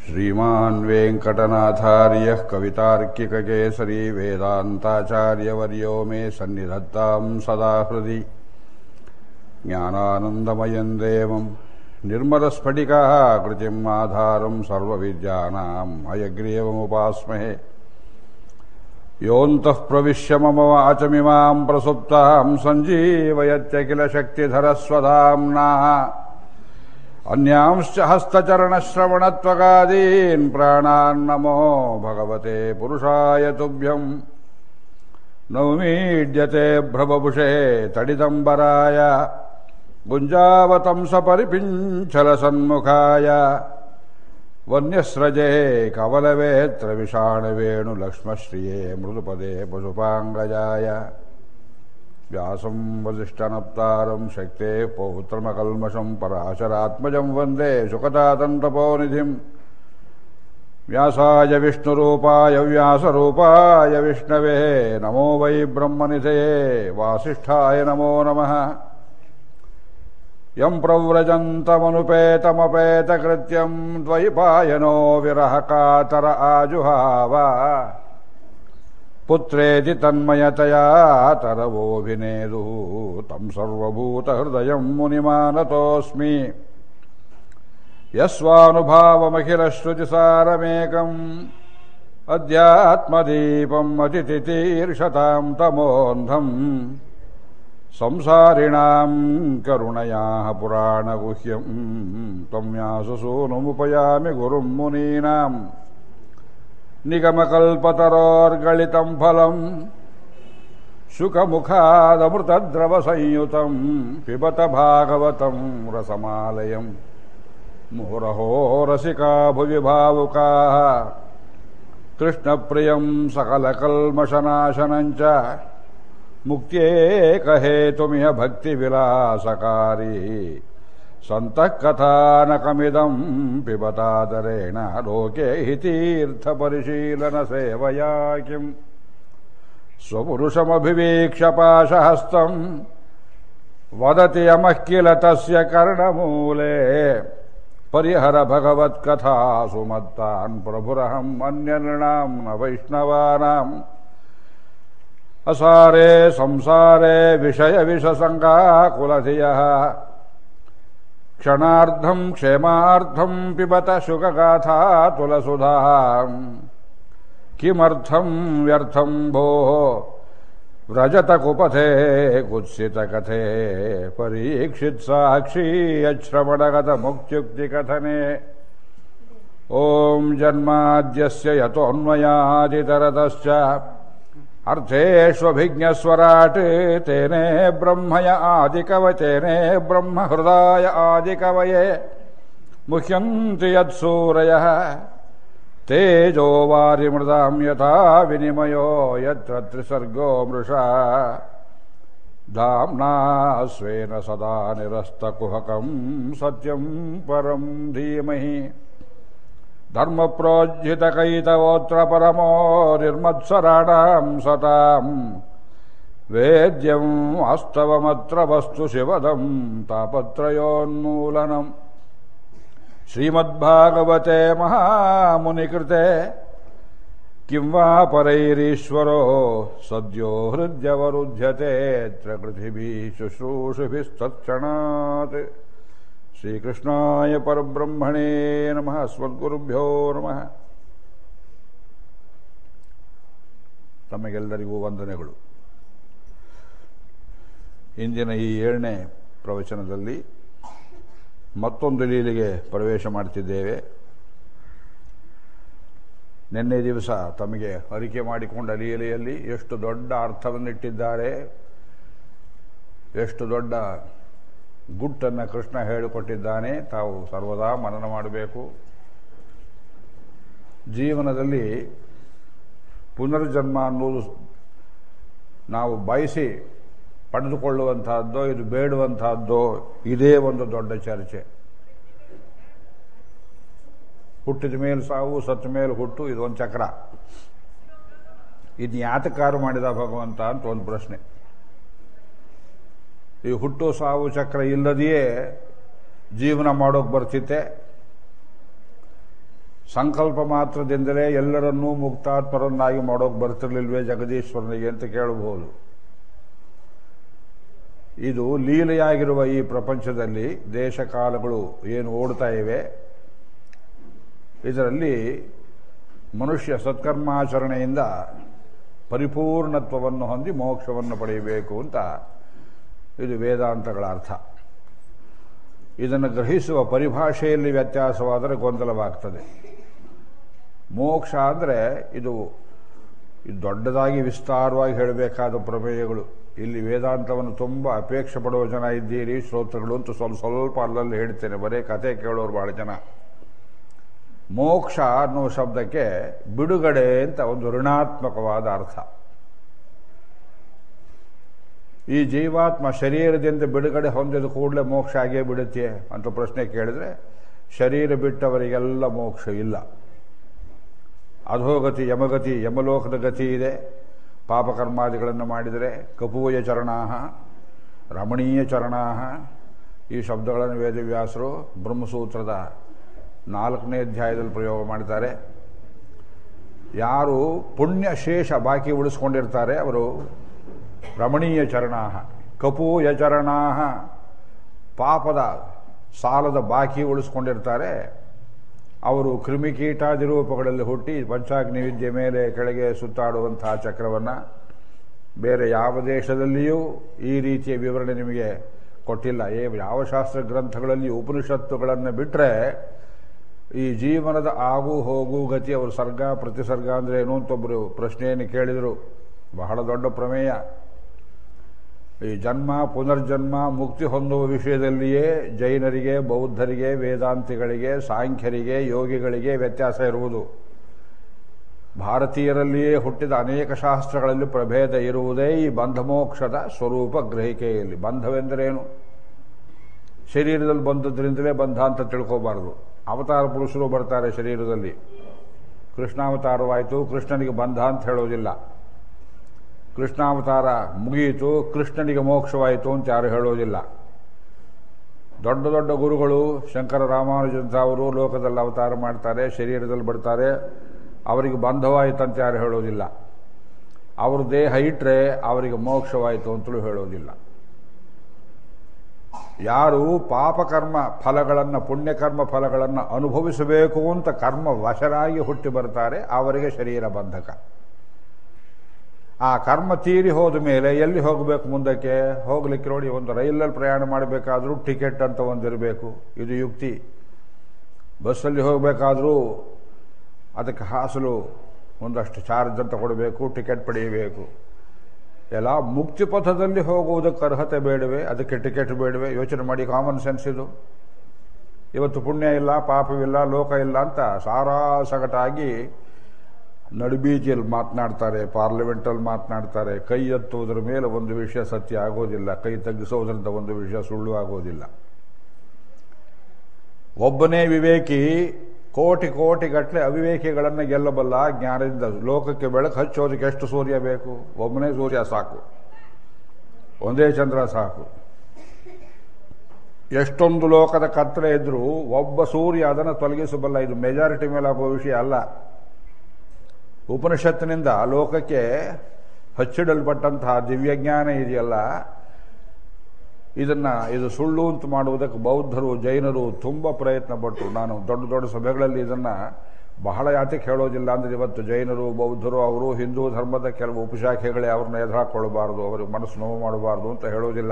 श्रीमान् वेङ्कटनाथार्यः कवितार्किककेसरी वेदान्ताचार्यवर्यो मे सन्निधत्ताम् सदा हृदि ज्ञानानन्दमयम् देवम् निर्मलस्फटिकाः कृतिम् आधारम् सर्वविद्यानाम् हयग्रीवमुपास्महे योऽन्तः प्रविश्य मम वाचमिमाम् प्रसुप्ताम् सञ्जीवयत्यखिलशक्तिधरस्वधाम्ना अन्यांश्च हस्तचरणश्रवणत्वगादीन् प्राणान्नमो भगवते पुरुषाय तुभ्यम् नौमीड्यते भ्रवपुषे तडिदम्बराय गुञ्जावतंसपरिपिञ्छलसन्मुखाय वन्यस्रजे कवलवेत्रविषाणवेणुलक्ष्मश्रिये मृदुपदे पशुपाङ्गजाय व्यासम् वसिष्ठनप्तारम् शक्तेः पौत्रमकल्मषम् पराशरात्मजम् वन्दे सुकतातन्तपोनिधिम् व्यासाय विष्णुरूपाय व्यासरूपाय विष्णवे नमो वै ब्रह्मनिधये वासिष्ठाय नमो नमः यम् प्रव्रजन्तमनुपेतमपेतकृत्यम् द्वैपायनो विरहकातर आजुहाव पुत्रेति तन्मयतया तरवोऽभिनेदुः तम् सर्वभूतहृदयम् मुनिमानतोऽस्मि यस्वानुभावमखिलश्रुतिसारमेकम् अध्यात्मदीपम् अतिथितीर्षताम् तमोऽन्धम् संसारिणाम् करुणयाः पुराणगुह्यम् त्वम् व्याससूनुमुपयामि गुरुम् मुनीनाम् निगमकल्पतरोर्गलितम् फलम् शुकमुखादमृतद्रवसंयुतम् पिबत भागवतम् रसमालयम् मुहुरहो रसिका भुवि भावुकाः कृष्णप्रियम् सकलकल्मषनाशनम् च मुक्त्येकहेतुमिह भक्तिविलासकारी सन्तः कथानकमिदम् पिबतादरेण लोके हि तीर्थपरिशीलनसेवया किम् स्वपुरुषमभिवीक्ष पाशहस्तम् वदति यमः किल तस्य कर्णमूले परिहर भगवत्कथासु मत्तान् प्रभुरहम् अन्यनृणाम् न वैष्णवानाम् असारे संसारे विषयविषसङ्गाकुलधियः क्षणार्धम् क्षेमार्थम् पिबत शुकगाथा तुलसुधाः किमर्थम् व्यर्थम् भोः व्रजतकुपथे कुत्सितकथे परीक्षित्साक्षी यच्छ्रवणगतमुक्त्युक्तिकथने ॐ जन्माद्यस्य यतोऽन्वयादितरतश्च अर्थेष्वभिज्ञस्वराट् तेने ब्रह्मय आदिकवचेने ब्रह्महृदाय आदिकवये मुह्यन्ति यत्सूरयः तेजो वारिमृदाम् यथा विनिमयो यत्र त्रिसर्गो मृषा धाम्ना स्वेन सदा निरस्तकुहकम् सत्यम् परम् धीमहि धर्मप्रोज्झितकैतवोऽत्र परमो निर्मत्सराणाम् सताम् वेद्यम् वास्तवमत्र वस्तु शिवदम् तापत्रयोन्मूलनम् श्रीमद्भागवते महामुनिकृते किं वा परैरीश्वरो सद्यो हृद्यवरुध्यतेऽत्र पृथिवी शुश्रूषुभिस्तत्क्षणात् ಶ್ರೀಕೃಷ್ಣಾಯ ಪರಬ್ರಹ್ಮಣೇ ನಮಃ ಸ್ವದ್ಗುರುಭ್ಯೋ ನಮಃ ತಮಗೆಲ್ಲರಿಗೂ ವಂದನೆಗಳು ಇಂದಿನ ಈ ಏಳನೇ ಪ್ರವಚನದಲ್ಲಿ ಮತ್ತೊಂದು ಲೀಲೆಗೆ ಪ್ರವೇಶ ಮಾಡ್ತಿದ್ದೇವೆ ನಿನ್ನೆ ದಿವಸ ತಮಗೆ ಅರಿಕೆ ಮಾಡಿಕೊಂಡ ಲೀಲೆಯಲ್ಲಿ ಎಷ್ಟು ದೊಡ್ಡ ಅರ್ಥವನ್ನಿಟ್ಟಿದ್ದಾರೆ ಎಷ್ಟು ದೊಡ್ಡ ಗುಟ್ಟನ್ನು ಕೃಷ್ಣ ಹೇಳಿಕೊಟ್ಟಿದ್ದಾನೆ ತಾವು ಸರ್ವದಾ ಮನನ ಮಾಡಬೇಕು ಜೀವನದಲ್ಲಿ ಪುನರ್ಜನ್ಮ ಅನ್ನೋದು ನಾವು ಬಯಸಿ ಪಡೆದುಕೊಳ್ಳುವಂತಹದ್ದೋ ಇದು ಬೇಡುವಂತಹದ್ದೋ ಇದೇ ಒಂದು ದೊಡ್ಡ ಚರ್ಚೆ ಹುಟ್ಟಿದ ಮೇಲೆ ಸಾವು ಸತ್ತ ಮೇಲೆ ಹುಟ್ಟು ಇದೊಂದು ಚಕ್ರ ಇದು ಯಾತಕ್ಕಾರು ಮಾಡಿದ ಭಗವಂತ ಅಂತ ಒಂದು ಪ್ರಶ್ನೆ ಈ ಹುಟ್ಟು ಸಾವು ಚಕ್ರ ಇಲ್ಲದೆಯೇ ಜೀವನ ಮಾಡೋಕೆ ಬರ್ತಿತ್ತೆ ಸಂಕಲ್ಪ ಮಾತ್ರದಿಂದಲೇ ಎಲ್ಲರನ್ನೂ ಮುಕ್ತಾತ್ಮರನ್ನಾಗಿ ಮಾಡೋಕೆ ಬರ್ತಿರ್ಲಿಲ್ವೇ ಜಗದೀಶ್ವರನಿಗೆ ಅಂತ ಕೇಳಬಹುದು ಇದು ಲೀಲೆಯಾಗಿರುವ ಈ ಪ್ರಪಂಚದಲ್ಲಿ ದೇಶ ಕಾಲಗಳು ಏನು ಓಡ್ತಾ ಇವೆ ಇದರಲ್ಲಿ ಮನುಷ್ಯ ಸತ್ಕರ್ಮಾಚರಣೆಯಿಂದ ಪರಿಪೂರ್ಣತ್ವವನ್ನು ಹೊಂದಿ ಮೋಕ್ಷವನ್ನು ಪಡೆಯಬೇಕು ಅಂತ ಇದು ವೇದಾಂತಗಳ ಅರ್ಥ ಇದನ್ನು ಗ್ರಹಿಸುವ ಪರಿಭಾಷೆಯಲ್ಲಿ ವ್ಯತ್ಯಾಸವಾದರೆ ಗೊಂದಲವಾಗ್ತದೆ ಮೋಕ್ಷ ಅಂದರೆ ಇದು ಇದು ದೊಡ್ಡದಾಗಿ ವಿಸ್ತಾರವಾಗಿ ಹೇಳಬೇಕಾದ ಪ್ರಮೇಯಗಳು ಇಲ್ಲಿ ವೇದಾಂತವನ್ನು ತುಂಬ ಅಪೇಕ್ಷೆ ಪಡುವ ಜನ ಇದ್ದೀರಿ ಶ್ರೋತೃಗಳು ಅಂತ ಸ್ವಲ್ಪ ಸ್ವಲ್ಪ ಅಲ್ಲಲ್ಲಿ ಹೇಳ್ತೇನೆ ಬರೀ ಕತೆ ಕೇಳೋರು ಬಹಳ ಜನ ಮೋಕ್ಷ ಅನ್ನುವ ಶಬ್ದಕ್ಕೆ ಬಿಡುಗಡೆ ಅಂತ ಒಂದು ಋಣಾತ್ಮಕವಾದ ಅರ್ಥ ಈ ಜೀವಾತ್ಮ ಶರೀರದಿಂದ ಬಿಡುಗಡೆ ಹೊಂದಿದ ಕೂಡಲೇ ಮೋಕ್ಷ ಆಗೇ ಬಿಡುತ್ತೆ ಅಂತ ಪ್ರಶ್ನೆ ಕೇಳಿದ್ರೆ ಶರೀರ ಬಿಟ್ಟವರಿಗೆಲ್ಲ ಮೋಕ್ಷ ಇಲ್ಲ ಅಧೋಗತಿ ಯಮಗತಿ ಯಮಲೋಕದ ಗತಿ ಇದೆ ಪಾಪಕರ್ಮಾದಿಗಳನ್ನು ಮಾಡಿದರೆ ಕಪೂಯ ಚರಣಾಹ ರಮಣೀಯ ಚರಣಾಹ ಈ ಶಬ್ದಗಳನ್ನು ವೇದವ್ಯಾಸರು ಬ್ರಹ್ಮಸೂತ್ರದ ನಾಲ್ಕನೇ ಅಧ್ಯಾಯದಲ್ಲಿ ಪ್ರಯೋಗ ಮಾಡ್ತಾರೆ ಯಾರು ಪುಣ್ಯ ಶೇಷ ಬಾಕಿ ಉಳಿಸ್ಕೊಂಡಿರ್ತಾರೆ ಅವರು ರಮಣೀಯ ಚರಣಾಹ ಕಪೂಯ ಚರಣಾಹ ಪಾಪದ ಸಾಲದ ಬಾಕಿ ಉಳಿಸ್ಕೊಂಡಿರ್ತಾರೆ ಅವರು ಕ್ರಿಮಿಕೀಟಾದಿ ರೂಪಗಳಲ್ಲಿ ಹುಟ್ಟಿ ಪಂಚಾಗ್ನಿ ವಿದ್ಯೆ ಮೇಲೆ ಕೆಳಗೆ ಸುತ್ತಾಡುವಂತಹ ಚಕ್ರವನ್ನು ಬೇರೆ ಯಾವ ದೇಶದಲ್ಲಿಯೂ ಈ ರೀತಿಯ ವಿವರಣೆ ನಿಮಗೆ ಕೊಟ್ಟಿಲ್ಲ ಏ ಯಾವ ಶಾಸ್ತ್ರ ಗ್ರಂಥಗಳಲ್ಲಿ ಉಪನಿಷತ್ತುಗಳನ್ನು ಬಿಟ್ಟರೆ ಈ ಜೀವನದ ಆಗು ಹೋಗು ಗತಿ ಅವರು ಸರ್ಗ ಪ್ರತಿಸರ್ಗ ಅಂದರೆ ಏನು ಅಂತ ಒಬ್ಬರು ಪ್ರಶ್ನೆಯನ್ನು ಕೇಳಿದರು ಬಹಳ ದೊಡ್ಡ ಪ್ರಮೇಯ ಈ ಜನ್ಮ ಪುನರ್ಜನ್ಮ ಮುಕ್ತಿ ಹೊಂದುವ ವಿಷಯದಲ್ಲಿಯೇ ಜೈನರಿಗೆ ಬೌದ್ಧರಿಗೆ ವೇದಾಂತಿಗಳಿಗೆ ಸಾಂಖ್ಯರಿಗೆ ಯೋಗಿಗಳಿಗೆ ವ್ಯತ್ಯಾಸ ಇರುವುದು ಭಾರತೀಯರಲ್ಲಿಯೇ ಹುಟ್ಟಿದ ಅನೇಕ ಶಾಸ್ತ್ರಗಳಲ್ಲಿ ಪ್ರಭೇದ ಇರುವುದೇ ಈ ಬಂಧಮೋಕ್ಷದ ಸ್ವರೂಪ ಗ್ರಹಿಕೆಯಲ್ಲಿ ಬಂಧವೆಂದರೇನು ಶರೀರದಲ್ಲಿ ಬಂದದ್ರಿಂದಲೇ ಬಂಧ ಅಂತ ತಿಳ್ಕೋಬಾರದು ಅವತಾರ ಪುರುಷರು ಬರ್ತಾರೆ ಶರೀರದಲ್ಲಿ ಕೃಷ್ಣಾವತಾರವಾಯಿತು ಕೃಷ್ಣನಿಗೆ ಬಂಧ ಅಂತ ಹೇಳೋದಿಲ್ಲ ಕೃಷ್ಣಾವತಾರ ಮುಗಿಯಿತು ಕೃಷ್ಣನಿಗೆ ಮೋಕ್ಷವಾಯಿತು ಅಂತ ಯಾರು ಹೇಳೋದಿಲ್ಲ ದೊಡ್ಡ ದೊಡ್ಡ ಗುರುಗಳು ಶಂಕರ ರಾಮಾನುಜಂತ ಅವರು ಲೋಕದಲ್ಲಿ ಅವತಾರ ಮಾಡ್ತಾರೆ ಶರೀರದಲ್ಲಿ ಬರ್ತಾರೆ ಅವರಿಗೆ ಬಂಧವಾಯಿತು ಅಂತ ಯಾರು ಹೇಳೋದಿಲ್ಲ ಅವ್ರ ದೇಹ ಇಟ್ಟರೆ ಅವರಿಗೆ ಮೋಕ್ಷವಾಯಿತು ಅಂತಲೂ ಹೇಳೋದಿಲ್ಲ ಯಾರು ಪಾಪಕರ್ಮ ಫಲಗಳನ್ನು ಪುಣ್ಯಕರ್ಮ ಫಲಗಳನ್ನು ಅನುಭವಿಸಬೇಕು ಅಂತ ಕರ್ಮ ವಶರಾಗಿ ಹುಟ್ಟಿ ಬರ್ತಾರೆ ಅವರಿಗೆ ಶರೀರ ಬಂಧಕ ಆ ಕರ್ಮ ತೀರಿ ಹೋದ ಮೇಲೆ ಎಲ್ಲಿ ಹೋಗಬೇಕು ಮುಂದಕ್ಕೆ ಹೋಗ್ಲಿಕ್ಕೆ ನೋಡಿ ಒಂದು ರೈಲಲ್ಲಿ ಪ್ರಯಾಣ ಮಾಡಬೇಕಾದ್ರೂ ಟಿಕೆಟ್ ಅಂತ ಒಂದಿರಬೇಕು ಇದು ಯುಕ್ತಿ ಬಸ್ಸಲ್ಲಿ ಹೋಗಬೇಕಾದ್ರೂ ಅದಕ್ಕೆ ಹಾಸಲು ಒಂದಷ್ಟು ಚಾರ್ಜ್ ಅಂತ ಕೊಡಬೇಕು ಟಿಕೆಟ್ ಪಡೆಯಬೇಕು ಎಲ್ಲ ಮುಕ್ತಿ ಪಥದಲ್ಲಿ ಹೋಗುವುದಕ್ಕೆ ಅರ್ಹತೆ ಬೇಡವೆ ಅದಕ್ಕೆ ಟಿಕೆಟ್ ಬೇಡವೆ ಯೋಚನೆ ಮಾಡಿ ಕಾಮನ್ ಸೆನ್ಸ್ ಇದು ಇವತ್ತು ಪುಣ್ಯ ಇಲ್ಲ ಪಾಪವಿಲ್ಲ ಲೋಕ ಇಲ್ಲ ಅಂತ ಸಾರಾ ಸಗಟಾಗಿ ನಡುಬೀದಿಯಲ್ಲಿ ಮಾತನಾಡ್ತಾರೆ ಪಾರ್ಲಿಮೆಂಟಲ್ಲಿ ಮಾತನಾಡ್ತಾರೆ ಕೈ ಎತ್ತುವುದರ ಮೇಲೆ ಒಂದು ವಿಷಯ ಸತ್ಯ ಆಗೋದಿಲ್ಲ ಕೈ ತಗ್ಗಿಸೋದ್ರಿಂದ ಒಂದು ವಿಷಯ ಸುಳ್ಳು ಆಗೋದಿಲ್ಲ ಒಬ್ಬನೇ ವಿವೇಕಿ ಕೋಟಿ ಕೋಟಿ ಗಟ್ಟಲೆ ಅವಿವೇಕಿಗಳನ್ನು ಗೆಲ್ಲಬಲ್ಲ ಜ್ಞಾನದಿಂದ ಲೋಕಕ್ಕೆ ಬೆಳಕು ಹಚ್ಚೋದಕ್ಕೆ ಎಷ್ಟು ಸೂರ್ಯ ಬೇಕು ಒಬ್ಬನೇ ಸೂರ್ಯ ಸಾಕು ಒಂದೇ ಚಂದ್ರ ಸಾಕು ಎಷ್ಟೊಂದು ಲೋಕದ ಕತ್ತಲೆ ಇದ್ರೂ ಒಬ್ಬ ಸೂರ್ಯ ಅದನ್ನು ತೊಲಗಿಸಬಲ್ಲ ಇದು ಮೆಜಾರಿಟಿ ಮೇಲೆ ಆಗುವ ವಿಷಯ ಅಲ್ಲ ಉಪನಿಷತ್ತಿನಿಂದ ಲೋಕಕ್ಕೆ ಹಚ್ಚಿಡಲ್ಪಟ್ಟಂತಹ ದಿವ್ಯಜ್ಞಾನ ಇದೆಯಲ್ಲ ಇದನ್ನ ಇದು ಸುಳ್ಳು ಅಂತ ಮಾಡುವುದಕ್ಕೆ ಬೌದ್ಧರು ಜೈನರು ತುಂಬ ಪ್ರಯತ್ನ ಪಟ್ಟರು ನಾನು ದೊಡ್ಡ ದೊಡ್ಡ ಸಭೆಗಳಲ್ಲಿ ಇದನ್ನ ಬಹಳ ಯಾತಕ್ಕೆ ಹೇಳೋದಿಲ್ಲ ಅಂದ್ರೆ ಇವತ್ತು ಜೈನರು ಬೌದ್ಧರು ಅವರು ಹಿಂದೂ ಧರ್ಮದ ಕೆಲವು ಉಪಶಾಖೆಗಳೇ ಅವ್ರನ್ನ ಎದುರಾಕೊಳ್ಳಬಾರದು ಅವರಿಗೆ ಮನಸ್ಸು ನೋವು ಮಾಡಬಾರದು ಅಂತ ಹೇಳೋದಿಲ್ಲ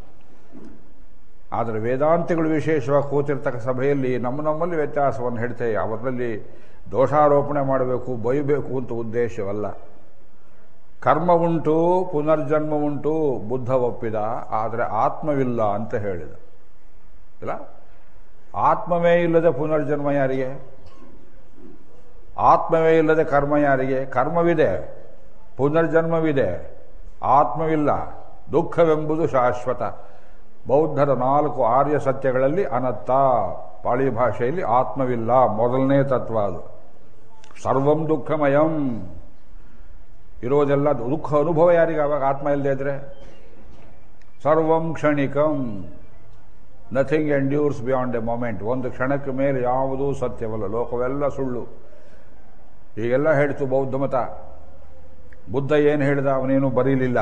ಆದರೆ ವೇದಾಂತಿಗಳು ವಿಶೇಷವಾಗಿ ಕೂತಿರ್ತಕ್ಕ ಸಭೆಯಲ್ಲಿ ನಮ್ಮ ನಮ್ಮಲ್ಲಿ ವ್ಯತ್ಯಾಸವನ್ನು ಹೇಳ್ತೇವೆ ಅವರಲ್ಲಿ ದೋಷಾರೋಪಣೆ ಮಾಡಬೇಕು ಬೈಬೇಕು ಅಂತ ಉದ್ದೇಶವಲ್ಲ ಕರ್ಮ ಉಂಟು ಪುನರ್ಜನ್ಮ ಉಂಟು ಬುದ್ಧ ಒಪ್ಪಿದ ಆದರೆ ಆತ್ಮವಿಲ್ಲ ಅಂತ ಹೇಳಿದ ಇಲ್ಲ ಆತ್ಮವೇ ಇಲ್ಲದೆ ಪುನರ್ಜನ್ಮ ಯಾರಿಗೆ ಆತ್ಮವೇ ಇಲ್ಲದೆ ಕರ್ಮ ಯಾರಿಗೆ ಕರ್ಮವಿದೆ ಪುನರ್ಜನ್ಮವಿದೆ ಆತ್ಮವಿಲ್ಲ ದುಃಖವೆಂಬುದು ಶಾಶ್ವತ ಬೌದ್ಧರ ನಾಲ್ಕು ಆರ್ಯ ಸತ್ಯಗಳಲ್ಲಿ ಅನತ್ತ ಪಾಳಿ ಭಾಷೆಯಲ್ಲಿ ಆತ್ಮವಿಲ್ಲ ಮೊದಲನೇ ತತ್ವ ಅದು ಸರ್ವಂ ದುಃಖಮಯಂ ಇರೋದೆಲ್ಲ ದುಃಖ ಅನುಭವ ಯಾರಿಗೆ ಅವಾಗ ಆತ್ಮ ಇಲ್ಲದೆ ಇದ್ರೆ ಸರ್ವಂ ಕ್ಷಣಿಕಂ nothing endures beyond a moment ಒಂದು ಕ್ಷಣಕ್ಕೆ ಮೇಲೆ ಯಾವುದೂ ಸತ್ಯವಲ್ಲ ಲೋಕವೆಲ್ಲ ಸುಳ್ಳು ಹೀಗೆಲ್ಲ ಹೇಳ್ತು ಬೌದ್ಧ ಮತ ಬುದ್ಧ ಏನು ಹೇಳಿದ ಅವನೇನು ಬರೀಲಿಲ್ಲ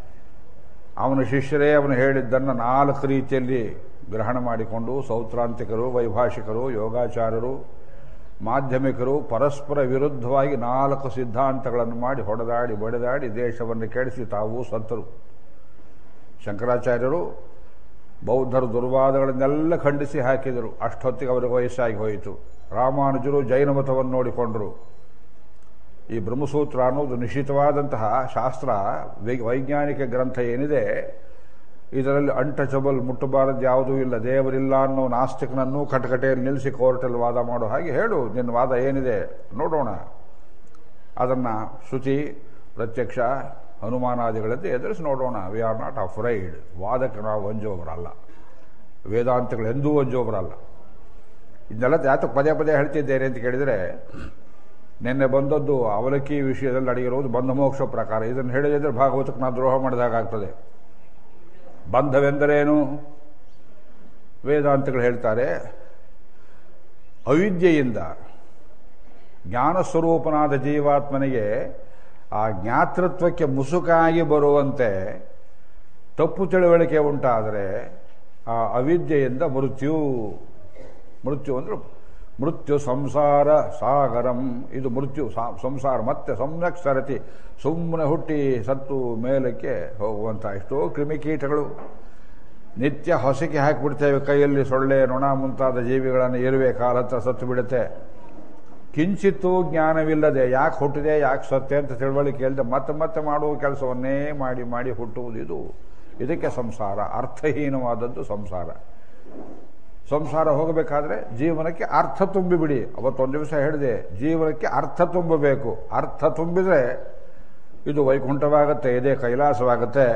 ಅವನ ಶಿಷ್ಯರೇ ಅವನು ಹೇಳಿದ್ದನ್ನು ನಾಲ್ಕು ರೀತಿಯಲ್ಲಿ ಗ್ರಹಣ ಮಾಡಿಕೊಂಡು ಸೌತ್ರಾಂತಿಕರು ವೈಭಾಷಿಕರು ಯೋಗಾಚಾರರು ಮಾಧ್ಯಮಿಕರು ಪರಸ್ಪರ ವಿರುದ್ಧವಾಗಿ ನಾಲ್ಕು ಸಿದ್ಧಾಂತಗಳನ್ನು ಮಾಡಿ ಹೊಡೆದಾಡಿ ಬಡಿದಾಡಿ ದೇಶವನ್ನು ಕೆಡಿಸಿ ತಾವು ಸತ್ತರು ಶಂಕರಾಚಾರ್ಯರು ಬೌದ್ಧರು ದುರ್ವಾದಗಳನ್ನೆಲ್ಲ ಖಂಡಿಸಿ ಹಾಕಿದರು ಅಷ್ಟೊತ್ತಿಗೆ ಅವರಿಗೆ ವಯಸ್ಸಾಗಿ ಹೋಯಿತು ರಾಮಾನುಜರು ಜೈನ ಮತವನ್ನು ನೋಡಿಕೊಂಡರು ಈ ಬ್ರಹ್ಮಸೂತ್ರ ಅನ್ನೋದು ನಿಶ್ಚಿತವಾದಂತಹ ಶಾಸ್ತ್ರ ವೈ- ವೈಜ್ಞಾನಿಕ ಗ್ರಂಥ ಏನಿದೆ ಇದರಲ್ಲಿ ಅಂಟಚಬಲ್ ಮುಟ್ಟಬಾರದು ಯಾವುದೂ ಇಲ್ಲ ದೇವರಿಲ್ಲ ಅನ್ನೋ ನಾಸ್ತಿಕನನ್ನು ಕಟಕಟೆಯಲ್ಲಿ ನಿಲ್ಲಿಸಿ ಕೋರ್ಟಲ್ಲಿ ವಾದ ಮಾಡೋ ಹಾಗೆ ಹೇಳು ನಿನ್ನ ವಾದ ಏನಿದೆ ನೋಡೋಣ ಅದನ್ನು ಶ್ರುತಿ ಪ್ರತ್ಯಕ್ಷ ಹನುಮಾನಾದಿಗಳಂತೆ ಎದುರಿಸಿ ನೋಡೋಣ ವಿ ಆರ್ ನಾಟ್ ಅಫ್ರೈಡ್ ವಾದಕ್ಕೆ ನಾವು ಅಂಜುವವರಲ್ಲ ವೇದಾಂತಗಳು ಎಂದೂ ಅಂಜುವವರಲ್ಲ ಇದನ್ನೆಲ್ಲ ಯಾತಕ್ಕೆ ಪದೇ ಪದೇ ಹೇಳ್ತಿದ್ದೇನೆ ಅಂತ ಕೇಳಿದರೆ ನಿನ್ನೆ ಬಂದದ್ದು ಅವಲಕ್ಕಿ ವಿಷಯದಲ್ಲಿ ನಡೆಗಿರೋದು ಬಂಧ ಮೋಕ್ಷ ಪ್ರಕಾರ ಇದನ್ನು ಹೇಳಿದ್ರೆ ಭಾಗವತಕ್ಕೆ ನಾವು ದ್ರೋಹ ಮಾಡಿದಾಗ್ತದೆ ಬಂಧವೆಂದರೇನು ವೇದಾಂತಗಳು ಹೇಳ್ತಾರೆ ಅವಿದ್ಯೆಯಿಂದ ಜ್ಞಾನ ಸ್ವರೂಪನಾದ ಜೀವಾತ್ಮನಿಗೆ ಆ ಜ್ಞಾತೃತ್ವಕ್ಕೆ ಮುಸುಕಾಗಿ ಬರುವಂತೆ ತಪ್ಪು ತಿಳುವಳಿಕೆ ಉಂಟಾದರೆ ಆ ಅವಿದ್ಯೆಯಿಂದ ಮೃತ್ಯು ಮೃತ್ಯು ಅಂದ್ರೆ ಮೃತ್ಯು ಸಂಸಾರ ಸಾಗರಂ ಇದು ಮೃತ್ಯು ಸಾ- ಸಂಸಾರ ಮತ್ತೆ ಸಮ್ಯಕ್ ಸರತಿ ಸುಮ್ಮನೆ ಹುಟ್ಟಿ ಸತ್ತು ಮೇಲಕ್ಕೆ ಹೋಗುವಂಥ ಎಷ್ಟೋ ಕ್ರಿಮಿಕೀಟಗಳು ನಿತ್ಯ ಹೊಸಕ್ಕೆ ಹಾಕಿಬಿಡ್ತೇವೆ ಕೈಯಲ್ಲಿ ಸೊಳ್ಳೆ ನೊಣ ಮುಂತಾದ ಜೀವಿಗಳನ್ನು ಇರುವೆ ಕಾಲ ಹತ್ರ ಸತ್ತು ಬಿಡುತ್ತೆ ಕಿಂಚಿತ್ತೂ ಜ್ಞಾನವಿಲ್ಲದೆ ಯಾಕೆ ಹುಟ್ಟಿದೆ ಯಾಕೆ ಸತ್ತೆ ಅಂತ ತಿಳುವಳಿಕೆ ಇಲ್ಲದೆ ಮತ್ತೆ ಮತ್ತೆ ಮಾಡುವ ಕೆಲಸವನ್ನೇ ಮಾಡಿ ಮಾಡಿ ಹುಟ್ಟುವುದು ಇದು ಇದಕ್ಕೆ ಸಂಸಾರ ಅರ್ಥಹೀನವಾದದ್ದು ಸಂಸಾರ ಸಂಸಾರ ಹೋಗಬೇಕಾದ್ರೆ ಜೀವನಕ್ಕೆ ಅರ್ಥ ತುಂಬಿಬಿಡಿ ಅವತ್ತೊಂದು ದಿವಸ ಹೇಳಿದೆ ಜೀವನಕ್ಕೆ ಅರ್ಥ ತುಂಬಬೇಕು ಅರ್ಥ ತುಂಬಿದ್ರೆ ಇದು ವೈಕುಂಠವಾಗುತ್ತೆ ಇದೇ ಕೈಲಾಸವಾಗುತ್ತೆ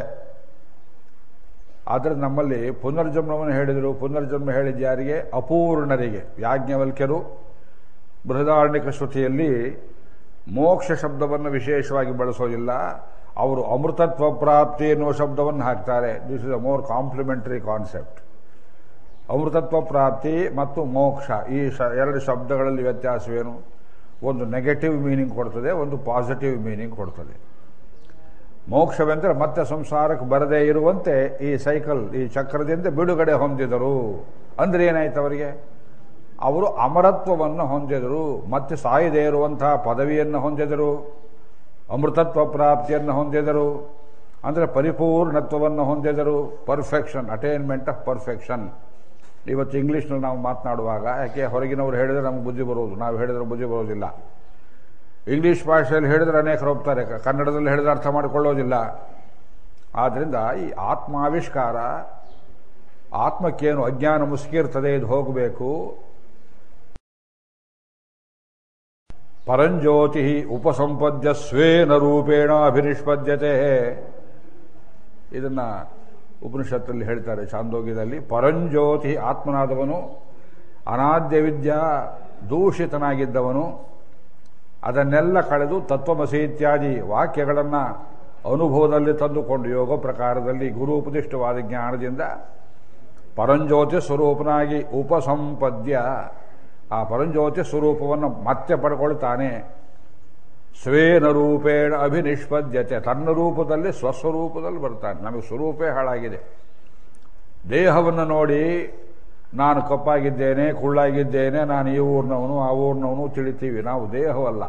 ಆದರೆ ನಮ್ಮಲ್ಲಿ ಪುನರ್ಜನ್ಮವನ್ನು ಹೇಳಿದರು ಪುನರ್ಜನ್ಮ ಹೇಳಿದ ಯಾರಿಗೆ ಅಪೂರ್ಣರಿಗೆ ಯಾಜ್ಞವಲ್ಕ್ಯರು ಬೃಹದಾರಣ್ಯಕ ಶ್ರುತಿಯಲ್ಲಿ ಮೋಕ್ಷ ಶಬ್ದವನ್ನು ವಿಶೇಷವಾಗಿ ಬಳಸೋದಿಲ್ಲ ಅವರು ಅಮೃತತ್ವ ಪ್ರಾಪ್ತಿ ಎನ್ನುವ ಶಬ್ದವನ್ನು ಹಾಕ್ತಾರೆ this is a more complementary concept ಅಮೃತತ್ವ ಪ್ರಾಪ್ತಿ ಮತ್ತು ಮೋಕ್ಷ ಈ ಶ ಎರಡು ಶಬ್ದಗಳಲ್ಲಿ ವ್ಯತ್ಯಾಸವೇನು ಒಂದು ನೆಗೆಟಿವ್ ಮೀನಿಂಗ್ ಕೊಡ್ತದೆ ಒಂದು ಪಾಸಿಟಿವ್ ಮೀನಿಂಗ್ ಕೊಡ್ತದೆ ಮೋಕ್ಷವೆಂದರೆ ಮತ್ತೆ ಸಂಸಾರಕ್ಕೆ ಬರದೇ ಇರುವಂತೆ ಈ ಸೈಕಲ್ ಈ ಚಕ್ರದಿಂದ ಬಿಡುಗಡೆ ಹೊಂದಿದರು ಅಂದ್ರೆ ಏನಾಯ್ತು ಅವರಿಗೆ ಅವರು ಅಮರತ್ವವನ್ನು ಹೊಂದಿದರು ಮತ್ತೆ ಸಾಯದೇ ಇರುವಂತಹ ಪದವಿಯನ್ನು ಹೊಂದಿದರು ಅಮೃತತ್ವ ಪ್ರಾಪ್ತಿಯನ್ನು ಹೊಂದಿದರು ಅಂದರೆ ಪರಿಪೂರ್ಣತ್ವವನ್ನು ಹೊಂದಿದರು ಪರ್ಫೆಕ್ಷನ್ ಅಟೈನ್ಮೆಂಟ್ ಆಫ್ ಪರ್ಫೆಕ್ಷನ್ ಇವತ್ತು ಇಂಗ್ಲೀಷ್ನಲ್ಲಿ ನಾವು ಮಾತನಾಡುವಾಗ ಯಾಕೆ ಹೊರಗಿನವರು ಹೇಳಿದ್ರೆ ನಮ್ಗೆ ಬುದ್ಧಿ ಬರೋದು ನಾವು ಹೇಳಿದ್ರೆ ಬುದ್ಧಿ ಬರೋದಿಲ್ಲ ಇಂಗ್ಲೀಷ್ ಭಾಷೆಯಲ್ಲಿ ಹೇಳಿದ್ರೆ ಅನೇಕರು ಹೋಗ್ತಾರೆ ಕ- ಕನ್ನಡದಲ್ಲಿ ಹೇಳಿದ್ರೆ ಅರ್ಥ ಮಾಡಿಕೊಳ್ಳೋದಿಲ್ಲ ಆದ್ದರಿಂದ ಈ ಆತ್ಮಾವಿಷ್ಕಾರ ಆತ್ಮಕ್ಕೇನು ಅಜ್ಞಾನ ಮುಸುಕಿರ್ತದೆ ಇದು ಹೋಗಬೇಕು ಪರಂಜ್ಯೋತಿ ಉಪಸಂಪದ್ಯ ಸ್ವೇನ ರೂಪೇಣ ಅಭಿನಿಷ್ಪದ್ಯತೆ ಇದನ್ನ ಉಪನಿಷತ್ತಲ್ಲಿ ಹೇಳ್ತಾರೆ ಚಾಂದೋಗ್ಯದಲ್ಲಿ ಪರಂಜ್ಯೋತಿ ಆತ್ಮನಾದವನು ಅನಾದ್ಯ ವಿದ್ಯಾ ದೂಷಿತನಾಗಿದ್ದವನು ಅದನ್ನೆಲ್ಲ ಕಳೆದು ತತ್ವಮಸಿ ಇತ್ಯಾದಿ ವಾಕ್ಯಗಳನ್ನು ಅನುಭವದಲ್ಲಿ ತಂದುಕೊಂಡು ಯೋಗ ಪ್ರಕಾರದಲ್ಲಿ ಗುರು ಉಪದಿಷ್ಟವಾದ ಜ್ಞಾನದಿಂದ ಪರಂಜ್ಯೋತಿ ಸ್ವರೂಪನಾಗಿ ಉಪಸಂಪದ್ಯ ಆ ಪರಂಜ್ಯೋತಿ ಸ್ವರೂಪವನ್ನು ಮತ್ತೆ ಪಡ್ಕೊಳ್ತಾನೆ ಸ್ವೇನ ರೂಪೇಣ ಅಭಿನಿಷ್ಪದ್ಯತೆ ತನ್ನ ರೂಪದಲ್ಲಿ ಸ್ವಸ್ವರೂಪದಲ್ಲಿ ಬರ್ತಾನೆ ನಮಗೆ ಸ್ವರೂಪೇ ಹಾಳಾಗಿದೆ ದೇಹವನ್ನು ನೋಡಿ ನಾನು ಕಪ್ಪಾಗಿದ್ದೇನೆ ಕುಳ್ಳಾಗಿದ್ದೇನೆ ನಾನು ಈ ಊರಿನವನು ಆ ಊರಿನವನು ತಿಳಿತೀವಿ ನಾವು ದೇಹವಲ್ಲ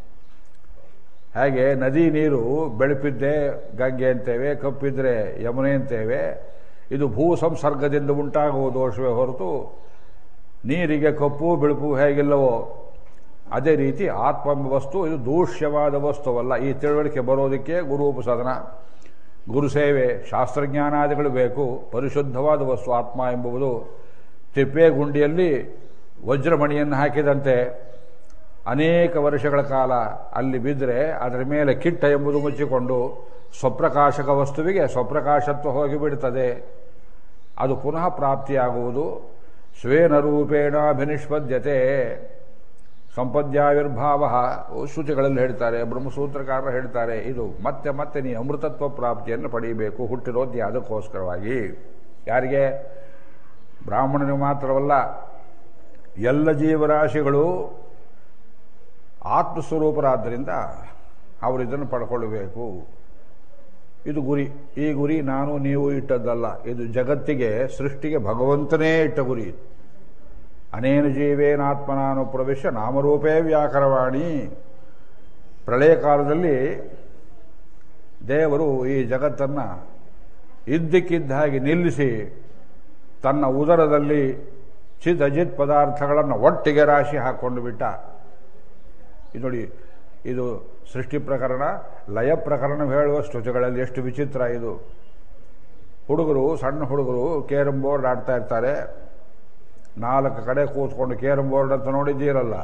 ಹಾಗೆ ನದಿ ನೀರು ಬೆಳಪಿದ್ದೆ ಗಂಗೆ ಅಂತೇವೆ ಕಪ್ಪಿದ್ರೆ ಯಮುನೆ ಅಂತೇವೆ ಇದು ಭೂ ಸಂಸರ್ಗದಿಂದ ಉಂಟಾಗುವ ದೋಷವೇ ಹೊರತು ನೀರಿಗೆ ಕಪ್ಪು ಬೆಳಪು ಹೇಗಿಲ್ಲವೋ ಅದೇ ರೀತಿ ಆತ್ಮ ಎಂಬ ವಸ್ತು ಇದು ದೂಷ್ಯವಾದ ವಸ್ತುವಲ್ಲ ಈ ತಿಳುವಳಿಕೆ ಬರೋದಕ್ಕೆ ಗುರು ಉಪಸಾಧನ ಗುರು ಸೇವೆ ಶಾಸ್ತ್ರಜ್ಞಾನಾದಿಗಳು ಬೇಕು ಪರಿಶುದ್ಧವಾದ ವಸ್ತು ಆತ್ಮ ಎಂಬುದು ತಿಪ್ಪೆ ಗುಂಡಿಯಲ್ಲಿ ವಜ್ರಮಣಿಯನ್ನು ಹಾಕಿದಂತೆ ಅನೇಕ ವರ್ಷಗಳ ಕಾಲ ಅಲ್ಲಿ ಬಿದ್ದರೆ ಅದರ ಮೇಲೆ ಕಿಟ್ಟ ಎಂಬುದು ಮುಚ್ಚಿಕೊಂಡು ಸ್ವಪ್ರಕಾಶಕ ವಸ್ತುವಿಗೆ ಸ್ವಪ್ರಕಾಶತ್ವ ಹೋಗಿಬಿಡುತ್ತದೆ ಅದು ಪುನಃ ಪ್ರಾಪ್ತಿಯಾಗುವುದು ಸ್ವೇನ ರೂಪೇಣಾಭಿನಿಷ್ಪದ್ಯತೆ ಸಂಪದ್ಯಾವಿರ್ಭಾವ ಶ್ರುತಿಗಳಲ್ಲಿ ಹೇಳ್ತಾರೆ ಬ್ರಹ್ಮಸೂತ್ರಕಾರರು ಹೇಳ್ತಾರೆ ಇದು ಮತ್ತೆ ಮತ್ತೆ ನೀ ಅಮೃತತ್ವ ಪ್ರಾಪ್ತಿಯನ್ನು ಪಡೆಯಬೇಕು ಹುಟ್ಟಿರೋದು ಅದಕ್ಕೋಸ್ಕರವಾಗಿ ಯಾರಿಗೆ ಬ್ರಾಹ್ಮಣನಿಗೆ ಮಾತ್ರವಲ್ಲ ಎಲ್ಲ ಜೀವರಾಶಿಗಳು ಆತ್ಮಸ್ವರೂಪರಾದ್ದರಿಂದ ಅವರು ಇದನ್ನು ಪಡ್ಕೊಳ್ಬೇಕು ಇದು ಗುರಿ ಈ ಗುರಿ ನಾನು ನೀವು ಇಟ್ಟದ್ದಲ್ಲ ಇದು ಜಗತ್ತಿಗೆ ಸೃಷ್ಟಿಗೆ ಭಗವಂತನೇ ಇಟ್ಟ ಗುರಿ ಅನೇನ ಜೀವೇನಾತ್ಮನಾನು ಪ್ರವೇಶ ನಾಮರೂಪೇ ವ್ಯಾಕರವಾಣಿ ಪ್ರಳಯ ಕಾಲದಲ್ಲಿ ದೇವರು ಈ ಜಗತ್ತನ್ನು ಇದ್ದಕ್ಕಿದ್ದ ಹಾಗೆ ನಿಲ್ಲಿಸಿ ತನ್ನ ಉದರದಲ್ಲಿ ಚಿತ್ ಅಜಿತ್ ಪದಾರ್ಥಗಳನ್ನು ಒಟ್ಟಿಗೆ ರಾಶಿ ಹಾಕ್ಕೊಂಡು ಬಿಟ್ಟ ಇದು ನೋಡಿ ಇದು ಸೃಷ್ಟಿ ಪ್ರಕರಣ ಲಯ ಪ್ರಕರಣ ಹೇಳುವ ಸ್ತುತಿಗಳಲ್ಲಿ ಎಷ್ಟು ವಿಚಿತ್ರ ಇದು ಹುಡುಗರು ಸಣ್ಣ ಹುಡುಗರು ಕೇರಂ ಬೋರ್ಡ್ ಆಡ್ತಾ ಇರ್ತಾರೆ ನಾಲ್ಕು ಕಡೆ ಕೂತ್ಕೊಂಡು ಕೇರಂ ಬೋರ್ಡ್ ಅಂತ ನೋಡಿದ್ದೀರಲ್ಲ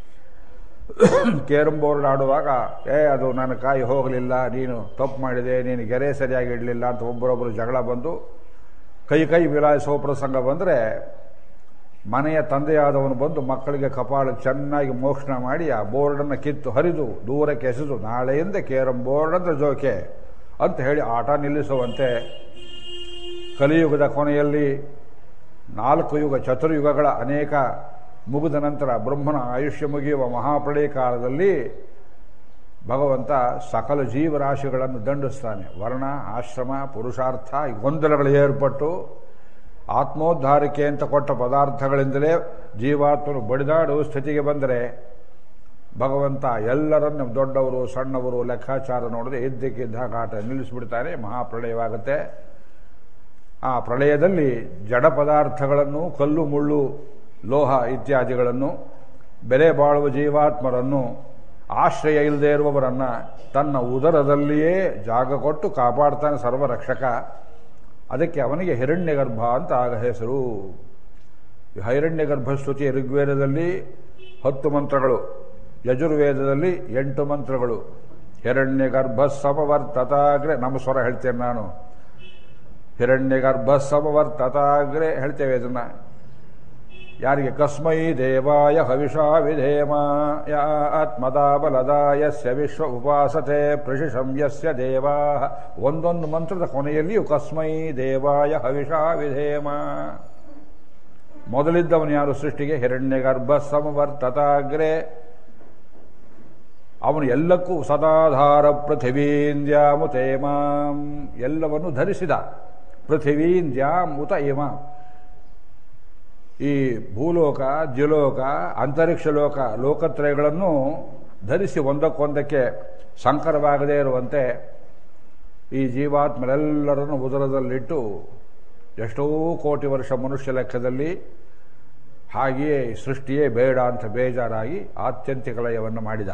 ಕೇರಂ ಬೋರ್ಡ್ ಆಡುವಾಗ ಏ ಅದು ನನ್ನ ಕಾಯಿ ಹೋಗಲಿಲ್ಲ ನೀನು ತಪ್ಪು ಮಾಡಿದೆ ನೀನು ಗೆರೆ ಸರಿಯಾಗಿ ಇಡಲಿಲ್ಲ ಅಂತ ಒಬ್ಬರೊಬ್ಬರು ಜಗಳ ಬಂದು ಕೈ ಕೈ ವಿಲಾಯಿಸೋ ಪ್ರಸಂಗ ಬಂದರೆ ಮನೆಯ ತಂದೆಯಾದವನು ಬಂದು ಮಕ್ಕಳಿಗೆ ಕಪಾಳ ಚೆನ್ನಾಗಿ ಮೋಕ್ಷಣ ಮಾಡಿ ಆ ಬೋರ್ಡನ್ನು ಕಿತ್ತು ಹರಿದು ದೂರಕ್ಕೆ ಎಸೆದು ನಾಳೆಯಿಂದ ಕೇರಂ ಬೋರ್ಡ್ ಅಂದ್ರೆ ಜೋಕೆ ಅಂತ ಹೇಳಿ ಆಟ ನಿಲ್ಲಿಸುವಂತೆ ಕಲಿಯುಗದ ಕೊನೆಯಲ್ಲಿ ನಾಲ್ಕು ಯುಗ ಚತುರ್ಯುಗಗಳ ಅನೇಕ ಮುಗಿದ ನಂತರ ಬ್ರಹ್ಮನ ಆಯುಷ್ಯ ಮುಗಿಯುವ ಮಹಾಪ್ರಳಯ ಕಾಲದಲ್ಲಿ ಭಗವಂತ ಸಕಲ ಜೀವರಾಶಿಗಳನ್ನು ದಂಡಿಸ್ತಾನೆ ವರ್ಣ ಆಶ್ರಮ ಪುರುಷಾರ್ಥ ಈ ಗೊಂದಲಗಳು ಏರ್ಪಟ್ಟು ಆತ್ಮೋದ್ಧಾರಕ್ಕೆ ಅಂತ ಕೊಟ್ಟ ಪದಾರ್ಥಗಳಿಂದಲೇ ಜೀವಾತ್ಮನು ಬಡಿದಾಡುವ ಸ್ಥಿತಿಗೆ ಬಂದರೆ ಭಗವಂತ ಎಲ್ಲರನ್ನು ದೊಡ್ಡವರು ಸಣ್ಣವರು ಲೆಕ್ಕಾಚಾರ ನೋಡದೆ ಇದ್ದಕ್ಕಿದ್ದಾಗ ಆಟ ನಿಲ್ಲಿಸಿಬಿಡ್ತಾನೆ ಮಹಾಪ್ರಳಯವಾಗುತ್ತೆ ಆ ಪ್ರಳಯದಲ್ಲಿ ಜಡ ಪದಾರ್ಥಗಳನ್ನು ಕಲ್ಲು ಮುಳ್ಳು ಲೋಹ ಇತ್ಯಾದಿಗಳನ್ನು ಬೆಲೆ ಬಾಳುವ ಜೀವಾತ್ಮರನ್ನು ಆಶ್ರಯ ಇಲ್ಲದೆ ಇರುವವರನ್ನ ತನ್ನ ಉದರದಲ್ಲಿಯೇ ಜಾಗ ಕೊಟ್ಟು ಕಾಪಾಡ್ತಾನೆ ಸರ್ವರಕ್ಷಕ ಅದಕ್ಕೆ ಅವನಿಗೆ ಹಿರಣ್ಯಗರ್ಭ ಅಂತ ಆಗ ಹೆಸರು ಹೈರಣ್ಯಗರ್ಭ ಸ್ತುತಿ ಋಗ್ವೇದದಲ್ಲಿ ಹತ್ತು ಮಂತ್ರಗಳು ಯಜುರ್ವೇದದಲ್ಲಿ ಎಂಟು ಮಂತ್ರಗಳು ಹಿರಣ್ಯಗರ್ಭ ಸಮವರ್ತತಾಗ್ರೆ ನಮ್ಮ ಸ್ವರ ಹೇಳ್ತೇನೆ ನಾನು ಹಿರಣ್ಯಗರ್ಭ ಸಮವರ್ತತಾಗ್ರೆ ಹೇಳ್ತೇವೆ ಇದನ್ನ ಯಾರಿಗೆ ಕಸ್ಮೈ ದೇವಾಯ ಹವಿಷಾ ವಿಧೇಮ ಯಾ ಆತ್ಮದಾ ಬಲದಾಯಸ್ಯ ವಿಶ್ವ ಉಪಾಸತೆ ಪ್ರಶಿಷಂ ಯಸ್ಯ ದೇವಾ ಒಂದೊಂದು ಮಂತ್ರದ ಕೊನೆಯಲ್ಲಿಯೂ ಕಸ್ಮೈ ದೇವಾಯ ಹವಿಷಾ ವಿಧೇಮ ಮೊದಲಿದ್ದವನು ಯಾರು ಸೃಷ್ಟಿಗೆ ಹಿರಣ್ಯಗರ್ಭ ಸಮವರ್ತತಾಗ್ರೆ ಅವನು ಎಲ್ಲಕ್ಕೂ ಸದಾಧಾರ ಪೃಥಿವೀಂದ್ಯಾಮುತೇಮಾಂ ಎಲ್ಲವನ್ನು ಧರಿಸಿದ ಪೃಥಿವೀಂದ್ಯಾಮುತ ಇಮ ಈ ಭೂಲೋಕ ದ್ಯುಲೋಕ ಅಂತರಿಕ್ಷ ಲೋಕ ಲೋಕತ್ರಯಗಳನ್ನು ಧರಿಸಿ ಒಂದಕ್ಕೊಂದಕ್ಕೆ ಸಂಕರವಾಗದೇ ಇರುವಂತೆ ಈ ಜೀವಾತ್ಮರೆಲ್ಲರನ್ನು ಉದರದಲ್ಲಿಟ್ಟು ಎಷ್ಟೋ ಕೋಟಿ ವರ್ಷ ಮನುಷ್ಯ ಲೆಕ್ಕದಲ್ಲಿ ಹಾಗೆಯೇ ಸೃಷ್ಟಿಯೇ ಬೇಡ ಅಂತ ಬೇಜಾರಾಗಿ ಆತ್ಯಂತಿಕ ಲಯವನ್ನು ಮಾಡಿದ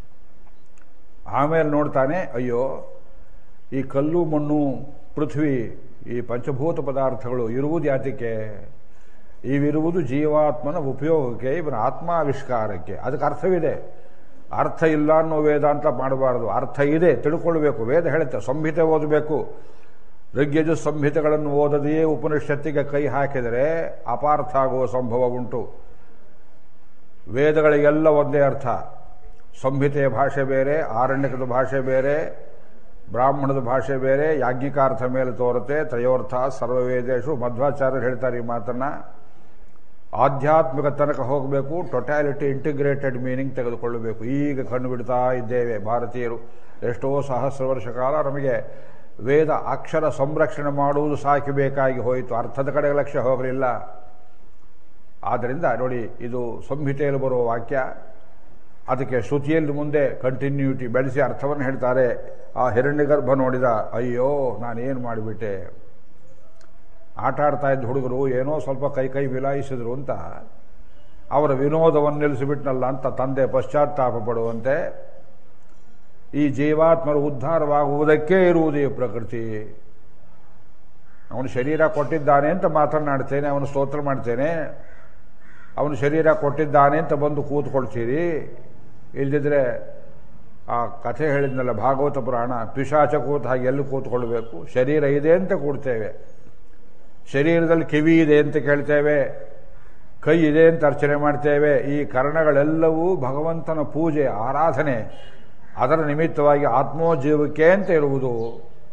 ಆಮೇಲೆ ನೋಡ್ತಾನೆ ಅಯ್ಯೋ ಈ ಕಲ್ಲು ಮಣ್ಣು ಪೃಥ್ವಿ ಈ ಪಂಚಭೂತ ಪದಾರ್ಥಗಳು ಇರುವುದು ಯಾತಕ್ಕೆ ಇವಿರುವುದು ಜೀವಾತ್ಮನ ಉಪಯೋಗಕ್ಕೆ ಇವನ ಆತ್ಮಾವಿಷ್ಕಾರಕ್ಕೆ ಅದಕ್ಕೆ ಅರ್ಥವಿದೆ ಅರ್ಥ ಇಲ್ಲ ಅನ್ನೋ ವೇದಾಂತ ಮಾಡಬಾರದು ಅರ್ಥ ಇದೆ ತಿಳ್ಕೊಳ್ಬೇಕು ವೇದ ಹೇಳುತ್ತೆ ಸಂಹಿತೆ ಓದಬೇಕು ಋಗ್ಯಜು ಸಂಹಿತೆಗಳನ್ನು ಓದದೆಯೇ ಉಪನಿಷತ್ತಿಗೆ ಕೈ ಹಾಕಿದರೆ ಅಪಾರ್ಥ ಆಗುವ ಸಂಭವ ಉಂಟು ವೇದಗಳಿಗೆಲ್ಲ ಒಂದೇ ಅರ್ಥ ಸಂಹಿತೆಯ ಭಾಷೆ ಬೇರೆ ಆರಣ್ಯಕದ ಭಾಷೆ ಬೇರೆ ಬ್ರಾಹ್ಮಣದ ಭಾಷೆ ಬೇರೆ ಯಾಜ್ಞಿಕಾರ್ಥ ಮೇಲೆ ತೋರುತ್ತೆ ತ್ರಯೋರ್ಥ ಸರ್ವವೇದೇಶು ಮಧ್ವಾಚಾರ್ಯರು ಹೇಳ್ತಾರೆ ಈ ಮಾತನ್ನ ಆಧ್ಯಾತ್ಮಿಕ ತನಕ ಹೋಗಬೇಕು ಟೊಟ್ಯಾಲಿಟಿ ಇಂಟಿಗ್ರೇಟೆಡ್ ಮೀನಿಂಗ್ ತೆಗೆದುಕೊಳ್ಳಬೇಕು ಈಗ ಕಣ್ಣು ಬಿಡ್ತಾ ಇದ್ದೇವೆ ಭಾರತೀಯರು ಎಷ್ಟೋ ಸಹಸ್ರ ವರ್ಷ ಕಾಲ ನಮಗೆ ವೇದ ಅಕ್ಷರ ಸಂರಕ್ಷಣೆ ಮಾಡುವುದು ಸಾಕಿ ಬೇಕಾಗಿ ಹೋಯಿತು ಅರ್ಥದ ಕಡೆಗೆ ಲಕ್ಷ್ಯ ಹೋಗಲಿಲ್ಲ ಆದ್ದರಿಂದ ನೋಡಿ ಇದು ಸಂಹಿತೆಯಲ್ಲಿ ಬರುವ ವಾಕ್ಯ ಅದಕ್ಕೆ ಶ್ರುತಿಯಲ್ಲಿ ಮುಂದೆ ಕಂಟಿನ್ಯೂಟಿ ಬೆಳೆಸಿ ಅರ್ಥವನ್ನು ಹೇಳ್ತಾರೆ ಆ ಹಿರಣ್ಯಗರ್ಭ ನೋಡಿದ ಅಯ್ಯೋ ನಾನೇನು ಮಾಡಿಬಿಟ್ಟೆ ಆಟ ಆಡ್ತಾ ಇದ್ದ ಹುಡುಗರು ಏನೋ ಸ್ವಲ್ಪ ಕೈ ಕೈ ವಿಲಾಯಿಸಿದ್ರು ಅಂತ ಅವರ ವಿನೋದವನ್ನು ನಿಲ್ಲಿಸಿಬಿಟ್ನಲ್ಲ ಅಂತ ತಂದೆ ಪಶ್ಚಾತ್ತಾಪ ಪಡುವಂತೆ ಈ ಜೀವಾತ್ಮರು ಉದ್ಧಾರವಾಗುವುದಕ್ಕೇ ಇರುವುದು ಈ ಪ್ರಕೃತಿ ಅವನು ಶರೀರ ಕೊಟ್ಟಿದ್ದಾನೆ ಅಂತ ಮಾತನಾಡ್ತೇನೆ ಅವನು ಸ್ತೋತ್ರ ಮಾಡ್ತೇನೆ ಅವನು ಶರೀರ ಕೊಟ್ಟಿದ್ದಾನೆ ಅಂತ ಬಂದು ಕೂತ್ಕೊಳ್ತೀರಿ ಇಲ್ದಿದ್ರೆ ಆ ಕಥೆ ಹೇಳಿದ್ನಲ್ಲ ಭಾಗವತ ಪುರಾಣ ಪಿಶಾಚ ಕೂತ ಹಾಗೆ ಎಲ್ಲಿ ಕೂತ್ಕೊಳ್ಬೇಕು ಶರೀರ ಇದೆ ಅಂತ ಕೂಡ್ತೇವೆ ಶರೀರದಲ್ಲಿ ಕಿವಿ ಇದೆ ಅಂತ ಕೇಳ್ತೇವೆ ಕೈ ಇದೆ ಅಂತ ಅರ್ಚನೆ ಮಾಡ್ತೇವೆ ಈ ಕರ್ಣಗಳೆಲ್ಲವೂ ಭಗವಂತನ ಪೂಜೆ ಆರಾಧನೆ ಅದರ ನಿಮಿತ್ತವಾಗಿ ಆತ್ಮೋಜೀವಕ್ಕೆ ಅಂತ ಇರುವುದು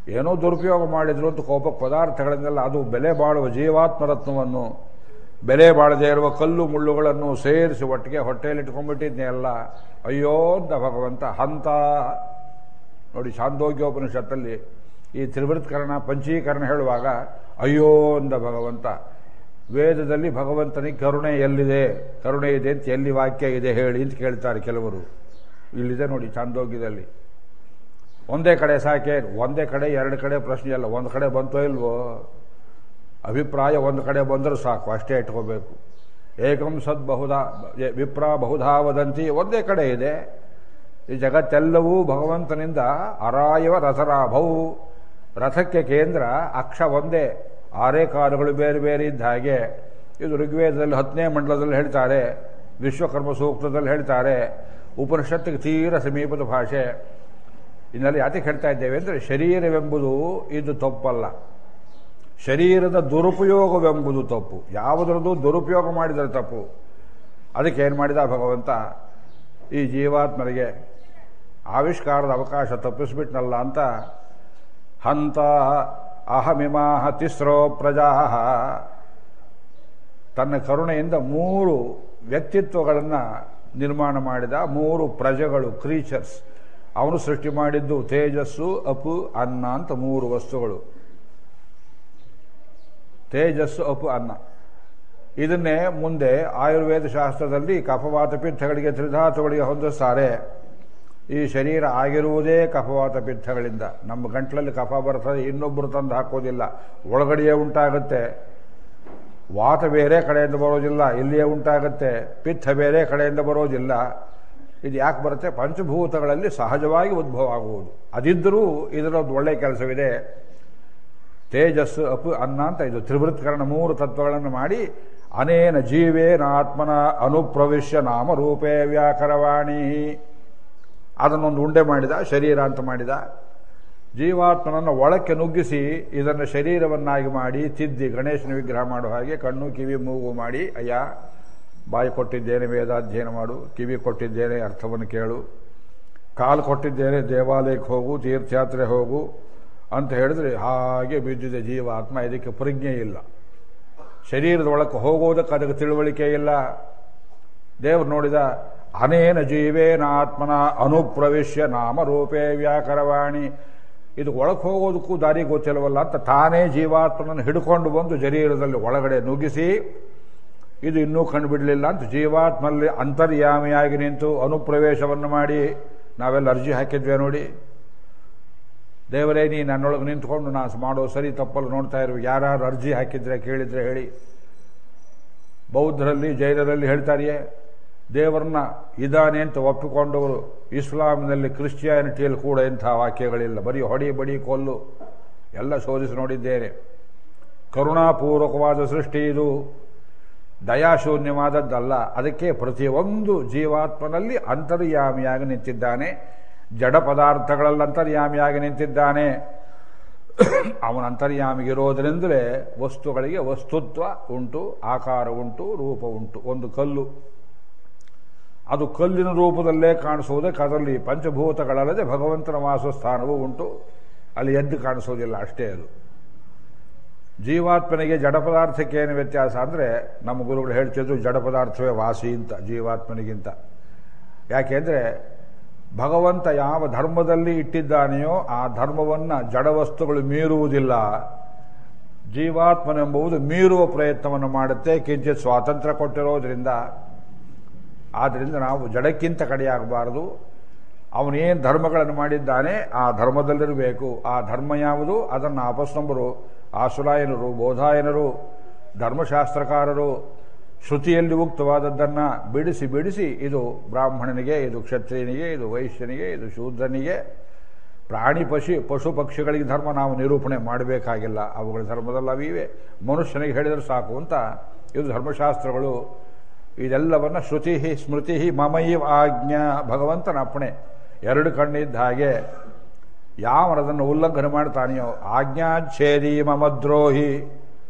ಏನೋ ದುರುಪಯೋಗ ಮಾಡಿದ್ರು ಅಂತ ಕೋಪ ಪದಾರ್ಥಗಳನ್ನೆಲ್ಲ ಅದು ಬೆಲೆ ಬಾಳುವ ಜೀವಾತ್ಮರತ್ನವನ್ನು ಬೆಲೆ ಬಾಳದೇ ಇರುವ ಕಲ್ಲು ಮುಳ್ಳುಗಳನ್ನು ಸೇರಿಸಿ ಒಟ್ಟಿಗೆ ಹೊಟ್ಟೆಯಲ್ಲಿ ಇಟ್ಕೊಂಡ್ಬಿಟ್ಟಿದ್ನೆ ಎಲ್ಲ ಅಯ್ಯೋ ಅಂತ ಭಗವಂತ ಹಂತ ನೋಡಿ ಛಾಂದೋಗ್ಯೋಪನಿಷತ್ತಲ್ಲಿ ಈ ತ್ರಿವೃತ್ಕರಣ ಪಂಚೀಕರಣ ಹೇಳುವಾಗ ಅಯ್ಯೋ ಅಂದ ಭಗವಂತ ವೇದದಲ್ಲಿ ಭಗವಂತನಿಗೆ ಕರುಣೆ ಎಲ್ಲಿದೆ ಕರುಣೆ ಇದೆ ಅಂತ ಎಲ್ಲಿ ವಾಕ್ಯ ಇದೆ ಹೇಳಿ ಅಂತ ಕೇಳ್ತಾರೆ ಕೆಲವರು ಇಲ್ಲಿದೆ ನೋಡಿ ಚಾಂದೋಗ್ಯದಲ್ಲಿ ಒಂದೇ ಕಡೆ ಸಾಕೆ ಒಂದೇ ಕಡೆ ಎರಡು ಕಡೆ ಪ್ರಶ್ನೆ ಅಲ್ಲ ಒಂದು ಕಡೆ ಬಂತೋ ಇಲ್ವೋ ಅಭಿಪ್ರಾಯ ಒಂದು ಕಡೆ ಬಂದರೂ ಸಾಕು ಅಷ್ಟೇ ಇಟ್ಕೋಬೇಕು ಏಕಂ ಸದ್ ಬಹುಧಾ ವಿಪ್ರ ಬಹುಧಾ ವದಂತಿ ಒಂದೇ ಕಡೆ ಇದೆ ಈ ಜಗತ್ತೆಲ್ಲವೂ ಭಗವಂತನಿಂದ ಅರಾಯವ ರಥರಾಭವು ರಥಕ್ಕೆ ಕೇಂದ್ರ ಅಕ್ಷ ಒಂದೇ ಆರೇ ಕಾರುಗಳು ಬೇರೆ ಬೇರೆ ಇದ್ದ ಹಾಗೆ ಇದು ಋಗ್ವೇದದಲ್ಲಿ ಹತ್ತನೇ ಮಂಡಲದಲ್ಲಿ ಹೇಳ್ತಾರೆ ವಿಶ್ವಕರ್ಮ ಸೂಕ್ತದಲ್ಲಿ ಹೇಳ್ತಾರೆ ಉಪನಿಷತ್ತಿಗೆ ತೀರ ಸಮೀಪದ ಭಾಷೆ ಇನ್ನಲ್ಲಿ ಯಾತಕ್ಕೆ ಹೇಳ್ತಾ ಇದ್ದೇವೆ ಅಂದರೆ ಶರೀರವೆಂಬುದು ಇದು ತಪ್ಪಲ್ಲ ಶರೀರದ ದುರುಪಯೋಗವೆಂಬುದು ತಪ್ಪು ಯಾವುದರದ್ದು ದುರುಪಯೋಗ ಮಾಡಿದರೆ ತಪ್ಪು ಅದಕ್ಕೆ ಏನು ಮಾಡಿದ ಭಗವಂತ ಈ ಜೀವಾತ್ಮರಿಗೆ ಆವಿಷ್ಕಾರದ ಅವಕಾಶ ತಪ್ಪಿಸ್ಬಿಟ್ನಲ್ಲ ಅಂತ ಹಂತ ಅಹಮಿಮಾಹ ತಿಸ್ರೋ ಪ್ರಜಾ ತನ್ನ ಕರುಣೆಯಿಂದ ಮೂರು ವ್ಯಕ್ತಿತ್ವಗಳನ್ನು ನಿರ್ಮಾಣ ಮಾಡಿದ ಮೂರು ಪ್ರಜೆಗಳು ಕ್ರೀಚರ್ಸ್ ಅವನು ಸೃಷ್ಟಿ ಮಾಡಿದ್ದು ತೇಜಸ್ಸು ಅಪು ಅನ್ನ ಅಂತ ಮೂರು ವಸ್ತುಗಳು ತೇಜಸ್ಸು ಅಪು ಅನ್ನ ಇದನ್ನೇ ಮುಂದೆ ಆಯುರ್ವೇದ ಶಾಸ್ತ್ರದಲ್ಲಿ ಕಫವಾತ ಪಿತ್ತಗಳಿಗೆ ತ್ರಿಧಾತುಗಳಿಗೆ ಹೊಂದಿಸ್ತಾರೆ ಈ ಶರೀರ ಆಗಿರುವುದೇ ಕಫವಾತ ಪಿತ್ತಗಳಿಂದ ನಮ್ಮ ಗಂಟ್ಲಲ್ಲಿ ಕಫ ಬರ್ತದೆ ಇನ್ನೊಬ್ಬರು ತಂದು ಹಾಕೋದಿಲ್ಲ ಒಳಗಡೆಯೇ ಉಂಟಾಗುತ್ತೆ ವಾತ ಬೇರೆ ಕಡೆಯಿಂದ ಬರೋದಿಲ್ಲ ಇಲ್ಲಿಯೇ ಉಂಟಾಗುತ್ತೆ ಪಿತ್ತ ಬೇರೆ ಕಡೆಯಿಂದ ಬರೋದಿಲ್ಲ ಇದು ಯಾಕೆ ಬರುತ್ತೆ ಪಂಚಭೂತಗಳಲ್ಲಿ ಸಹಜವಾಗಿ ಉದ್ಭವ ಆಗುವುದು ಅದಿದ್ದರೂ ಇದರದ್ದು ಒಳ್ಳೆಯ ಕೆಲಸವಿದೆ ತೇಜಸ್ಸು ಅಪು ಅನ್ನ ಅಂತ ಇದು ತ್ರಿವೃತ್ಕರಣ ಮೂರು ತತ್ವಗಳನ್ನು ಮಾಡಿ ಅನೇನ ಜೀವೇನಾತ್ಮನ ಅನುಪ್ರವಿಶ್ಯ ನಾಮರೂಪೇ ವ್ಯಾಕರವಾಣಿ ಅದನ್ನೊಂದು ಉಂಡೆ ಮಾಡಿದ ಶರೀರ ಅಂತ ಮಾಡಿದ ಜೀವಾತ್ಮನನ್ನು ಒಳಕ್ಕೆ ನುಗ್ಗಿಸಿ ಇದನ್ನು ಶರೀರವನ್ನಾಗಿ ಮಾಡಿ ತಿದ್ದಿ ಗಣೇಶನ ವಿಗ್ರಹ ಮಾಡುವ ಹಾಗೆ ಕಣ್ಣು ಕಿವಿ ಮೂಗು ಮಾಡಿ ಅಯ್ಯ ಬಾಯಿ ಕೊಟ್ಟಿದ್ದೇನೆ ವೇದಾಧ್ಯಯನ ಮಾಡು ಕಿವಿ ಕೊಟ್ಟಿದ್ದೇನೆ ಅರ್ಥವನ್ನು ಕೇಳು ಕಾಲು ಕೊಟ್ಟಿದ್ದೇನೆ ದೇವಾಲಯಕ್ಕೆ ಹೋಗು ತೀರ್ಥಯಾತ್ರೆ ಹೋಗು ಅಂತ ಹೇಳಿದ್ರೆ ಹಾಗೆ ಬಿದ್ದಿದೆ ಜೀವಾತ್ಮ ಇದಕ್ಕೆ ಪ್ರಜ್ಞೆ ಇಲ್ಲ ಶರೀರದ ಒಳಕ್ಕೆ ಹೋಗೋದಕ್ಕೆ ಅದಕ್ಕೆ ತಿಳುವಳಿಕೆ ಇಲ್ಲ ದೇವರು ನೋಡಿದ ಅನೇನ ಜೀವೇನ ಆತ್ಮನ ಅನುಪ್ರವಿಶ್ಯ ನಾಮರೂಪೇ ವ್ಯಾಕರವಾಣಿ ಇದು ಒಳಗೆ ಹೋಗೋದಕ್ಕೂ ದಾರಿ ಗೊತ್ತಿಲ್ಲವಲ್ಲ ಅಂತ ತಾನೇ ಜೀವಾತ್ಮನನ್ನು ಹಿಡ್ಕೊಂಡು ಬಂದು ಶರೀರದಲ್ಲಿ ಒಳಗಡೆ ನುಗ್ಗಿಸಿ ಇದು ಇನ್ನೂ ಕಂಡುಬಿಡಲಿಲ್ಲ ಅಂತ ಜೀವಾತ್ಮಲ್ಲಿ ಅಂತರ್ಯಾಮಿಯಾಗಿ ನಿಂತು ಅನುಪ್ರವೇಶವನ್ನು ಮಾಡಿ ನಾವೆಲ್ಲ ಅರ್ಜಿ ಹಾಕಿದ್ವಿ ನೋಡಿ ದೇವರೇ ನೀ ನನ್ನೊಳಗೆ ನಿಂತ್ಕೊಂಡು ನಾನು ಮಾಡೋ ಸರಿ ತಪ್ಪಲು ನೋಡ್ತಾ ಇರುವ ಯಾರು ಅರ್ಜಿ ಹಾಕಿದ್ರೆ ಕೇಳಿದ್ರೆ ಹೇಳಿ ಬೌದ್ಧರಲ್ಲಿ ಜೈನರಲ್ಲಿ ಹೇಳ್ತಾರೆಯೇ ದೇವರನ್ನ ಇದಾನೆ ಅಂತ ಒಪ್ಪಿಕೊಂಡವರು ಇಸ್ಲಾಂನಲ್ಲಿ ಕ್ರಿಶ್ಚಿಯಾನಿಟಿಯಲ್ಲಿ ಕೂಡ ಇಂಥ ವಾಕ್ಯಗಳಿಲ್ಲ ಬರೀ ಹೊಡಿ ಬಡಿ ಕೊಲ್ಲು ಎಲ್ಲ ಶೋಧಿಸಿ ನೋಡಿದ್ದೇನೆ ಕರುಣಾಪೂರ್ವಕವಾದ ಸೃಷ್ಟಿ ಇದು ದಯಾಶೂನ್ಯವಾದದ್ದಲ್ಲ ಅದಕ್ಕೆ ಪ್ರತಿಯೊಂದು ಜೀವಾತ್ಮನಲ್ಲಿ ಅಂತರ್ಯಾಮಿಯಾಗಿ ನಿಂತಿದ್ದಾನೆ ಜಡ ಪದಾರ್ಥಗಳಲ್ಲಿ ಅಂತರ್ಯಾಮಿಯಾಗಿ ನಿಂತಿದ್ದಾನೆ ಅವನ ಅಂತರ್ಯಾಮಿಗಿರೋದರಿಂದಲೇ ವಸ್ತುಗಳಿಗೆ ವಸ್ತುತ್ವ ಉಂಟು ಆಕಾರ ಉಂಟು ರೂಪ ಉಂಟು ಒಂದು ಕಲ್ಲು ಅದು ಕಲ್ಲಿನ ರೂಪದಲ್ಲೇ ಕಾಣಿಸುವುದಕ್ಕೆ ಅದರಲ್ಲಿ ಪಂಚಭೂತಗಳಲ್ಲದೆ ಭಗವಂತನ ವಾಸಸ್ಥಾನವೂ ಉಂಟು ಅಲ್ಲಿ ಎದ್ದು ಕಾಣಿಸೋದಿಲ್ಲ ಅಷ್ಟೇ ಅದು ಜೀವಾತ್ಮನಿಗೆ ಜಡ ಪದಾರ್ಥಕ್ಕೆ ಏನು ವ್ಯತ್ಯಾಸ ಅಂದರೆ ನಮ್ಮ ಗುರುಗಳು ಹೇಳ್ತಿದ್ರು ಜಡ ಪದಾರ್ಥವೇ ವಾಸಿ ಅಂತ ಜೀವಾತ್ಮನಿಗಿಂತ ಯಾಕೆಂದರೆ ಭಗವಂತ ಯಾವ ಧರ್ಮದಲ್ಲಿ ಇಟ್ಟಿದ್ದಾನೆಯೋ ಆ ಧರ್ಮವನ್ನು ಜಡವಸ್ತುಗಳು ಮೀರುವುದಿಲ್ಲ ಜೀವಾತ್ಮನೆಂಬುದು ಮೀರುವ ಪ್ರಯತ್ನವನ್ನು ಮಾಡುತ್ತೆ ಕಿಂಚಿತ್ ಸ್ವಾತಂತ್ರ್ಯ ಕೊಟ್ಟಿರೋದ್ರಿಂದ ಆದ್ದರಿಂದ ನಾವು ಜಡಕ್ಕಿಂತ ಕಡೆಯಾಗಬಾರದು ಅವನೇನು ಧರ್ಮಗಳನ್ನು ಮಾಡಿದ್ದಾನೆ ಆ ಧರ್ಮದಲ್ಲಿರಬೇಕು ಆ ಧರ್ಮ ಯಾವುದು ಅದನ್ನು ಅಪಸ್ತಂಭರು ಆಸುಲಾಯನರು ಬೋಧಾಯನರು ಧರ್ಮಶಾಸ್ತ್ರಕಾರರು ಶ್ರುತಿಯಲ್ಲಿ ಉಕ್ತವಾದದ್ದನ್ನು ಬಿಡಿಸಿ ಬಿಡಿಸಿ ಇದು ಬ್ರಾಹ್ಮಣನಿಗೆ ಇದು ಕ್ಷತ್ರಿಯನಿಗೆ ಇದು ವೈಶ್ಯನಿಗೆ ಇದು ಶೂದ್ರನಿಗೆ ಪ್ರಾಣಿ ಪಶು ಪಶು ಪಕ್ಷಿಗಳಿಗೆ ಧರ್ಮ ನಾವು ನಿರೂಪಣೆ ಮಾಡಬೇಕಾಗಿಲ್ಲ ಅವುಗಳ ಧರ್ಮದಲ್ಲಿ ಅವಿವೆ ಮನುಷ್ಯನಿಗೆ ಹೇಳಿದರೆ ಸಾಕು ಅಂತ ಇದು ಧರ್ಮಶಾಸ್ತ್ರಗಳು ಇದೆಲ್ಲವನ್ನ ಶ್ರುತಿ ಸ್ಮೃತಿ ಮಮೈವ ಆಜ್ಞಾ ಭಗವಂತನ ಅಪ್ಪಣೆ ಎರಡು ಕಣ್ಣಿದ್ದ ಹಾಗೆ ಯಾವನದನ್ನು ಉಲ್ಲಂಘನೆ ಮಾಡ್ತಾನೆಯೋ ಆಜ್ಞಾಚ್ಛೇದಿ ಮಮದ್ರೋಹಿ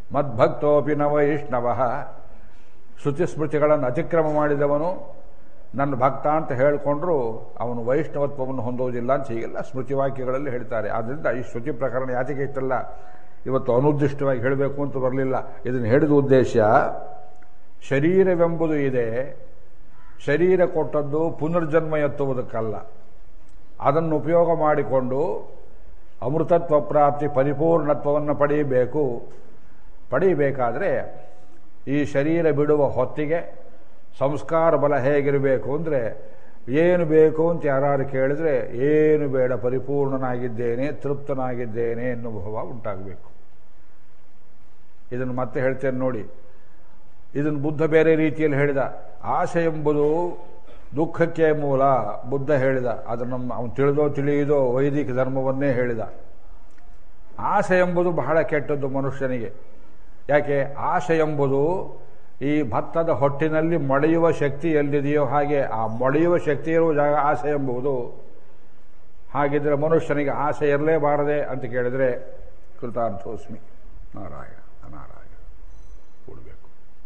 ಮದ್ಭಕ್ತೋಪಿ ನ ವೈಷ್ಣವ ಶ್ರುತಿ ಸ್ಮೃತಿಗಳನ್ನು ಅತಿಕ್ರಮ ಮಾಡಿದವನು ನನ್ನ ಭಕ್ತ ಅಂತ ಹೇಳಿಕೊಂಡ್ರು ಅವನು ವೈಷ್ಣವತ್ವವನ್ನು ಹೊಂದೋದಿಲ್ಲ ಅಂತ ಹೀಗೆಲ್ಲ ಸ್ಮೃತಿ ವಾಕ್ಯಗಳಲ್ಲಿ ಹೇಳ್ತಾರೆ ಆದ್ದರಿಂದ ಈ ಶ್ರುತಿ ಪ್ರಕರಣ ಯಾತಿಗೆ ಇಷ್ಟಲ್ಲ ಇವತ್ತು ಅನುದಿಷ್ಟವಾಗಿ ಹೇಳಬೇಕು ಅಂತ ಬರಲಿಲ್ಲ ಇದನ್ನು ಹೇಳಿದ ಉದ್ದೇಶ ಶರೀರವೆಂಬುದು ಇದೆ ಶರೀರ ಕೊಟ್ಟದ್ದು ಪುನರ್ಜನ್ಮ ಎತ್ತುವುದಕ್ಕಲ್ಲ ಅದನ್ನು ಉಪಯೋಗ ಮಾಡಿಕೊಂಡು ಅಮೃತತ್ವ ಪ್ರಾಪ್ತಿ ಪರಿಪೂರ್ಣತ್ವವನ್ನು ಪಡೆಯಬೇಕು ಪಡೆಯಬೇಕಾದ್ರೆ ಈ ಶರೀರ ಬಿಡುವ ಹೊತ್ತಿಗೆ ಸಂಸ್ಕಾರ ಬಲ ಹೇಗಿರಬೇಕು ಅಂದರೆ ಏನು ಬೇಕು ಅಂತ ಯಾರು ಕೇಳಿದ್ರೆ ಏನು ಬೇಡ ಪರಿಪೂರ್ಣನಾಗಿದ್ದೇನೆ ತೃಪ್ತನಾಗಿದ್ದೇನೆ ಎನ್ನುವ ಭಾವ ಉಂಟಾಗಬೇಕು ಇದನ್ನು ಮತ್ತೆ ಹೇಳ್ತೇನೆ ನೋಡಿ ಇದನ್ನು ಬುದ್ಧ ಬೇರೆ ರೀತಿಯಲ್ಲಿ ಹೇಳಿದ ಆಸೆ ಎಂಬುದು ದುಃಖಕ್ಕೆ ಮೂಲ ಬುದ್ಧ ಹೇಳಿದ ಅದನ್ನು ಅವನು ತಿಳಿದೋ ತಿಳಿಯದೋ ವೈದಿಕ ಧರ್ಮವನ್ನೇ ಹೇಳಿದ ಆಸೆ ಎಂಬುದು ಬಹಳ ಕೆಟ್ಟದ್ದು ಮನುಷ್ಯನಿಗೆ ಯಾಕೆ ಆಸೆ ಎಂಬುದು ಈ ಭತ್ತದ ಹೊಟ್ಟಿನಲ್ಲಿ ಮೊಳೆಯುವ ಶಕ್ತಿ ಎಲ್ಲಿದೆಯೋ ಹಾಗೆ ಆ ಮೊಳೆಯುವ ಶಕ್ತಿ ಇರುವ ಜಾಗ ಆಸೆ ಎಂಬುದು ಹಾಗಿದ್ರೆ ಮನುಷ್ಯನಿಗೆ ಆಸೆ ಇರಲೇಬಾರದೆ ಅಂತ ಕೇಳಿದ್ರೆ ಕೃತಾರ್ಥೋಸ್ಮಿ ನಾರಾಯಣ ನಾರಾಯಣ ಕೊಡಬೇಕು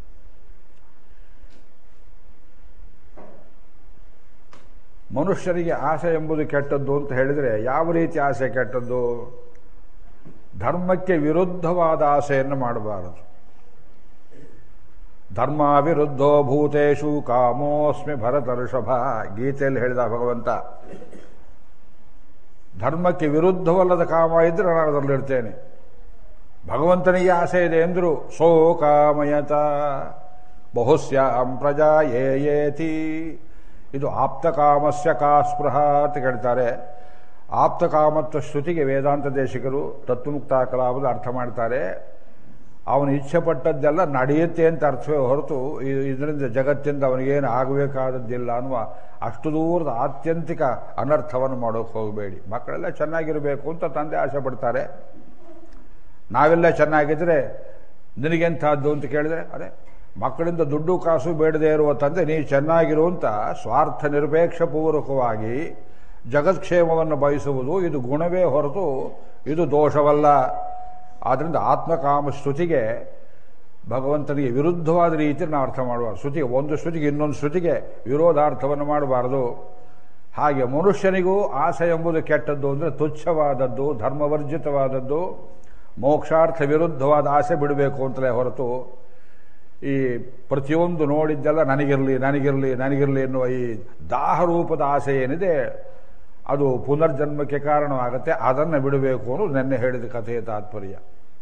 ಮನುಷ್ಯನಿಗೆ ಆಸೆ ಎಂಬುದು ಕೆಟ್ಟದ್ದು ಅಂತ ಹೇಳಿದರೆ ಯಾವ ರೀತಿ ಆಸೆ ಕೆಟ್ಟದ್ದು ಧರ್ಮಕ್ಕೆ ವಿರುದ್ಧವಾದ ಆಸೆಯನ್ನು ಮಾಡಬಾರದು ಧರ್ಮ ವಿರುದ್ಧೋ ಭೂತೇಶು ಕಾಮೋಸ್ಮಿ ಭರತ ಋಷಭ ಗೀತೆಯಲ್ಲಿ ಹೇಳಿದ ಭಗವಂತ ಧರ್ಮಕ್ಕೆ ವಿರುದ್ಧವಲ್ಲದ ಕಾಮ ಇದ್ರೆ ನಾನು ಅದರಲ್ಲಿರ್ತೇನೆ ಭಗವಂತನಿಗೆ ಆಸೆ ಇದೆ ಎಂದರು ಸೋ ಕಾಮಯತ ಬಹುಸ್ಯಾಂ ಪ್ರಜಾ ಯೇ ಯೇತಿ ಇದು ಆಪ್ತಕಾಮಸ್ಯ ಕಾ ಸ್ಪೃಹ ಅಂತ ಕೇಳ್ತಾರೆ ಆಪ್ತಕಾಮತ್ವ ಶ್ರುತಿಗೆ ವೇದಾಂತ ದೇಶಿಕರು ತತ್ವಮುಕ್ತ ಕಲಾಪದ ಅರ್ಥ ಮಾಡ್ತಾರೆ ಅವನು ಇಚ್ಛೆ ಪಟ್ಟದ್ದೆಲ್ಲ ನಡೆಯುತ್ತೆ ಅಂತ ಅರ್ಥವೇ ಹೊರತು ಇದರಿಂದ ಜಗತ್ತಿಂದ ಅವನಿಗೇನು ಆಗಬೇಕಾದದ್ದಿಲ್ಲ ಅನ್ನುವ ಅಷ್ಟು ದೂರದ ಆತ್ಯಂತಿಕ ಅನರ್ಥವನ್ನು ಮಾಡೋಕೆ ಹೋಗಬೇಡಿ ಮಕ್ಕಳೆಲ್ಲ ಚೆನ್ನಾಗಿರಬೇಕು ಅಂತ ತಂದೆ ಆಸೆ ಪಡ್ತಾರೆ ನಾವೆಲ್ಲ ಚೆನ್ನಾಗಿದ್ರೆ ನಿನಗೆಂಥದ್ದು ಅಂತ ಕೇಳಿದ್ರೆ ಅದೇ ಮಕ್ಕಳಿಂದ ದುಡ್ಡು ಕಾಸು ಬೇಡದೇ ಇರುವ ತಂದೆ ನೀ ಚೆನ್ನಾಗಿರುವಂತ ಸ್ವಾರ್ಥ ನಿರಪೇಕ್ಷ ಪೂರ್ವಕವಾಗಿ ಜಗತ್ಕ್ಷೇಮವನ್ನು ಬಯಸುವುದು ಇದು ಗುಣವೇ ಹೊರತು ಇದು ದೋಷವಲ್ಲ ಆದ್ದರಿಂದ ಆತ್ಮಕಾಮ ಶ್ರುತಿಗೆ ಭಗವಂತನಿಗೆ ವಿರುದ್ಧವಾದ ರೀತಿಯಲ್ಲಿ ನಾವು ಅರ್ಥ ಮಾಡಬಾರ್ದು ಶ್ರುತಿಗೆ ಒಂದು ಶ್ರುತಿಗೆ ಇನ್ನೊಂದು ಶ್ರುತಿಗೆ ವಿರೋಧಾರ್ಥವನ್ನು ಮಾಡಬಾರದು ಹಾಗೆ ಮನುಷ್ಯನಿಗೂ ಆಸೆ ಎಂಬುದು ಕೆಟ್ಟದ್ದು ಅಂದರೆ ತುಚ್ಛವಾದದ್ದು ಧರ್ಮವರ್ಜಿತವಾದದ್ದು ಮೋಕ್ಷಾರ್ಥ ವಿರುದ್ಧವಾದ ಆಸೆ ಬಿಡಬೇಕು ಅಂತಲೇ ಹೊರತು ಈ ಪ್ರತಿಯೊಂದು ನೋಡಿದ್ದೆಲ್ಲ ನನಗಿರಲಿ ನನಗಿರಲಿ ನನಗಿರಲಿ ಎನ್ನುವ ಈ ದಾಹರೂಪದ ಆಸೆ ಏನಿದೆ ಅದು ಪುನರ್ಜನ್ಮಕ್ಕೆ ಕಾರಣವಾಗುತ್ತೆ ಅದನ್ನು ಬಿಡಬೇಕು ಅನ್ನೋದು ನೆನ್ನೆ ಹೇಳಿದ ಕಥೆಯ ತಾತ್ಪರ್ಯ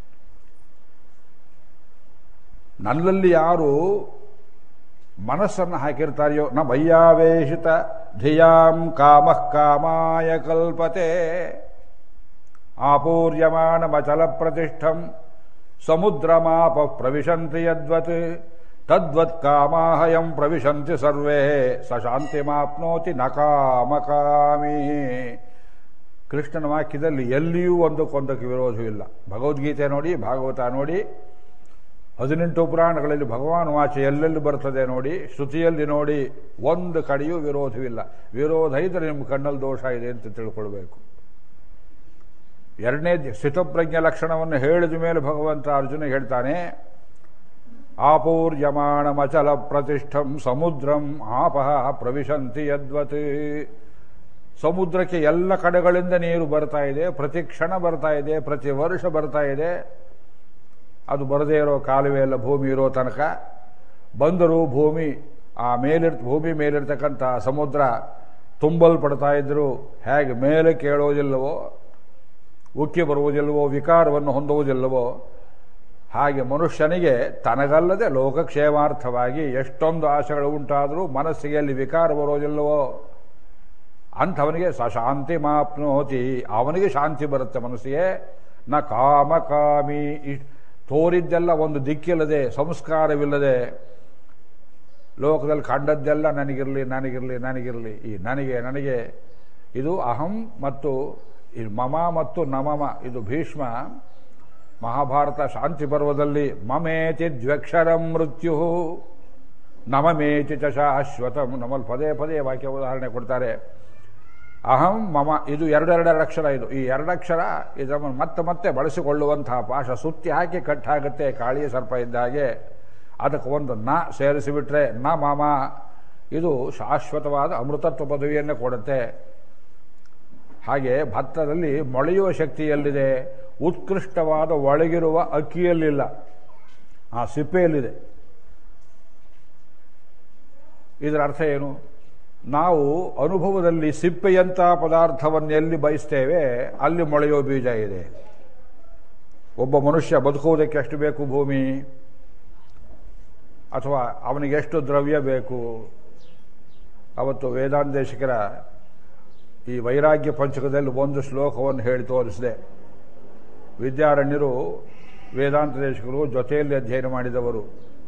ನನ್ನಲ್ಲಿ ಯಾರು ಮನಸ್ಸನ್ನು ಹಾಕಿರ್ತಾರೆಯೋ ನ ಭಯ್ಯಾವೇಶಿತ ಧಿಯಾಂ ಕಾಮಃ ಕಾಮಾಯ ಕಲ್ಪತೆ ಆಪೂರ್ಯಮಾಣಮಚಲ ಪ್ರತಿಷ್ಠಂ ಸಮುದ್ರಮಾಪ ಪ್ರವಿಶಂತಿ ಯದ್ವತ್ ತದ್ವತ್ ಕಾಮಾಹಯಂ ಪ್ರವಿಶಂತಿ ಸರ್ವೇ ಸ ಶಾಂತಿಮಾಪ್ನೋತಿ ನ ಕಾಮಕಾಮಿ ಕೃಷ್ಣನ ವಾಕ್ಯದಲ್ಲಿ ಎಲ್ಲಿಯೂ ಒಂದಕ್ಕೊಂದಕ್ಕೆ ವಿರೋಧವಿಲ್ಲ ಭಗವದ್ಗೀತೆ ನೋಡಿ ಭಾಗವತ ನೋಡಿ ಹದಿನೆಂಟು ಪುರಾಣಗಳಲ್ಲಿ ಭಗವಾನ್ ವಾಚ ಎಲ್ಲೆಲ್ಲಿ ಬರ್ತದೆ ನೋಡಿ ಶ್ರುತಿಯಲ್ಲಿ ನೋಡಿ ಒಂದು ಕಡೆಯೂ ವಿರೋಧವಿಲ್ಲ ವಿರೋಧ ಇದ್ರೆ ನಿಮ್ಮ ಕಣ್ಣಲ್ಲಿ ದೋಷ ಇದೆ ಅಂತ ತಿಳ್ಕೊಳ್ಬೇಕು ಎರಡನೇ ಸ್ಥಿತಪ್ರಜ್ಞ ಲಕ್ಷಣವನ್ನು ಹೇಳಿದ ಮೇಲೆ ಭಗವಂತ ಅರ್ಜುನ ಹೇಳ್ತಾನೆ ಆಪೂರ್ಯಮಾಣಮಚಲ ಪ್ರತಿಷ್ಠಂ ಸಮುದ್ರಂ ಆಪಹ ಪ್ರವಿಶಂತಿ ಯದ್ವತ್ ಸಮುದ್ರಕ್ಕೆ ಎಲ್ಲ ಕಡೆಗಳಿಂದ ನೀರು ಬರ್ತಾ ಇದೆ ಪ್ರತಿ ಕ್ಷಣ ಬರ್ತಾ ಇದೆ ಪ್ರತಿ ವರ್ಷ ಬರ್ತಾ ಇದೆ ಅದು ಬರದೇ ಇರೋ ಕಾಲುವೆ ಎಲ್ಲ ಭೂಮಿ ಇರೋ ತನಕ ಬಂದರೂ ಭೂಮಿ ಆ ಮೇಲಿರ್ ಭೂಮಿ ಮೇಲಿರ್ತಕ್ಕಂಥ ಸಮುದ್ರ ತುಂಬಲ್ಪಡ್ತಾ ಇದ್ರು ಹೇಗೆ ಮೇಲೆ ಕೇಳೋದಿಲ್ಲವೋ ಉಕ್ಕಿ ಬರುವುದಿಲ್ಲವೋ ವಿಕಾರವನ್ನು ಹೊಂದುವುದಿಲ್ಲವೋ ಹಾಗೆ ಮನುಷ್ಯನಿಗೆ ತನಗಲ್ಲದೆ ಲೋಕಕ್ಷೇಮಾರ್ಥವಾಗಿ ಎಷ್ಟೊಂದು ಆಸೆಗಳು ಉಂಟಾದರೂ ಮನಸ್ಸಿಗೆ ಅಲ್ಲಿ ವಿಕಾರ ಬರೋದಿಲ್ಲವೋ ಅಂಥವನಿಗೆ ಸಶಾಂತಿ ಮಾಪ್ನೋತಿ ಅವನಿಗೆ ಶಾಂತಿ ಬರುತ್ತೆ ಮನಸ್ಸಿಗೆ ನ ಕಾಮ ಕಾಮಿ ತೋರಿದ್ದೆಲ್ಲ ಒಂದು ದಿಕ್ಕಿಲ್ಲದೆ ಸಂಸ್ಕಾರವಿಲ್ಲದೆ ಲೋಕದಲ್ಲಿ ಕಂಡದ್ದೆಲ್ಲ ನನಗಿರಲಿ ನನಗಿರಲಿ ನನಗಿರಲಿ ಈ ನನಗೆ ನನಗೆ ಇದು ಅಹಂ ಮತ್ತು ಈ ಮಮ ಮತ್ತು ನಮಮ ಇದು ಭೀಷ್ಮ ಮಹಾಭಾರತ ಶಾಂತಿ ಪರ್ವದಲ್ಲಿ ಮಮೇತಿ ದ್ವಕ್ಷರ ಮೃತ್ಯು ನಮಮೇತಿ ಚ ಶಾಶ್ವತಂ ನಮ್ಮಲ್ಲಿ ಪದೇ ಪದೇ ವಾಕ್ಯ ಉದಾಹರಣೆ ಕೊಡ್ತಾರೆ ಅಹಂ ಮಮ ಇದು ಎರಡೆರಡರ ಅಕ್ಷರ ಇದು ಈ ಎರಡಕ್ಷರ ಇದನ್ನು ಮತ್ತೆ ಮತ್ತೆ ಬಳಸಿಕೊಳ್ಳುವಂತಹ ಪಾಶ ಸುತ್ತಿ ಹಾಕಿ ಕಟ್ಟಾಗುತ್ತೆ ಕಾಳಿಯ ಸರ್ಪ ಇದ್ದ ಹಾಗೆ ಅದಕ್ಕೆ ಒಂದು ನ ಸೇರಿಸಿಬಿಟ್ರೆ ನ ಮಮ ಇದು ಶಾಶ್ವತವಾದ ಅಮೃತತ್ವ ಪದವಿಯನ್ನೇ ಕೊಡುತ್ತೆ ಹಾಗೆ ಭತ್ತದಲ್ಲಿ ಮೊಳೆಯುವ ಶಕ್ತಿ ಎಲ್ಲಿದೆ ಉತ್ಕೃಷ್ಟವಾದ ಒಳಗಿರುವ ಅಕ್ಕಿಯಲ್ಲಿಲ್ಲ ಆ ಸಿಪ್ಪೆಯಲ್ಲಿದೆ ಇದರ ಅರ್ಥ ಏನು ನಾವು ಅನುಭವದಲ್ಲಿ ಸಿಪ್ಪೆಯಂಥ ಪದಾರ್ಥವನ್ನು ಎಲ್ಲಿ ಬಯಸ್ತೇವೆ ಅಲ್ಲಿ ಮೊಳೆಯೋ ಬೀಜ ಇದೆ ಒಬ್ಬ ಮನುಷ್ಯ ಬದುಕುವುದಕ್ಕೆ ಎಷ್ಟು ಬೇಕು ಭೂಮಿ ಅಥವಾ ಅವನಿಗೆ ಎಷ್ಟು ದ್ರವ್ಯ ಬೇಕು ಅವತ್ತು ವೇದಾಂತೇಶಕರ ಈ ವೈರಾಗ್ಯ ಪಂಚಕದಲ್ಲಿ ಒಂದು ಶ್ಲೋಕವನ್ನು ಹೇಳಿ ತೋರಿಸಿದೆ ವಿದ್ಯಾರಣ್ಯರು ವೇದಾಂತ ದೇಶಕರು ಜೊತೆಯಲ್ಲಿ ಅಧ್ಯಯನ ಮಾಡಿದವರು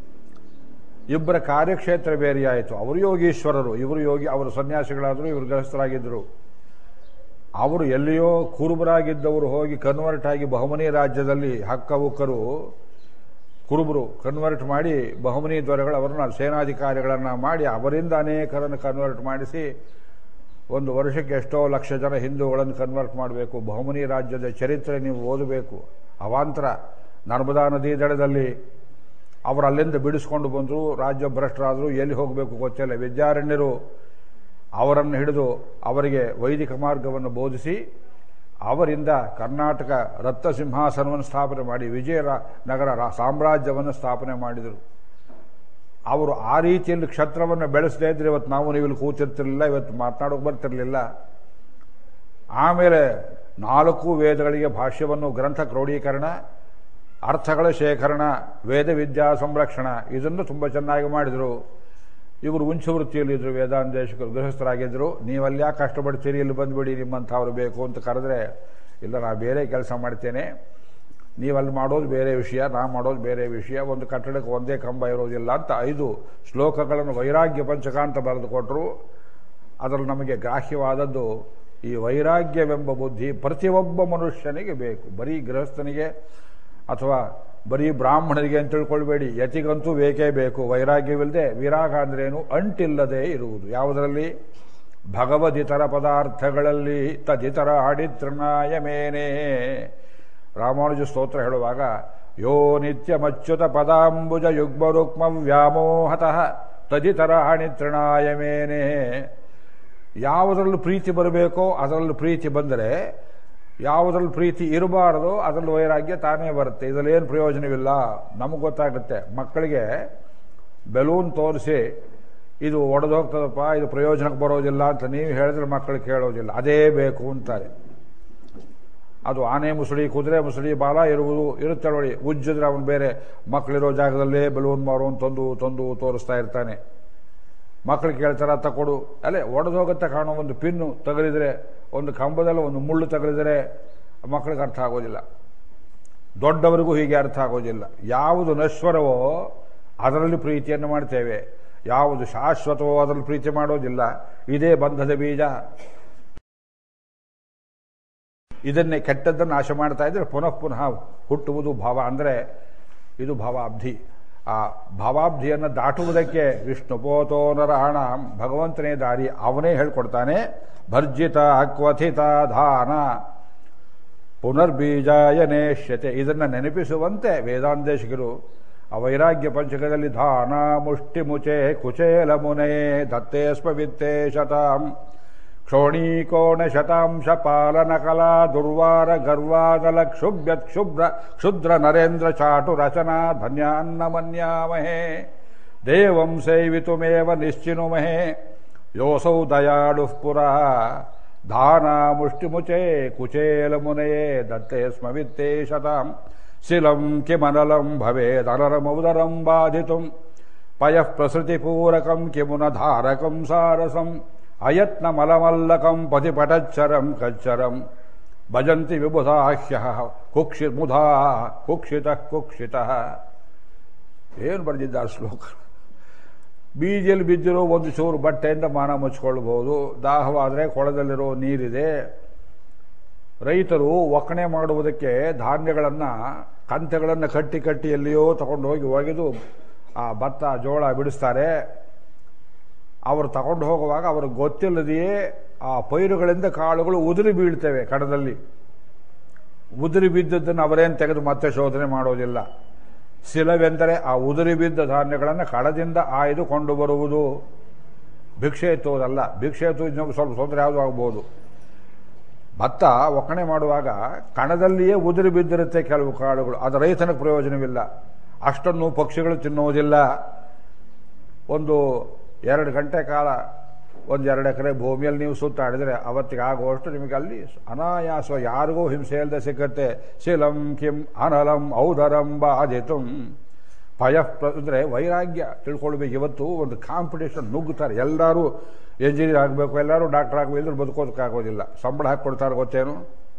ಇಬ್ಬರ ಕಾರ್ಯಕ್ಷೇತ್ರ ಬೇರೆಯಾಯಿತು ಅವರು ಯೋಗೀಶ್ವರರು ಇವರು ಯೋಗಿ ಅವರು ಸನ್ಯಾಸಿಗಳಾದರು ಇವರು ಗೃಹಸ್ಥರಾಗಿದ್ದರು ಅವರು ಎಲ್ಲಿಯೋ ಕುರುಬರಾಗಿದ್ದವರು ಹೋಗಿ ಕನ್ವರ್ಟ್ ಆಗಿ ಬಹುಮನಿ ರಾಜ್ಯದಲ್ಲಿ ಹಕ್ಕವುಕ್ಕರು ಕುರುಬರು ಕನ್ವರ್ಟ್ ಮಾಡಿ ಬಹುಮನಿ ದೊರೆಗಳು ಅವರನ್ನ ಸೇನಾಧಿಕಾರಿಗಳನ್ನು ಮಾಡಿ ಅವರಿಂದ ಅನೇಕರನ್ನು ಕನ್ವರ್ಟ್ ಮಾಡಿಸಿ ಒಂದು ವರ್ಷಕ್ಕೆ ಎಷ್ಟೋ ಲಕ್ಷ ಜನ ಹಿಂದೂಗಳನ್ನು ಕನ್ವರ್ಟ್ ಮಾಡಬೇಕು ಬಹುಮನಿ ರಾಜ್ಯದ ಚರಿತ್ರೆ ನೀವು ಓದಬೇಕು ಅವಾಂತರ ನರ್ಮದಾ ನದಿ ದಡದಲ್ಲಿ ಅವರು ಅಲ್ಲಿಂದ ಬಿಡಿಸ್ಕೊಂಡು ಬಂದರು ರಾಜ್ಯ ಭ್ರಷ್ಟರಾದರು ಎಲ್ಲಿ ಹೋಗಬೇಕು ಗೊತ್ತಿಲ್ಲ ವಿದ್ಯಾರಣ್ಯರು ಅವರನ್ನು ಹಿಡಿದು ಅವರಿಗೆ ವೈದಿಕ ಮಾರ್ಗವನ್ನು ಬೋಧಿಸಿ ಅವರಿಂದ ಕರ್ನಾಟಕ ರಕ್ತ ಸಿಂಹಾಸನವನ್ನು ಸ್ಥಾಪನೆ ಮಾಡಿ ವಿಜಯ ನಗರ ಸಾಮ್ರಾಜ್ಯವನ್ನು ಸ್ಥಾಪನೆ ಮಾಡಿದರು ಅವರು ಆ ರೀತಿಯಲ್ಲಿ ಕ್ಷತ್ರವನ್ನು ಬೆಳೆಸದೇ ಇದ್ರೆ ಇವತ್ತು ನಾವು ನೀವು ಇಲ್ಲಿ ಕೂತಿರ್ತಿರ್ಲಿಲ್ಲ ಇವತ್ತು ಮಾತನಾಡೋಕೆ ಬರ್ತಿರ್ಲಿಲ್ಲ ಆಮೇಲೆ ನಾಲ್ಕು ವೇದಗಳಿಗೆ ಭಾಷ್ಯವನ್ನು ಗ್ರಂಥ ಕ್ರೋಢೀಕರಣ ಅರ್ಥಗಳ ಶೇಖರಣ ವೇದ ವಿದ್ಯಾ ಸಂರಕ್ಷಣ ಇದನ್ನು ತುಂಬ ಚೆನ್ನಾಗಿ ಮಾಡಿದರು ಇವರು ಉಂಚು ವೃತ್ತಿಯಲ್ಲಿದ್ದರು ವೇದಾಂತೇಶಕರು ಗೃಹಸ್ಥರಾಗಿದ್ದರು ನೀವಲ್ಲಿ ಯಾಕೆ ಕಷ್ಟಪಡ್ತೀರಿ ಇಲ್ಲಿ ಬಂದುಬಿಡಿ ನಿಮ್ಮಂಥವ್ರು ಬೇಕು ಅಂತ ಕರೆದ್ರೆ ಇಲ್ಲ ನಾ ಬೇರೆ ಕೆಲಸ ಮಾಡ್ತೇನೆ ನೀವಲ್ಲಿ ಮಾಡೋದು ಬೇರೆ ವಿಷಯ ನಾ ಮಾಡೋದು ಬೇರೆ ವಿಷಯ ಒಂದು ಕಟ್ಟಡಕ್ಕೆ ಒಂದೇ ಕಂಬ ಇರೋದಿಲ್ಲ ಅಂತ ಐದು ಶ್ಲೋಕಗಳನ್ನು ವೈರಾಗ್ಯ ಪಂಚಕ ಅಂತ ಬರೆದು ಕೊಟ್ಟರು ಅದರಲ್ಲಿ ನಮಗೆ ಗ್ರಾಹ್ಯವಾದದ್ದು ಈ ವೈರಾಗ್ಯವೆಂಬ ಬುದ್ಧಿ ಪ್ರತಿಯೊಬ್ಬ ಮನುಷ್ಯನಿಗೆ ಬೇಕು ಬರೀ ಗೃಹಸ್ಥನಿಗೆ ಅಥವಾ ಬರೀ ಬ್ರಾಹ್ಮಣರಿಗೆ ಅಂತ ತಿಳ್ಕೊಳ್ಬೇಡಿ ಯತಿಗಂತೂ ಬೇಕೇ ಬೇಕು ವೈರಾಗ್ಯವಿಲ್ಲದೆ ವಿರಾಗ ಅಂದ್ರೇನು ಅಂಟಿಲ್ಲದೆ ಇರುವುದು ಯಾವುದರಲ್ಲಿ ಭಗವದಿತರ ಪದಾರ್ಥಗಳಲ್ಲಿ ತದಿತರ ಆಡಿತೃಣಾಯ ಮೇನೇ ರಾಮಾನುಜ ಸ್ತೋತ್ರ ಹೇಳುವಾಗ ಯೋ ನಿತ್ಯಮಚ್ಯುತ ಪದಾಂಬುಜ ಯುಗ್ಮ ರುಕ್ಮ ವ್ಯಾಮೋಹತಃ ತದಿತರ ಆಣಿತೃಣಾಯ ಮೇನೇ ಯಾವುದರಲ್ಲೂ ಪ್ರೀತಿ ಬರಬೇಕೋ ಅದರಲ್ಲೂ ಪ್ರೀತಿ ಬಂದರೆ ಯಾವುದ್ರಲ್ಲಿ ಪ್ರೀತಿ ಇರಬಾರದು ಅದರಲ್ಲಿ ವೈರಾಗ್ಯ ತಾನೇ ಬರುತ್ತೆ ಇದರಲ್ಲಿ ಏನು ಪ್ರಯೋಜನವಿಲ್ಲ ನಮಗೆ ಗೊತ್ತಾಗುತ್ತೆ ಮಕ್ಕಳಿಗೆ ಬೆಲೂನ್ ತೋರಿಸಿ ಇದು ಒಡೆದೋಗ್ತದಪ್ಪ ಇದು ಪ್ರಯೋಜನಕ್ಕೆ ಬರೋದಿಲ್ಲ ಅಂತ ನೀವು ಹೇಳಿದ್ರೆ ಮಕ್ಕಳು ಕೇಳೋದಿಲ್ಲ ಅದೇ ಬೇಕು ಅಂತಾರೆ ಅದು ಆನೆ ಮುಸುಳಿ ಕುದುರೆ ಮುಸುಳಿ ಬಾಲ ಇರುವುದು ಇರುತ್ತೆ ನೋಡಿ ಉಜ್ಜಿದ್ರೆ ಅವನು ಬೇರೆ ಮಕ್ಕಳಿರೋ ಜಾಗದಲ್ಲೇ ಬೆಲೂನ್ ಮಾರೋನ್ ತಂದು ತಂದು ತೋರಿಸ್ತಾ ಇರ್ತಾನೆ ಮಕ್ಕಳು ಕೇಳ್ತಾರ ತಕೊಡು ಅಲ್ಲೇ ಒಡೆದೋಗುತ್ತೆ ಕಾಣೋ ಒಂದು ಪಿನ್ನು ತಗಲಿದ್ರೆ ಒಂದು ಕಂಬದಲ್ಲಿ ಒಂದು ಮುಳ್ಳು ತಗಲಿದರೆ ಮಕ್ಕಳಿಗೆ ಅರ್ಥ ಆಗೋದಿಲ್ಲ ದೊಡ್ಡವರಿಗೂ ಹೀಗೆ ಅರ್ಥ ಆಗೋದಿಲ್ಲ ಯಾವುದು ನಶ್ವರವೋ ಅದರಲ್ಲಿ ಪ್ರೀತಿಯನ್ನು ಮಾಡ್ತೇವೆ ಯಾವುದು ಶಾಶ್ವತವೋ ಅದರಲ್ಲಿ ಪ್ರೀತಿ ಮಾಡೋದಿಲ್ಲ ಇದೇ ಬಂಧದ ಬೀಜ ಇದನ್ನೇ ಕೆಟ್ಟದ್ದನ್ನು ನಾಶ ಮಾಡ್ತಾ ಇದ್ರೆ ಪುನಃ ಪುನಃ ಹುಟ್ಟುವುದು ಭಾವ ಅಂದರೆ ಇದು ಭಾವಾಬ್ಧಿ ಆ ಭಾವಾಬ್ಧಿಯನ್ನು ದಾಟುವುದಕ್ಕೆ ವಿಷ್ಣು ಪೋತೋ ನರಹಣ ಭಗವಂತನೇ ದಾರಿ ಅವನೇ ಹೇಳ್ಕೊಡ್ತಾನೆ ಭರ್ಜಿತ ಕ್ವಥಿತ ಧಾನ ಪುನರ್ಬೀಜಾಯನೇಶ್ಯತೆ ಇದನ್ನು ನೆನಪಿಸುವಂತೆ ವೇದಾಂತೇಶಕರು ಆ ವೈರಾಗ್ಯ ಪಂಚಕದಲ್ಲಿ ಧಾನ ಮುಷ್ಟಿ ಮುಚೆ ಕುಚೇಲ ಮುನೆ ದತ್ತೇ ಸ್ಮವಿತ್ತೇ ಶತಾಂ ಕ್ಷೋಣೀಕೋಣ ಶತಾಂಶ ಪಾಲನ ಕಲಾ ದುರ್ವಾರ ಗರ್ವಾದಲ ಕ್ಷುಭ್ಯ ಕ್ಷುಭ್ರ ಕ್ಷುದ್ರ ನರೇಂದ್ರ ಚಾಟು ರಚನಾ ಧನ್ಯಾನ್ನ ಮನ್ಯಾಮಹೇ ದೇವಂ ಸೇವಿತುಮೇವ ನಿಶ್ಚಿನುಮಹೇ ಯೋಸೌ ದಯಾಳು ಪುರ ಧಾನ ಮುಷ್ಟಿಮುಚೆ ಕುಚೇಲ ಮುನೆಯೇ ದತ್ತೇ ಸ್ಮವಿತ್ತೇ ಶತಾಂ ಶಿಲಂ ಕಿಮನಲಂ ಭವೇದನರಮೌದರಂ ಬಾಧಿತುಂ ಪಯಃ ಪ್ರಸೃತಿಪೂರಕಂ ಕಿಮುನ ಧಾರಕಂ ಸಾರಸಂ ಅಯತ್ನ ಮಲಮಲ್ಲಕಂ ಪತಿಪಟಚ್ಚರಂ ಕಚ್ಚರಂ ಭಜಂತಿ ವಿಬುಧಾಹ್ಯ ಕುಕ್ಷಿ ಮುಧಾ ಕುಕ್ಷಿತ ಕುಕ್ಷಿತ ಏನು ಬರೆದಿದ್ದಾರೆ ಶ್ಲೋಕ ಬೀಜಲ್ಲಿ ಬಿದ್ದಿರೋ ಒಂದು ಚೂರು ಬಟ್ಟೆಯಿಂದ ಮಾನ ಮುಚ್ಕೊಳ್ಬಹುದು ದಾಹವಾದರೆ ಕೊಳದಲ್ಲಿರೋ ನೀರಿದೆ ರೈತರು ಒಕ್ಕಣೆ ಮಾಡುವುದಕ್ಕೆ ಧಾನ್ಯಗಳನ್ನು ಕಂತೆಗಳನ್ನು ಕಟ್ಟಿ ಕಟ್ಟಿ ಎಲ್ಲಿಯೋ ತಗೊಂಡು ಹೋಗಿ ಒಗೆದು ಆ ಭತ್ತ ಜೋಳ ಬಿಡಿಸ್ತಾರೆ ಅವರು ತಗೊಂಡು ಹೋಗುವಾಗ ಅವ್ರಿಗೆ ಗೊತ್ತಿಲ್ಲದೆಯೇ ಆ ಪೈರುಗಳಿಂದ ಕಾಳುಗಳು ಉದುರಿ ಬೀಳ್ತವೆ ಕಡದಲ್ಲಿ ಉದುರಿ ಬಿದ್ದದ್ದನ್ನು ಅವರೇನು ತೆಗೆದು ಮತ್ತೆ ಶೋಧನೆ ಮಾಡೋದಿಲ್ಲ ಶಿಲವೆಂದರೆ ಆ ಉದುರಿ ಬಿದ್ದ ಧಾನ್ಯಗಳನ್ನು ಕಡದಿಂದ ಆಯ್ದುಕೊಂಡು ಬರುವುದು ಭಿಕ್ಷೆ ಎತ್ತುವುದಲ್ಲ ಭಿಕ್ಷೆ ಎತ್ತು ಇನ್ನೊಂದು ಸ್ವಲ್ಪ ತೊಂದರೆ ಯಾವುದು ಆಗ್ಬೋದು ಭತ್ತ ಒಕ್ಕಣೆ ಮಾಡುವಾಗ ಕಣದಲ್ಲಿಯೇ ಉದುರಿ ಬಿದ್ದಿರುತ್ತೆ ಕೆಲವು ಕಾಳುಗಳು ಅದು ರೈತನಿಗೆ ಪ್ರಯೋಜನವಿಲ್ಲ ಅಷ್ಟನ್ನು ಪಕ್ಷಿಗಳು ತಿನ್ನುವುದಿಲ್ಲ ಒಂದು ಎರಡು ಗಂಟೆ ಕಾಲ ಒಂದು ಎರಡು ಎಕರೆ ಭೂಮಿಯಲ್ಲಿ ನೀವು ಸುತ್ತಾಡಿದರೆ ಅವತ್ತಿಗೆ ಆಗುವಷ್ಟು ನಿಮಗೆ ಅಲ್ಲಿ ಅನಾಯಾಸ ಯಾರಿಗೂ ಹಿಂಸೆ ಇಲ್ಲದೆ ಸಿಕ್ಕತ್ತೆ ಶಿಲಂ ಕಿಂ ಅನಲಂ ಔದರಂ ಬಾಧಿತುಂ ಭಯ ಅಂದರೆ ವೈರಾಗ್ಯ ತಿಳ್ಕೊಳ್ಬೇಕು ಇವತ್ತು ಒಂದು ಕಾಂಪಿಟೇಷನ್ ನುಗ್ಗುತ್ತಾರೆ ಎಲ್ಲರೂ ಎಂಜಿನಿಯರ್ ಆಗಬೇಕು ಎಲ್ಲರೂ ಡಾಕ್ಟರ್ ಆಗಬೇಕು ಎಲ್ಲರೂ ಬದುಕೋದಕ್ಕಾಗೋದಿಲ್ಲ ಸಂಬಳ ಹಾಕ್ಕೊಡ್ತಾರೆ ಗೊತ್ತೇನು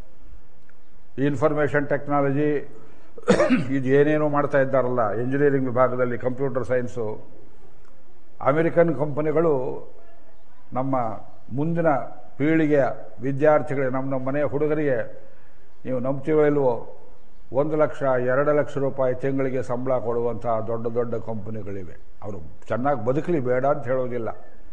ಇನ್ಫಾರ್ಮೇಷನ್ ಟೆಕ್ನಾಲಜಿ ಇದು ಏನೇನೋ ಮಾಡ್ತಾ ಇದ್ದಾರಲ್ಲ ಇಂಜಿನಿಯರಿಂಗ್ ವಿಭಾಗದಲ್ಲಿ ಕಂಪ್ಯೂಟರ್ ಸೈನ್ಸು ಅಮೆರಿಕನ್ ಕಂಪನಿಗಳು ನಮ್ಮ ಮುಂದಿನ ಪೀಳಿಗೆಯ ವಿದ್ಯಾರ್ಥಿಗಳಿಗೆ ನಮ್ಮ ನಮ್ಮ ಮನೆಯ ಹುಡುಗರಿಗೆ ನೀವು ನಂಬ್ತೀವೋ ಇಲ್ವೋ ಒಂದು ಲಕ್ಷ ಎರಡು ಲಕ್ಷ ರೂಪಾಯಿ ತಿಂಗಳಿಗೆ ಸಂಬಳ ಕೊಡುವಂತಹ ದೊಡ್ಡ ದೊಡ್ಡ ಕಂಪನಿಗಳಿವೆ ಅವರು ಚೆನ್ನಾಗಿ ಬದುಕಲಿ ಬೇಡ ಅಂತ ಹೇಳೋದಿಲ್ಲ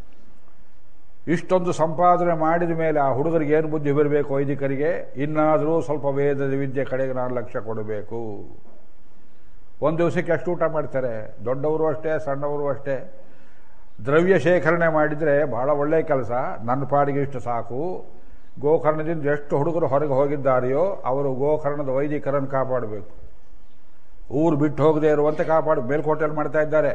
ಇಷ್ಟೊಂದು ಸಂಪಾದನೆ ಮಾಡಿದ ಮೇಲೆ ಆ ಹುಡುಗರಿಗೆ ಏನು ಬುದ್ಧಿ ಬರಬೇಕು ವೈದಿಕರಿಗೆ ಇನ್ನಾದರೂ ಸ್ವಲ್ಪ ವೇದದ ವಿದ್ಯೆ ಕಡೆಗೆ ನಾನು ಲಕ್ಷ್ಯ ಕೊಡಬೇಕು ಒಂದು ದಿವಸಕ್ಕೆ ಎಷ್ಟು ಊಟ ಮಾಡ್ತಾರೆ ದೊಡ್ಡವರು ಅಷ್ಟೇ ಸಣ್ಣವರು ಅಷ್ಟೇ ದ್ರವ್ಯ ಶೇಖರಣೆ ಮಾಡಿದರೆ ಬಹಳ ಒಳ್ಳೆಯ ಕೆಲಸ ನನ್ನ ಪಾಡಿಗೆ ಇಷ್ಟು ಸಾಕು ಗೋಕರ್ಣದಿಂದ ಎಷ್ಟು ಹುಡುಗರು ಹೊರಗೆ ಹೋಗಿದ್ದಾರೆಯೋ ಅವರು ಗೋಕರ್ಣದ ವೈದಿಕರನ್ನು ಕಾಪಾಡಬೇಕು ಊರು ಬಿಟ್ಟು ಹೋಗದೆ ಇರುವಂತೆ ಕಾಪಾಡು ಮೇಲ್ಕೋಟೆಯಲ್ಲಿ ಮಾಡ್ತಾ ಇದ್ದಾರೆ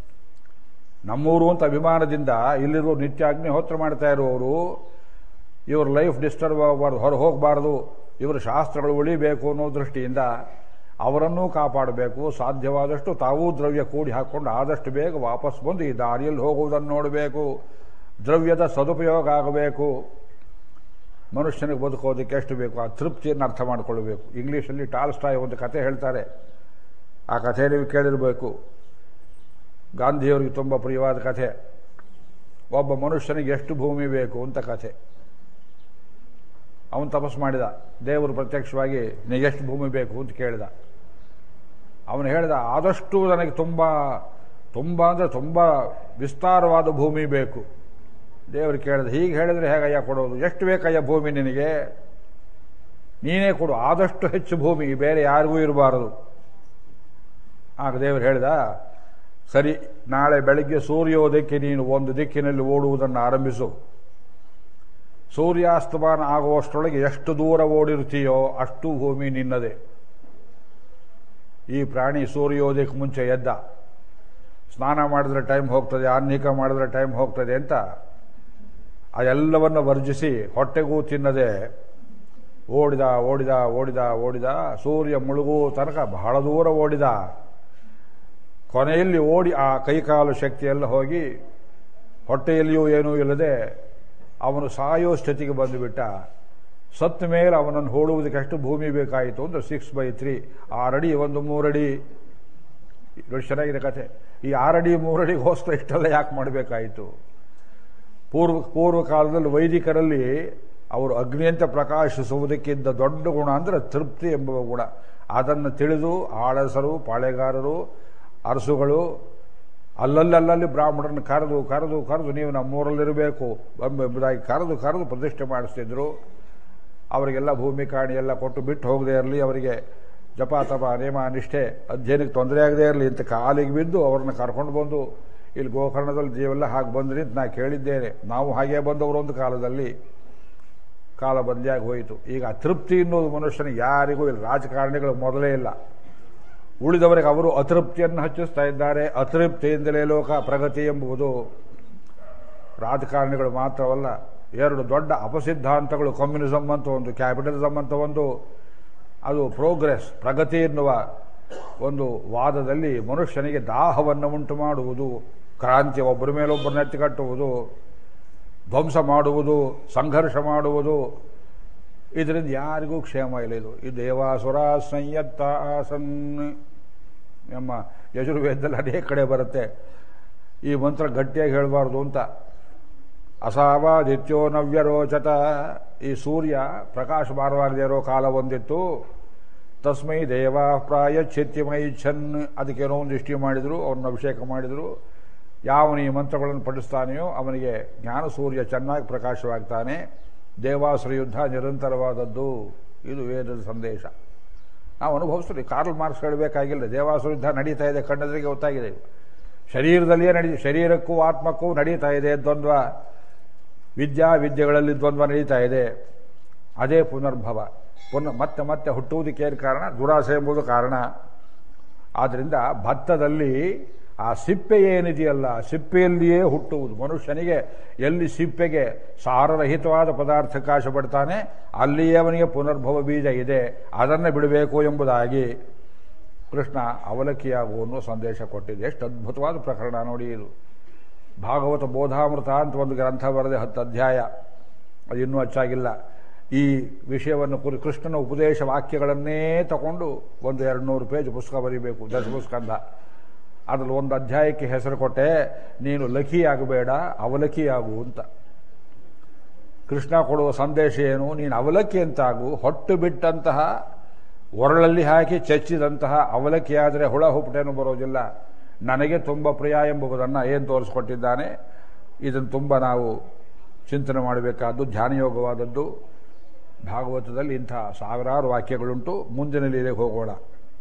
ನಮ್ಮೂರು ಅಂತ ಅಭಿಮಾನದಿಂದ ಇಲ್ಲಿರುವ ನಿತ್ಯ ಅಗ್ನಿಹೋತ್ರ ಮಾಡ್ತಾ ಇರುವವರು ಇವ್ರ ಲೈಫ್ ಡಿಸ್ಟರ್ಬ್ ಆಗಬಾರ್ದು ಹೊರ ಹೋಗಬಾರ್ದು ಇವರ ಶಾಸ್ತ್ರಗಳು ಉಳಿಬೇಕು ಅನ್ನೋ ದೃಷ್ಟಿಯಿಂದ ಅವರನ್ನೂ ಕಾಪಾಡಬೇಕು ಸಾಧ್ಯವಾದಷ್ಟು ತಾವೂ ದ್ರವ್ಯ ಕೂಡಿ ಹಾಕ್ಕೊಂಡು ಆದಷ್ಟು ಬೇಗ ವಾಪಸ್ ಬಂದು ಈ ದಾರಿಯಲ್ಲಿ ಹೋಗುವುದನ್ನು ನೋಡಬೇಕು ದ್ರವ್ಯದ ಸದುಪಯೋಗ ಆಗಬೇಕು ಮನುಷ್ಯನಿಗೆ ಬದುಕೋದಕ್ಕೆ ಎಷ್ಟು ಬೇಕು ಆ ತೃಪ್ತಿಯನ್ನು ಅರ್ಥ ಮಾಡಿಕೊಳ್ಬೇಕು ಇಂಗ್ಲೀಷಲ್ಲಿ ಟಾಲ್ಸ್ಟಾಯ್ ಒಂದು ಕತೆ ಹೇಳ್ತಾರೆ ಆ ಕಥೆ ನೀವು ಕೇಳಿರಬೇಕು ಗಾಂಧಿಯವರಿಗೆ ತುಂಬ ಪ್ರಿಯವಾದ ಕಥೆ ಒಬ್ಬ ಮನುಷ್ಯನಿಗೆ ಎಷ್ಟು ಭೂಮಿ ಬೇಕು ಅಂತ ಕಥೆ ಅವನು ತಪಸ್ಸು ಮಾಡಿದ ದೇವರು ಪ್ರತ್ಯಕ್ಷವಾಗಿ ನಿನಗೆ ಎಷ್ಟು ಭೂಮಿ ಬೇಕು ಅಂತ ಕೇಳಿದ ಅವನು ಹೇಳಿದ ಆದಷ್ಟು ನನಗೆ ತುಂಬ ತುಂಬ ಅಂದರೆ ತುಂಬ ವಿಸ್ತಾರವಾದ ಭೂಮಿ ಬೇಕು ದೇವರು ಕೇಳಿದ ಹೀಗೆ ಹೇಳಿದ್ರೆ ಹೇಗಯ್ಯ ಕೊಡೋದು ಎಷ್ಟು ಬೇಕಯ್ಯ ಭೂಮಿ ನಿನಗೆ ನೀನೇ ಕೊಡು ಆದಷ್ಟು ಹೆಚ್ಚು ಭೂಮಿ ಬೇರೆ ಯಾರಿಗೂ ಇರಬಾರದು ಆಗ ದೇವರು ಹೇಳಿದ ಸರಿ ನಾಳೆ ಬೆಳಗ್ಗೆ ಸೂರ್ಯೋದಯಕ್ಕೆ ನೀನು ಒಂದು ದಿಕ್ಕಿನಲ್ಲಿ ಓಡುವುದನ್ನು ಆರಂಭಿಸು ಸೂರ್ಯಾಸ್ತಮಾನ ಆಗುವಷ್ಟರೊಳಗೆ ಎಷ್ಟು ದೂರ ಓಡಿರ್ತೀಯೋ ಅಷ್ಟು ಭೂಮಿ ನಿನ್ನದೇ ಈ ಪ್ರಾಣಿ ಸೂರ್ಯೋದಯಕ್ಕೆ ಮುಂಚೆ ಎದ್ದ ಸ್ನಾನ ಮಾಡಿದ್ರೆ ಟೈಮ್ ಹೋಗ್ತದೆ ಆನ್ಹಿಕ ಮಾಡಿದ್ರೆ ಟೈಮ್ ಹೋಗ್ತದೆ ಅಂತ ಅದೆಲ್ಲವನ್ನು ವರ್ಜಿಸಿ ಹೊಟ್ಟೆಗೂ ತಿನ್ನದೆ ಓಡಿದ ಓಡಿದ ಓಡಿದ ಓಡಿದ ಸೂರ್ಯ ಮುಳುಗೋ ತನಕ ಬಹಳ ದೂರ ಓಡಿದ ಕೊನೆಯಲ್ಲಿ ಓಡಿ ಆ ಕೈಕಾಲು ಶಕ್ತಿಯೆಲ್ಲ ಹೋಗಿ ಹೊಟ್ಟೆಯಲ್ಲಿಯೂ ಏನೂ ಇಲ್ಲದೆ ಅವನು ಸಾಯೋ ಸ್ಥಿತಿಗೆ ಬಂದುಬಿಟ್ಟ ಸತ್ತ ಮೇಲೆ ಅವನನ್ನು ಹೋಳುವುದಕ್ಕೆ ಎಷ್ಟು ಭೂಮಿ ಬೇಕಾಯಿತು ಅಂದ್ರೆ ಸಿಕ್ಸ್ ಬೈ ತ್ರೀ ಆರಡಿ ಒಂದು ಮೂರಡಿ ನೋಡಿ ಚೆನ್ನಾಗಿದೆ ಕಥೆ ಈ ಆರಡಿ ಮೂರಡಿಗೋಸ್ಕರ ಇಷ್ಟೆಲ್ಲ ಯಾಕೆ ಮಾಡಬೇಕಾಯಿತು ಪೂರ್ವ ಪೂರ್ವ ಕಾಲದಲ್ಲಿ ವೈದಿಕರಲ್ಲಿ ಅವರು ಅಗ್ನಿಯಂತೆ ಪ್ರಕಾಶಿಸುವುದಕ್ಕಿಂತ ದೊಡ್ಡ ಗುಣ ಅಂದರೆ ತೃಪ್ತಿ ಎಂಬ ಗುಣ ಅದನ್ನು ತಿಳಿದು ಆಳಸರು ಪಾಳೆಗಾರರು ಅರಸುಗಳು ಅಲ್ಲಲ್ಲಲ್ಲಿ ಬ್ರಾಹ್ಮಣರನ್ನು ಕರೆದು ಕರೆದು ಕರೆದು ನೀವು ನಮ್ಮೂರಲ್ಲಿರಬೇಕು ಎಂಬುದಾಗಿ ಕರೆದು ಕರೆದು ಪ್ರತಿಷ್ಠೆ ಮಾಡಿಸ್ತಿದ್ರು ಅವರಿಗೆಲ್ಲ ಭೂಮಿ ಕಾಣಿ ಎಲ್ಲ ಕೊಟ್ಟು ಬಿಟ್ಟು ಹೋಗದೇ ಇರಲಿ ಅವರಿಗೆ ಜಪ ತಪ ನೇಮ ನಿಷ್ಠೆ ಅಧ್ಯಯನಕ್ಕೆ ತೊಂದರೆ ಆಗದೇ ಇರಲಿ ಅಂತ ಕಾಲಿಗೆ ಬಿದ್ದು ಅವ್ರನ್ನ ಕರ್ಕೊಂಡು ಬಂದು ಇಲ್ಲಿ ಗೋಕರ್ಣದಲ್ಲಿ ಜೀವೆಲ್ಲ ಹಾಗೆ ಬಂದ್ರಿ ಅಂತ ನಾ ಕೇಳಿದ್ದೇನೆ ನಾವು ಹಾಗೆ ಬಂದವರು ಒಂದು ಕಾಲದಲ್ಲಿ ಕಾಲ ಬಂದಿಯಾಗಿ ಹೋಯಿತು ಈಗ ಅತೃಪ್ತಿ ಅನ್ನೋದು ಮನುಷ್ಯನಿಗೆ ಯಾರಿಗೂ ಇಲ್ಲ ರಾಜಕಾರಣಿಗಳು ಮೊದಲೇ ಇಲ್ಲ ಉಳಿದವರಿಗೆ ಅವರು ಅತೃಪ್ತಿಯನ್ನು ಹಚ್ಚಿಸ್ತಾ ಇದ್ದಾರೆ ಅತೃಪ್ತಿಯಿಂದಲೇ ಲೋಕ ಪ್ರಗತಿ ಎಂಬುದು ರಾಜಕಾರಣಿಗಳು ಮಾತ್ರವಲ್ಲ ಎರಡು ದೊಡ್ಡ ಅಪಸಿದ್ಧಾಂತಗಳು ಕಮ್ಯುನಿಸಮ್ ಅಂತ ಒಂದು ಕ್ಯಾಪಿಟಲಿಸಮ್ ಅಂತ ಒಂದು ಅದು ಪ್ರೋಗ್ರೆಸ್ ಪ್ರಗತಿ ಎನ್ನುವ ಒಂದು ವಾದದಲ್ಲಿ ಮನುಷ್ಯನಿಗೆ ದಾಹವನ್ನು ಉಂಟು ಮಾಡುವುದು ಕ್ರಾಂತಿ ಒಬ್ಬರ ಮೇಲೊಬ್ಬರನ್ನ ಎತ್ತಿಕಟ್ಟುವುದು ಧ್ವಂಸ ಮಾಡುವುದು ಸಂಘರ್ಷ ಮಾಡುವುದು ಇದರಿಂದ ಯಾರಿಗೂ ಕ್ಷೇಮ ಇಲ್ಲ ಇದು ಈ ದೇವಾಸುರ ಸಂಯತ್ತ ಆಸನ್ ನಮ್ಮ ಯಜುರ್ವೇದದಲ್ಲಿ ಅನೇಕ ಕಡೆ ಬರುತ್ತೆ ಈ ಮಂತ್ರ ಗಟ್ಟಿಯಾಗಿ ಹೇಳಬಾರ್ದು ಅಂತ ಅಸಾವಾದಿತ್ಯೋ ನವ್ಯರೋಚತ ಈ ಸೂರ್ಯ ಪ್ರಕಾಶಮಾನವಾಗದೇ ಇರೋ ಕಾಲ ಒಂದಿತ್ತು ತಸ್ಮೈ ದೇವ ಪ್ರಾಯ ಚಿತ್ಯಮೈ ಛನ್ ಅದಕ್ಕೇನೋ ಒಂದು ದೃಷ್ಟಿ ಮಾಡಿದರು ಅವನ್ನ ಅಭಿಷೇಕ ಮಾಡಿದರು ಯಾವನು ಈ ಮಂತ್ರಗಳನ್ನು ಪಠಿಸ್ತಾನೆಯೋ ಅವನಿಗೆ ಜ್ಞಾನ ಸೂರ್ಯ ಚೆನ್ನಾಗಿ ಪ್ರಕಾಶವಾಗ್ತಾನೆ ದೇವಾಸುರ ಯುದ್ಧ ನಿರಂತರವಾದದ್ದು ಇದು ವೇದದ ಸಂದೇಶ ನಾವು ಅನುಭವಿಸ್ತೀವಿ ಕಾರ್ಲ್ ಮಾರ್ಕ್ಸ್ ಹೇಳಬೇಕಾಗಿಲ್ಲ ದೇವಾಸುರ ಯುದ್ಧ ನಡೀತಾ ಇದೆ ಕಣ್ಣೆದುರಿಗೆ ಗೊತ್ತಾಗಿದೆ ಶರೀರದಲ್ಲಿಯೇ ನಡಿ ಶರೀರಕ್ಕೂ ಆತ್ಮಕ್ಕೂ ನಡೀತಾ ಇದೆ ದ್ವಂದ್ವ ವಿದ್ಯಾ ವಿದ್ಯೆಗಳಲ್ಲಿ ದ್ವಂದ್ವ ನಡೀತಾ ಇದೆ ಅದೇ ಪುನರ್ಭವ ಪುನಃ ಮತ್ತೆ ಮತ್ತೆ ಹುಟ್ಟುವುದಕ್ಕೆ ಏನು ಕಾರಣ ದುರಾಸೆ ಎಂಬುದು ಕಾರಣ ಆದ್ದರಿಂದ ಭತ್ತದಲ್ಲಿ ಆ ಸಿಪ್ಪೆ ಏನಿದೆಯಲ್ಲ ಸಿಪ್ಪೆಯಲ್ಲಿಯೇ ಹುಟ್ಟುವುದು ಮನುಷ್ಯನಿಗೆ ಎಲ್ಲಿ ಸಿಪ್ಪೆಗೆ ಸಾರರಹಿತವಾದ ಪದಾರ್ಥಕ್ಕೆ ಆಶೆ ಪಡ್ತಾನೆ ಅಲ್ಲಿಯೇ ಅವನಿಗೆ ಪುನರ್ಭವ ಬೀಜ ಇದೆ ಅದನ್ನು ಬಿಡಬೇಕು ಎಂಬುದಾಗಿ ಕೃಷ್ಣ ಅವಲಕ್ಕಿಯಾಗು ಅನ್ನೋ ಸಂದೇಶ ಕೊಟ್ಟಿದೆ ಎಷ್ಟು ಅದ್ಭುತವಾದ ಪ್ರಕರಣ ನೋಡಿ ಇದು ಭಾಗವತ ಬೋಧಾಮೃತ ಅಂತ ಒಂದು ಗ್ರಂಥ ಬರೆದೆ ಹತ್ತು ಅಧ್ಯಾಯ ಅದು ಇನ್ನೂ ಹೆಚ್ಚಾಗಿಲ್ಲ ಈ ವಿಷಯವನ್ನು ಕುರಿ ಕೃಷ್ಣನ ಉಪದೇಶ ವಾಕ್ಯಗಳನ್ನೇ ತಗೊಂಡು ಒಂದು ಎರಡು ನೂರು ಪೇಜ್ ಪುಸ್ತಕ ಬರೀಬೇಕು ದಶಪುಸ್ಕಂದ ಅದರಲ್ಲಿ ಒಂದು ಅಧ್ಯಾಯಕ್ಕೆ ಹೆಸರು ಕೊಟ್ಟೆ ನೀನು ಲಖಿ ಆಗಬೇಡ ಅವಲಕ್ಕಿ ಆಗು ಅಂತ ಕೃಷ್ಣ ಕೊಡುವ ಸಂದೇಶ ಏನು ನೀನು ಅವಲಕ್ಕಿ ಅಂತಾಗು ಹೊಟ್ಟು ಬಿಟ್ಟಂತಹ ಒರಳಲ್ಲಿ ಹಾಕಿ ಚಚ್ಚಿದಂತಹ ಅವಲಕ್ಕಿ ಆದರೆ ಹುಳ ಹುಪ್ಪಟೇನು ಬರೋದಿಲ್ಲ ನನಗೆ ತುಂಬ ಪ್ರಿಯ ಎಂಬುದನ್ನು ಏನು ತೋರಿಸ್ಕೊಟ್ಟಿದ್ದಾನೆ ಇದನ್ನು ತುಂಬ ನಾವು ಚಿಂತನೆ ಮಾಡಬೇಕಾದ್ದು ಧ್ಯಾನಯೋಗವಾದದ್ದು ಭಾಗವತದಲ್ಲಿ ಇಂಥ ಸಾವಿರಾರು ವಾಕ್ಯಗಳುಂಟು ಮುಂದಿನ ಲೀಲೆಗೆ ಹೋಗೋಣ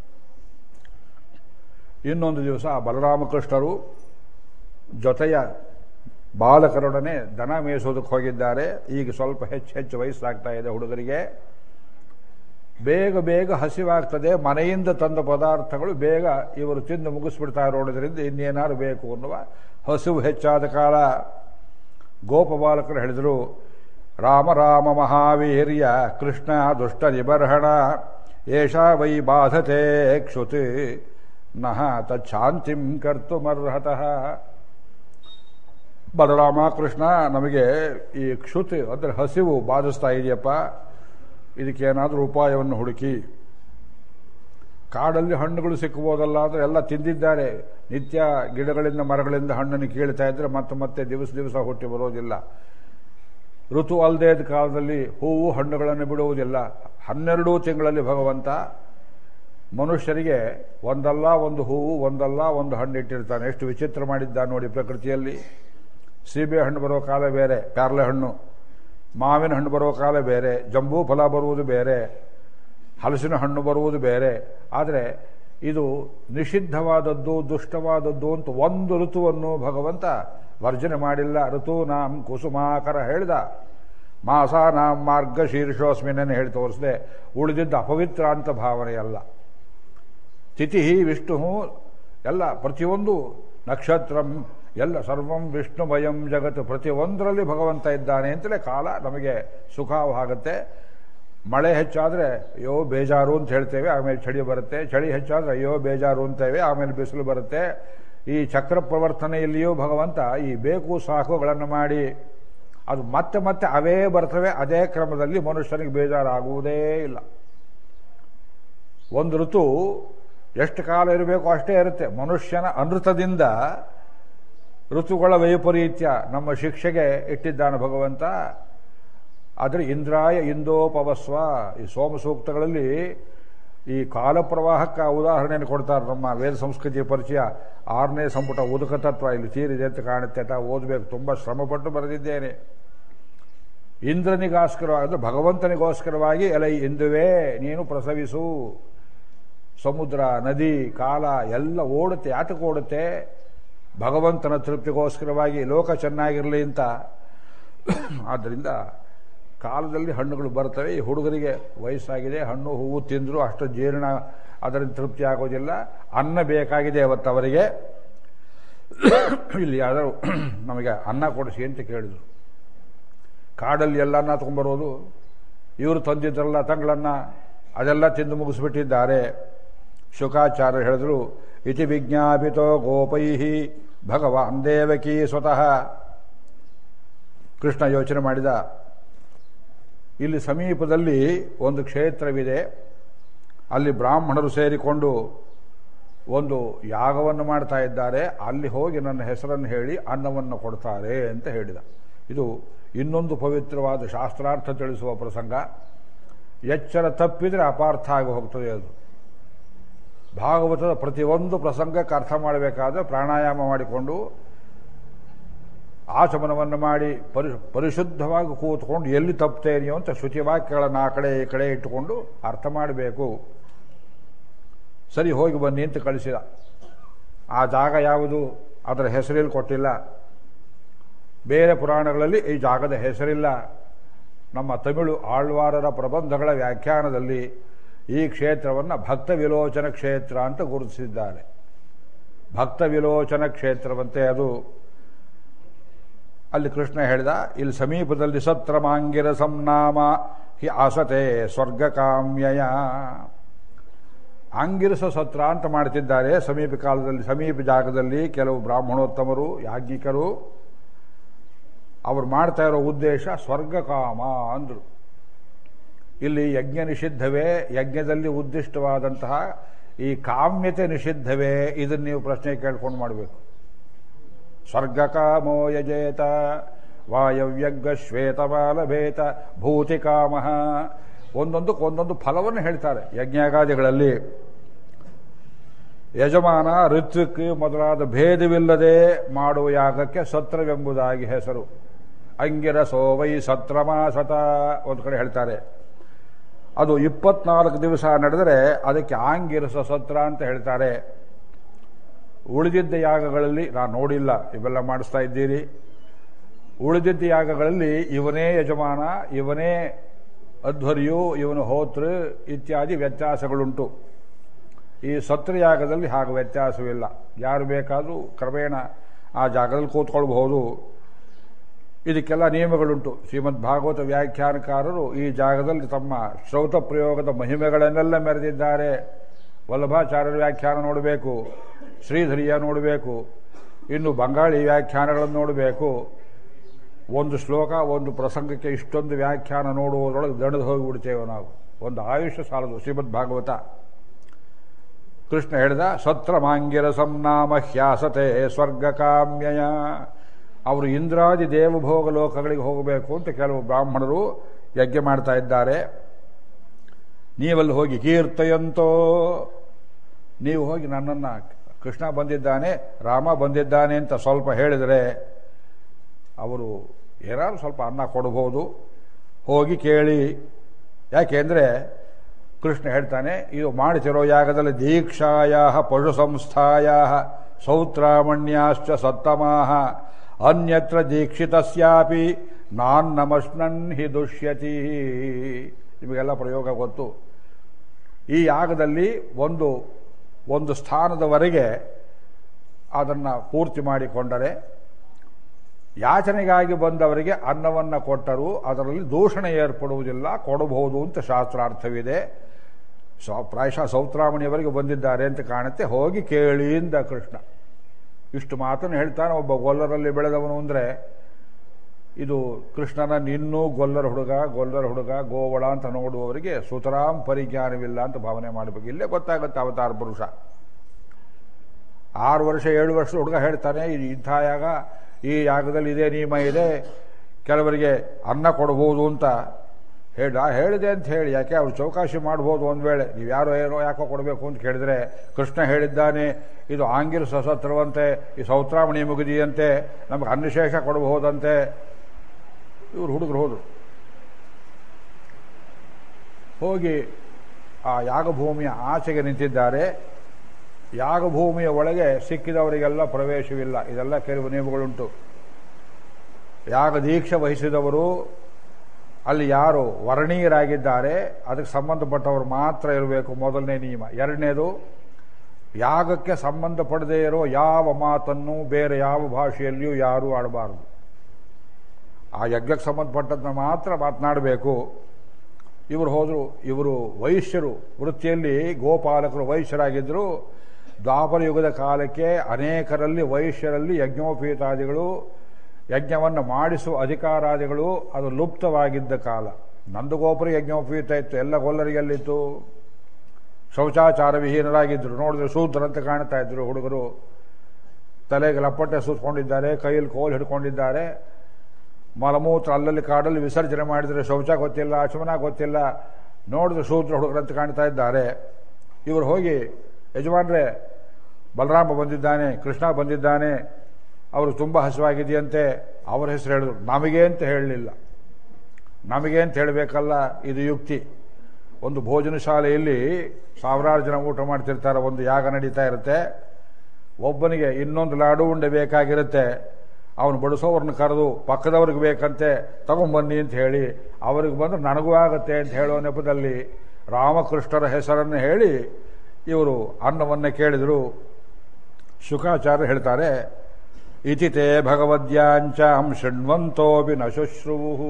ಇನ್ನೊಂದು ದಿವಸ ಬಲರಾಮಕೃಷ್ಣರು ಜೊತೆಯ ಬಾಲಕರೊಡನೆ ದನ ಮೇಯಿಸೋದಕ್ಕೆ ಹೋಗಿದ್ದಾರೆ ಈಗ ಸ್ವಲ್ಪ ಹೆಚ್ಚು ಹೆಚ್ಚು ವಯಸ್ಸಾಗ್ತಾ ಇದೆ ಹುಡುಗರಿಗೆ ಬೇಗ ಬೇಗ ಹಸಿವಾಗ್ತದೆ ಮನೆಯಿಂದ ತಂದ ಪದಾರ್ಥಗಳು ಬೇಗ ಇವರು ತಿಂದು ಮುಗಿಸ್ಬಿಡ್ತಾರೆ ನೋಡೋದ್ರಿಂದ ಇನ್ನೇನಾದ್ರು ಬೇಕು ಅನ್ನುವ ಹಸಿವು ಹೆಚ್ಚಾದ ಕಾಲ ಗೋಪಬಾಲಕರು ಹೇಳಿದರು ರಾಮ ರಾಮ ಮಹಾವೀರ್ಯ ಕೃಷ್ಣ ದುಷ್ಟ ನಿಬರ್ಹಣ ಏಷಾ ವೈ ಬಾಧತೆ ಕ್ಷುತಿ ನಹ ತಚ್ಛಾಂತಿಂ ಕರ್ತುಮರ್ಹತಃ ಬಲರಾಮ ಕೃಷ್ಣ ನಮಗೆ ಈ ಕ್ಷುತಿ ಅಂದರೆ ಹಸಿವು ಬಾಧಿಸ್ತಾ ಇದೆಯಪ್ಪ ಇದಕ್ಕೇನಾದರೂ ಉಪಾಯವನ್ನು ಹುಡುಕಿ ಕಾಡಲ್ಲಿ ಹಣ್ಣುಗಳು ಸಿಕ್ಕಬಹುದಲ್ಲ ಅಂದರೆ ಎಲ್ಲ ತಿಂದಿದ್ದಾರೆ ನಿತ್ಯ ಗಿಡಗಳಿಂದ ಮರಗಳಿಂದ ಹಣ್ಣನ್ನು ಕೀಳ್ತಾ ಇದ್ರೆ ಮತ್ತೆ ಮತ್ತೆ ದಿವಸ ದಿವಸ ಹುಟ್ಟಿ ಬರೋದಿಲ್ಲ ಋತು ಅಲ್ಲದೆ ಇದ್ದ ಕಾಲದಲ್ಲಿ ಹೂವು ಹಣ್ಣುಗಳನ್ನು ಬಿಡುವುದಿಲ್ಲ ಹನ್ನೆರಡು ತಿಂಗಳಲ್ಲಿ ಭಗವಂತ ಮನುಷ್ಯರಿಗೆ ಒಂದಲ್ಲ ಒಂದು ಹೂವು ಒಂದಲ್ಲ ಒಂದು ಹಣ್ಣು ಇಟ್ಟಿರ್ತಾನೆ ಎಷ್ಟು ವಿಚಿತ್ರ ಮಾಡಿದ್ದಾನೆ ನೋಡಿ ಪ್ರಕೃತಿಯಲ್ಲಿ ಸೀಬೆ ಹಣ್ಣು ಬರೋ ಕಾಲ ಬೇರೆ ಪ್ಯಾರ್ಲೆ ಹಣ್ಣು ಮಾವಿನ ಹಣ್ಣು ಬರುವ ಕಾಲ ಬೇರೆ ಜಂಬೂ ಫಲ ಬರುವುದು ಬೇರೆ ಹಲಸಿನ ಹಣ್ಣು ಬರುವುದು ಬೇರೆ ಆದರೆ ಇದು ನಿಷಿದ್ಧವಾದದ್ದು ದುಷ್ಟವಾದದ್ದು ಅಂತ ಒಂದು ಋತುವನ್ನು ಭಗವಂತ ವರ್ಜನೆ ಮಾಡಿಲ್ಲ ಋತು ನಾಂ ಕುಸುಮಾಕರ ಹೇಳಿದ ಮಾಸ ನಾಂ ಮಾರ್ಗ ಶೀರ್ಷೋಸ್ಮಿನನ್ನು ಹೇಳಿ ತೋರಿಸಿದೆ ಉಳಿದಿದ್ದ ಅಪವಿತ್ರ ಅಂತ ಭಾವನೆಯಲ್ಲ ತಿಥಿ ವಿಷ್ಣು ಎಲ್ಲ ಪ್ರತಿಯೊಂದು ನಕ್ಷತ್ರಂ ಎಲ್ಲ ಸರ್ವಂ ವಿಷ್ಣುಮಯಂ ಜಗತ್ತು ಪ್ರತಿಯೊಂದರಲ್ಲಿ ಭಗವಂತ ಇದ್ದಾನೆ ಅಂತಲೇ ಕಾಲ ನಮಗೆ ಸುಖವಾಗುತ್ತೆ ಮಳೆ ಹೆಚ್ಚಾದರೆ ಅಯ್ಯೋ ಬೇಜಾರು ಅಂತ ಹೇಳ್ತೇವೆ ಆಮೇಲೆ ಚಳಿ ಬರುತ್ತೆ ಚಳಿ ಹೆಚ್ಚಾದರೆ ಅಯ್ಯೋ ಬೇಜಾರು ಅಂತೇವೆ ಆಮೇಲೆ ಬಿಸಿಲು ಬರುತ್ತೆ ಈ ಚಕ್ರ ಪ್ರವರ್ತನೆಯಲ್ಲಿಯೂ ಭಗವಂತ ಈ ಬೇಕು ಸಾಕುಗಳನ್ನು ಮಾಡಿ ಅದು ಮತ್ತೆ ಮತ್ತೆ ಅವೇ ಬರ್ತವೆ ಅದೇ ಕ್ರಮದಲ್ಲಿ ಮನುಷ್ಯನಿಗೆ ಬೇಜಾರಾಗುವುದೇ ಇಲ್ಲ ಒಂದು ಋತು ಎಷ್ಟು ಕಾಲ ಇರಬೇಕು ಅಷ್ಟೇ ಇರುತ್ತೆ ಮನುಷ್ಯನ ಅನೃತದಿಂದ ಋತುಗಳ ವೈಪರೀತ್ಯ ನಮ್ಮ ಶಿಕ್ಷೆಗೆ ಇಟ್ಟಿದ್ದಾನೆ ಭಗವಂತ ಆದರೆ ಇಂದ್ರಾಯ ಇಂದೋಪವಸ್ವ ಈ ಸೋಮ ಸೂಕ್ತಗಳಲ್ಲಿ ಈ ಕಾಲ ಪ್ರವಾಹಕ್ಕೆ ಉದಾಹರಣೆಯನ್ನು ಕೊಡ್ತಾರೆ ನಮ್ಮ ವೇದ ಸಂಸ್ಕೃತಿಯ ಪರಿಚಯ ಆರನೇ ಸಂಪುಟ ಉದುಕ ತತ್ವ ಇಲ್ಲಿ ತೀರಿದೆ ಅಂತ ಕಾಣುತ್ತೆ ಅಂತ ಓದಬೇಕು ತುಂಬ ಶ್ರಮಪಟ್ಟು ಬರೆದಿದ್ದೇನೆ ಇಂದ್ರನಿಗೋಸ್ಕರವಾಗಿ ಅಂದರೆ ಭಗವಂತನಿಗೋಸ್ಕರವಾಗಿ ಎಲೈ ಇಂದುವೇ ನೀನು ಪ್ರಸವಿಸು ಸಮುದ್ರ ನದಿ ಕಾಲ ಎಲ್ಲ ಓಡುತ್ತೆ ಯಾತಕ್ಕೆ ಓಡುತ್ತೆ ಭಗವಂತನ ತೃಪ್ತಿಗೋಸ್ಕರವಾಗಿ ಲೋಕ ಚೆನ್ನಾಗಿರಲಿ ಅಂತ ಆದ್ದರಿಂದ ಕಾಲದಲ್ಲಿ ಹಣ್ಣುಗಳು ಬರ್ತವೆ ಈ ಹುಡುಗರಿಗೆ ವಯಸ್ಸಾಗಿದೆ ಹಣ್ಣು ಹೂವು ತಿಂದರೂ ಅಷ್ಟು ಜೀರ್ಣ ಅದರಿಂದ ತೃಪ್ತಿ ಆಗೋದಿಲ್ಲ ಅನ್ನ ಬೇಕಾಗಿದೆ ಅವತ್ತು ಅವರಿಗೆ ಇಲ್ಲಿ ಯಾರು ನಮಗೆ ಅನ್ನ ಕೊಡಿಸಿ ಅಂತ ಕೇಳಿದರು ಕಾಡಲ್ಲಿ ಎಲ್ಲ ಅನ್ನ ತೊಗೊಂಬರೋದು ಇವರು ತಂದಿದ್ರಲ್ಲ ತಂಗಳನ್ನ ಅದೆಲ್ಲ ತಿಂದು ಮುಗಿಸ್ಬಿಟ್ಟಿದ್ದಾರೆ ಶುಕಾಚಾರ್ಯ ಹೇಳಿದ್ರು ಇತಿ ವಿಜ್ಞಾಪಿತೋ ಗೋಪೈ ಭಗವಾನ್ ದೇವಕಿ ಸ್ವತಃ ಕೃಷ್ಣ ಯೋಚನೆ ಮಾಡಿದ ಇಲ್ಲಿ ಸಮೀಪದಲ್ಲಿ ಒಂದು ಕ್ಷೇತ್ರವಿದೆ ಅಲ್ಲಿ ಬ್ರಾಹ್ಮಣರು ಸೇರಿಕೊಂಡು ಒಂದು ಯಾಗವನ್ನು ಮಾಡ್ತಾ ಇದ್ದಾರೆ ಅಲ್ಲಿ ಹೋಗಿ ನನ್ನ ಹೆಸರನ್ನು ಹೇಳಿ ಅನ್ನವನ್ನು ಕೊಡ್ತಾರೆ ಅಂತ ಹೇಳಿದ ಇದು ಇನ್ನೊಂದು ಪವಿತ್ರವಾದ ಶಾಸ್ತ್ರಾರ್ಥ ತಿಳಿಸುವ ಪ್ರಸಂಗ ಎಚ್ಚರ ತಪ್ಪಿದರೆ ಅಪಾರ್ಥ ಆಗಿ ಹೋಗ್ತದೆ ಅದು ಭಾಗವತದ ಪ್ರತಿಯೊಂದು ಪ್ರಸಂಗಕ್ಕೆ ಅರ್ಥ ಮಾಡಬೇಕಾದ್ರೆ ಪ್ರಾಣಾಯಾಮ ಮಾಡಿಕೊಂಡು ಆಚಮನವನ್ನು ಮಾಡಿ ಪರಿ ಪರಿಶುದ್ಧವಾಗಿ ಕೂತ್ಕೊಂಡು ಎಲ್ಲಿ ತಪ್ಪುತ್ತೇನೆಯೋ ಅಂತ ಶ್ರುತಿವಾಕ್ಯಗಳನ್ನು ಆ ಕಡೆ ಈ ಕಡೆ ಇಟ್ಟುಕೊಂಡು ಅರ್ಥ ಮಾಡಬೇಕು ಸರಿ ಹೋಗಿ ಬನ್ನಿ ಅಂತ ಕಳಿಸಿದ ಆ ಜಾಗ ಯಾವುದು ಅದರ ಹೆಸರಲ್ಲಿ ಕೊಟ್ಟಿಲ್ಲ ಬೇರೆ ಪುರಾಣಗಳಲ್ಲಿ ಈ ಜಾಗದ ಹೆಸರಿಲ್ಲ ನಮ್ಮ ತಮಿಳು ಆಳ್ವಾರರ ಪ್ರಬಂಧಗಳ ವ್ಯಾಖ್ಯಾನದಲ್ಲಿ ಈ ಕ್ಷೇತ್ರವನ್ನು ಭಕ್ತ ವಿಲೋಚನ ಕ್ಷೇತ್ರ ಅಂತ ಗುರುತಿಸಿದ್ದಾರೆ ಭಕ್ತ ವಿಲೋಚನ ಕ್ಷೇತ್ರವಂತೆ ಅದು ಅಲ್ಲಿ ಕೃಷ್ಣ ಹೇಳಿದ ಇಲ್ಲಿ ಸಮೀಪದಲ್ಲಿ ಸತ್ರಮಾಂಗಿರ ಸಂನಾಮ ಹಿ ಆಸತೆ ಸ್ವರ್ಗಕಾಮ್ಯಯ ಆಂಗಿರಸ ಸತ್ರ ಅಂತ ಮಾಡ್ತಿದ್ದಾರೆ ಸಮೀಪ ಕಾಲದಲ್ಲಿ ಸಮೀಪ ಜಾಗದಲ್ಲಿ ಕೆಲವು ಬ್ರಾಹ್ಮಣೋತ್ತಮರು ಯಾಜ್ಞಿಕರು ಅವ್ರು ಮಾಡ್ತಾ ಇರೋ ಉದ್ದೇಶ ಸ್ವರ್ಗಕಾಮ ಅಂದ್ರು ಇಲ್ಲಿ ಯಜ್ಞ ನಿಷಿದ್ಧವೇ ಯಜ್ಞದಲ್ಲಿ ಉದ್ದಿಷ್ಟವಾದಂತಹ ಈ ಕಾಮ್ಯತೆ ನಿಷಿದ್ಧವೇ ಇದನ್ನು ನೀವು ಪ್ರಶ್ನೆ ಕೇಳ್ಕೊಂಡು ಮಾಡಬೇಕು ಸ್ವರ್ಗಕಾಮೋ ಯಜೇತ ವಾಯವ್ಯಗ್ಗ ಶ್ವೇತಮಾಲಭೇತ ಭೂತಿಕಾಮ ಒಂದೊಂದಕ್ಕೆ ಒಂದೊಂದು ಫಲವನ್ನು ಹೇಳ್ತಾರೆ ಯಜ್ಞಾಗಾದಿಗಳಲ್ಲಿ ಯಜಮಾನ ಋತ್ವಿಕ್ ಮೊದಲಾದ ಭೇದವಿಲ್ಲದೆ ಮಾಡುವ ಯಾಗಕ್ಕೆ ಸತ್ರವೆಂಬುದಾಗಿ ಹೆಸರು ಅಂಗಿರ ಸೋವೈ ಸತ್ರಮಾಸತ ಒಂದು ಕಡೆ ಹೇಳ್ತಾರೆ ಅದು ಇಪ್ಪತ್ನಾಲ್ಕು ದಿವಸ ನಡೆದರೆ ಅದಕ್ಕೆ ಆಂಗಿರಸ ಸತ್ರ ಅಂತ ಹೇಳ್ತಾರೆ ಉಳಿದಿದ್ದ ಯಾಗಗಳಲ್ಲಿ ನಾನು ನೋಡಿಲ್ಲ ಇವೆಲ್ಲ ಮಾಡಿಸ್ತಾ ಇದ್ದೀರಿ ಉಳಿದಿದ್ದ ಯಾಗಗಳಲ್ಲಿ ಇವನೇ ಯಜಮಾನ ಇವನೇ ಅಧ್ವರ್ಯು ಇವನು ಹೋತೃ ಇತ್ಯಾದಿ ವ್ಯತ್ಯಾಸಗಳುಂಟು ಈ ಸತ್ರಯಾಗದಲ್ಲಿ ಹಾಗೆ ವ್ಯತ್ಯಾಸವಿಲ್ಲ ಯಾರು ಬೇಕಾದರೂ ಕ್ರಮೇಣ ಆ ಜಾಗದಲ್ಲಿ ಕೂತ್ಕೊಳ್ಬಹುದು ಇದಕ್ಕೆಲ್ಲ ನಿಯಮಗಳುಂಟು ಶ್ರೀಮದ್ ಭಾಗವತ ವ್ಯಾಖ್ಯಾನಕಾರರು ಈ ಜಾಗದಲ್ಲಿ ತಮ್ಮ ಶ್ರೌತ ಪ್ರಯೋಗದ ಮಹಿಮೆಗಳನ್ನೆಲ್ಲ ಮೆರೆದಿದ್ದಾರೆ ವಲ್ಲಭಾಚಾರ್ಯರ ವ್ಯಾಖ್ಯಾನ ನೋಡಬೇಕು ಶ್ರೀಧರಿಯ ನೋಡಬೇಕು ಇನ್ನು ಬಂಗಾಳಿ ವ್ಯಾಖ್ಯಾನಗಳನ್ನು ನೋಡಬೇಕು ಒಂದು ಶ್ಲೋಕ ಒಂದು ಪ್ರಸಂಗಕ್ಕೆ ಇಷ್ಟೊಂದು ವ್ಯಾಖ್ಯಾನ ನೋಡುವುದರೊಳಗೆ ದಣದು ಹೋಗಿಬಿಡ್ತೇವೆ ನಾವು ಒಂದು ಆಯುಷ್ಯ ಸಾಲದು ಶ್ರೀಮದ್ ಭಾಗವತ ಕೃಷ್ಣ ಹೇಳಿದ ಸತ್ರ ಮಾಂಗಿರ ಸಂನಾಮ ಹ್ಯಾಸತೆ ಸ್ವರ್ಗಕಾಮ್ಯಯ ಅವರು ಇಂದ್ರಾದಿ ದೇವಭೋಗ ಲೋಕಗಳಿಗೆ ಹೋಗಬೇಕು ಅಂತ ಕೆಲವು ಬ್ರಾಹ್ಮಣರು ಯಜ್ಞ ಮಾಡ್ತಾ ಇದ್ದಾರೆ ನೀವಲ್ಲಿ ಹೋಗಿ ಕೀರ್ತಯಂತೋ ನೀವು ಹೋಗಿ ನನ್ನನ್ನು ಕೃಷ್ಣ ಬಂದಿದ್ದಾನೆ ರಾಮ ಬಂದಿದ್ದಾನೆ ಅಂತ ಸ್ವಲ್ಪ ಹೇಳಿದರೆ ಅವರು ಏನಾದ್ರು ಸ್ವಲ್ಪ ಅನ್ನ ಕೊಡಬಹುದು ಹೋಗಿ ಕೇಳಿ ಯಾಕೆಂದರೆ ಕೃಷ್ಣ ಹೇಳ್ತಾನೆ ಇದು ಮಾಡ್ತಿರೋ ಯಾಗದಲ್ಲಿ ದೀಕ್ಷಾಯ ಪಶು ಸಂಸ್ಥಾಯ ಸೌತ್ರಾಮಣ್ಯಾಶ್ಚ ಸತ್ತಮಾಹ ಅನ್ಯತ್ರ ದೀಕ್ಷಿತಸ್ಯಾಪಿ ನಾನ್ ನಮಸ್ನನ್ ಹಿ ದುಷ್ಯತಿ ನಿಮಗೆಲ್ಲ ಪ್ರಯೋಗ ಗೊತ್ತು ಈ ಯಾಗದಲ್ಲಿ ಒಂದು ಒಂದು ಸ್ಥಾನದವರೆಗೆ ಅದನ್ನು ಪೂರ್ತಿ ಮಾಡಿಕೊಂಡರೆ ಯಾಚನೆಗಾಗಿ ಬಂದವರಿಗೆ ಅನ್ನವನ್ನು ಕೊಟ್ಟರೂ ಅದರಲ್ಲಿ ದೂಷಣೆ ಏರ್ಪಡುವುದಿಲ್ಲ ಕೊಡಬಹುದು ಅಂತ ಶಾಸ್ತ್ರಾರ್ಥವಿದೆ ಸೊ ಪ್ರಾಯಶಃ ಸೌತ್ರಾಮಣಿಯವರೆಗೆ ಬಂದಿದ್ದಾರೆ ಅಂತ ಕಾಣುತ್ತೆ ಹೋಗಿ ಕೇಳಿ ಇಂದ ಕೃಷ್ಣ ಇಷ್ಟು ಮಾತನ್ನು ಹೇಳ್ತಾನೆ ಒಬ್ಬ ಗೊಲ್ಲರಲ್ಲಿ ಬೆಳೆದವನು ಅಂದರೆ ಇದು ಕೃಷ್ಣನ ಇನ್ನೂ ಗೊಲ್ಲರ ಹುಡುಗ ಗೊಲ್ಲರ ಹುಡುಗ ಗೋವಳ ಅಂತ ನೋಡುವವರಿಗೆ ಸುತರಾಂ ಪರಿಜ್ಞಾನವಿಲ್ಲ ಅಂತ ಭಾವನೆ ಮಾಡಬೇಕು ಇಲ್ಲೇ ಗೊತ್ತಾಗುತ್ತೆ ಅವತಾರ ಪುರುಷ ಆರು ವರ್ಷ ಏಳು ವರ್ಷ ಹುಡುಗ ಹೇಳ್ತಾನೆ ಇದು ಇಂಥ ಯಾಗ ಈ ಯಾಗದಲ್ಲಿ ಇದೇ ನಿಯಮ ಇದೆ ಕೆಲವರಿಗೆ ಅನ್ನ ಕೊಡ್ಬೋದು ಅಂತ ಹೇಳ ಹೇಳಿದೆ ಅಂತ ಹೇಳಿ ಯಾಕೆ ಅವ್ರು ಚೌಕಾಶಿ ಮಾಡ್ಬೋದು ಒಂದು ವೇಳೆ ನೀವು ಯಾರೋ ಏನೋ ಯಾಕೋ ಕೊಡಬೇಕು ಅಂತ ಕೇಳಿದ್ರೆ ಕೃಷ್ಣ ಹೇಳಿದ್ದಾನೆ ಇದು ಆಂಗಿರ ಸಸತ್ರವಂತೆ ಈ ಸೌತ್ರಾಮಣಿ ಮುಗಿದಿಯಂತೆ ನಮಗೆ ಅನ್ನಶೇಷ ಕೊಡಬಹುದಂತೆ ಇವರು ಹುಡುಗರು ಹೋದರು ಹೋಗಿ ಆ ಯಾಗಭೂಮಿಯ ಆಚೆಗೆ ನಿಂತಿದ್ದಾರೆ ಯಾಗಭೂಮಿಯ ಒಳಗೆ ಸಿಕ್ಕಿದವರಿಗೆಲ್ಲ ಪ್ರವೇಶವಿಲ್ಲ ಇದೆಲ್ಲ ಕೆಲವು ನಿಯಮಗಳುಂಟು ಯಾಗ ದೀಕ್ಷೆ ವಹಿಸಿದವರು ಅಲ್ಲಿ ಯಾರು ವರ್ಣೀಯರಾಗಿದ್ದಾರೆ ಅದಕ್ಕೆ ಸಂಬಂಧಪಟ್ಟವರು ಮಾತ್ರ ಇರಬೇಕು ಮೊದಲನೇ ನಿಯಮ ಎರಡನೇದು ಯಾಗಕ್ಕೆ ಸಂಬಂಧಪಡದೇ ಇರೋ ಯಾವ ಮಾತನ್ನು ಬೇರೆ ಯಾವ ಭಾಷೆಯಲ್ಲಿಯೂ ಯಾರೂ ಆಡಬಾರದು ಆ ಯಜ್ಞಕ್ಕೆ ಸಂಬಂಧಪಟ್ಟದನ್ನ ಮಾತ್ರ ಮಾತನಾಡಬೇಕು ಇವರು ಹೋದರು ಇವರು ವೈಶ್ಯರು ವೃತ್ತಿಯಲ್ಲಿ ಗೋಪಾಲಕರು ವೈಶ್ಯರಾಗಿದ್ದರು ದ್ವಾಪರ ಯುಗದ ಕಾಲಕ್ಕೆ ಅನೇಕರಲ್ಲಿ ವೈಶ್ಯರಲ್ಲಿ ಯಜ್ಞೋಪೀತಾದಿಗಳು ಯಜ್ಞವನ್ನು ಮಾಡಿಸುವ ಅಧಿಕಾರಾದಿಗಳು ಅದು ಲುಪ್ತವಾಗಿದ್ದ ಕಾಲ ನಂದಗೋಪುರ ಯಜ್ಞೋಪೀತ ಇತ್ತು ಎಲ್ಲ ಗೊಲ್ಲರಿಗೆಲ್ಲಿತ್ತು ಶೌಚಾಚಾರ ವಿಹೀನರಾಗಿದ್ದರು ನೋಡಿದ್ರೆ ಶೂದ್ರಂತೆ ಕಾಣ್ತಾ ಇದ್ರು ಹುಡುಗರು ತಲೆಗೆ ಲಪ್ಪಟ್ಟೆ ಸುತ್ಕೊಂಡಿದ್ದಾರೆ ಕೈಯಲ್ಲಿ ಕೋಲ್ ಹಿಡ್ಕೊಂಡಿದ್ದಾರೆ ಮಲಮೂತ್ರ ಅಲ್ಲಲ್ಲಿ ಕಾಡಲ್ಲಿ ವಿಸರ್ಜನೆ ಮಾಡಿದರೆ ಶೌಚ ಗೊತ್ತಿಲ್ಲ ಆಚಮನ ಗೊತ್ತಿಲ್ಲ ನೋಡಿದ್ರೆ ಶೂದ್ರ ಹುಡುಗರಂತೆ ಕಾಣ್ತಾ ಇದ್ದಾರೆ ಇವರು ಹೋಗಿ ಯಜಮಾನ್ರೆ ಬಲರಾಮ ಬಂದಿದ್ದಾನೆ ಕೃಷ್ಣ ಬಂದಿದ್ದಾನೆ ಅವರು ತುಂಬ ಹಸುವಾಗಿದೆಯಂತೆ ಅವರ ಹೆಸರು ಹೇಳಿದ್ರು ನಮಗೆ ಅಂತ ಹೇಳಲಿಲ್ಲ ನಮಗೆ ಅಂತ ಹೇಳಬೇಕಲ್ಲ ಇದು ಯುಕ್ತಿ ಒಂದು ಭೋಜನ ಶಾಲೆಯಲ್ಲಿ ಸಾವಿರಾರು ಜನ ಊಟ ಮಾಡ್ತಿರ್ತಾರೆ ಒಂದು ಯಾಗ ನಡೀತಾ ಇರುತ್ತೆ ಒಬ್ಬನಿಗೆ ಇನ್ನೊಂದು ಲಾಡು ಉಂಡೆ ಬೇಕಾಗಿರುತ್ತೆ ಅವನು ಬಡಿಸೋವ್ರನ್ನ ಕರೆದು ಪಕ್ಕದವ್ರಿಗೆ ಬೇಕಂತೆ ತಗೊಂಬನ್ನಿ ಅಂತ ಹೇಳಿ ಅವ್ರಿಗೆ ಬಂದ್ರೆ ನನಗೂ ಆಗತ್ತೆ ಅಂತ ಹೇಳೋ ನೆಪದಲ್ಲಿ ರಾಮಕೃಷ್ಣರ ಹೆಸರನ್ನು ಹೇಳಿ ಇವರು ಅನ್ನವನ್ನು ಕೇಳಿದರು ಶುಕಾಚಾರ್ಯ ಹೇಳ್ತಾರೆ ಇತಿತೆ ಭಗವದ್ಯಾಂಚಾಂ ಶೃಣ್ವಂತೋಪಿ ನ ಶುಶ್ರುವು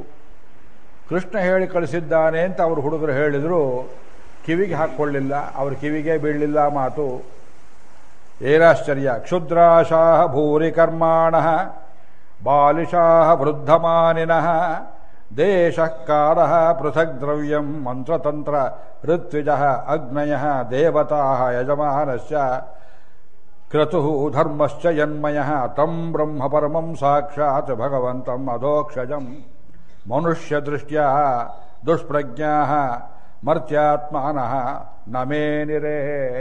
ಕೃಷ್ಣ ಹೇಳಿ ಕಳಿಸಿದ್ದಾನೆ ಅಂತ ಅವರು ಹುಡುಗರು ಹೇಳಿದ್ರು ಕಿವಿಗೆ ಹಾಕ್ಕೊಳ್ಳಿಲ್ಲ ಅವ್ರ ಕಿವಿಗೆ ಬೀಳಲಿಲ್ಲ ಮಾತು ಏನಾಶ್ಚರ್ಯ ಕ್ಷುದ್ರಾಶಾಹ ಭೂರಿ ಕರ್ಮಾಣ ಬಾಲಿಶಾಹ ವೃದ್ಧಮಾನಿನಃ ದೇಶ ಕಾಲ ಪೃಥಕ್ ದ್ರವ್ಯಂ ಮಂತ್ರತಂತ್ರ ಋತ್ವಿಜ ಅಗ್ನಯ ದೇವತಾ ಯಜಮಾನಶ್ಚ ಕ್ರತು ಧರ್ಮಶ್ಚ ಯನ್ಮಯ ತಂ ಬ್ರಹ್ಮ ಪರಮಂ ಸಾಕ್ಷಾತ್ ಭಗವಂತಂ ಅಧೋಕ್ಷಜಂ ಮನುಷ್ಯ ದೃಷ್ಟ್ಯ ದುಷ್ಪ್ರಜ್ಞಾ ಮರ್ತ್ಯಾತ್ಮಾನಃ ನಮೇನಿರೇ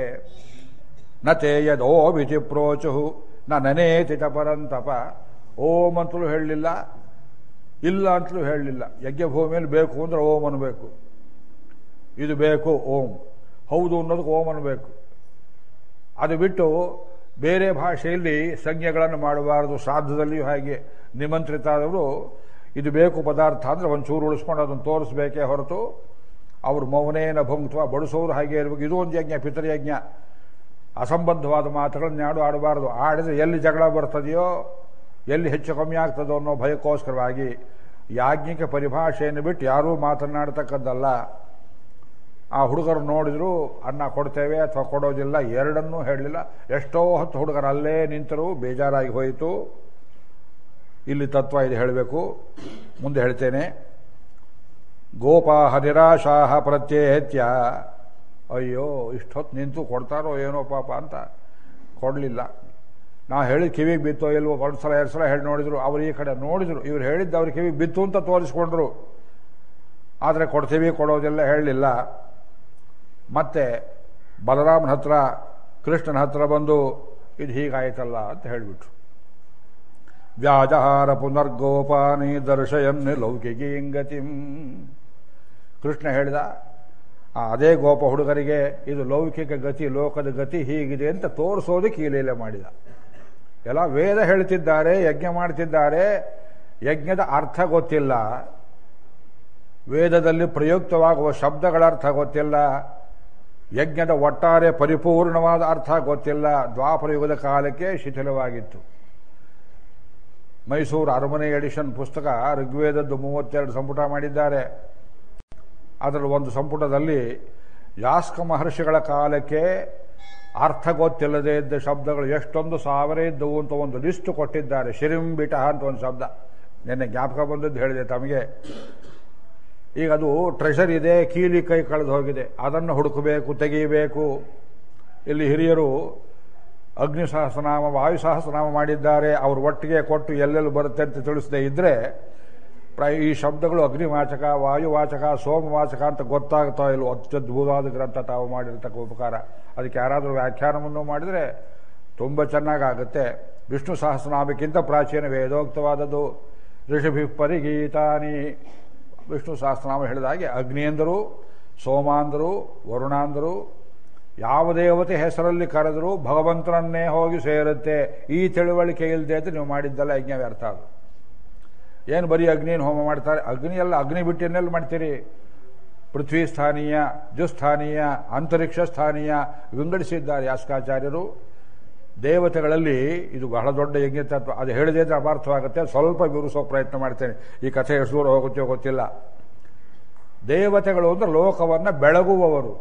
ನ ತೇ ಯದೋಮಿತಿ ಪ್ರೋಚು ನ ನನೇತಿ ಚ ಪರಂತಪ ಓಂ ಅಂತಲೂ ಹೇಳಲಿಲ್ಲ ಇಲ್ಲ ಅಂತಲೂ ಹೇಳಲಿಲ್ಲ ಯಜ್ಞಭೂಮಿಯಲ್ಲಿ ಬೇಕು ಅಂದ್ರೆ ಓಂ ಅನ್ಬೇಕು ಇದು ಬೇಕು ಓಂ ಹೌದು ಅನ್ನೋದಕ್ಕೆ ಓಂ ಅನ್ಬೇಕು ಅದು ಬಿಟ್ಟು ಬೇರೆ ಭಾಷೆಯಲ್ಲಿ ಸಂಜ್ಞೆಗಳನ್ನು ಮಾಡಬಾರದು ಶ್ರಾದ್ದದಲ್ಲಿಯೂ ಹಾಗೆ ನಿಮಂತ್ರಿತ ಆದವರು ಇದು ಬೇಕು ಪದಾರ್ಥ ಅಂದರೆ ಒಂಚೂರು ಉಳಿಸ್ಕೊಂಡು ಅದನ್ನು ತೋರಿಸ್ಬೇಕೇ ಹೊರತು ಅವರು ಮೌನೇನ ಭಂಕ್ತ್ವ ಬಡಿಸೋರು ಹಾಗೆ ಇರಬೇಕು ಇದು ಒಂದು ಯಜ್ಞ ಪಿತೃಯಜ್ಞ ಅಸಂಬದ್ಧವಾದ ಮಾತುಗಳನ್ನು ಆಡು ಆಡಬಾರದು ಆಡಿದ್ರೆ ಎಲ್ಲಿ ಜಗಳ ಬರ್ತದೆಯೋ ಎಲ್ಲಿ ಹೆಚ್ಚು ಕಮ್ಮಿ ಆಗ್ತದೋ ಅನ್ನೋ ಭಯಕ್ಕೋಸ್ಕರವಾಗಿ ಯಾಜ್ಞಿಕ ಪರಿಭಾಷೆಯನ್ನು ಬಿಟ್ಟು ಯಾರೂ ಮಾತನಾಡ್ತಕ್ಕದ್ದಲ್ಲ ಆ ಹುಡುಗರು ನೋಡಿದ್ರು ಅನ್ನ ಕೊಡ್ತೇವೆ ಅಥವಾ ಕೊಡೋದಿಲ್ಲ ಎರಡನ್ನೂ ಹೇಳಲಿಲ್ಲ ಎಷ್ಟೋ ಹೊತ್ತು ಹುಡುಗರು ಅಲ್ಲೇ ನಿಂತರು ಬೇಜಾರಾಗಿ ಹೋಯಿತು ಇಲ್ಲಿ ತತ್ವ ಇದು ಹೇಳಬೇಕು ಮುಂದೆ ಹೇಳ್ತೇನೆ ಗೋಪಾಹ ನಿರಾಶಾಹ ಪ್ರತ್ಯೇತ್ಯ ಅಯ್ಯೋ ಇಷ್ಟೊತ್ತು ನಿಂತು ಕೊಡ್ತಾರೋ ಏನೋ ಪಾಪ ಅಂತ ಕೊಡಲಿಲ್ಲ ನಾ ಹೇಳಿದ ಕಿವಿಗೆ ಬಿತ್ತೋ ಇಲ್ವೋ ಒಂದು ಸಲ ಎರಡು ಸಲ ಹೇಳಿ ನೋಡಿದ್ರು ಅವ್ರು ಈ ಕಡೆ ನೋಡಿದ್ರು ಇವ್ರು ಹೇಳಿದ್ದು ಅವ್ರ ಕಿವಿಗೆ ಬಿತ್ತು ಅಂತ ತೋರಿಸ್ಕೊಂಡ್ರು ಆದರೆ ಕೊಡ್ತೀವಿ ಕೊಡೋದಿಲ್ಲ ಹೇಳಲಿಲ್ಲ ಮತ್ತೆ ಬಲರಾಮನ ಹತ್ರ ಕೃಷ್ಣನ ಹತ್ರ ಬಂದು ಇದು ಹೀಗಾಯ್ತಲ್ಲ ಅಂತ ಹೇಳಿಬಿಟ್ರು ವ್ಯಾಜಹಾರ ಪುನರ್ಗೋಪಾನಿ ದರ್ಶಯನ್ನಿ ಲೌಕಿಕೀಂಗತಿಂ ಕೃಷ್ಣ ಹೇಳಿದ ಆ ಅದೇ ಗೋಪ ಹುಡುಗರಿಗೆ ಇದು ಲೌಕಿಕ ಗತಿ ಲೋಕದ ಗತಿ ಹೀಗಿದೆ ಅಂತ ತೋರಿಸೋದಕ್ಕೆ ಈ ಲೀಲೆ ಮಾಡಿದ ಎಲ್ಲ ವೇದ ಹೇಳ್ತಿದ್ದಾರೆ ಯಜ್ಞ ಮಾಡ್ತಿದ್ದಾರೆ ಯಜ್ಞದ ಅರ್ಥ ಗೊತ್ತಿಲ್ಲ ವೇದದಲ್ಲಿ ಪ್ರಯುಕ್ತವಾಗುವ ಶಬ್ದಗಳ ಅರ್ಥ ಗೊತ್ತಿಲ್ಲ ಯಜ್ಞದ ಒಟ್ಟಾರೆ ಪರಿಪೂರ್ಣವಾದ ಅರ್ಥ ಗೊತ್ತಿಲ್ಲ ದ್ವಾಪರ ಯುಗದ ಕಾಲಕ್ಕೆ ಶಿಥಿಲವಾಗಿತ್ತು ಮೈಸೂರು ಅರಮನೆ ಎಡಿಷನ್ ಪುಸ್ತಕ ಋಗ್ವೇದದ್ದು ಮೂವತ್ತೆರಡು ಸಂಪುಟ ಮಾಡಿದ್ದಾರೆ ಅದರ ಒಂದು ಸಂಪುಟದಲ್ಲಿ ಯಾಸ್ಕ ಮಹರ್ಷಿಗಳ ಕಾಲಕ್ಕೆ ಅರ್ಥ ಗೊತ್ತಿಲ್ಲದೆ ಇದ್ದ ಶಬ್ದಗಳು ಎಷ್ಟೊಂದು ಸಾವಿರ ಇದ್ದವು ಅಂತ ಒಂದು ಲಿಸ್ಟ್ ಕೊಟ್ಟಿದ್ದಾರೆ ಶಿರಿಂಬಿಟ ಅಂತ ಒಂದು ಶಬ್ದ ನಿನ್ನೆ ಜ್ಞಾಪಕ ಬಂದದ್ದು ಹೇಳಿದೆ ತಮಗೆ ಈಗ ಅದು ಟ್ರೆಷರ್ ಇದೆ ಕೀಲಿ ಕೈ ಕಳೆದು ಹೋಗಿದೆ ಅದನ್ನು ಹುಡುಕಬೇಕು ತೆಗೆಯಬೇಕು ಇಲ್ಲಿ ಹಿರಿಯರು ಅಗ್ನಿ ಸಹಸ್ರನಾಮ ವಾಯು ಸಹಸ್ರನಾಮ ಮಾಡಿದ್ದಾರೆ ಅವರು ಒಟ್ಟಿಗೆ ಕೊಟ್ಟು ಎಲ್ಲೆಲ್ಲಿ ಬರುತ್ತೆ ಅಂತ ತಿಳಿಸದೇ ಇದ್ರೆ ಪ್ರಾಯ ಈ ಶಬ್ದಗಳು ಅಗ್ನಿವಾಚಕ ವಾಯುವಾಚಕ ಸೋಮವಾಚಕ ಅಂತ ಗೊತ್ತಾಗ್ತಾ ಇಲ್ಲ ಅತ್ಯದ್ಭುತವಾದ ಗ್ರಂಥ ತಾವು ಮಾಡಿರ್ತಕ್ಕ ಉಪಕಾರ ಅದಕ್ಕೆ ಯಾರಾದರೂ ವ್ಯಾಖ್ಯಾನವನ್ನು ಮಾಡಿದರೆ ತುಂಬ ಚೆನ್ನಾಗಾಗುತ್ತೆ ವಿಷ್ಣು ಸಹಸ್ರನಾಮಕ್ಕಿಂತ ಪ್ರಾಚೀನ ವೇದೋಕ್ತವಾದದ್ದು ಋಷಭಿ ಪರಿಗೀತಾನಿ ವಿಷ್ಣು ಸಹಸ್ರನಾಮ ಹೇಳಿದ ಹಾಗೆ ಅಗ್ನಿಯಂದರು ಸೋಮಾಂದರು ವರುಣಾಂದರು ಯಾವ ದೇವತೆ ಹೆಸರಲ್ಲಿ ಕರೆದರೂ ಭಗವಂತನನ್ನೇ ಹೋಗಿ ಸೇರುತ್ತೆ ಈ ತಿಳುವಳಿಕೆ ಇಲ್ಲದೆ ಅಂತ ನೀವು ಮಾಡಿದ್ದಲ್ಲ ಯಜ್ಞ ವ್ಯರ್ಥ ಅದು ಏನು ಬರೀ ಅಗ್ನಿನ ಹೋಮ ಮಾಡ್ತಾರೆ ಅಗ್ನಿ ಎಲ್ಲ ಅಗ್ನಿ ಬಿಟ್ಟು ಇನ್ನೆಲ್ಲ ಮಾಡ್ತೀರಿ ಪೃಥ್ವಿ ಸ್ಥಾನೀಯ ಜುಸ್ಥಾನೀಯ ಅಂತರಿಕ್ಷ ಸ್ಥಾನೀಯ ವಿಂಗಡಿಸಿದ್ದಾರೆ ಯಾಸ್ಕಾಚಾರ್ಯರು ದೇವತೆಗಳಲ್ಲಿ ಇದು ಬಹಳ ದೊಡ್ಡ ಯಜ್ಞ ತತ್ವ ಅದು ಹೇಳಿದೆ ಅಂದ್ರೆ ಅಪಾರ್ಥವಾಗುತ್ತೆ ಸ್ವಲ್ಪ ವಿವರಿಸೋ ಪ್ರಯತ್ನ ಮಾಡ್ತೇನೆ ಈ ಕಥೆ ಎಷ್ಟು ದೂರ ಹೋಗುತ್ತೋ ಗೊತ್ತಿಲ್ಲ ದೇವತೆಗಳು ಅಂದ್ರೆ ಲೋಕವನ್ನು ಬೆಳಗುವವರು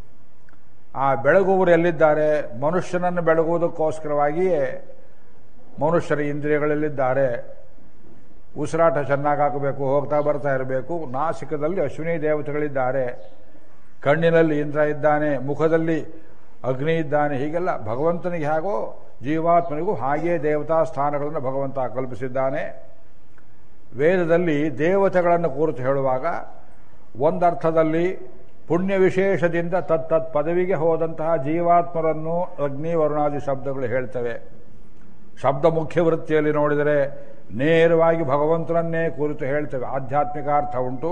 ಆ ಬೆಳಗುವರು ಎಲ್ಲಿದ್ದಾರೆ ಮನುಷ್ಯನನ್ನು ಬೆಳಗುವುದಕ್ಕೋಸ್ಕರವಾಗಿಯೇ ಮನುಷ್ಯರ ಇಂದ್ರಿಯಗಳಲ್ಲಿದ್ದಾರೆ ಉಸಿರಾಟ ಚೆನ್ನಾಗಿ ಹಾಕಬೇಕು ಹೋಗ್ತಾ ಬರ್ತಾ ಇರಬೇಕು ನಾಸಿಕದಲ್ಲಿ ಅಶ್ವಿನಿ ದೇವತೆಗಳಿದ್ದಾರೆ ಕಣ್ಣಿನಲ್ಲಿ ಇಂದ್ರ ಇದ್ದಾನೆ ಮುಖದಲ್ಲಿ ಅಗ್ನಿ ಇದ್ದಾನೆ ಹೀಗೆಲ್ಲ ಭಗವಂತನಿಗೆ ಹೇಗೋ ಜೀವಾತ್ಮನಿಗೂ ಹಾಗೆಯೇ ದೇವತಾ ಸ್ಥಾನಗಳನ್ನು ಭಗವಂತ ಕಲ್ಪಿಸಿದ್ದಾನೆ ವೇದದಲ್ಲಿ ದೇವತೆಗಳನ್ನು ಕುರಿತು ಹೇಳುವಾಗ ಒಂದರ್ಥದಲ್ಲಿ ಪುಣ್ಯ ವಿಶೇಷದಿಂದ ತತ್ತತ್ ಪದವಿಗೆ ಹೋದಂತಹ ಜೀವಾತ್ಮರನ್ನು ಅಗ್ನಿ ವರುಣಾದಿ ಶಬ್ದಗಳು ಹೇಳ್ತವೆ ಶಬ್ದ ಮುಖ್ಯ ವೃತ್ತಿಯಲ್ಲಿ ನೋಡಿದರೆ ನೇರವಾಗಿ ಭಗವಂತನನ್ನೇ ಕುರಿತು ಹೇಳ್ತೇವೆ ಆಧ್ಯಾತ್ಮಿಕ ಅರ್ಥ ಉಂಟು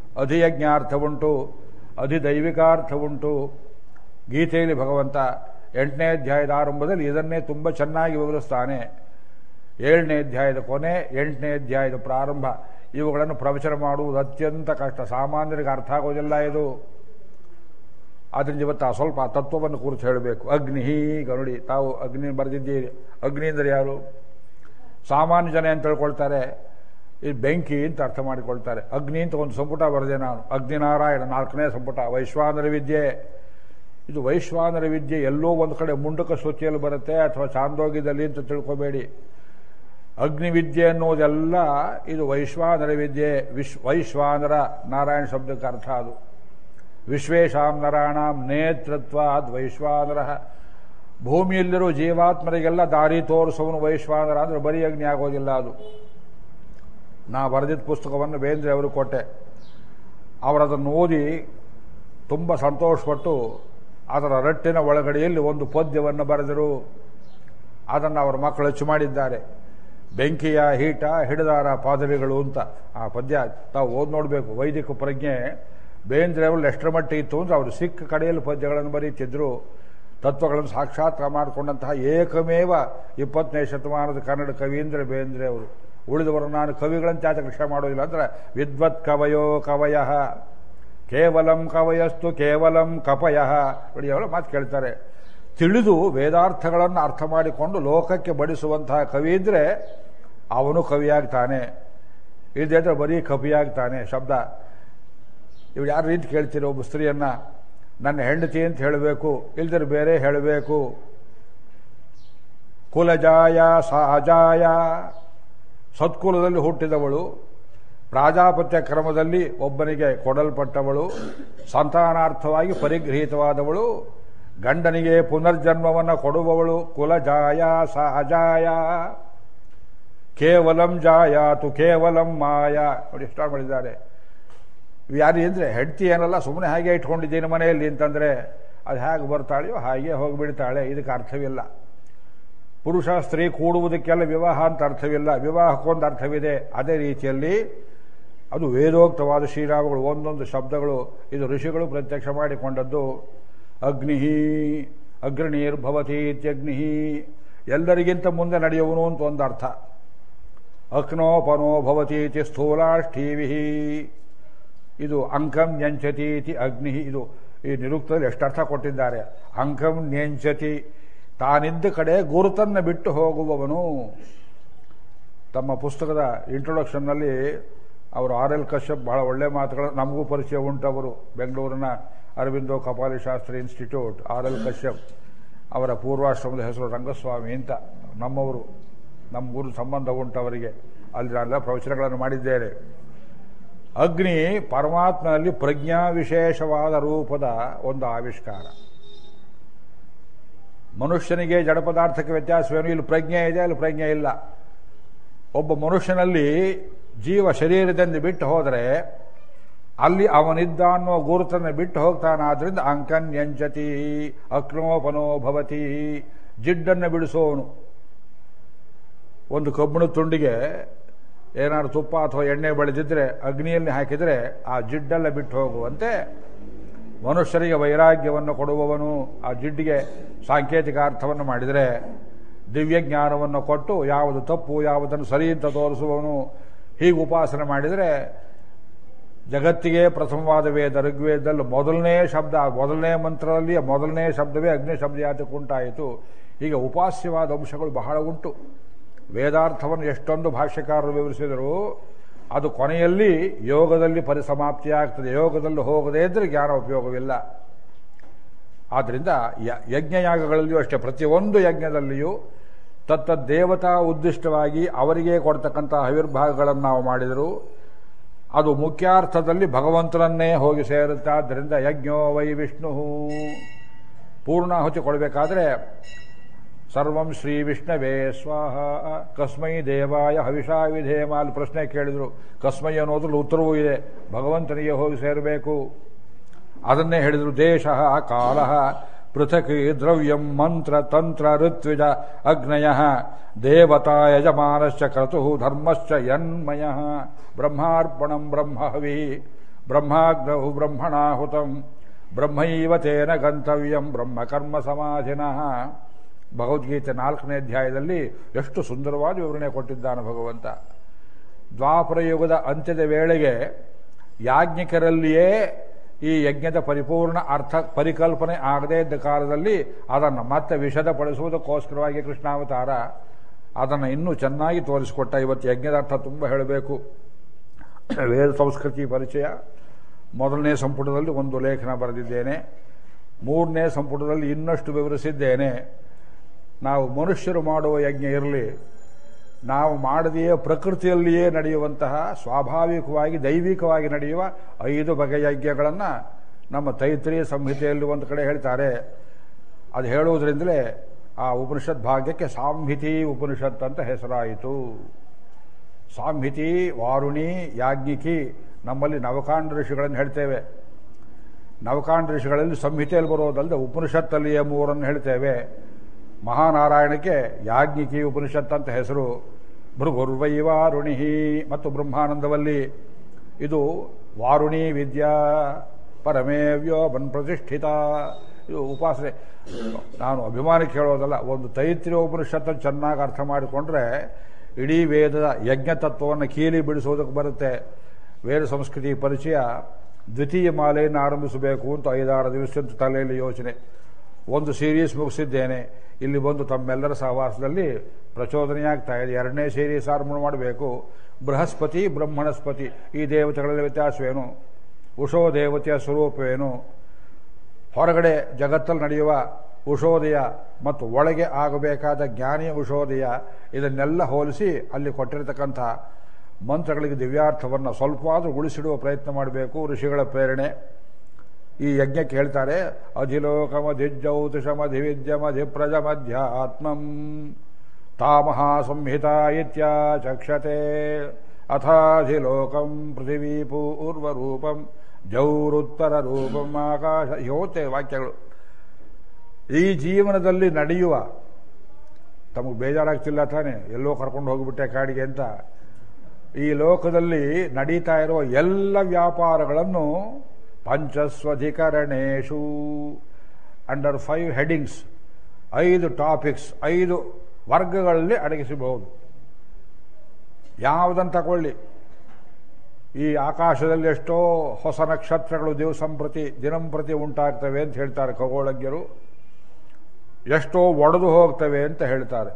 ಅಧಿಯಜ್ಞಾರ್ಥ ಉಂಟು ಅಧಿದೈವಿಕಾರ್ಥ ಉಂಟು ಗೀತೆಯಲ್ಲಿ ಭಗವಂತ ಎಂಟನೇ ಅಧ್ಯಾಯದ ಆರಂಭದಲ್ಲಿ ಇದನ್ನೇ ತುಂಬ ಚೆನ್ನಾಗಿ ವಿವರಿಸ್ತಾನೆ ಏಳನೇ ಅಧ್ಯಾಯದ ಕೊನೆ ಎಂಟನೇ ಅಧ್ಯಾಯದ ಪ್ರಾರಂಭ ಇವುಗಳನ್ನು ಪ್ರವಚನ ಮಾಡುವುದು ಅತ್ಯಂತ ಕಷ್ಟ ಸಾಮಾನ್ಯರಿಗೆ ಅರ್ಥ ಆಗೋದಿಲ್ಲ ಇದು ಆದ್ದರಿಂದ ಇವತ್ತು ಆ ಸ್ವಲ್ಪ ಆ ತತ್ವವನ್ನು ಕುರಿತು ಹೇಳಬೇಕು ಅಗ್ನಿ ಈಗ ನೋಡಿ ತಾವು ಅಗ್ನಿ ಬರೆದಿದ್ದೀರಿ ಅಗ್ನಿ ಅಂದರೆ ಯಾರು ಸಾಮಾನ್ಯ ಜನ ಅಂತ ತಿಳ್ಕೊಳ್ತಾರೆ ಇದು ಬೆಂಕಿ ಅಂತ ಅರ್ಥ ಮಾಡಿಕೊಳ್ತಾರೆ ಅಗ್ನಿ ಅಂತ ಒಂದು ಸಂಪುಟ ಬರೆದೆ ನಾನು ಅಗ್ನಿನಾರಾಯಣ ನಾಲ್ಕನೇ ಸಂಪುಟ ವೈಶ್ವಾನರ ವಿದ್ಯೆ ಇದು ವೈಶ್ವಾನರ ವಿದ್ಯೆ ಎಲ್ಲೋ ಒಂದು ಕಡೆ ಮುಂಡಕ ಸೂಚಿಯಲ್ಲಿ ಬರುತ್ತೆ ಅಥವಾ ಚಾಂದೋಗ್ಯದಲ್ಲಿ ಅಂತ ತಿಳ್ಕೊಬೇಡಿ ಅಗ್ನಿವಿದ್ಯೆ ಅನ್ನೋದೆಲ್ಲ ಇದು ವೈಶ್ವಾನರ ವಿದ್ಯೆ ವಿಶ್ ವೈಶ್ವಾನರ ನಾರಾಯಣ ಶಬ್ದಕ್ಕೆ ಅರ್ಥ ಅದು ವಿಶ್ವೇಶಾಂ ನರಾಣಾಂ ನೇತೃತ್ವಾದ್ ವೈಶ್ವಾನರ ಭೂಮಿಯಲ್ಲಿರೋ ಜೀವಾತ್ಮರಿಗೆಲ್ಲ ದಾರಿ ತೋರಿಸೋನು ವೈಶ್ವಾನರ ಅಂದ್ರೆ ಬರೀ ಅಗ್ನಿ ಆಗೋದಿಲ್ಲ ಅದು ನಾ ಬರೆದಿದ್ದ ಪುಸ್ತಕವನ್ನು ಬೇಂದ್ರೆ ಅವರು ಕೊಟ್ಟೆ ಅವರದನ್ನು ಓದಿ ತುಂಬ ಸಂತೋಷಪಟ್ಟು ಅದರ ರಟ್ಟಿನ ಒಳಗಡೆಯಲ್ಲಿ ಒಂದು ಪದ್ಯವನ್ನು ಬರೆದರು ಅದನ್ನು ಅವರ ಮಕ್ಕಳು ಅಚ್ಚು ಮಾಡಿದ್ದಾರೆ ಬೆಂಕಿಯ ಹೀಟ ಹಿಡಿದಾರ ಪಾದವಿಗಳು ಅಂತ ಆ ಪದ್ಯ ತಾವು ಓದ್ ನೋಡಬೇಕು ವೈದಿಕ ಪ್ರಜ್ಞೆ ಬೇಂದ್ರೆ ಅವರು ಎಷ್ಟರ ಮಟ್ಟಿಗೆ ಇತ್ತು ಅಂದ್ರೆ ಅವರು ಸಿಕ್ಕ ಕಡೆಯಲ್ಲಿ ಪದ್ಯಗಳನ್ನು ಬರೀತಿದ್ರು ತತ್ವಗಳನ್ನು ಸಾಕ್ಷಾತ್ಕಾರ ಮಾಡಿಕೊಂಡಂತಹ ಏಕಮೇವ ಇಪ್ಪತ್ತನೇ ಶತಮಾನದ ಕನ್ನಡ ಕವಿ ಅಂದರೆ ಬೇಂದ್ರೆ ಅವರು ಉಳಿದವರು ನಾನು ಕವಿಗಳಂತ ಯಾಕೆ ರಕ್ಷಣೆ ಮಾಡೋದಿಲ್ಲ ಅಂದ್ರೆ ವಿದ್ವತ್ ಕವಯೋ ಕವಯ ಕೇವಲಂ ಕವಯಸ್ತು ಕೇವಲಂ ಕಪಯ ನೋಡಿ ಅವಳು ಮಾತು ಕೇಳ್ತಾರೆ ತಿಳಿದು ವೇದಾರ್ಥಗಳನ್ನು ಅರ್ಥ ಮಾಡಿಕೊಂಡು ಲೋಕಕ್ಕೆ ಬಡಿಸುವಂತಹ ಕವಿ ಇದ್ರೆ ಅವನು ಕವಿಯಾಗ್ತಾನೆ ಇಲ್ಲದೆ ಬರೀ ಕವಿಯಾಗ್ತಾನೆ ಶಬ್ದ ಇವ್ರು ಯಾರು ರೀತಿ ಕೇಳ್ತೀರೋ ಒಬ್ಬ ಸ್ತ್ರೀಯನ್ನ ನನ್ನ ಹೆಂಡತಿ ಅಂತ ಹೇಳಬೇಕು ಇಲ್ದರೆ ಬೇರೆ ಹೇಳಬೇಕು ಕುಲಜಾಯ ಸಹಜಾಯ ಸತ್ಕುಲದಲ್ಲಿ ಹುಟ್ಟಿದವಳು ಪ್ರಾಜಾಪತ್ಯ ಕ್ರಮದಲ್ಲಿ ಒಬ್ಬನಿಗೆ ಕೊಡಲ್ಪಟ್ಟವಳು ಸಂತಾನಾರ್ಥವಾಗಿ ಪರಿಗೃಹೀತವಾದವಳು ಗಂಡನಿಗೆ ಪುನರ್ಜನ್ಮವನ್ನು ಕೊಡುವವಳು ಕುಲಜಾಯ ಸಹಜಾಯ ಕೇವಲಂ ಜಾಯಾತು ಕೇವಲಂ ಮಾಯ ನೋಡಿ ಸ್ಟಾರ್ಟ್ ಮಾಡಿದ್ದಾರೆ ಯಾರು ಅಂದರೆ ಹೆಂಡತಿ ಏನಲ್ಲ ಸುಮ್ಮನೆ ಹಾಗೆ ಇಟ್ಕೊಂಡಿದ್ದೀನಿ ಮನೆಯಲ್ಲಿ ಅಂತಂದರೆ ಅದು ಹೇಗೆ ಬರ್ತಾಳೆಯೋ ಹಾಗೆ ಹೋಗಿಬಿಡ್ತಾಳೆ ಇದಕ್ಕೆ ಅರ್ಥವಿಲ್ಲ ಪುರುಷ ಸ್ತ್ರೀ ಕೂಡುವುದಕ್ಕೆಲ್ಲ ವಿವಾಹ ಅಂತ ಅರ್ಥವಿಲ್ಲ ವಿವಾಹಕ್ಕೊಂದು ಅರ್ಥವಿದೆ ಅದೇ ರೀತಿಯಲ್ಲಿ ಅದು ವೇದೋಕ್ತವಾದ ಶ್ರೀರಾಮಗಳು ಒಂದೊಂದು ಶಬ್ದಗಳು ಇದು ಋಷಿಗಳು ಪ್ರತ್ಯಕ್ಷ ಮಾಡಿಕೊಂಡದ್ದು ಅಗ್ನಿ ಅಗ್ರಣೀರ್ಭವತಿ ಇತ್ಯಗ್ನಿ ಎಲ್ಲರಿಗಿಂತ ಮುಂದೆ ನಡೆಯುವನು ಅಂತ ಒಂದು ಅರ್ಥ ಅಕ್ನೋಪನೋ ಭವತಿ ಇತಿ ಸ್ಥೂಲಾಷ್ಠೀವಿ ಇದು ಅಂಕಂ ನ್ಯಂಚತಿ ಇತಿ ಅಗ್ನಿ ಇದು ಈ ನಿರುಕ್ತದಲ್ಲಿ ಎಷ್ಟು ಅರ್ಥ ಕೊಟ್ಟಿದ್ದಾರೆ ಅಂಕಂ ನ್ಯಂಚತಿ ತಾನಿದ್ದ ಕಡೆ ಗುರುತನ್ನು ಬಿಟ್ಟು ಹೋಗುವವನು ತಮ್ಮ ಪುಸ್ತಕದ ಇಂಟ್ರೊಡಕ್ಷನ್ನಲ್ಲಿ ಅವರು ಆರ್ ಎಲ್ ಕಶ್ಯಪ್ ಬಹಳ ಒಳ್ಳೆ ಮಾತುಗಳು ನಮಗೂ ಪರಿಚಯ ಉಂಟವರು ಬೆಂಗಳೂರಿನ Aurobindo Kapali Shastri institute R L Kashyap ಅವರ ಪೂರ್ವಾಶ್ರಮದ ಹೆಸರು ರಂಗಸ್ವಾಮಿ ಅಂತ ನಮ್ಮವರು ನಮ್ಮ ಗುರು ಸಂಬಂಧ ಉಂಟು ಅವರಿಗೆ ಅಲ್ಲಿ ನಾನೆಲ್ಲ ಪ್ರವಚನಗಳನ್ನು ಮಾಡಿದ್ದೇನೆ ಅಗ್ನಿ ಪರಮಾತ್ಮನಲ್ಲಿ ಪ್ರಜ್ಞಾ ವಿಶೇಷವಾದ ರೂಪದ ಒಂದು ಆವಿಷ್ಕಾರ ಮನುಷ್ಯನಿಗೆ ಜಡ ಪದಾರ್ಥಕ್ಕೆ ವ್ಯತ್ಯಾಸವೇನು ಇಲ್ಲಿ ಪ್ರಜ್ಞೆ ಇದೆ ಅಲ್ಲಿ ಪ್ರಜ್ಞೆ ಇಲ್ಲ ಒಬ್ಬ ಮನುಷ್ಯನಲ್ಲಿ ಜೀವ ಶರೀರದಿಂದ ಬಿಟ್ಟು ಹೋದರೆ ಅಲ್ಲಿ ಅವನಿದ್ದ ಅನ್ನೋ ಗುರುತನ್ನು ಬಿಟ್ಟು ಹೋಗ್ತಾನಾದ್ರಿಂದ ಅಂಕನ್ಯಂಚತಿ ಅಕ್ನೋಪನೋ ಭವತಿ ಜಿಡ್ಡನ್ನು ಬಿಡಿಸೋನು ಒಂದು ಕಬ್ಬಿಣ ತುಂಡಿಗೆ ಏನಾದ್ರು ತುಪ್ಪ ಅಥವಾ ಎಣ್ಣೆ ಬೆಳೆದಿದ್ರೆ ಅಗ್ನಿಯಲ್ಲಿ ಹಾಕಿದರೆ ಆ ಜಿಡ್ಡೆಲ್ಲ ಬಿಟ್ಟು ಹೋಗುವಂತೆ ಮನುಷ್ಯರಿಗೆ ವೈರಾಗ್ಯವನ್ನು ಕೊಡುವವನು ಆ ಜಿಡ್ಡಿಗೆ ಸಾಂಕೇತಿಕ ಅರ್ಥವನ್ನು ಮಾಡಿದರೆ ದಿವ್ಯ ಜ್ಞಾನವನ್ನು ಕೊಟ್ಟು ಯಾವುದು ತಪ್ಪು ಯಾವುದನ್ನು ಸರಿ ಅಂತ ತೋರಿಸುವವನು ಹೀಗೆ ಉಪಾಸನೆ ಮಾಡಿದರೆ ಜಗತ್ತಿಗೆ ಪ್ರಥಮವಾದ ವೇದ ಋಗ್ವೇದದಲ್ಲಿ ಮೊದಲನೇ ಶಬ್ದ ಮೊದಲನೇ ಮಂತ್ರದಲ್ಲಿ ಮೊದಲನೇ ಶಬ್ದವೇ ಅಗ್ನಿ ಶಬ್ದ ಯಾತಕ್ಕುಂಟಾಯಿತು ಈಗ ಉಪಾಸ್ಯವಾದ ಅಂಶಗಳು ಬಹಳ ಉಂಟು ವೇದಾರ್ಥವನ್ನು ಎಷ್ಟೊಂದು ಭಾಷ್ಯಕಾರರು ವಿವರಿಸಿದರು ಅದು ಕೊನೆಯಲ್ಲಿ ಯೋಗದಲ್ಲಿ ಪರಿಸಮಾಪ್ತಿಯಾಗ್ತದೆ ಯೋಗದಲ್ಲಿ ಹೋಗದೇ ಇದ್ರೆ ಜ್ಞಾನ ಉಪಯೋಗವಿಲ್ಲ ಆದ್ದರಿಂದ ಯಜ್ಞಯಾಗಗಳಲ್ಲಿಯೂ ಅಷ್ಟೇ ಪ್ರತಿಯೊಂದು ಯಜ್ಞದಲ್ಲಿಯೂ ತತ್ತ ದೇವತಾ ಉದ್ದಿಷ್ಟವಾಗಿ ಅವರಿಗೆ ಕೊಡ್ತಕ್ಕಂಥ ಆವಿರ್ಭಾಗಗಳನ್ನು ನಾವು ಮಾಡಿದರು ಅದು ಮುಖ್ಯಾರ್ಥದಲ್ಲಿ ಭಗವಂತನನ್ನೇ ಹೋಗಿ ಸೇರುತ್ತೆ ಆದ್ದರಿಂದ ಯಜ್ಞೋ ವೈ ವಿಷ್ಣು ಪೂರ್ಣಾಹುತಿ ಕೊಡಬೇಕಾದ್ರೆ ಸರ್ವಂ ಶ್ರೀ ವಿಷ್ಣವೇ ಸ್ವಾಹ ಕಸ್ಮೈ ದೇವಾಯ ಹವಿಷಾ ವಿಧೇಮ ಅಲ್ಲಿ ಪ್ರಶ್ನೆ ಕೇಳಿದರು ಕಸ್ಮೈ ಅನ್ನೋದ್ರಲ್ಲಿ ಉತ್ತರವೂ ಇದೆ ಭಗವಂತನಿಗೆ ಹೋಗಿ ಸೇರಬೇಕು ಅದನ್ನೇ ಹೇಳಿದರು ದೇಶ ಕಾಲ ಪೃಥಕ್ ದ್ರವ್ಯಂ ಮಂತ್ರ ತಂತ್ರ ಋತ್ವಿಜ ಅಗ್ನಯ ದೇವತಾ ಯಜಮಾನಶ್ಚ ಕ್ರತು ಧರ್ಮಶ್ಚ ಯನ್ಮಯ ಬ್ರಹ್ಮಾರ್ಪಣಂ ಬ್ರಹ್ಮಹವಿ ಬ್ರಹ್ಮಾಗ್ನವು ಬ್ರಹ್ಮಣಾಹುತಂ ಬ್ರಹ್ಮೈವ ತೇನ ಗಂತವ್ಯಂ ಬ್ರಹ್ಮಕರ್ಮ ಸಮಾಧಿನಃ ಭಗವದ್ಗೀತೆ ನಾಲ್ಕನೇ ಅಧ್ಯಾಯದಲ್ಲಿ ಎಷ್ಟು ಸುಂದರವಾದ ವಿವರಣೆ ಕೊಟ್ಟಿದ್ದಾನೆ ಭಗವಂತ ದ್ವಾಪರ ಯುಗದ ಅಂತ್ಯದ ವೇಳೆಗೆ ಯಾಜ್ಞಿಕರಲ್ಲಿಯೇ ಈ ಯಜ್ಞದ ಪರಿಪೂರ್ಣ ಅರ್ಥ ಪರಿಕಲ್ಪನೆ ಆಗದೇ ಇದ್ದ ಕಾಲದಲ್ಲಿ ಅದನ್ನು ಮತ್ತೆ ವಿಷದಪಡಿಸುವುದಕ್ಕೋಸ್ಕರವಾಗಿ ಕೃಷ್ಣಾವತಾರ ಅದನ್ನು ಇನ್ನೂ ಚೆನ್ನಾಗಿ ತೋರಿಸಿಕೊಟ್ಟ ಇವತ್ತು ಯಜ್ಞದ ಅರ್ಥ ತುಂಬ ಹೇಳಬೇಕು ವೇದ ಸಂಸ್ಕೃತಿ ಪರಿಚಯ ಮೊದಲನೇ ಸಂಪುಟದಲ್ಲಿ ಒಂದು ಲೇಖನ ಬರೆದಿದ್ದೇನೆ ಮೂರನೇ ಸಂಪುಟದಲ್ಲಿ ಇನ್ನಷ್ಟು ವಿವರಿಸಿದ್ದೇನೆ ನಾವು ಮನುಷ್ಯರು ಮಾಡುವ ಯಜ್ಞ ಇರಲಿ ನಾವು ಮಾಡದೆಯೇ ಪ್ರಕೃತಿಯಲ್ಲಿಯೇ ನಡೆಯುವಂತಹ ಸ್ವಾಭಾವಿಕವಾಗಿ ದೈವಿಕವಾಗಿ ನಡೆಯುವ ಐದು ಬಗೆಯ ಯಜ್ಞಗಳನ್ನು ನಮ್ಮ ತೈತ್ರಿಯ ಸಂಹಿತೆಯಲ್ಲಿ ಒಂದು ಕಡೆ ಹೇಳ್ತಾರೆ ಅದು ಹೇಳುವುದರಿಂದಲೇ ಆ ಉಪನಿಷತ್ ಭಾಗ್ಯಕ್ಕೆ ಸಾಂಹಿತಿ ಉಪನಿಷತ್ ಅಂತ ಹೆಸರಾಯಿತು ಸಾಂಹಿತಿ ವಾರುಣಿ ಯಾಜ್ಞಿಕಿ ನಮ್ಮಲ್ಲಿ ನವಕಾಂಡ ಋಷಿಗಳನ್ನು ಹೇಳ್ತೇವೆ ನವಕಾಂಡ ಋಷಿಗಳಲ್ಲಿ ಸಂಹಿತೆಯಲ್ಲಿ ಬರೋದಲ್ಲದೆ ಉಪನಿಷತ್ತಲ್ಲಿಯೇ ಮೂರನ್ನು ಹೇಳ್ತೇವೆ ಮಹಾನಾರಾಯಣಕ್ಕೆ ಯಾಜ್ಞಿಕಿ ಉಪನಿಷತ್ ಅಂತ ಹೆಸರು ಭೃಗುರ್ವೈ ವಾರುಣಿ ಮತ್ತು ಬ್ರಹ್ಮಾನಂದವಲ್ಲಿ ಇದು ವಾರುಣಿ ವಿದ್ಯಾ ಪರಮೇವ್ಯೋ ಬನ್ ಪ್ರತಿಷ್ಠಿತ ಇದು ಉಪಾಸನೆ ನಾನು ಅಭಿಮಾನಕ್ಕೆ ಹೇಳೋದಲ್ಲ ಒಂದು ತೈತ್ರಿಯ ಉಪನಿಷತ್ತನ್ನು ಚೆನ್ನಾಗಿ ಅರ್ಥ ಮಾಡಿಕೊಂಡ್ರೆ ಇಡೀ ವೇದದ ಯಜ್ಞ ತತ್ವವನ್ನು ಕೀಲಿ ಬಿಡಿಸೋದಕ್ಕೆ ಬರುತ್ತೆ ವೇದ ಸಂಸ್ಕೃತಿ ಪರಿಚಯ ದ್ವಿತೀಯ ಮಾಲೆಯನ್ನು ಆರಂಭಿಸಬೇಕು ಅಂತ ಐದಾರು ದಿವಸದ ತಲೆಯಲ್ಲಿ ಯೋಚನೆ ಒಂದು ಸೀರೀಸ್ ಮುಗಿಸಿದ್ದೇನೆ ಇಲ್ಲಿ ಬಂದು ತಮ್ಮೆಲ್ಲರ ಸಹವಾಸದಲ್ಲಿ ಪ್ರಚೋದನೆಯಾಗ್ತಾ ಇದೆ ಎರಡನೇ ಸೀರೀಸ್ ಆರಂಭ ಮಾಡಬೇಕು ಬೃಹಸ್ಪತಿ ಬ್ರಹ್ಮಣಸ್ಪತಿ ಈ ದೇವತೆಗಳಲ್ಲಿ ವ್ಯತ್ಯಾಸವೇನು ಉಷೋ ದೇವತೆಯ ಸ್ವರೂಪವೇನು ಹೊರಗಡೆ ಜಗತ್ತಲ್ಲಿ ನಡೆಯುವ ಉಷೋದಯ ಮತ್ತು ಒಳಗೆ ಆಗಬೇಕಾದ ಜ್ಞಾನಿಯ ಉಷೋದಯ ಇದನ್ನೆಲ್ಲ ಹೋಲಿಸಿ ಅಲ್ಲಿ ಕೊಟ್ಟಿರತಕ್ಕಂಥ ಮಂತ್ರಗಳಿಗೆ ದಿವ್ಯಾರ್ಥವನ್ನು ಸ್ವಲ್ಪ ಆದರೂ ಉಳಿಸಿಡುವ ಪ್ರಯತ್ನ ಮಾಡಬೇಕು ಋಷಿಗಳ ಪ್ರೇರಣೆ ಈ ಯಜ್ಞಕ್ಕೆ ಹೇಳ್ತಾರೆ ಅಧಿಲೋಕಮಧಿಜ್ಯೌತಿಷಮಧಿವಿದ್ಯಮಧಿಪ್ರಜಮಧ್ಯಾತ್ಮಂ ತಾಮಹ ಸಂಹಿತ ಇತ್ಯಾಚಕ್ಷತೆ ಅಥಾಧಿಲೋಕಂ ಪೃಥಿವೀ ಪೂರ್ವರೂಪಂ ಜೌರುತ್ತರ ರೂಪಂ ಆಕಾಶ ಯೋತೆ ವಾಕ್ಯಗಳು ಈ ಜೀವನದಲ್ಲಿ ನಡೆಯುವ ತಮಗೆ ಬೇಜಾರಾಗ್ತಿಲ್ಲ ತಾನೆ ಎಲ್ಲೋ ಕರ್ಕೊಂಡು ಹೋಗಿಬಿಟ್ಟೆ ಕಾಡಿಗೆ ಅಂತ ಈ ಲೋಕದಲ್ಲಿ ನಡೀತಾ ಇರುವ ಎಲ್ಲ ವ್ಯಾಪಾರಗಳನ್ನು ಪಂಚಸ್ವಧಿಕರಣೇಶು ಅಂಡರ್ ಫೈವ್ ಹೆಡಿಂಗ್ಸ್ ಐದು ಟಾಪಿಕ್ಸ್ ಐದು ವರ್ಗಗಳಲ್ಲಿ ಅಡಗಿಸಬಹುದು ಯಾವುದನ್ನು ತಗೊಳ್ಳಿ ಈ ಆಕಾಶದಲ್ಲಿ ಎಷ್ಟೋ ಹೊಸ ನಕ್ಷತ್ರಗಳು ದಿವಸಂಪ್ರತಿ ದಿನಂಪ್ರತಿ ಉಂಟಾಗ್ತವೆ ಅಂತ ಹೇಳ್ತಾರೆ ಖಗೋಳಜ್ಞರು ಎಷ್ಟೋ ಒಡೆದು ಹೋಗ್ತವೆ ಅಂತ ಹೇಳ್ತಾರೆ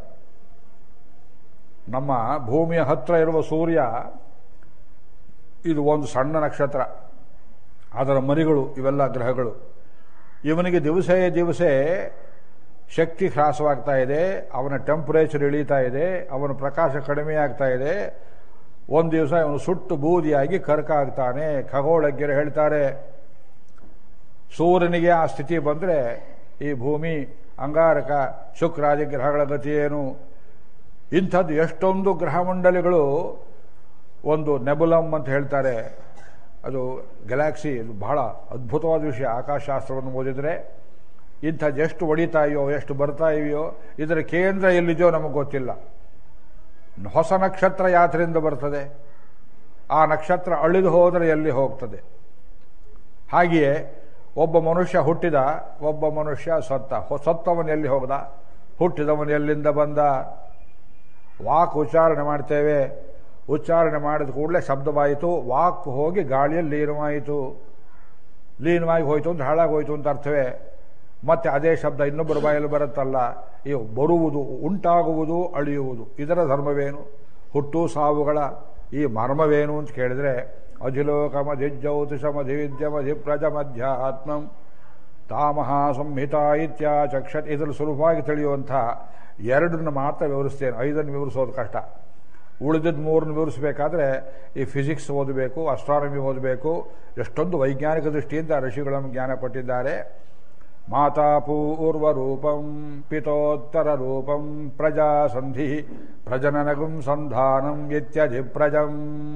ನಮ್ಮ ಭೂಮಿಯ ಹತ್ರ ಇರುವ ಸೂರ್ಯ ಇದು ಒಂದು ಸಣ್ಣ ನಕ್ಷತ್ರ ಅದರ ಮರಿಗಳು ಇವೆಲ್ಲ ಗ್ರಹಗಳು ಇವನಿಗೆ ದಿವಸೇ ದಿವಸೇ ಶಕ್ತಿ ಹ್ರಾಸವಾಗ್ತಾ ಇದೆ ಅವನ ಟೆಂಪರೇಚರ್ ಇಳೀತಾ ಇದೆ ಅವನ ಪ್ರಕಾಶ ಕಡಿಮೆ ಆಗ್ತಾ ಇದೆ ಒಂದು ದಿವಸ ಇವನು ಸುಟ್ಟು ಬೂದಿಯಾಗಿ ಕರ್ಕ ಆಗ್ತಾನೆ ಖಗೋಳಜ್ಞರು ಹೇಳ್ತಾರೆ ಸೂರ್ಯನಿಗೆ ಆ ಸ್ಥಿತಿ ಬಂದರೆ ಈ ಭೂಮಿ ಅಂಗಾರಕ ಶುಕ್ರಾದಿ ಗ್ರಹಗಳ ಗತಿ ಏನು ಇಂಥದ್ದು ಎಷ್ಟೊಂದು ಗ್ರಹಮಂಡಲಿಗಳು ಒಂದು ನೆಬುಲಮ್ ಅಂತ ಹೇಳ್ತಾರೆ ಅದು ಗ್ಯಾಲಾಕ್ಸಿ ಇದು ಬಹಳ ಅದ್ಭುತವಾದ ವಿಷಯ ಆಕಾಶಶಾಸ್ತ್ರವನ್ನು ಓದಿದರೆ ಇಂಥದ್ದು ಎಷ್ಟು ಒಡಿತಾ ಇವೆಯೋ ಎಷ್ಟು ಬರ್ತಾ ಇವೆಯೋ ಇದರ ಕೇಂದ್ರ ಎಲ್ಲಿದೆಯೋ ನಮಗೆ ಗೊತ್ತಿಲ್ಲ ಹೊಸ ನಕ್ಷತ್ರ ಯಾತ್ರೆಯಿಂದ ಬರ್ತದೆ ಆ ನಕ್ಷತ್ರ ಅಳಿದು ಹೋದರೆ ಎಲ್ಲಿ ಹೋಗ್ತದೆ ಹಾಗೆಯೇ ಒಬ್ಬ ಮನುಷ್ಯ ಹುಟ್ಟಿದ ಒಬ್ಬ ಮನುಷ್ಯ ಸತ್ತ ಸತ್ತವನು ಎಲ್ಲಿ ಹೋಗದ ಹುಟ್ಟಿದವನು ಎಲ್ಲಿಂದ ಬಂದ ವಾಕ್ ಉಚ್ಚಾರಣೆ ಮಾಡ್ತೇವೆ ಉಚ್ಚಾರಣೆ ಮಾಡಿದ ಕೂಡಲೇ ಶಬ್ದವಾಯಿತು ವಾಕ್ ಹೋಗಿ ಗಾಳಿಯಲ್ಲಿ ಲೀನವಾಯಿತು ಲೀನವಾಗಿ ಹೋಯಿತು ಅಂತ ಹಾಳಾಗೋಯ್ತು ಅಂತ ಅರ್ಥವೇ ಮತ್ತೆ ಅದೇ ಶಬ್ದ ಇನ್ನೊಬ್ಬರ ಬಾಯಲ್ಲಿ ಬರುತ್ತಲ್ಲ ಇವು ಬರುವುದು ಉಂಟಾಗುವುದು ಅಳಿಯುವುದು ಇದರ ಧರ್ಮವೇನು ಹುಟ್ಟು ಸಾವುಗಳ ಈ ಮರ್ಮವೇನು ಅಂತ ಕೇಳಿದ್ರೆ ಅಧಿಲೋಕಮಧಿಜ್ಯೌತಿಷಮಧಿವಿದ್ಯಮಧಿಪ್ರಜಮಧ್ಯಾತ್ಮಂ ತಾಮಹ ಸಂಹಿತ ಇತ್ಯಾಚಕ್ಷತ್ ಇದರಲ್ಲಿ ಸುಲಭವಾಗಿ ತಿಳಿಯುವಂಥ ಎರಡನ್ನು ಮಾತ್ರ ವಿವರಿಸ್ತೇನೆ ಐದನ್ನು ವಿವರಿಸೋದು ಕಷ್ಟ ಉಳಿದಿದ್ದ ಮೂರನ್ನು ವಿವರಿಸಬೇಕಾದ್ರೆ ಈ ಫಿಸಿಕ್ಸ್ ಓದಬೇಕು ಅಸ್ಟ್ರಾನಮಿ ಓದಬೇಕು ಎಷ್ಟೊಂದು ವೈಜ್ಞಾನಿಕ ದೃಷ್ಟಿಯಿಂದ ಋಷಿಗಳನ್ನು ಜ್ಞಾನ ಕೊಟ್ಟಿದ್ದಾರೆ ಮಾತಾ ಪೂರ್ವ ರೂಪಂ ಪಿತೋತ್ತರ ರೂಪಂ ಪ್ರಜಾಸಂಧಿ ಪ್ರಜನನಗುಂ ಸಂಧಾನಂ ಇತ್ಯಧಿಪ್ರಜಂ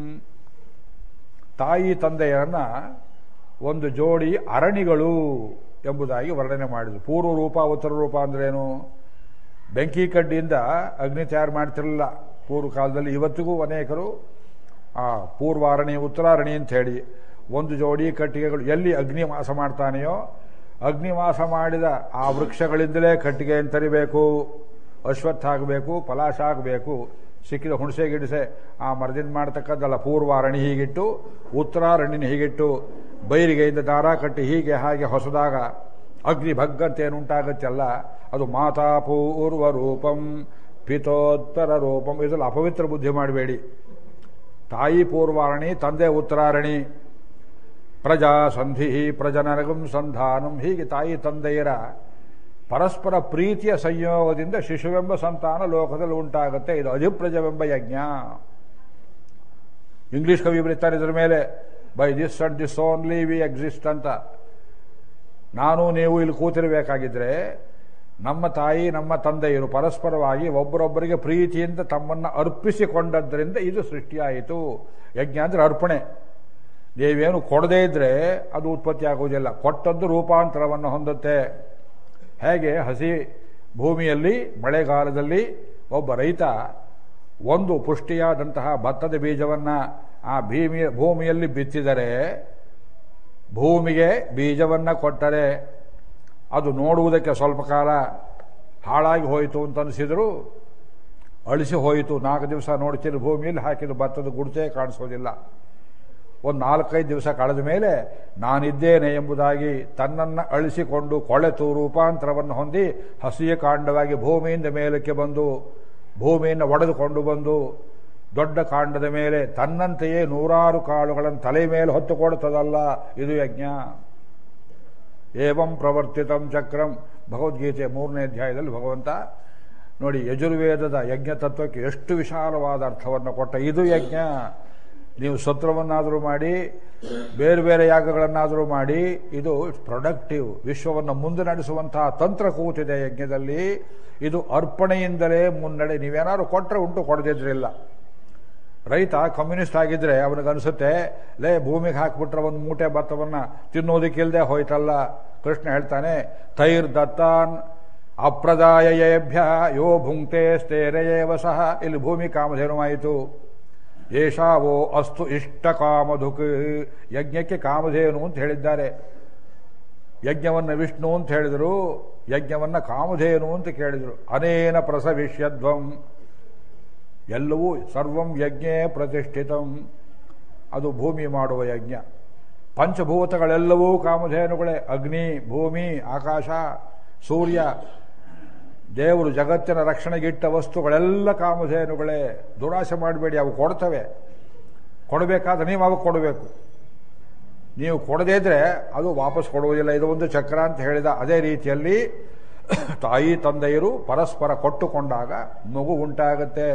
ತಾಯಿ ತಂದೆಯರನ್ನ ಒಂದು ಜೋಡಿ ಅರಣಿಗಳು ಎಂಬುದಾಗಿ ವರ್ಣನೆ ಮಾಡಿದ್ರು ಪೂರ್ವ ರೂಪ ಉತ್ತರ ರೂಪ ಅಂದ್ರೇನು ಬೆಂಕಿ ಕಡ್ಡಿಯಿಂದ ಅಗ್ನಿ ತಯಾರು ಮಾಡ್ತಿರಲಿಲ್ಲ ಪೂರ್ವ ಕಾಲದಲ್ಲಿ ಇವತ್ತಿಗೂ ಅನೇಕರು ಆ ಪೂರ್ವಾರಣಿ ಉತ್ತರಾರಣಿ ಅಂತ ಹೇಳಿ ಒಂದು ಜೋಡಿ ಕಟ್ಟಿಗೆಗಳು ಎಲ್ಲಿ ಅಗ್ನಿ ವಾಸ ಮಾಡ್ತಾನೆಯೋ ಅಗ್ನಿವಾಸ ಮಾಡಿದ ಆ ವೃಕ್ಷಗಳಿಂದಲೇ ಕಟ್ಟಿಗೆ ತರಿಬೇಕು ಅಶ್ವತ್ಥ ಆಗಬೇಕು ಪಲಾಶ ಆಗಬೇಕು ಸಿಕ್ಕಿದ ಹುಣಸೆ ಗಿಡಿಸೆ ಆ ಮರದಿಂದ ಮಾಡ್ತಕ್ಕದ್ದಲ್ಲ ಪೂರ್ವಾರಣಿ ಹೀಗಿಟ್ಟು ಉತ್ತರಾರಣ್ಯನ ಹೀಗಿಟ್ಟು ಬೈರಿಗೆಯಿಂದ ದಾರ ಕಟ್ಟಿ ಹೀಗೆ ಹಾಗೆ ಹೊಸದಾಗ ಅಗ್ನಿ ಭಗ್ಗಂತೇನುಂಟಾಗತ್ತಲ್ಲ ಅದು ಮಾತಾ ಪೂರ್ವ ರೂಪಂ ಪಿತೋತ್ತರ ರೂಪಂ ಇದರಲ್ಲಿ ಅಪವಿತ್ರ ಬುದ್ಧಿ ಮಾಡಬೇಡಿ ತಾಯಿ ಪೂರ್ವಾರಣಿ ತಂದೆ ಉತ್ತರಾರಣಿ ಪ್ರಜಾ ಸಂಧಿ ಪ್ರಜನರಗಂ ಸಂಧಾನಂ ಹೀಗೆ ತಾಯಿ ತಂದೆಯರ ಪರಸ್ಪರ ಪ್ರೀತಿಯ ಸಂಯೋಗದಿಂದ ಶಿಶುವೆಂಬ ಸಂತಾನ ಲೋಕದಲ್ಲಿ ಉಂಟಾಗುತ್ತೆ ಇದು ಅಧಿಪ್ರಜವೆಂಬ ಯಜ್ಞ ಇಂಗ್ಲಿಷ್ ಕವಿ ಬರೀತಾರೆ ಇದರ ಮೇಲೆ by this and this only we exist ಅಂತ ನಾನು ನೀವು ಇಲ್ಲಿ ಕೂತಿರಬೇಕಾಗಿದ್ರೆ ನಮ್ಮ ತಾಯಿ ನಮ್ಮ ತಂದೆಯರು ಪರಸ್ಪರವಾಗಿ ಒಬ್ಬರೊಬ್ಬರಿಗೆ ಪ್ರೀತಿಯಿಂದ ತಮ್ಮನ್ನು ಅರ್ಪಿಸಿಕೊಂಡದ್ದರಿಂದ ಇದು ಸೃಷ್ಟಿಯಾಯಿತು ಯಜ್ಞ ಅಂದ್ರೆ ಅರ್ಪಣೆ ನೀವೇನು ಕೊಡದೇ ಇದ್ರೆ ಅದು ಉತ್ಪತ್ತಿ ಆಗುವುದಿಲ್ಲ ಕೊಟ್ಟದ್ದು ರೂಪಾಂತರವನ್ನು ಹೊಂದುತ್ತೆ ಹೇಗೆ ಹಸಿ ಭೂಮಿಯಲ್ಲಿ ಮಳೆಗಾಲದಲ್ಲಿ ಒಬ್ಬ ರೈತ ಒಂದು ಪುಷ್ಟಿಯಾದಂತಹ ಭತ್ತದ ಬೀಜವನ್ನ ಆ ಭೂಮಿ ಭೂಮಿಯಲ್ಲಿ ಬಿತ್ತಿದರೆ ಭೂಮಿಗೆ ಬೀಜವನ್ನ ಕೊಟ್ಟರೆ ಅದು ನೋಡುವುದಕ್ಕೆ ಸ್ವಲ್ಪ ಕಾಲ ಹಾಳಾಗಿ ಹೋಯಿತು ಅಂತ ಅನಿಸಿದ್ರು ಅಳಿಸಿ ಹೋಯಿತು ನಾಲ್ಕು ದಿವಸ ನೋಡ್ತೀರಿ ಭೂಮಿಯಲ್ಲಿ ಹಾಕಿದ ಭತ್ತದ ಗುಡ್ತೆ ಕಾಣಿಸೋದಿಲ್ಲ ಒಂದು ನಾಲ್ಕೈದು ದಿವಸ ಕಳೆದ ಮೇಲೆ ನಾನಿದ್ದೇನೆ ಎಂಬುದಾಗಿ ತನ್ನನ್ನು ಅಳಿಸಿಕೊಂಡು ಕೊಳೆತು ರೂಪಾಂತರವನ್ನು ಹೊಂದಿ ಹಸಿಯ ಕಾಂಡವಾಗಿ ಭೂಮಿಯಿಂದ ಮೇಲಕ್ಕೆ ಬಂದು ಭೂಮಿಯನ್ನು ಒಡೆದುಕೊಂಡು ಬಂದು ದೊಡ್ಡ ಕಾಂಡದ ಮೇಲೆ ತನ್ನಂತೆಯೇ ನೂರಾರು ಕಾಳುಗಳನ್ನು ತಲೆ ಮೇಲೆ ಹೊತ್ತುಕೊಡುತ್ತದಲ್ಲ ಇದು ಯಜ್ಞ ಏವಂ ಪ್ರವರ್ತಿತಂ ಚಕ್ರಂ ಭಗವದ್ಗೀತೆ ಮೂರನೇ ಅಧ್ಯಾಯದಲ್ಲಿ ಭಗವಂತ ನೋಡಿ ಯಜುರ್ವೇದದ ಯಜ್ಞ ತತ್ವಕ್ಕೆ ಎಷ್ಟು ವಿಶಾಲವಾದ ಅರ್ಥವನ್ನು ಕೊಟ್ಟ ಇದು ಯಜ್ಞ ನೀವು ಸತ್ರವನ್ನಾದರೂ ಮಾಡಿ ಬೇರೆ ಬೇರೆ ಯಾಗಗಳನ್ನಾದರೂ ಮಾಡಿ ಇದು ಪ್ರೊಡಕ್ಟಿವ್ ವಿಶ್ವವನ್ನು ಮುಂದೆ ನಡೆಸುವಂತಹ ತಂತ್ರ ಕೂತಿದೆ ಯಜ್ಞದಲ್ಲಿ ಇದು ಅರ್ಪಣೆಯಿಂದಲೇ ಮುನ್ನಡೆ ನೀವೇನಾದ್ರು ಕೊಟ್ಟರೆ ಉಂಟು ಕೊಡದಿದ್ರಿಲ್ಲ ರೈತ ಕಮ್ಯುನಿಸ್ಟ್ ಆಗಿದ್ರೆ ಅವನಿಗನ್ಸುತ್ತೆ ಲೇ ಭೂಮಿಗೆ ಹಾಕ್ಬಿಟ್ರೆ ಒಂದು ಮೂಟೆ ಭತ್ತವನ್ನ ತಿನ್ನೋದಕ್ಕಿಲ್ಲದೆ ಹೋಯ್ತಲ್ಲ ಕೃಷ್ಣ ಹೇಳ್ತಾನೆ ತೈರ್ ದತ್ತಾನ್ ಅಪ್ರದಾಯೇಭ್ಯ ಯೋ ಭುಂಕ್ತೆ ಸ್ಥೇರೆಯೇವ ಸಹ ಇಲ್ಲಿ ಭೂಮಿ ಕಾಮಧೇನುವಾಯಿತು ಏಷಾವೋ ಅಸ್ತು ಇಷ್ಟ ಕಾಮಧುಕ್ ಯಜ್ಞಕ್ಕೆ ಕಾಮಧೇನು ಅಂತ ಹೇಳಿದ್ದಾರೆ ಯಜ್ಞವನ್ನ ವಿಷ್ಣು ಅಂತ ಹೇಳಿದರು ಯಜ್ಞವನ್ನ ಕಾಮಧೇನು ಅಂತ ಕೇಳಿದರು ಅನೇನ ಪ್ರಸವಿಷ್ಯಧ್ವಂ ಎಲ್ಲವೂ ಸರ್ವಂ ಯಜ್ಞೇ ಪ್ರತಿಷ್ಠಿತಂ ಅದು ಭೂಮಿ ಮಾಡುವ ಯಜ್ಞ ಪಂಚಭೂತಗಳೆಲ್ಲವೂ ಕಾಮಧೇನುಗಳೇ ಅಗ್ನಿ ಭೂಮಿ ಆಕಾಶ ಸೂರ್ಯ ದೇವರು ಜಗತ್ತಿನ ರಕ್ಷಣೆಗಿಟ್ಟ ವಸ್ತುಗಳೆಲ್ಲ ಕಾಮಧೇನುಗಳೇ ದುರಾಸೆ ಮಾಡಬೇಡಿ ಅವು ಕೊಡ್ತವೆ ಕೊಡಬೇಕಾದ್ರೆ ನೀವು ಅವು ಕೊಡಬೇಕು ನೀವು ಕೊಡದೇ ಇದ್ರೆ ಅದು ವಾಪಸ್ ಕೊಡುವುದಿಲ್ಲ ಇದು ಒಂದು ಚಕ್ರ ಅಂತ ಹೇಳಿದ ಅದೇ ರೀತಿಯಲ್ಲಿ ತಾಯಿ ತಂದೆಯರು ಪರಸ್ಪರ ಕೊಟ್ಟುಕೊಂಡಾಗ ಮಗು ಉಂಟಾಗುತ್ತೆ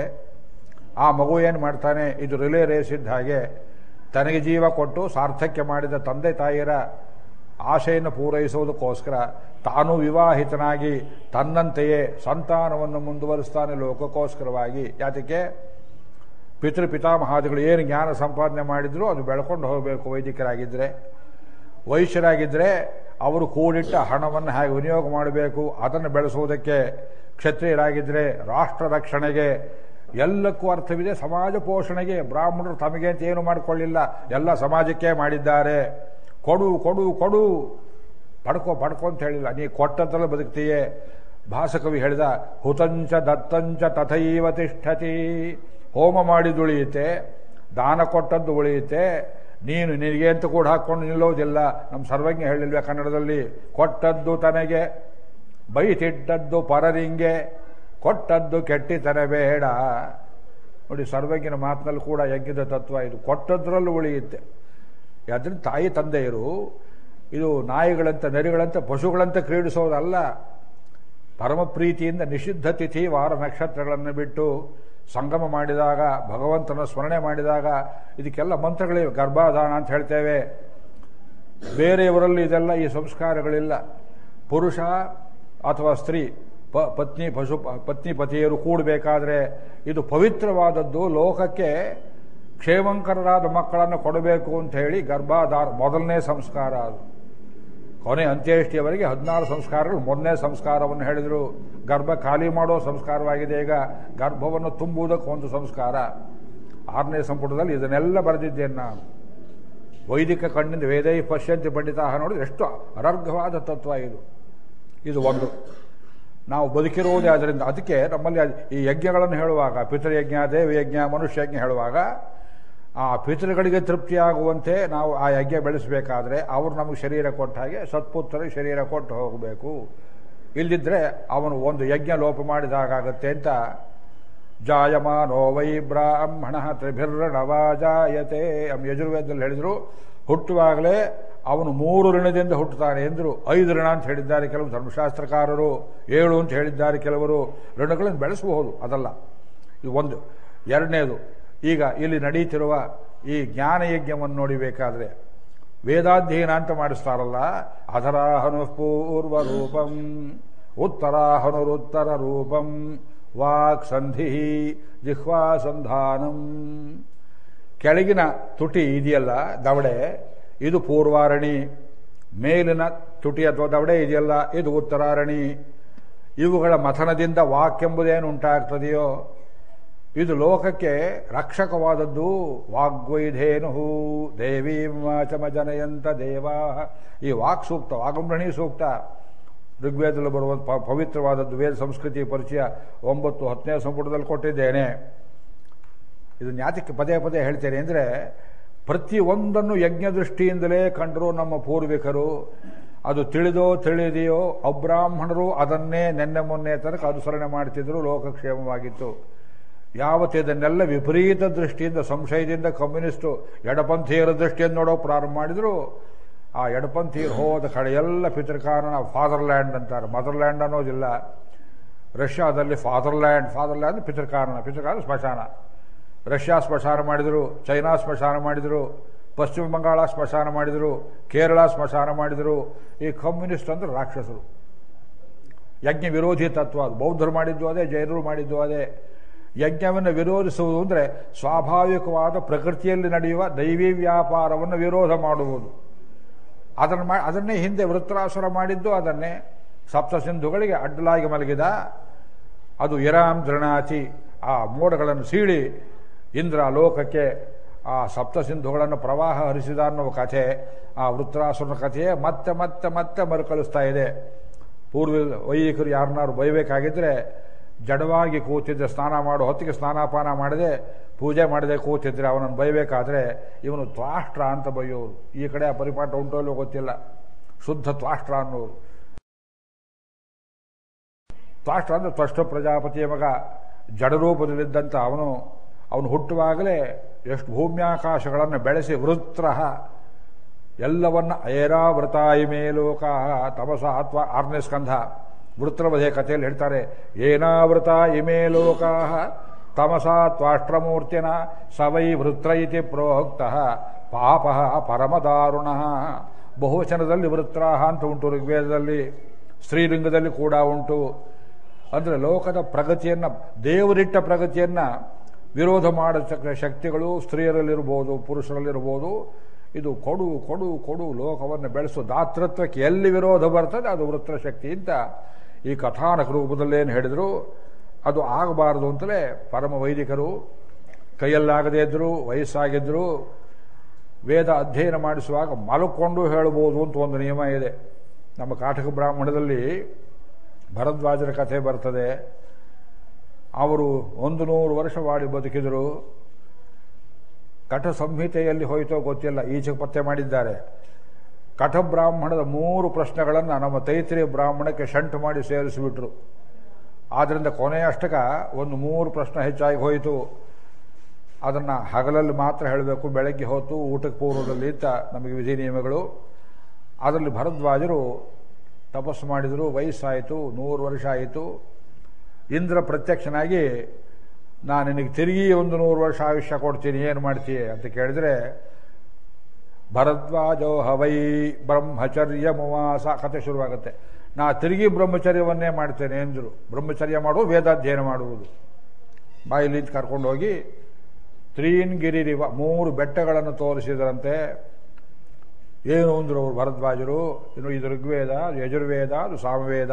ಆ ಮಗು ಏನು ಮಾಡ್ತಾನೆ ಇದು ರಿಲೇ ರೇಸ್ ಇದ್ದ ಹಾಗೆ ತನಗೆ ಜೀವ ಕೊಟ್ಟು ಸಾರ್ಥಕ್ಯ ಮಾಡಿದ ತಂದೆ ತಾಯಿಯರ ಆಶೆಯನ್ನು ಪೂರೈಸುವುದಕ್ಕೋಸ್ಕರ ತಾನು ವಿವಾಹಿತನಾಗಿ ತನ್ನಂತೆಯೇ ಸಂತಾನವನ್ನು ಮುಂದುವರಿಸ್ತಾನೆ ಲೋಕಕ್ಕೋಸ್ಕರವಾಗಿ ಯಾತಕ್ಕೆ ಪಿತೃ ಪಿತಾಮಹಾದಿಗಳು ಏನು ಜ್ಞಾನ ಸಂಪಾದನೆ ಮಾಡಿದ್ರು ಅದು ಬೆಳ್ಕೊಂಡು ಹೋಗಬೇಕು ವೈದಿಕರಾಗಿದ್ದರೆ ವೈಶ್ಯರಾಗಿದ್ದರೆ ಅವರು ಕೂಡಿಟ್ಟ ಹಣವನ್ನು ಹೇಗೆ ವಿನಿಯೋಗ ಮಾಡಬೇಕು ಅದನ್ನು ಬೆಳೆಸುವುದಕ್ಕೆ ಕ್ಷತ್ರಿಯರಾಗಿದ್ದರೆ ರಾಷ್ಟ್ರ ರಕ್ಷಣೆಗೆ ಎಲ್ಲಕ್ಕೂ ಅರ್ಥವಿದೆ ಸಮಾಜ ಪೋಷಣೆಗೆ ಬ್ರಾಹ್ಮಣರು ತಮಗೆ ಅಂತ ಏನು ಮಾಡಿಕೊಳ್ಳಿಲ್ಲ ಎಲ್ಲ ಸಮಾಜಕ್ಕೆ ಮಾಡಿದ್ದಾರೆ ಕೊಡು ಕೊಡು ಕೊಡು ಪಡ್ಕೋ ಪಡ್ಕೋ ಅಂತ ಹೇಳಿಲ್ಲ ನೀ ಕೊಟ್ಟಂತಲ್ಲ ಬದುಕ್ತೀಯೇ ಭಾಸಕವಿ ಹೇಳಿದ ಹುತಂಚ ದತ್ತಂಚ ತಥೈವ ತಿಷ್ಠತಿ ಹೋಮ ಮಾಡಿದ್ದು ಉಳಿಯುತ್ತೆ ದಾನ ಕೊಟ್ಟದ್ದು ಉಳಿಯುತ್ತೆ ನೀನು ನಿನಗೆ ಅಂತ ಕೂಡ ಹಾಕ್ಕೊಂಡು ನಿಲ್ಲೋದಿಲ್ಲ ನಮ್ಮ ಸರ್ವಜ್ಞ ಹೇಳಿಲ್ವೇ ಕನ್ನಡದಲ್ಲಿ ಕೊಟ್ಟದ್ದು ತನಗೆ ಬೈತಿಟ್ಟದ್ದು ಪರರಿಂಗೆ ಕೊಟ್ಟದ್ದು ಕೆಟ್ಟಿತನ ಬೇಡ ನೋಡಿ ಸರ್ವಜ್ಞನ ಮಾತಿನಲ್ಲಿ ಕೂಡ ಯಜ್ಞದ ತತ್ವ ಇದು ಕೊಟ್ಟದ್ರಲ್ಲೂ ಉಳಿಯುತ್ತೆ ಯಾದ್ರಿಂದ ತಾಯಿ ತಂದೆಯರು ಇದು ನಾಯಿಗಳಂತ ನರಿಗಳಂತ ಪಶುಗಳಂತ ಕ್ರೀಡಿಸೋದಲ್ಲ ಪರಮ ಪ್ರೀತಿಯಿಂದ ನಿಷಿದ್ಧ ತಿಥಿ ವಾರ ನಕ್ಷತ್ರಗಳನ್ನು ಬಿಟ್ಟು ಸಂಗಮ ಮಾಡಿದಾಗ ಭಗವಂತನ ಸ್ಮರಣೆ ಮಾಡಿದಾಗ ಇದಕ್ಕೆಲ್ಲ ಮಂತ್ರಗಳಿವೆ ಗರ್ಭಾಧಾನ ಅಂತ ಹೇಳ್ತೇವೆ ಬೇರೆಯವರಲ್ಲಿ ಇದೆಲ್ಲ ಈ ಸಂಸ್ಕಾರಗಳಿಲ್ಲ ಪುರುಷ ಅಥವಾ ಸ್ತ್ರೀ ಪ ಪತ್ನಿ ಪಶು ಪತ್ನಿ ಪತಿಯರು ಕೂಡಬೇಕಾದ್ರೆ ಇದು ಪವಿತ್ರವಾದದ್ದು ಲೋಕಕ್ಕೆ ಕ್ಷೇಮಂಕರರಾದ ಮಕ್ಕಳನ್ನು ಕೊಡಬೇಕು ಅಂತ ಹೇಳಿ ಗರ್ಭಾಧಾರ ಮೊದಲನೇ ಸಂಸ್ಕಾರ ಅದು ಕೊನೆ ಅಂತ್ಯೇಷ್ಟಿಯವರೆಗೆ ಹದಿನಾರು ಸಂಸ್ಕಾರಗಳು ಮೊದಲನೇ ಸಂಸ್ಕಾರವನ್ನು ಹೇಳಿದರು ಗರ್ಭ ಖಾಲಿ ಮಾಡೋ ಸಂಸ್ಕಾರವಾಗಿದೆ ಈಗ ಗರ್ಭವನ್ನು ತುಂಬುವುದಕ್ಕೆ ಒಂದು ಸಂಸ್ಕಾರ ಆರನೇ ಸಂಪುಟದಲ್ಲಿ ಇದನ್ನೆಲ್ಲ ಬರೆದಿದ್ದೇನೆ ನಾನು ವೈದಿಕ ಕಣ್ಣಿಂದ ವೇದೈ ಪಶ್ಯಂತಿ ಪಂಡಿತ ನೋಡಿದ್ರೆ ಎಷ್ಟು ಅನರ್ಘವಾದ ತತ್ವ ಇದು ಇದು ಒಂದು ನಾವು ಬದುಕಿರುವುದೇ ಅದರಿಂದ ಅದಕ್ಕೆ ನಮ್ಮಲ್ಲಿ ಈ ಯಜ್ಞಗಳನ್ನು ಹೇಳುವಾಗ ಪಿತೃಯಜ್ಞ ದೇವಯಜ್ಞ ಮನುಷ್ಯಜ್ಞ ಹೇಳುವಾಗ ಆ ಪಿತೃಗಳಿಗೆ ತೃಪ್ತಿಯಾಗುವಂತೆ ನಾವು ಆ ಯಜ್ಞ ಬೆಳೆಸಬೇಕಾದ್ರೆ ಅವರು ನಮಗೆ ಶರೀರ ಕೊಟ್ಟ ಹಾಗೆ ಸತ್ಪುತ್ರರಿಗೆ ಶರೀರ ಕೊಟ್ಟು ಹೋಗಬೇಕು ಇಲ್ಲದಿದ್ದರೆ ಅವನು ಒಂದು ಯಜ್ಞ ಲೋಪ ಮಾಡಿದಾಗತ್ತೆ ಅಂತ ಜಾಯಮಾನೋ ವೈ ಬ್ರಾಹ್ಮಣ ತ್ರಿಭಿರ್ಣವಾ ಜಾಯತೆ ಅಮ್ ಯಜುರ್ವೇದದಲ್ಲಿ ಹೇಳಿದರು ಹುಟ್ಟುವಾಗಲೇ ಅವನು ಮೂರು ಋಣದಿಂದ ಹುಟ್ಟುತ್ತಾನೆ ಎಂದರು ಐದು ಋಣ ಅಂತ ಹೇಳಿದ್ದಾರೆ ಕೆಲವು ಧರ್ಮಶಾಸ್ತ್ರಕಾರರು ಏಳು ಅಂತ ಹೇಳಿದ್ದಾರೆ ಕೆಲವರು ಋಣಗಳನ್ನು ಬೆಳೆಸಬಹುದು ಅದಲ್ಲ ಇದು ಒಂದು ಎರಡನೇದು ಈಗ ಇಲ್ಲಿ ನಡೀತಿರುವ ಈ ಜ್ಞಾನಯಜ್ಞವನ್ನು ನೋಡಿಬೇಕಾದ್ರೆ ವೇದಾಧ್ಯಯನ ಅಂತ ಮಾಡಿಸ್ತಾರಲ್ಲ ಅದರಾಹನು ಪೂರ್ವ ರೂಪಂ ಉತ್ತರಾಹನುರುತ್ತರ ರೂಪಂ ವಾಕ್ ಸಂಧಿ ಜಿಹ್ವಾ ಸಂಧಾನಂ ಕೆಳಗಿನ ತುಟಿ ಇದೆಯಲ್ಲ ದವಡೆ ಇದು ಪೂರ್ವಾರಣಿ ಮೇಲಿನ ತುಟಿ ಅಥವಾ ದವಡೆ ಇದೆಯಲ್ಲ ಇದು ಉತ್ತರಾರಣಿ ಇವುಗಳ ಮಥನದಿಂದ ವಾಕ್ಯೆಂಬುದೇನು ಉಂಟಾಗ್ತದೆಯೋ ಇದು ಲೋಕಕ್ಕೆ ರಕ್ಷಕವಾದದ್ದು ವಾಗ್ವೈಧೇನು ದೇವೀಮಾಚಮ ಜನಯಂತ ದೇವಾ ಈ ವಾಕ್ ಸೂಕ್ತ ವಾಗಂಬ್ರಣಿ ಸೂಕ್ತ ಋಗ್ವೇದದಲ್ಲಿ ಬರುವ ಪ- ಪವಿತ್ರವಾದದ್ದು ವೇದ ಸಂಸ್ಕೃತಿ ಪರಿಚಯ ಒಂಬತ್ತು ಹತ್ತನೇ ಸಂಪುಟದಲ್ಲಿ ಕೊಟ್ಟಿದ್ದೇನೆ ಇದನ್ನ ಯಾತಕ್ಕೆ ಪದೇ ಪದೇ ಹೇಳ್ತೇನೆ ಅಂದರೆ ಪ್ರತಿಯೊಂದನ್ನು ಯಜ್ಞ ದೃಷ್ಟಿಯಿಂದಲೇ ಕಂಡರು ನಮ್ಮ ಪೂರ್ವಿಕರು ಅದು ತಿಳಿದೋ ತಿಳಿದೆಯೋ ಅಬ್ರಾಹ್ಮಣರು ಅದನ್ನೇ ನೆನ್ನೆ ಮೊನ್ನೆ ತನಕ ಅನುಸರಣೆ ಮಾಡ್ತಿದ್ರು ಲೋಕಕ್ಷೇಮವಾಗಿತ್ತು ಯಾವತ್ತು ಇದನ್ನೆಲ್ಲ ವಿಪರೀತ ದೃಷ್ಟಿಯಿಂದ ಸಂಶಯದಿಂದ ಕಮ್ಯುನಿಸ್ಟು ಎಡಪಂಥೀಯರ ದೃಷ್ಟಿಯಿಂದ ನೋಡೋಕೆ ಪ್ರಾರಂಭ ಮಾಡಿದ್ರು ಆ ಎಡಪಂಥೀಯರು ಹೋದ ಕಡೆ ಎಲ್ಲ ಪಿತೃಕಾರಣ ಫಾದರ್ಲ್ಯಾಂಡ್ ಅಂತಾರೆ ಮದರ್ಲ್ಯಾಂಡ್ ಅನ್ನೋದಿಲ್ಲ ರಷ್ಯಾದಲ್ಲಿ ಫಾದರ್ಲ್ಯಾಂಡ್ ಫಾದರ್ಲ್ಯಾಂಡ್ ಪಿತೃಕಾರಣ ಪಿತೃಕಾರಣ ಸ್ಮಶಾನ ರಷ್ಯಾ ಸ್ಮಶಾನ ಮಾಡಿದರು ಚೈನಾ ಸ್ಮಶಾನ ಮಾಡಿದರು ಪಶ್ಚಿಮ ಬಂಗಾಳ ಸ್ಮಶಾನ ಮಾಡಿದರು ಕೇರಳ ಸ್ಮಶಾನ ಮಾಡಿದರು ಈ ಕಮ್ಯುನಿಸ್ಟ್ ಅಂದ್ರೆ ರಾಕ್ಷಸರು ಯಜ್ಞ ವಿರೋಧಿ ತತ್ವ ಅದು ಬೌದ್ಧರು ಮಾಡಿದ್ದು ಅದೇ ಜೈನರು ಮಾಡಿದ್ದು ಅದೇ ಯಜ್ಞವನ್ನು ವಿರೋಧಿಸುವುದು ಅಂದರೆ ಸ್ವಾಭಾವಿಕವಾದ ಪ್ರಕೃತಿಯಲ್ಲಿ ನಡೆಯುವ ದೈವಿ ವ್ಯಾಪಾರವನ್ನು ವಿರೋಧ ಮಾಡುವುದು ಅದನ್ನು ಮಾ ಅದನ್ನೇ ಹಿಂದೆ ವೃತ್ರಾಸುರ ಮಾಡಿದ್ದು ಅದನ್ನೇ ಸಪ್ತ ಸಿಂಧುಗಳಿಗೆ ಅಡ್ಡಲಾಗಿ ಮಲಗಿದ ಅದು ಇರಾಮ್ ದೃಣಾಚಿ ಆ ಮೋಡಗಳನ್ನು ಸೀಳಿ ಇಂದ್ರ ಲೋಕಕ್ಕೆ ಆ ಸಪ್ತ ಸಿಂಧುಗಳನ್ನು ಪ್ರವಾಹ ಹರಿಸಿದ ಅನ್ನುವ ಕಥೆ ಆ ವೃತ್ರಾಸುರನ ಕಥೆಯೇ ಮತ್ತೆ ಮತ್ತೆ ಮತ್ತೆ ಮರುಕಳಿಸ್ತಾ ಇದೆ ಪೂರ್ವ ವೈದಿಕರು ಯಾರನ್ನಾರು ಬೈಬೇಕಾಗಿದ್ದರೆ ಜಡವಾಗಿ ಕೂತಿದ್ದರೆ ಸ್ನಾನ ಮಾಡೋ ಹೊತ್ತಿಗೆ ಸ್ನಾನಾಪಾನ ಮಾಡದೆ ಪೂಜೆ ಮಾಡದೆ ಕೂತಿದ್ರೆ ಅವನನ್ನು ಬೈಬೇಕಾದ್ರೆ ಇವನು ತ್ವಾಷ್ಟ್ರ ಅಂತ ಬೈಯೋರು ಈ ಕಡೆ ಆ ಪರಿಪಾಠ ಉಂಟೋ ಇಲ್ಲೋ ಗೊತ್ತಿಲ್ಲ ಶುದ್ಧ ತ್ವಾಷ್ಟ್ರ ಅನ್ನೋರು ತ್ವಾಷ್ಟ್ರ ಅಂದ್ರೆ ತ್ವಷ್ಟ ಪ್ರಜಾಪತಿಯ ಮಗ ಜಡರೂಪದಲ್ಲಿದ್ದಂಥ ಅವನು ಅವನು ಹುಟ್ಟುವಾಗಲೇ ಎಷ್ಟು ಭೂಮ್ಯಾಕಾಶಗಳನ್ನು ಬೆಳೆಸಿ ವೃತ್ರ ಎಲ್ಲವನ್ನ ಐರಾವೃತಾಯಿ ಮೇಲೋಕ ತಮಸ ಅಥವಾ ಆರನೇ ಸ್ಕಂಧ ವೃತ್ರವಧೆ ಕಥೆಯಲ್ಲಿ ಹೇಳ್ತಾರೆ ಏನಾವೃತ ಇಮೇ ಲೋಕ ತಮಸ ತ್ವಾಷ್ಟ್ರಮೂರ್ತಿನ ಸವೈ ವೃತ್ರ ಇತಿ ಪ್ರೋಕ್ತ ಪಾಪ ಪರಮದಾರುಣ ಬಹುವಚನದಲ್ಲಿ ವೃತ್ರಾಹ ಅಂತ ಉಂಟು ಋಗ್ವೇದದಲ್ಲಿ ಸ್ತ್ರೀಲಿಂಗದಲ್ಲಿ ಕೂಡ ಉಂಟು ಅಂದರೆ ಲೋಕದ ಪ್ರಗತಿಯನ್ನು ದೇವರಿಟ್ಟ ಪ್ರಗತಿಯನ್ನು ವಿರೋಧ ಮಾಡತಕ್ಕ ಶಕ್ತಿಗಳು ಸ್ತ್ರೀಯರಲ್ಲಿರ್ಬೋದು ಪುರುಷರಲ್ಲಿರ್ಬೋದು ಇದು ಕೊಡು ಕೊಡು ಕೊಡು ಲೋಕವನ್ನು ಬೆಳೆಸೋ ದಾತೃತ್ವಕ್ಕೆ ಎಲ್ಲಿ ವಿರೋಧ ಬರ್ತದೆ ಅದು ವೃತ್ರ ಶಕ್ತಿ ಅಂತ ಈ ಕಥಾನಕ ರೂಪದಲ್ಲೇನು ಹೇಳಿದರು ಅದು ಆಗಬಾರದು ಅಂತಲೇ ಪರಮ ವೈದಿಕರು ಕೈಯಲ್ಲಾಗದೇ ಇದ್ದರು ವಯಸ್ಸಾಗಿದ್ದರು ವೇದ ಅಧ್ಯಯನ ಮಾಡಿಸುವಾಗ ಮಲ್ಕೊಂಡು ಹೇಳಬಹುದು ಅಂತ ಒಂದು ನಿಯಮ ಇದೆ ನಮ್ಮ ಕಾಟಕ ಬ್ರಾಹ್ಮಣದಲ್ಲಿ ಭರದ್ವಾಜರ ಕಥೆ ಬರ್ತದೆ ಅವರು ಒಂದು ನೂರು ವರ್ಷ ವಾಡಿ ಬದುಕಿದರು ಕಠ ಸಂಹಿತೆಯಲ್ಲಿ ಹೋಯ್ತೋ ಗೊತ್ತಿಲ್ಲ ಈಚೆಗೆ ಪತ್ತೆ ಮಾಡಿದ್ದಾರೆ ಕಠ ಬ್ರಾಹ್ಮಣದ ಮೂರು ಪ್ರಶ್ನೆಗಳನ್ನು ನಮ್ಮ ತೈತ್ರಿಯ ಬ್ರಾಹ್ಮಣಕ್ಕೆ ಶಂಟು ಮಾಡಿ ಸೇರಿಸಿಬಿಟ್ರು ಆದ್ದರಿಂದ ಕೊನೆಯ ಅಷ್ಟಕ ಒಂದು ಮೂರು ಪ್ರಶ್ನೆ ಹೆಚ್ಚಾಗಿ ಹೋಯಿತು ಅದನ್ನು ಹಗಲಲ್ಲಿ ಮಾತ್ರ ಹೇಳಬೇಕು ಬೆಳಗ್ಗೆ ಹೊತ್ತು ಊಟಕ್ಕೆ ಪೂರ್ವದಲ್ಲಿ ಅಂತ ನಮಗೆ ವಿಧಿ ನಿಯಮಗಳು ಅದರಲ್ಲಿ ಭರದ್ವಾಜರು ತಪಸ್ಸು ಮಾಡಿದರು ವಯಸ್ಸಾಯಿತು ನೂರು ವರ್ಷ ಆಯಿತು ಇಂದ್ರ ಪ್ರತ್ಯಕ್ಷನಾಗಿ ನಾನು ನಿನಗೆ ತಿರುಗಿ ಒಂದು ನೂರು ವರ್ಷ ಆಯುಷ್ಯ ಕೊಡ್ತೀನಿ ಏನು ಮಾಡ್ತೀಯ ಅಂತ ಕೇಳಿದ್ರೆ ಭರದ್ವಾಜೋ ಹವೈ ಬ್ರಹ್ಮಚರ್ಯ ಮುವಾಸ ಕಥೆ ಶುರುವಾಗುತ್ತೆ ನಾ ತಿರುಗಿ ಬ್ರಹ್ಮಚರ್ಯವನ್ನೇ ಮಾಡ್ತೇನೆ ಎಂದರು ಬ್ರಹ್ಮಚರ್ಯ ಮಾಡುವುದು ವೇದಾಧ್ಯಯನ ಮಾಡುವುದು ಬಾಯಲ್ಲಿ ಕರ್ಕೊಂಡು ಹೋಗಿ ತ್ರೀನ್ ಗಿರಿರಿವ ಮೂರು ಬೆಟ್ಟಗಳನ್ನು ತೋರಿಸಿದರಂತೆ ಏನು ಅಂದರು ಅವರು ಭರದ್ವಾಜರು ಇನ್ನು ಇದು ಋಗ್ವೇದ ಅದು ಯಜುರ್ವೇದ ಅದು ಸಾಮವೇದ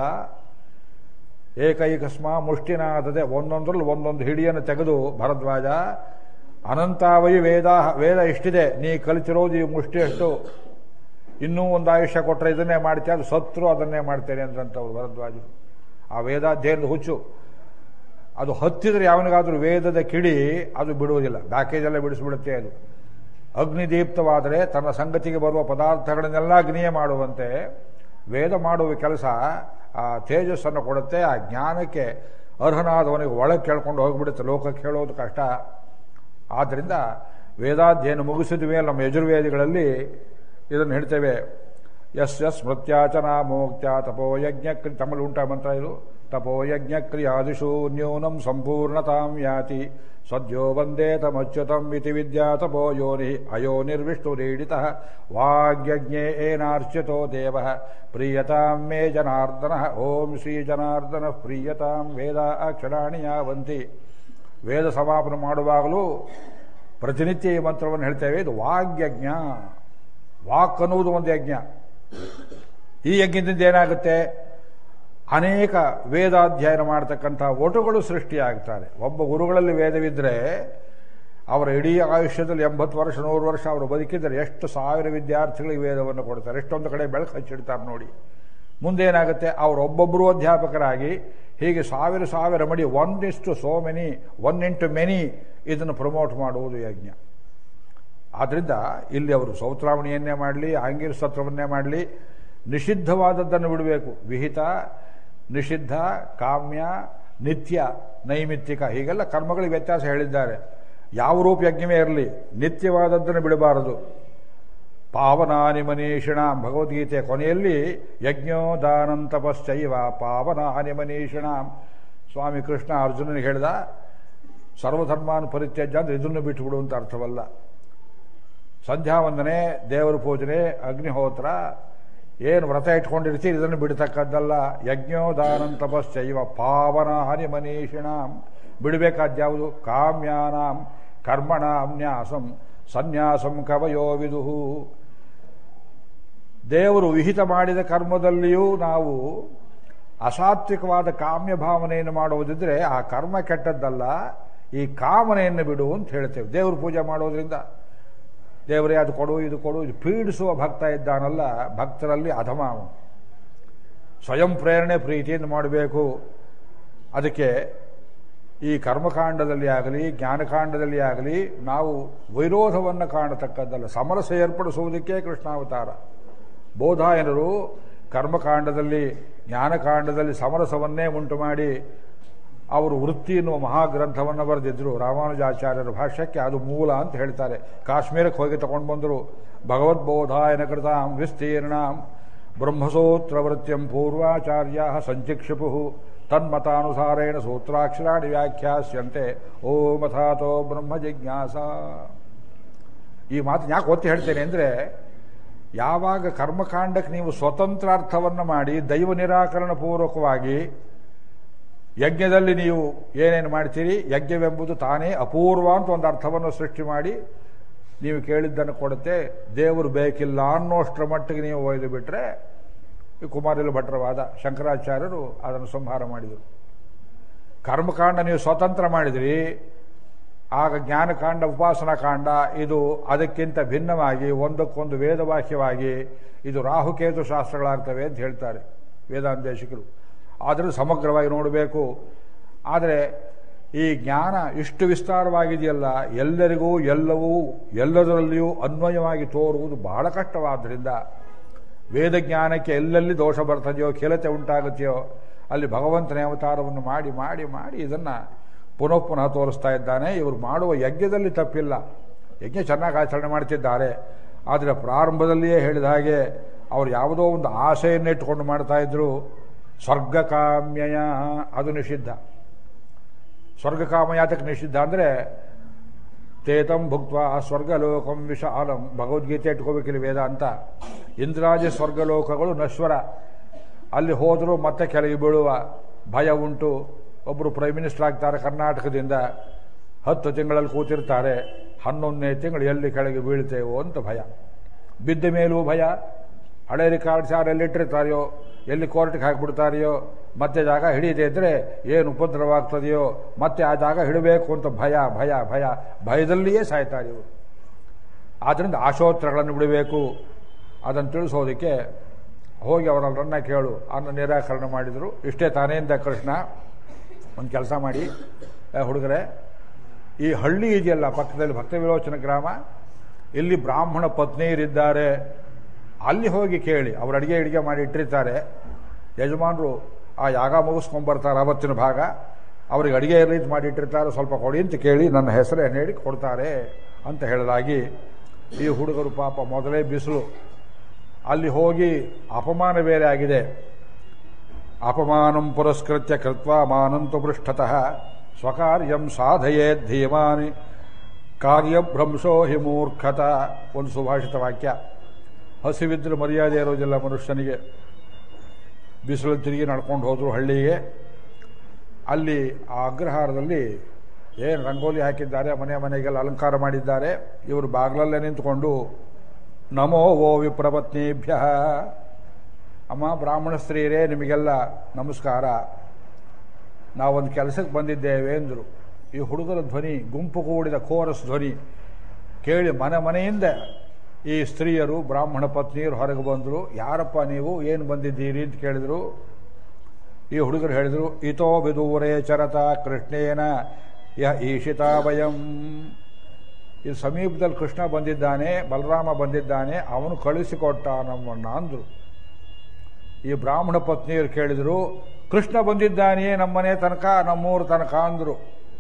ಏಕೈಕಸ್ಮ ಮುಷ್ಟಿನಾದದೆ ಒಂದೊಂದರಲ್ಲಿ ಒಂದೊಂದು ಹಿಡಿಯನ್ನು ತೆಗೆದು ಭರದ್ವಾಜ ಅನಂತಾವಯಿ ವೇದ ವೇದ ಇಷ್ಟಿದೆ ನೀ ಕಲಿತಿರೋದು ಈ ಮುಷ್ಟಿಯಷ್ಟು ಇನ್ನೂ ಒಂದು ಆಯುಷ್ಯ ಕೊಟ್ಟರೆ ಇದನ್ನೇ ಮಾಡ್ತೀಯ ಅದು ಸತ್ರು ಅದನ್ನೇ ಮಾಡ್ತೇನೆ ಅಂದ್ರಂತವ್ರು ಭರದ್ವಾಜರು ಆ ವೇದಾಧ್ಯಯನದ ಹುಚ್ಚು ಅದು ಹತ್ತಿದ್ರೆ ಯಾವನಿಗಾದ್ರೂ ವೇದದ ಕಿಡಿ ಅದು ಬಿಡುವುದಿಲ್ಲ ಪ್ಯಾಕೇಜ್ ಎಲ್ಲ ಬಿಡಿಸ್ಬಿಡುತ್ತೆ ಅದು ಅಗ್ನಿದೀಪ್ತವಾದರೆ ತನ್ನ ಸಂಗತಿಗೆ ಬರುವ ಪದಾರ್ಥಗಳನ್ನೆಲ್ಲ ಅಗ್ನಿಯೇ ಮಾಡುವಂತೆ ವೇದ ಮಾಡುವ ಕೆಲಸ ಆ ತೇಜಸ್ಸನ್ನು ಕೊಡುತ್ತೆ ಆ ಜ್ಞಾನಕ್ಕೆ ಅರ್ಹನಾದವನಿಗೆ ಒಳಗೆ ಕೇಳ್ಕೊಂಡು ಹೋಗ್ಬಿಡುತ್ತೆ ಲೋಕಕ್ಕೆ ಹೇಳೋದು ಕಷ್ಟ ಆದ್ದರಿಂದ ವೇದಾಧ್ಯಯನ ಮುಗಿಸಿದ ಮೇಲೆ ನಮ್ಮ ಯಜುರ್ವೇದಿಗಳಲ್ಲಿ ಇದನ್ನು ಹೇಳ್ತೇವೆ ಯಸ್ ಯಸ್ ಸ್ಮೃತ್ಯಾಚನ ಮೋಕ್ತ್ಯ ತಪೋಯಜ್ಞ ತಮ್ಮಲ್ಲಿ ಉಂಟ ಮಂತ್ರ ಇದು ತಪೋಯಜ್ಞ ಕ್ರಿಯಾದಿಷು ನ್ಯೂನಂ ಸಂಪೂರ್ಣತಾಂ ಯಾತಿ ಸದ್ಯೋ ವಂದೇ ತಮಚ್ಯುತಂ ಇತಿ ವಿದ್ಯಾ ತಪೋ ಯೋನಿ ಅಯೋನಿರ್ವಿಷ್ಣುರೀಡಿತ ವಾಗ್ಯಜ್ಞೆ ಏನಾರ್ಚ್ಯತೋ ದೇವ ಪ್ರೀಯತಾಂ ಮೇ ಜನಾರ್ದನ ಓಂ ಶ್ರೀ ಜನಾರ್ದನ ಪ್ರೀಯತಾಂ ವೇದ ಅಕ್ಷರಾಣಿ ಯಾವಂತಿ ವೇದ ಸಮಾಪನ ಮಾಡುವಾಗಲೂ ಪ್ರತಿನಿತ್ಯ ಈ ಮಂತ್ರವನ್ನು ಹೇಳ್ತೇವೆ ಇದು ವಾಗ್ಯಜ್ಞ ವಾಕ್ ಅನ್ನುವುದು ಒಂದು ಯಜ್ಞ ಈ ಯಜ್ಞದಿಂದ ಏನಾಗುತ್ತೆ ಅನೇಕ ವೇದಾಧ್ಯಯನ ಮಾಡತಕ್ಕಂಥ ಒಟುಗಳು ಸೃಷ್ಟಿಯಾಗ್ತಾರೆ ಒಬ್ಬ ಗುರುಗಳಲ್ಲಿ ವೇದವಿದ್ದರೆ ಅವರ ಇಡೀ ಆಯುಷ್ಯದಲ್ಲಿ ಎಂಬತ್ತು ವರ್ಷ ನೂರು ವರ್ಷ ಅವರು ಬದುಕಿದರೆ ಎಷ್ಟು ಸಾವಿರ ವಿದ್ಯಾರ್ಥಿಗಳಿಗೆ ವೇದವನ್ನು ಕೊಡ್ತಾರೆ ಎಷ್ಟೊಂದು ಕಡೆ ಬೆಳಕು ಹಚ್ಚಿಡ್ತಾರೆ ನೋಡಿ ಮುಂದೇನಾಗುತ್ತೆ ಅವರೊಬ್ಬೊಬ್ಬರು ಅಧ್ಯಾಪಕರಾಗಿ ಹೀಗೆ ಸಾವಿರ ಸಾವಿರ ಮಡಿ ಒನ್ ಇಷ್ಟು so many one into many ಇದನ್ನು ಪ್ರಮೋಟ್ ಮಾಡುವುದು ಯಜ್ಞ ಆದ್ದರಿಂದ ಇಲ್ಲಿ ಅವರು ಸೌತ್ರಾವಣಿಯನ್ನೇ ಮಾಡಲಿ ಆಂಗಿರ ಸತ್ರವನ್ನೇ ಮಾಡಲಿ ನಿಷಿದ್ಧವಾದದ್ದನ್ನು ಬಿಡಬೇಕು ವಿಹಿತ ನಿಷಿದ್ಧ ಕಾಮ್ಯ ನಿತ್ಯ ನೈಮಿತ್ತಿಕ ಹೀಗೆಲ್ಲ ಕರ್ಮಗಳಿಗೆ ವ್ಯತ್ಯಾಸ ಹೇಳಿದ್ದಾರೆ ಯಾವ ರೂಪ ಯಜ್ಞವೇ ಇರಲಿ ನಿತ್ಯವಾದದ್ದನ್ನು ಬಿಡಬಾರದು ಪಾವನಾನಿ ಮನೀಷಿಣ ಭಗವದ್ಗೀತೆ ಕೊನೆಯಲ್ಲಿ ಯಜ್ಞೋ ದಾನಂ ತಪಶ್ಚೈವ ಪಾವನಾನಿ ಮನೀಷಿಣ ಸ್ವಾಮಿ ಕೃಷ್ಣ ಅರ್ಜುನನಿಗೆ ಹೇಳಿದ ಸರ್ವಧರ್ಮಾನು ಪರಿತ್ಯಜ್ಯ ಅಂದ್ರೆ ಇದನ್ನು ಬಿಟ್ಟುಬಿಡು ಅಂತ ಅರ್ಥವಲ್ಲ ಸಂಧ್ಯಾ ವಂದನೆ ದೇವರ ಪೂಜನೆ ಅಗ್ನಿಹೋತ್ರ ಏನು ವ್ರತ ಇಟ್ಕೊಂಡಿರ್ತೀರಿ ಇದನ್ನು ಬಿಡ್ತಕ್ಕದ್ದಲ್ಲ ಯಜ್ಞೋ ದಾನಂ ತಪಶ್ಚೈವ ಪಾವನ ಹನಿ ಮನೀಷಿಣಾಂ ಬಿಡಬೇಕಾದ್ಯಾವುದು ಕಾಮ್ಯಾನಾಂ ಕರ್ಮಣಾಂ ನ್ಯಾಸಂ ಸನ್ಯಾಸಂ ಕವಯೋ ವಿದುಹು ದೇವರು ವಿಹಿತ ಮಾಡಿದ ಕರ್ಮದಲ್ಲಿಯೂ ನಾವು ಅಸಾತ್ವಿಕವಾದ ಕಾಮ್ಯ ಭಾವನೆಯನ್ನು ಮಾಡುವುದಿದ್ರೆ ಆ ಕರ್ಮ ಕೆಟ್ಟದ್ದಲ್ಲ ಈ ಕಾಮನೆಯನ್ನು ಬಿಡು ಅಂತ ಹೇಳ್ತೇವೆ ದೇವ್ರ ಪೂಜೆ ಮಾಡೋದ್ರಿಂದ ದೇವರೇ ಅದು ಕೊಡು ಇದು ಕೊಡು ಇದು ಪೀಡಿಸುವ ಭಕ್ತ ಇದ್ದಾನಲ್ಲ ಭಕ್ತರಲ್ಲಿ ಅಧಮ ಅವನು ಸ್ವಯಂ ಪ್ರೇರಣೆ ಪ್ರೀತಿಯಿಂದ ಮಾಡಬೇಕು ಅದಕ್ಕೆ ಈ ಕರ್ಮಕಾಂಡದಲ್ಲಿ ಆಗಲಿ ಜ್ಞಾನಕಾಂಡದಲ್ಲಿ ಆಗಲಿ ನಾವು ವೈರೋಧವನ್ನು ಕಾಣತಕ್ಕದ್ದಲ್ಲ ಸಮರಸ ಏರ್ಪಡಿಸುವುದಕ್ಕೆ ಕೃಷ್ಣಾವತಾರ ಬೋಧಾಯನರು ಕರ್ಮಕಾಂಡದಲ್ಲಿ ಜ್ಞಾನಕಾಂಡದಲ್ಲಿ ಸಮರಸವನ್ನೇ ಉಂಟು ಮಾಡಿ ಅವರು ವೃತ್ತಿ ಎನ್ನುವ ಮಹಾಗ್ರಂಥವನ್ನು ಬರೆದಿದ್ರು ರಾಮಾನುಜಾಚಾರ್ಯರ ಭಾಷ್ಯಕ್ಕೆ ಅದು ಮೂಲ ಅಂತ ಹೇಳ್ತಾರೆ ಕಾಶ್ಮೀರಕ್ಕೆ ಹೋಗಿ ತಗೊಂಡು ಬಂದರು ಭಗವದ್ಬೋಧಾಯನ ಕೃತಾಂ ವಿಸ್ತೀರ್ಣಾಂ ಬ್ರಹ್ಮಸೂತ್ರ ವೃತ್ಯಂ ಪೂರ್ವಾಚಾರ್ಯ ಸಂಚಿಕ್ಷಿಪು ತನ್ಮತಾನುಸಾರೇಣ ಸೂತ್ರಾಕ್ಷರಾಣಿ ವ್ಯಾಖ್ಯಾಸ್ಯಂತೆ ಓಮಥಾತೋ ಬ್ರಹ್ಮ ಜಿಜ್ಞಾಸ ಈ ಮಾತು ಯಾಕೆ ಒತ್ತಿ ಹೇಳ್ತೇನೆ ಅಂದರೆ ಯಾವಾಗ ಕರ್ಮಕಾಂಡಕ್ಕೆ ನೀವು ಸ್ವತಂತ್ರ ಅರ್ಥವನ್ನು ಮಾಡಿ ದೈವ ನಿರಾಕರಣ ಪೂರ್ವಕವಾಗಿ ಯಜ್ಞದಲ್ಲಿ ನೀವು ಏನೇನು ಮಾಡ್ತೀರಿ ಯಜ್ಞವೆಂಬುದು ತಾನೇ ಅಪೂರ್ವ ಅಂತ ಒಂದು ಅರ್ಥವನ್ನು ಸೃಷ್ಟಿ ಮಾಡಿ ನೀವು ಕೇಳಿದ್ದನ್ನು ಕೊಡುತ್ತೆ ದೇವರು ಬೇಕಿಲ್ಲ ಅನ್ನೋಷ್ಟರ ಮಟ್ಟಿಗೆ ನೀವು ಒಯ್ದು ಬಿಟ್ಟರೆ ಈ ಕುಮಾರಿಲ ಭಟ್ರವಾದ ಶಂಕರಾಚಾರ್ಯರು ಅದನ್ನು ಸಂಹಾರ ಮಾಡಿದರು ಕರ್ಮಕಾಂಡ ನೀವು ಸ್ವತಂತ್ರ ಮಾಡಿದ್ರಿ ಆಗ ಜ್ಞಾನಕಾಂಡ ಉಪಾಸನಾ ಕಾಂಡ ಇದು ಅದಕ್ಕಿಂತ ಭಿನ್ನವಾಗಿ ಒಂದಕ್ಕೊಂದು ವೇದವಾಕ್ಯವಾಗಿ ಇದು ರಾಹುಕೇತು ಶಾಸ್ತ್ರಗಳಾಗ್ತವೆ ಅಂತ ಹೇಳ್ತಾರೆ ವೇದಾಂತೇಶಿಕರು ಆದರೂ ಸಮಗ್ರವಾಗಿ ನೋಡಬೇಕು ಆದರೆ ಈ ಜ್ಞಾನ ಇಷ್ಟು ವಿಸ್ತಾರವಾಗಿದೆಯಲ್ಲ ಎಲ್ಲರಿಗೂ ಎಲ್ಲವೂ ಎಲ್ಲದರಲ್ಲಿಯೂ ಅನ್ವಯವಾಗಿ ತೋರುವುದು ಬಹಳ ಕಷ್ಟವಾದ್ದರಿಂದ ವೇದ ಜ್ಞಾನಕ್ಕೆ ಎಲ್ಲೆಲ್ಲಿ ದೋಷ ಬರ್ತದೆಯೋ ಖಿಲತೆ ಉಂಟಾಗುತ್ತೆಯೋ ಅಲ್ಲಿ ಭಗವಂತನ ಅವತಾರವನ್ನು ಮಾಡಿ ಮಾಡಿ ಮಾಡಿ ಇದನ್ನು ಪುನಃ ಪುನಃ ತೋರಿಸ್ತಾ ಇದ್ದಾನೆ ಇವರು ಮಾಡುವ ಯಜ್ಞದಲ್ಲಿ ತಪ್ಪಿಲ್ಲ ಯಜ್ಞ ಚೆನ್ನಾಗಿ ಆಚರಣೆ ಮಾಡ್ತಿದ್ದಾರೆ ಆದರೆ ಪ್ರಾರಂಭದಲ್ಲಿಯೇ ಹೇಳಿದ ಹಾಗೆ ಅವರು ಯಾವುದೋ ಒಂದು ಆಸೆಯನ್ನು ಇಟ್ಟುಕೊಂಡು ಮಾಡ್ತಾ ಇದ್ರು ಸ್ವರ್ಗಕಾಮ್ಯಯ ಅದು ನಿಷಿದ್ಧ ಸ್ವರ್ಗಕಾಮ ಯಾತಕ್ಕೆ ನಿಷಿದ್ಧ ಅಂದರೆ ತೇತಂ ಭುಕ್ತ ಸ್ವರ್ಗಲೋಕಂ ವಿಶಾಲಂ ಭಗವದ್ಗೀತೆ ಇಟ್ಕೋಬೇಕಿಲ್ಲ ವೇದ ಅಂತ ಇಂದ್ರಾಜ ಸ್ವರ್ಗಲೋಕಗಳು ನಶ್ವರ ಅಲ್ಲಿ ಹೋದರೂ ಮತ್ತೆ ಕೆಳಗೆ ಬೀಳುವ ಭಯ ಉಂಟು ಒಬ್ಬರು ಪ್ರೈಮ್ ಮಿನಿಸ್ಟರ್ ಆಗ್ತಾರೆ ಕರ್ನಾಟಕದಿಂದ ಹತ್ತು ತಿಂಗಳಲ್ಲಿ ಕೂತಿರ್ತಾರೆ ಹನ್ನೊಂದನೇ ತಿಂಗಳು ಎಲ್ಲಿ ಕೆಳಗೆ ಬೀಳ್ತೇವೋ ಅಂತ ಭಯ ಬಿದ್ದ ಮೇಲೂ ಭಯ ಹಳೆ ರಿಕಾರ್ಡ್ಸ್ ಯಾರೆಲ್ಲಿಟ್ಟಿರ್ತಾರೆಯೋ ಎಲ್ಲಿ ಕೋರ್ಟ್ಗೆ ಹಾಕಿಬಿಡ್ತಾರೆಯೋ ಮತ್ತೆ ಜಾಗ ಹಿಡಿಯದೇ ಇದ್ದರೆ ಏನು ಉಪದ್ರವಾಗ್ತದೆಯೋ ಮತ್ತೆ ಆ ಜಾಗ ಹಿಡಬೇಕು ಅಂತ ಭಯ ಭಯ ಭಯ ಭಯದಲ್ಲಿಯೇ ಸಾಯ್ತಾರೆ ಇವರು ಆದ್ದರಿಂದ ಆಶೋತ್ತರಗಳನ್ನು ಬಿಡಬೇಕು ಅದನ್ನು ತಿಳಿಸೋದಕ್ಕೆ ಹೋಗಿ ಅವರನ್ನ ಕೇಳು ಅನ್ನ ನಿರಾಕರಣೆ ಮಾಡಿದರು ಇಷ್ಟೇ ತಾನೇಂದ ಕೃಷ್ಣ ಒಂದು ಕೆಲಸ ಮಾಡಿ ಏ ಹುಡುಗರೆ ಈ ಹಳ್ಳಿ ಇದೆಯಲ್ಲ ಪಕ್ಕದಲ್ಲಿ ಭಕ್ತ ವಿಲೋಚನ ಗ್ರಾಮ ಇಲ್ಲಿ ಬ್ರಾಹ್ಮಣ ಪತ್ನಿಯರಿದ್ದಾರೆ ಅಲ್ಲಿ ಹೋಗಿ ಕೇಳಿ ಅವ್ರು ಅಡಿಗೆ ಅಡಿಗೆ ಮಾಡಿ ಇಟ್ಟಿರ್ತಾರೆ ಯಜಮಾನರು ಆ ಯಾಗ ಮುಗಿಸ್ಕೊಂಡ್ಬರ್ತಾರೆ ಅವತ್ತಿನ ಭಾಗ ಅವ್ರಿಗೆ ಅಡಿಗೆ ರೀತಿ ಮಾಡಿ ಇಟ್ಟಿರ್ತಾರೆ ಸ್ವಲ್ಪ ಕೊಡಿ ಅಂತ ಕೇಳಿ ನನ್ನ ಹೆಸರನ್ನು ಹೇಳಿ ಕೊಡ್ತಾರೆ ಅಂತ ಹೇಳಲಾಗಿ ಈ ಹುಡುಗರು ಪಾಪ ಮೊದಲೇ ಬಿಸಿಲು ಅಲ್ಲಿ ಹೋಗಿ ಅಪಮಾನ ಬೇರೆ ಆಗಿದೆ ಅಪಮಾನಂ ಪುರಸ್ಕೃತ್ಯ ಕೃತ್ವ ಮಾನಂತು ಪೃಷ್ಠತಃ ಸ್ವಕಾರ್ಯಂ ಸಾಧಯೇ ಧೀಮಾನಿ ಕಾರ್ಯಭ್ರಂಶೋ ಹಿ ಮೂರ್ಖತ ಒಂದು ಸುಭಾಷಿತ ವಾಕ್ಯ ಹಸಿವಿದ್ರೆ ಮರ್ಯಾದೆ ಇರೋದಿಲ್ಲ ಮನುಷ್ಯನಿಗೆ ಬಿಸಿಲು ತಿರುಗಿ ನಡ್ಕೊಂಡು ಹೋದ್ರು ಹಳ್ಳಿಗೆ ಅಲ್ಲಿ ಆ ಅಗ್ರಹಾರದಲ್ಲಿ ಏನು ರಂಗೋಲಿ ಹಾಕಿದ್ದಾರೆ ಮನೆ ಮನೆಗೆಲ್ಲ ಅಲಂಕಾರ ಮಾಡಿದ್ದಾರೆ ಇವರು ಬಾಗಿಲಲ್ಲೇ ನಿಂತ್ಕೊಂಡು ನಮೋ ಓ ವಿಪ್ರಪತ್ನಿಭ್ಯ ಅಮ್ಮ ಬ್ರಾಹ್ಮಣ ಸ್ತ್ರೀಯರೇ ನಿಮಗೆಲ್ಲ ನಮಸ್ಕಾರ ನಾವೊಂದು ಕೆಲಸಕ್ಕೆ ಬಂದಿದ್ದೇವೆ ಎಂದರು ಈ ಹುಡುಗರ ಧ್ವನಿ ಗುಂಪು ಕೂಡಿದ ಕೋರಸ್ ಧ್ವನಿ ಕೇಳಿ ಮನೆ ಮನೆಯಿಂದ ಈ ಸ್ತ್ರೀಯರು ಬ್ರಾಹ್ಮಣ ಪತ್ನಿಯರು ಹೊರಗೆ ಬಂದರು ಯಾರಪ್ಪ ನೀವು ಏನು ಬಂದಿದ್ದೀರಿ ಅಂತ ಕೇಳಿದರು ಈ ಹುಡುಗರು ಹೇಳಿದರು ಇತೋ ವಿದೂರೇ ಚರತ ಕೃಷ್ಣೇನ ಯ ಈಶಿತಾ ವಯಂ ಇದು ಸಮೀಪದಲ್ಲಿ ಕೃಷ್ಣ ಬಂದಿದ್ದಾನೆ ಬಲರಾಮ ಬಂದಿದ್ದಾನೆ ಅವನು ಕಳಿಸಿಕೊಟ್ಟ ನಮ್ಮನ್ನ ಅಂದರು ಈ ಬ್ರಾಹ್ಮಣ ಪತ್ನಿಯರು ಕೇಳಿದರು ಕೃಷ್ಣ ಬಂದಿದ್ದಾನೆಯೇ ನಮ್ಮನೆ ತನಕ ನಮ್ಮೂರ ತನಕ ಅಂದರು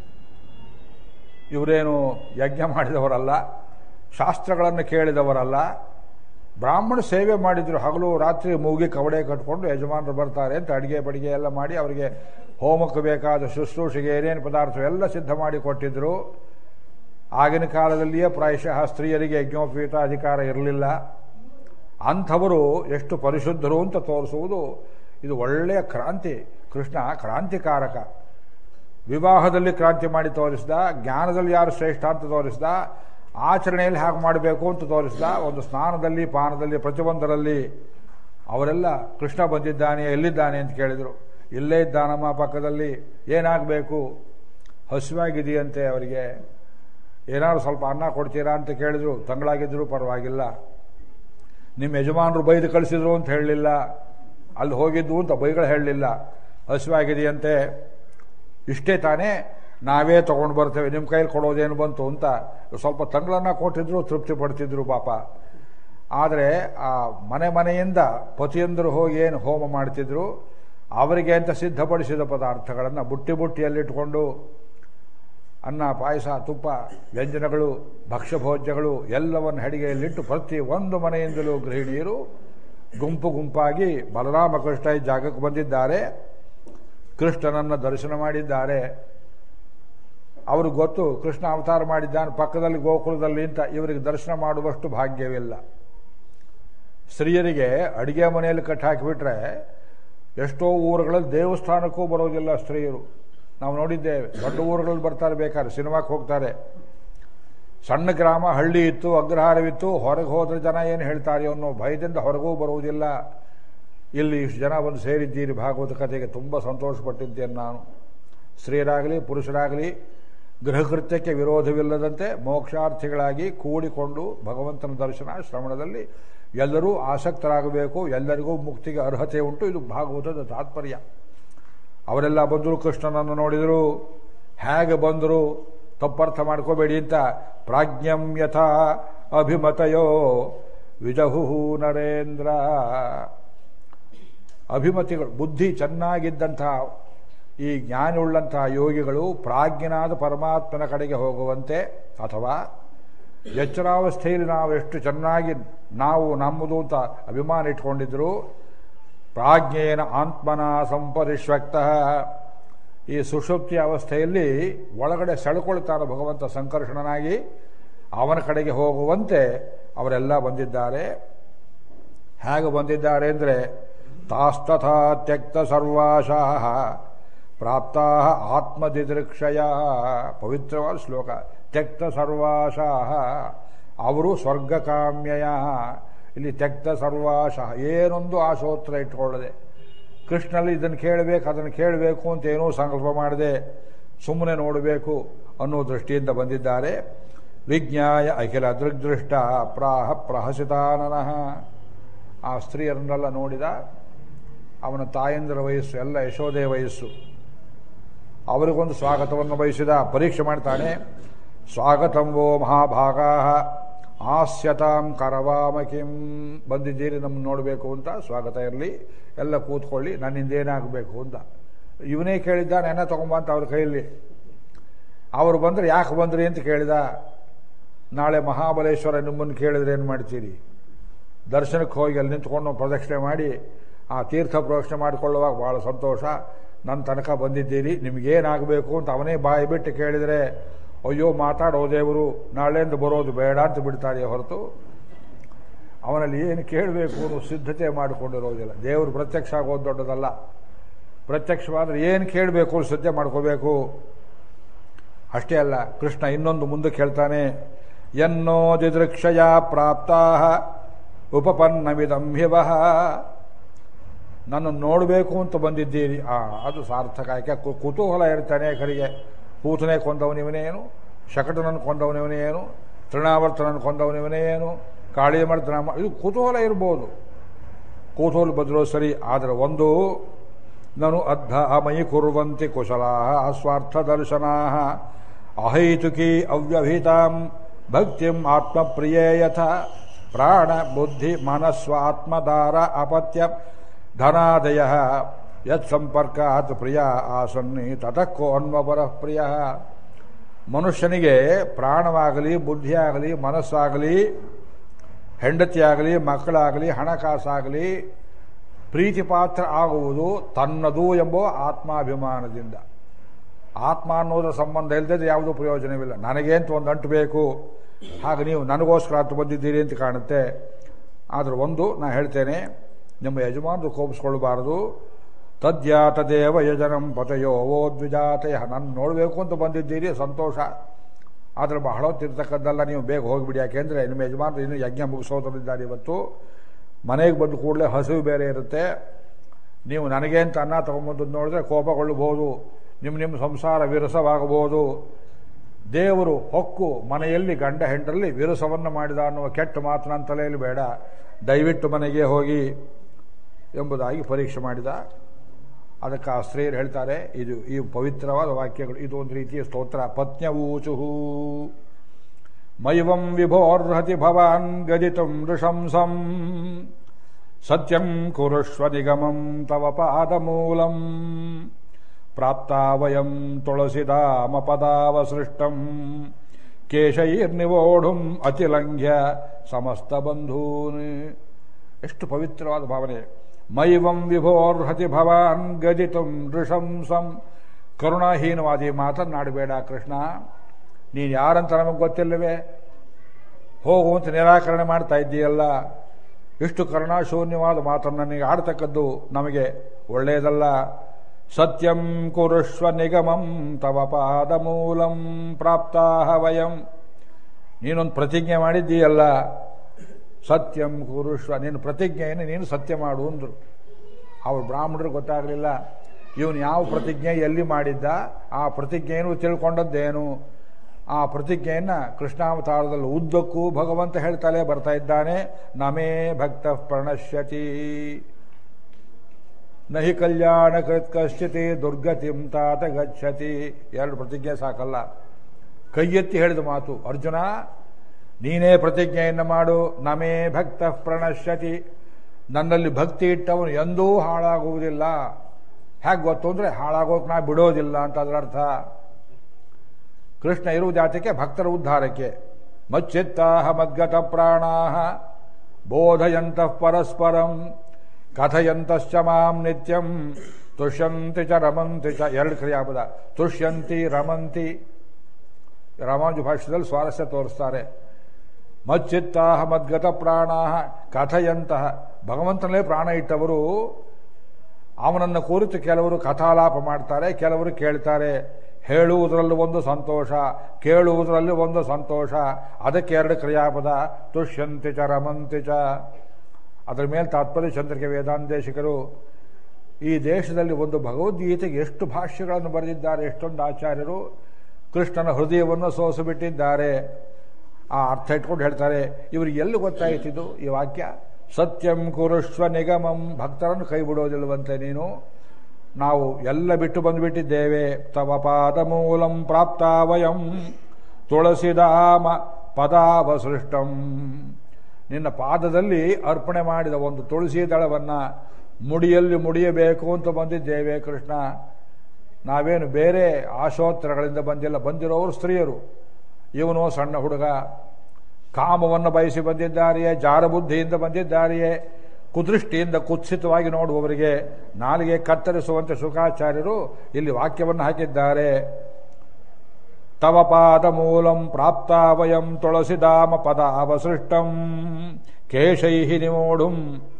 ಇವರೇನು ಯಜ್ಞ ಮಾಡಿದವರಲ್ಲ ಶಾಸ್ತ್ರಗಳನ್ನು ಕೇಳಿದವರಲ್ಲ ಬ್ರಾಹ್ಮಣ ಸೇವೆ ಮಾಡಿದ್ರು ಹಗಲು ರಾತ್ರಿ ಮೂಗಿ ಕವಡೆ ಕಟ್ಕೊಂಡು ಯಜಮಾನರು ಬರ್ತಾರೆ ಅಂತ ಅಡಿಗೆ ಬಡಿಗೆ ಎಲ್ಲ ಮಾಡಿ ಅವರಿಗೆ ಹೋಮಕ್ಕೆ ಬೇಕಾದ ಶುಶ್ರೂಷೆಗೆ ಏನೇನು ಪದಾರ್ಥವೆಲ್ಲ ಸಿದ್ಧ ಮಾಡಿ ಕೊಟ್ಟಿದ್ರು ಆಗಿನ ಕಾಲದಲ್ಲಿಯೇ ಪ್ರಾಯಶಃ ಸ್ತ್ರೀಯರಿಗೆ ಯಜ್ಞೋಪವೀತ ಅಧಿಕಾರ ಇರಲಿಲ್ಲ ಅಂಥವರು ಎಷ್ಟು ಪರಿಶುದ್ಧರು ಅಂತ ತೋರಿಸುವುದು ಇದು ಒಳ್ಳೆಯ ಕ್ರಾಂತಿ ಕೃಷ್ಣ ಕ್ರಾಂತಿಕಾರಕ ವಿವಾಹದಲ್ಲಿ ಕ್ರಾಂತಿ ಮಾಡಿ ತೋರಿಸ್ದ ಜ್ಞಾನದಲ್ಲಿ ಯಾರು ಶ್ರೇಷ್ಠ ಅಂತ ತೋರಿಸ್ದ ಆಚರಣೆಯಲ್ಲಿ ಹಾಗೆ ಮಾಡಬೇಕು ಅಂತ ತೋರಿಸ್ದ ಒಂದು ಸ್ನಾನದಲ್ಲಿ ಪಾನದಲ್ಲಿ ಪ್ರತಿಯೊಂದರಲ್ಲಿ ಅವರೆಲ್ಲ ಕೃಷ್ಣ ಬಂದಿದ್ದಾನೆ ಎಲ್ಲಿದ್ದಾನೆ ಅಂತ ಕೇಳಿದರು ಇಲ್ಲೇ ಇದ್ದಾನಮ್ಮ ಪಕ್ಕದಲ್ಲಿ ಏನಾಗಬೇಕು ಹಸಿವಾಗಿದೆಯಂತೆ ಅವರಿಗೆ ಏನಾದ್ರು ಸ್ವಲ್ಪ ಅನ್ನ ಕೊಡ್ತೀರಾ ಅಂತ ಕೇಳಿದ್ರು ತಂಗಳಾಗಿದ್ದರೂ ಪರವಾಗಿಲ್ಲ ನಿಮ್ಮ ಯಜಮಾನರು ಬೈದು ಕಳಿಸಿದ್ರು ಅಂತ ಹೇಳಲಿಲ್ಲ ಅಲ್ಲಿ ಹೋಗಿದ್ದು ಅಂತ ಬೈಗಳು ಹೇಳಲಿಲ್ಲ ಹಸಿವಾಗಿದೆಯಂತೆ ಇಷ್ಟೇ ತಾನೇ ನಾವೇ ತಗೊಂಡು ಬರ್ತೇವೆ ನಿಮ್ಮ ಕೈಲಿ ಕೊಡೋದೇನು ಬಂತು ಅಂತ ಸ್ವಲ್ಪ ತಂಗಳನ್ನ ಕೊಟ್ಟಿದ್ರು ತೃಪ್ತಿ ಪಡ್ತಿದ್ರು ಪಾಪ ಆದರೆ ಆ ಮನೆ ಮನೆಯಿಂದ ಪತಿಯಂದರು ಹೋಗಿ ಏನು ಹೋಮ ಮಾಡ್ತಿದ್ರು ಅವರಿಗೆ ಅಂತ ಸಿದ್ಧಪಡಿಸಿದ ಪದಾರ್ಥಗಳನ್ನು ಬುಟ್ಟಿ ಬುಟ್ಟಿಯಲ್ಲಿಟ್ಕೊಂಡು ಅನ್ನ ಪಾಯಸ ತುಪ್ಪ ವ್ಯಂಜನಗಳು ಭಕ್ಷ್ಯಭೋಜ್ಯಗಳು ಎಲ್ಲವನ್ನು ಅಡಿಗೆಯಲ್ಲಿಟ್ಟು ಪ್ರತಿ ಒಂದು ಮನೆಯಿಂದಲೂ ಗೃಹಿಣಿಯರು ಗುಂಪು ಗುಂಪಾಗಿ ಬಲರಾಮ ಕೃಷ್ಣ ಈ ಜಾಗಕ್ಕೆ ಬಂದಿದ್ದಾರೆ ಕೃಷ್ಣನನ್ನು ದರ್ಶನ ಮಾಡಿದ್ದಾರೆ ಅವರು ಗೊತ್ತು ಕೃಷ್ಣ ಅವತಾರ ಮಾಡಿದ್ದಾನೆ ಪಕ್ಕದಲ್ಲಿ ಗೋಕುಲದಲ್ಲಿ ಅಂತ ಇವರಿಗೆ ದರ್ಶನ ಮಾಡುವಷ್ಟು ಭಾಗ್ಯವಿಲ್ಲ ಸ್ತ್ರೀಯರಿಗೆ ಅಡಿಗೆ ಮನೆಯಲ್ಲಿ ಕಟ್ಟಿ ಹಾಕಿಬಿಟ್ರೆ ಎಷ್ಟೋ ಊರುಗಳಲ್ಲಿ ದೇವಸ್ಥಾನಕ್ಕೂ ಬರೋದಿಲ್ಲ ಸ್ತ್ರೀಯರು ನಾವು ನೋಡಿದ್ದೇವೆ ದೊಡ್ಡ ಊರುಗಳಲ್ಲಿ ಬರ್ತಾರೆ ಬೇಕಾದ್ರೆ ಸಿನಿಮಾಕ್ಕೆ ಹೋಗ್ತಾರೆ ಸಣ್ಣ ಗ್ರಾಮ ಹಳ್ಳಿ ಇತ್ತು ಅಗ್ರಹಾರವಿತ್ತು ಹೊರಗೆ ಹೋದ್ರೆ ಜನ ಏನು ಹೇಳ್ತಾರೆ ಅನ್ನೋ ಭಯದಿಂದ ಹೊರಗೂ ಬರುವುದಿಲ್ಲ ಇಲ್ಲಿ ಇಷ್ಟು ಜನ ಬಂದು ಸೇರಿದ್ದೀರಿ ಭಾಗವತ ಕಥೆಗೆ ತುಂಬ ಸಂತೋಷಪಟ್ಟಿದ್ದೇನೆ ನಾನು ಸ್ತ್ರೀಯರಾಗಲಿ ಪುರುಷರಾಗಲಿ ಗೃಹಕೃತ್ಯಕ್ಕೆ ವಿರೋಧವಿಲ್ಲದಂತೆ ಮೋಕ್ಷಾರ್ಥಿಗಳಾಗಿ ಕೂಡಿಕೊಂಡು ಭಗವಂತನ ದರ್ಶನ ಶ್ರವಣದಲ್ಲಿ ಎಲ್ಲರೂ ಆಸಕ್ತರಾಗಬೇಕು ಎಲ್ಲರಿಗೂ ಮುಕ್ತಿಗೆ ಅರ್ಹತೆ ಉಂಟು ಇದು ಭಾಗವತದ ತಾತ್ಪರ್ಯ ಅವರೆಲ್ಲ ಬಂದರು ಕೃಷ್ಣನನ್ನು ನೋಡಿದರು ಹೇಗೆ ಬಂದರು ತಪ್ಪರ್ಥ ಮಾಡ್ಕೋಬೇಡಿ ಅಂತ ಪ್ರಾಜ್ಞಂ ಯಥಾ ಅಭಿಮತಯೋ ವಿಜಹು ನರೇಂದ್ರ ಅಭಿಮತಿಗಳು ಬುದ್ಧಿ ಚೆನ್ನಾಗಿದ್ದಂತಹ ಈ ಜ್ಞಾನವುಳ್ಳಂತಹ ಯೋಗಿಗಳು ಪ್ರಾಜ್ಞನಾದ ಪರಮಾತ್ಮನ ಕಡೆಗೆ ಹೋಗುವಂತೆ ಅಥವಾ ಎಚ್ಚರಾವಸ್ಥೆಯಲ್ಲಿ ನಾವು ಎಷ್ಟು ಚೆನ್ನಾಗಿ ನಾವು ನಮ್ಮದು ಅಂತ ಅಭಿಮಾನ ಇಟ್ಕೊಂಡಿದ್ರು ಪ್ರಾಜ್ಞೇನ ಆತ್ಮನ ಸಂಪರಿಶ್ವಕ್ತ ಈ ಸುಷುಪ್ತಿ ಅವಸ್ಥೆಯಲ್ಲಿ ಒಳಗಡೆ ಸೆಳ್ಕೊಳ್ತಾನೆ ಭಗವಂತ ಸಂಕರ್ಷಣನಾಗಿ ಅವನ ಕಡೆಗೆ ಹೋಗುವಂತೆ ಅವರೆಲ್ಲ ಬಂದಿದ್ದಾರೆ ಹೇಗೆ ಬಂದಿದ್ದಾರೆ ಅಂದರೆ ತಾಸ್ತಥಾ ತ್ಯಕ್ತ ಸರ್ವಾಶಾಹ ಪ್ರಾಪ್ತಾ ಆತ್ಮದಿದೃಕ್ಷಯ ಪವಿತ್ರವಾದ ಶ್ಲೋಕ ತ್ಯಕ್ತ ಸರ್ವಾಶಾಹ ಅವರು ಸ್ವರ್ಗಕಾಮ್ಯಯ ಇಲ್ಲಿ ತ್ಯಕ್ತ ಸರ್ವಾಶಃ ಏನೊಂದು ಆಶೋತ್ರ ಇಟ್ಕೊಳ್ಳದೆ ಕೃಷ್ಣಲ್ಲಿ ಇದನ್ನು ಕೇಳಬೇಕು ಅದನ್ನು ಕೇಳಬೇಕು ಅಂತ ಏನೂ ಸಂಕಲ್ಪ ಮಾಡದೆ ಸುಮ್ಮನೆ ನೋಡಬೇಕು ಅನ್ನೋ ದೃಷ್ಟಿಯಿಂದ ಬಂದಿದ್ದಾರೆ ವಿಜ್ಞಾಯ ಅಖಿಲ ದೃಗ್ದೃಷ್ಟ ಪ್ರಾಹ ಪ್ರಹಸಿತಾನನಃ ಆ ಸ್ತ್ರೀಯರನ್ನೆಲ್ಲ ನೋಡಿದ ಅವನ ತಾಯಂದಿರ ವಯಸ್ಸು ಎಲ್ಲ ಯಶೋದೆ ವಯಸ್ಸು ಅವರಿಗೊಂದು ಸ್ವಾಗತವನ್ನು ಬಯಸಿದ ಪರೀಕ್ಷೆ ಮಾಡ್ತಾನೆ ಸ್ವಾಗತಂ ವೋ ಮಹಾಭಾಗಾ ಆಸ್ಯತಾಂ ಕರವಾಮ ಕಿಂ ಬಂದಿದ್ದೀರಿ ನಮ್ಮನ್ನು ನೋಡಬೇಕು ಅಂತ ಸ್ವಾಗತ ಇರಲಿ ಎಲ್ಲ ಕೂತ್ಕೊಳ್ಳಿ ನನ್ನಿಂದ ಏನಾಗಬೇಕು ಅಂತ ಇವನೇ ಕೇಳಿದ್ದ ನೆನ ತಗೊಂಬ ಅಂತ ಅವ್ರ ಕೈಯಲ್ಲಿ ಅವರು ಬಂದರೆ ಯಾಕೆ ಬಂದ್ರಿ ಅಂತ ಕೇಳಿದ ನಾಳೆ ಮಹಾಬಲೇಶ್ವರ ನಿಮ್ಮನ್ನು ಕೇಳಿದ್ರೆ ಏನು ಮಾಡ್ತೀರಿ ದರ್ಶನಕ್ಕೆ ಹೋಗಿ ಅಲ್ಲಿ ನಿಂತ್ಕೊಂಡು ಪ್ರದಕ್ಷಿಣೆ ಮಾಡಿ ಆ ತೀರ್ಥ ಪ್ರದಕ್ಷಿಣೆ ಮಾಡಿಕೊಳ್ಳುವಾಗ ಭಾಳ ಸಂತೋಷ ನನ್ನ ತನಕ ಬಂದಿದ್ದೀರಿ ನಿಮಗೇನಾಗಬೇಕು ಅಂತ ಅವನೇ ಬಾಯಿ ಬಿಟ್ಟು ಕೇಳಿದರೆ ಅಯ್ಯೋ ಮಾತಾಡೋ ದೇವರು ನಾಳೆಯಿಂದ ಬರೋದು ಬೇಡ ಅಂತ ಬಿಡ್ತಾರೆ ಹೊರತು ಅವನಲ್ಲಿ ಏನು ಕೇಳಬೇಕು ಅನ್ನೋ ಸಿದ್ಧತೆ ಮಾಡಿಕೊಂಡಿರೋದಿಲ್ಲ ದೇವರು ಪ್ರತ್ಯಕ್ಷ ಆಗೋದು ದೊಡ್ಡದಲ್ಲ ಪ್ರತ್ಯಕ್ಷವಾದರೆ ಏನು ಕೇಳಬೇಕು ಅನ್ನೋ ಸಿದ್ಧತೆ ಮಾಡ್ಕೋಬೇಕು ಅಷ್ಟೇ ಅಲ್ಲ ಕೃಷ್ಣ ಇನ್ನೊಂದು ಮುಂದೆ ಕೇಳ್ತಾನೆ ಎನ್ನೋ ದಿದೃಕ್ಷಯ ಪ್ರಾಪ್ತಾ ಉಪಪನ್ನವಿದಂ ಹಿವಃ ನನ್ನ ನೋಡಬೇಕು ಅಂತ ಬಂದಿದ್ದೀರಿ ಆ ಅದು ಸಾರ್ಥಕ ಯಾಕೆ ಕು- ಕುತೂಹಲ ಇರ್ತಾನೆ ಕರಿಗೆ ಪೂತನೆ ಕೊಂದವನಿವನೇ ಏನು ಶಕಟನನ್ನು ಕೊಂದವನಿವನೇ ಏನು ತೃಣಾವರ್ತನನ್ನು ಕೊಂದವನಿವನೇ ಏನು ಕಾಳಿಮರ್ದನ ಇದು ಕುತೂಹಲ ಇರ್ಬೋದು ಕುತೂಹಲ ಬದಲು ಸರಿ ಆದರೆ ಒಂದು ನನು ಅದ್ಧ ಮಯಿ ಕುರುವಂತಿ ಕುಶಲಾ ಸ್ವಾರ್ಥ ದರ್ಶನಾ ಅಹೈತುಕಿ ಅವ್ಯಭಿತಾಂ ಭಕ್ತಿಂ ಆತ್ಮಪ್ರಿಯೇ ಯಥ ಪ್ರಾಣ ಬುದ್ಧಿ ಮನಸ್ವಾತ್ಮದಾರ ಅಪತ್ಯ ಧನಾದಯ ಯತ್ ಸಂಪರ್ಕಾತ್ ಪ್ರಿಯ ಆಸನ್ನಿ ತತಕ್ಕೋ ಅನ್ವಪರ ಪ್ರಿಯ ಮನುಷ್ಯನಿಗೆ ಪ್ರಾಣವಾಗಲಿ ಬುದ್ಧಿಯಾಗಲಿ ಮನಸ್ಸಾಗಲಿ ಹೆಂಡತಿಯಾಗಲಿ ಮಕ್ಕಳಾಗಲಿ ಹಣಕಾಸಾಗಲಿ ಪ್ರೀತಿ ಪಾತ್ರ ಆಗುವುದು ತನ್ನದು ಎಂಬ ಆತ್ಮಾಭಿಮಾನದಿಂದ ಆತ್ಮ ಅನ್ನೋದರ ಸಂಬಂಧ ಇಲ್ಲದೆ ಯಾವುದೂ ಪ್ರಯೋಜನವಿಲ್ಲ ನನಗೆ ಅಂತ ಒಂದು ಅಂಟು ಬೇಕು ಹಾಗೆ ನೀವು ನನಗೋಸ್ಕರ ಅಂತ ಬಂದಿದ್ದೀರಿ ಅಂತ ಕಾಣುತ್ತೆ ಆದರೆ ಒಂದು ನಾ ಹೇಳ್ತೇನೆ ನಿಮ್ಮ ಯಜಮಾನರು ಕೋಪಿಸ್ಕೊಳ್ಬಾರದು ತದ್ಯಾತ ದೇವ ಯಜನಂ ಪತಯೋ ಓ ದ್ವಿಜಾತಯ ನನ್ನ ನೋಡಬೇಕು ಅಂತ ಬಂದಿದ್ದೀರಿ ಸಂತೋಷ ಆದರೆ ಬಹಳ ಹೊತ್ತಿರ್ತಕ್ಕದ್ದಲ್ಲ ನೀವು ಬೇಗ ಹೋಗಿಬಿಡಿ ಯಾಕೆಂದರೆ ನಿಮ್ಮ ಯಜಮಾನರು ಇನ್ನೂ ಯಜ್ಞ ಮುಗಿಸೋದ್ರಿದ್ದಾರೆ ಇವತ್ತು ಮನೆಗೆ ಬಂದ ಕೂಡಲೇ ಹಸಿವು ಬೇರೆ ಇರುತ್ತೆ ನೀವು ನನಗೆ ಅಂತ ಅನ್ನ ತಗೊಂಬಂದು ನೋಡಿದ್ರೆ ಕೋಪಗೊಳ್ಳಬಹುದು ನಿಮ್ಮ ನಿಮ್ಮ ಸಂಸಾರ ವಿರಸವಾಗಬಹುದು ದೇವರು ಹೊಕ್ಕು ಮನೆಯಲ್ಲಿ ಗಂಡ ಹೆಂಡರಲ್ಲಿ ವಿರಸವನ್ನು ಮಾಡಿದ ಅನ್ನುವ ಕೆಟ್ಟ ಮಾತು ನನ್ನ ತಲೆಯಲ್ಲಿ ಬೇಡ ದಯವಿಟ್ಟು ಮನೆಗೆ ಹೋಗಿ ಎಂಬುದಾಗಿ ಪರೀಕ್ಷೆ ಮಾಡಿದ ಅದಕ್ಕೆ ಆ ಸ್ತ್ರೀಯರು ಹೇಳ್ತಾರೆ ಇದು ಈ ಪವಿತ್ರವಾದ ವಾಕ್ಯಗಳು ಇದು ಒಂದು ರೀತಿಯ ಸ್ತೋತ್ರ ಪತ್ನ್ಯವೂಚುಹು ಮೈವಂ ವಿಭೋರ್ಹತಿ ಭವಾನ್ ಗದಿತುಂ ನೃಶಂಸಂ ಸತ್ಯಂ ಕುರುಷ್ವ ನಿಗಮಂ ತವ ಪಾದಮೂಲಂ ಪ್ರಾಪ್ತಾ ವಯಂ ತುಳಸಿದಾಮಪದಾವಸೃಷ್ಟಂ ಕೇಶೈರ್ನಿವೋಢುಂ ಅತಿಲಂಘ್ಯ ಸಮಸ್ತ ಬಂಧೂನ್ ಎಷ್ಟು ಪವಿತ್ರವಾದ ಭಾವನೆ ಮೈವಂ ವಿಭೋರ್ಹತಿ ಭವಾನ್ ಗದಿತುಂ ನೃಶಂಸಂ ಕರುಣಾಹೀನವಾದಿ ಮಾತನ್ನಾಡಬೇಡ ಕೃಷ್ಣ ನೀನು ಯಾರಂತ ನಮಗೆ ಗೊತ್ತಿಲ್ಲವೇ ಹೋಗುವಂತ ನಿರಾಕರಣೆ ಮಾಡ್ತಾ ಇದ್ದೀಯಲ್ಲ ಇಷ್ಟು ಕರುಣಾಶೂನ್ಯವಾದ ಮಾತನ್ನು ನನಗೆ ಆಡ್ತಕ್ಕದ್ದು ನಮಗೆ ಒಳ್ಳೆಯದಲ್ಲ ಸತ್ಯಂ ಕುರುಷ್ವ ನಿಗಮಂ ತವ ಪಾದ ಮೂಲಂ ಪ್ರಾಪ್ತಾಹ ವಯಂ ನೀನೊಂದು ಪ್ರತಿಜ್ಞೆ ಮಾಡಿದ್ದೀಯಲ್ಲ ಸತ್ಯಂ ಕುರುಷ್ವ ನೀನು ಪ್ರತಿಜ್ಞೆಯನ್ನು ನೀನು ಸತ್ಯ ಮಾಡು ಅಂದರು ಅವ್ರು ಬ್ರಾಹ್ಮಣರು ಗೊತ್ತಾಗಲಿಲ್ಲ ಇವನು ಯಾವ ಪ್ರತಿಜ್ಞೆ ಎಲ್ಲಿ ಮಾಡಿದ್ದ ಆ ಪ್ರತಿಜ್ಞೆಯನ್ನು ತಿಳ್ಕೊಂಡದ್ದೇನು ಆ ಪ್ರತಿಜ್ಞೆಯನ್ನು ಕೃಷ್ಣಾವತಾರದಲ್ಲಿ ಉದ್ದಕ್ಕೂ ಭಗವಂತ ಹೇಳ್ತಾನೆ ಬರ್ತಾ ಇದ್ದಾನೆ ನಮೇ ಭಕ್ತ ಪ್ರಣಶ್ಯತಿ ನಹಿ ಕಲ್ಯಾಣ ಕೃತ್ ಕಶ್ಚಿತಿ ದುರ್ಗತಿಂ ತಾತ ಗಚ್ಚತಿ ಎರಡು ಪ್ರತಿಜ್ಞೆ ಸಾಕಲ್ಲ ಕೈ ಎತ್ತಿ ಹೇಳಿದ ಮಾತು ಅರ್ಜುನ ನೀನೇ ಪ್ರತಿಜ್ಞೆಯನ್ನು ಮಾಡು ನಮೇ ಭಕ್ತ ಪ್ರಣಶ್ಯತಿ ನನ್ನಲ್ಲಿ ಭಕ್ತಿ ಇಟ್ಟವನು ಎಂದೂ ಹಾಳಾಗುವುದಿಲ್ಲ ಹೇಗೆ ಗೊತ್ತು ಅಂದರೆ ಹಾಳಾಗೋಕೆ ನಾ ಬಿಡೋದಿಲ್ಲ ಅಂತ ಅದರ ಅರ್ಥ ಕೃಷ್ಣ ಇರುವ ಜಾತಿಗೆ ಭಕ್ತರ ಉದ್ಧಾರಕ್ಕೆ ಮಚ್ಚಿತ್ತಾಹ ಮದ್ಗತ ಪ್ರಾಣಾಹ ಬೋಧಯಂತಃ ಪರಸ್ಪರಂ ಕಥಯಂತಶ್ಚ ಮಾಂ ನಿತ್ಯಂ ತುಷ್ಯಂತಿ ಚ ರಮಂತಿ ಚ ಎರಡು ಕ್ರಿಯಾಪದ ತುಷ್ಯಂತಿ ರಮಂತಿ ರಾಮಾನುಜ ಭಾಷ್ಯದಲ್ಲಿ ಸ್ವಾರಸ್ಯ ತೋರಿಸ್ತಾರೆ ಮಚ್ಚಿತ್ತಾಹ ಮದ್ಗತ ಪ್ರಾಣಾಹ ಕಥಯಂತಹ ಭಗವಂತನಲ್ಲೇ ಪ್ರಾಣ ಇಟ್ಟವರು ಅವನನ್ನು ಕುರಿತು ಕೆಲವರು ಕಥಾಲಾಪ ಮಾಡ್ತಾರೆ ಕೆಲವರು ಕೇಳ್ತಾರೆ ಹೇಳುವುದರಲ್ಲಿ ಒಂದು ಸಂತೋಷ ಕೇಳುವುದರಲ್ಲಿ ಒಂದು ಸಂತೋಷ ಅದಕ್ಕೆ ಎರಡು ಕ್ರಿಯಾಪದ ತುಷ್ಯಂತಿ ಚ ರಮಂತಿ ಚ ಅದರ ಮೇಲೆ ತಾತ್ಪರ್ಯ ಚಂದ್ರಿಕೆ ವೇದಾಂತೇಶಿಕರು ಈ ದೇಶದಲ್ಲಿ ಒಂದು ಭಗವದ್ಗೀತೆಗೆ ಎಷ್ಟು ಭಾಷ್ಯಗಳನ್ನು ಬರೆದಿದ್ದಾರೆ ಎಷ್ಟೊಂದು ಆಚಾರ್ಯರು ಕೃಷ್ಣನ ಹೃದಯವನ್ನು ಸೋಸಿಬಿಟ್ಟಿದ್ದಾರೆ ಆ ಅರ್ಥ ಇಟ್ಕೊಂಡು ಹೇಳ್ತಾರೆ ಇವ್ರಿಗೆ ಎಲ್ಲಿ ಗೊತ್ತಾಯಿತಿದು ಈ ವಾಕ್ಯ ಸತ್ಯಂ ಕುರುಷ್ವ ನಿಗಮಂ ಭಕ್ತರನ್ನು ಕೈ ಬಿಡೋದಿಲ್ವಂತೆ ನೀನು ನಾವು ಎಲ್ಲ ಬಿಟ್ಟು ಬಂದುಬಿಟ್ಟಿದ್ದೇವೆ ತವ ಪಾದ ಮೂಲಂ ಪ್ರಾಪ್ತ ವಯಂ ತುಳಸಿದಾಮ ಪದಾವಸೃಷ್ಟಂ ನಿನ್ನ ಪಾದದಲ್ಲಿ ಅರ್ಪಣೆ ಮಾಡಿದ ಒಂದು ತುಳಸಿ ದಳವನ್ನು ಮುಡಿಯಲ್ಲಿ ಮುಡಿಯಬೇಕು ಅಂತ ಬಂದಿದ್ದೇವೆ ಕೃಷ್ಣ ನಾವೇನು ಬೇರೆ ಆಶೋತ್ತರಗಳಿಂದ ಬಂದಿಲ್ಲ ಬಂದಿರೋರು ಸ್ತ್ರೀಯರು ಇವನು ಸಣ್ಣ ಹುಡುಗ ಕಾಮವನ್ನು ಬಯಸಿ ಬಂದಿದ್ದಾರೆಯೇ ಜಾರಬುದ್ಧಿಯಿಂದ ಬಂದಿದ್ದಾರೆಯೇ ಕುದೃಷ್ಟಿಯಿಂದ ಕುತ್ಸಿತವಾಗಿ ನೋಡುವವರಿಗೆ ನಾಲಿಗೆ ಕತ್ತರಿಸುವಂತೆ ಶುಕಾಚಾರ್ಯರು ಇಲ್ಲಿ ವಾಕ್ಯವನ್ನು ಹಾಕಿದ್ದಾರೆ ತವ ಪಾದ ಮೂಲಂ ಪ್ರಾಪ್ತ ವಯಂ ತುಳಸಿದಾಮ ಪದ ಅವಸೃಷ್ಟಂ ಕೇಶೈಹಿ ನಿಮೋಡುಂ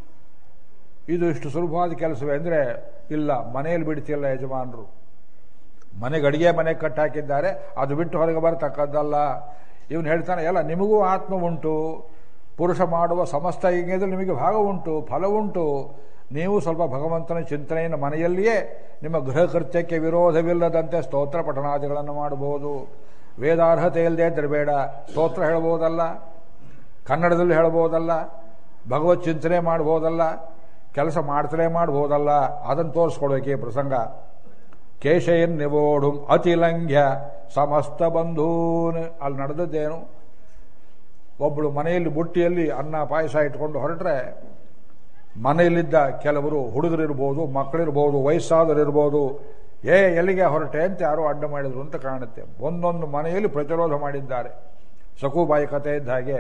ಇದು ಇಷ್ಟು ಸುಲಭವಾದ ಕೆಲಸವೇ ಅಂದರೆ ಇಲ್ಲ ಮನೆಯಲ್ಲಿ ಬಿಡ್ತಿಲ್ಲ ಯಜಮಾನರು ಮನೆಗೆ ಅಡಿಗೆ ಮನೆ ಕಟ್ಟಾಕಿದ್ದಾರೆ ಅದು ಬಿಟ್ಟು ಹೊರಗೆ ಬರತಕ್ಕದ್ದಲ್ಲ ಇವನು ಹೇಳ್ತಾನೆ ಎಲ್ಲ ನಿಮಗೂ ಆತ್ಮ ಉಂಟು ಪುರುಷ ಮಾಡುವ ಸಮಸ್ತ ಯಜ್ಞದಲ್ಲಿ ನಿಮಗೆ ಭಾಗ ಉಂಟು ಫಲ ಉಂಟು ನೀವು ಸ್ವಲ್ಪ ಭಗವಂತನ ಚಿಂತನೆಯನ್ನು ಮನೆಯಲ್ಲಿಯೇ ನಿಮ್ಮ ಗೃಹ ಕೃತ್ಯಕ್ಕೆ ವಿರೋಧವಿಲ್ಲದಂತೆ ಸ್ತೋತ್ರ ಪಠಣಾದಿಗಳನ್ನು ಮಾಡಬಹುದು ವೇದಾರ್ಹತೆ ಇಲ್ಲದೆ ಇದ್ರೆ ಬೇಡ ಸ್ತೋತ್ರ ಹೇಳ್ಬೋದಲ್ಲ ಕನ್ನಡದಲ್ಲಿ ಹೇಳ್ಬೋದಲ್ಲ ಭಗವತ್ ಚಿಂತನೆ ಮಾಡ್ಬೋದಲ್ಲ ಕೆಲಸ ಮಾಡ್ತಲೇ ಮಾಡ್ಬೋದಲ್ಲ ಅದನ್ನು ತೋರಿಸ್ಕೊಡ್ಬೇಕು ಈ ಪ್ರಸಂಗ ಕೇಶಯನ್ ನಿವೋಡು ಅತಿಲಂಘ್ಯ ಸಮಸ್ತ ಬಂಧೂನ್ ಅಲ್ಲಿ ನಡೆದದ್ದೇನು ಒಬ್ಬಳು ಮನೆಯಲ್ಲಿ ಬುಟ್ಟಿಯಲ್ಲಿ ಅನ್ನ ಪಾಯಸ ಇಟ್ಕೊಂಡು ಹೊರಟ್ರೆ ಮನೆಯಲ್ಲಿದ್ದ ಕೆಲವರು ಹುಡುಗರಿರ್ಬೋದು ಮಕ್ಕಳಿರ್ಬೋದು ವಯಸ್ಸಾದರಿರ್ಬೋದು ಏ ಎಲ್ಲಿಗೆ ಹೊರಟೆ ಅಂತ ಯಾರೋ ಅಡ್ಡ ಮಾಡಿದ್ರು ಅಂತ ಕಾಣುತ್ತೆ ಒಂದೊಂದು ಮನೆಯಲ್ಲಿ ಪ್ರತಿರೋಧ ಮಾಡಿದ್ದಾರೆ ಸಕುಬಾಯಿ ಕಥೆ ಇದ್ದ ಹಾಗೆ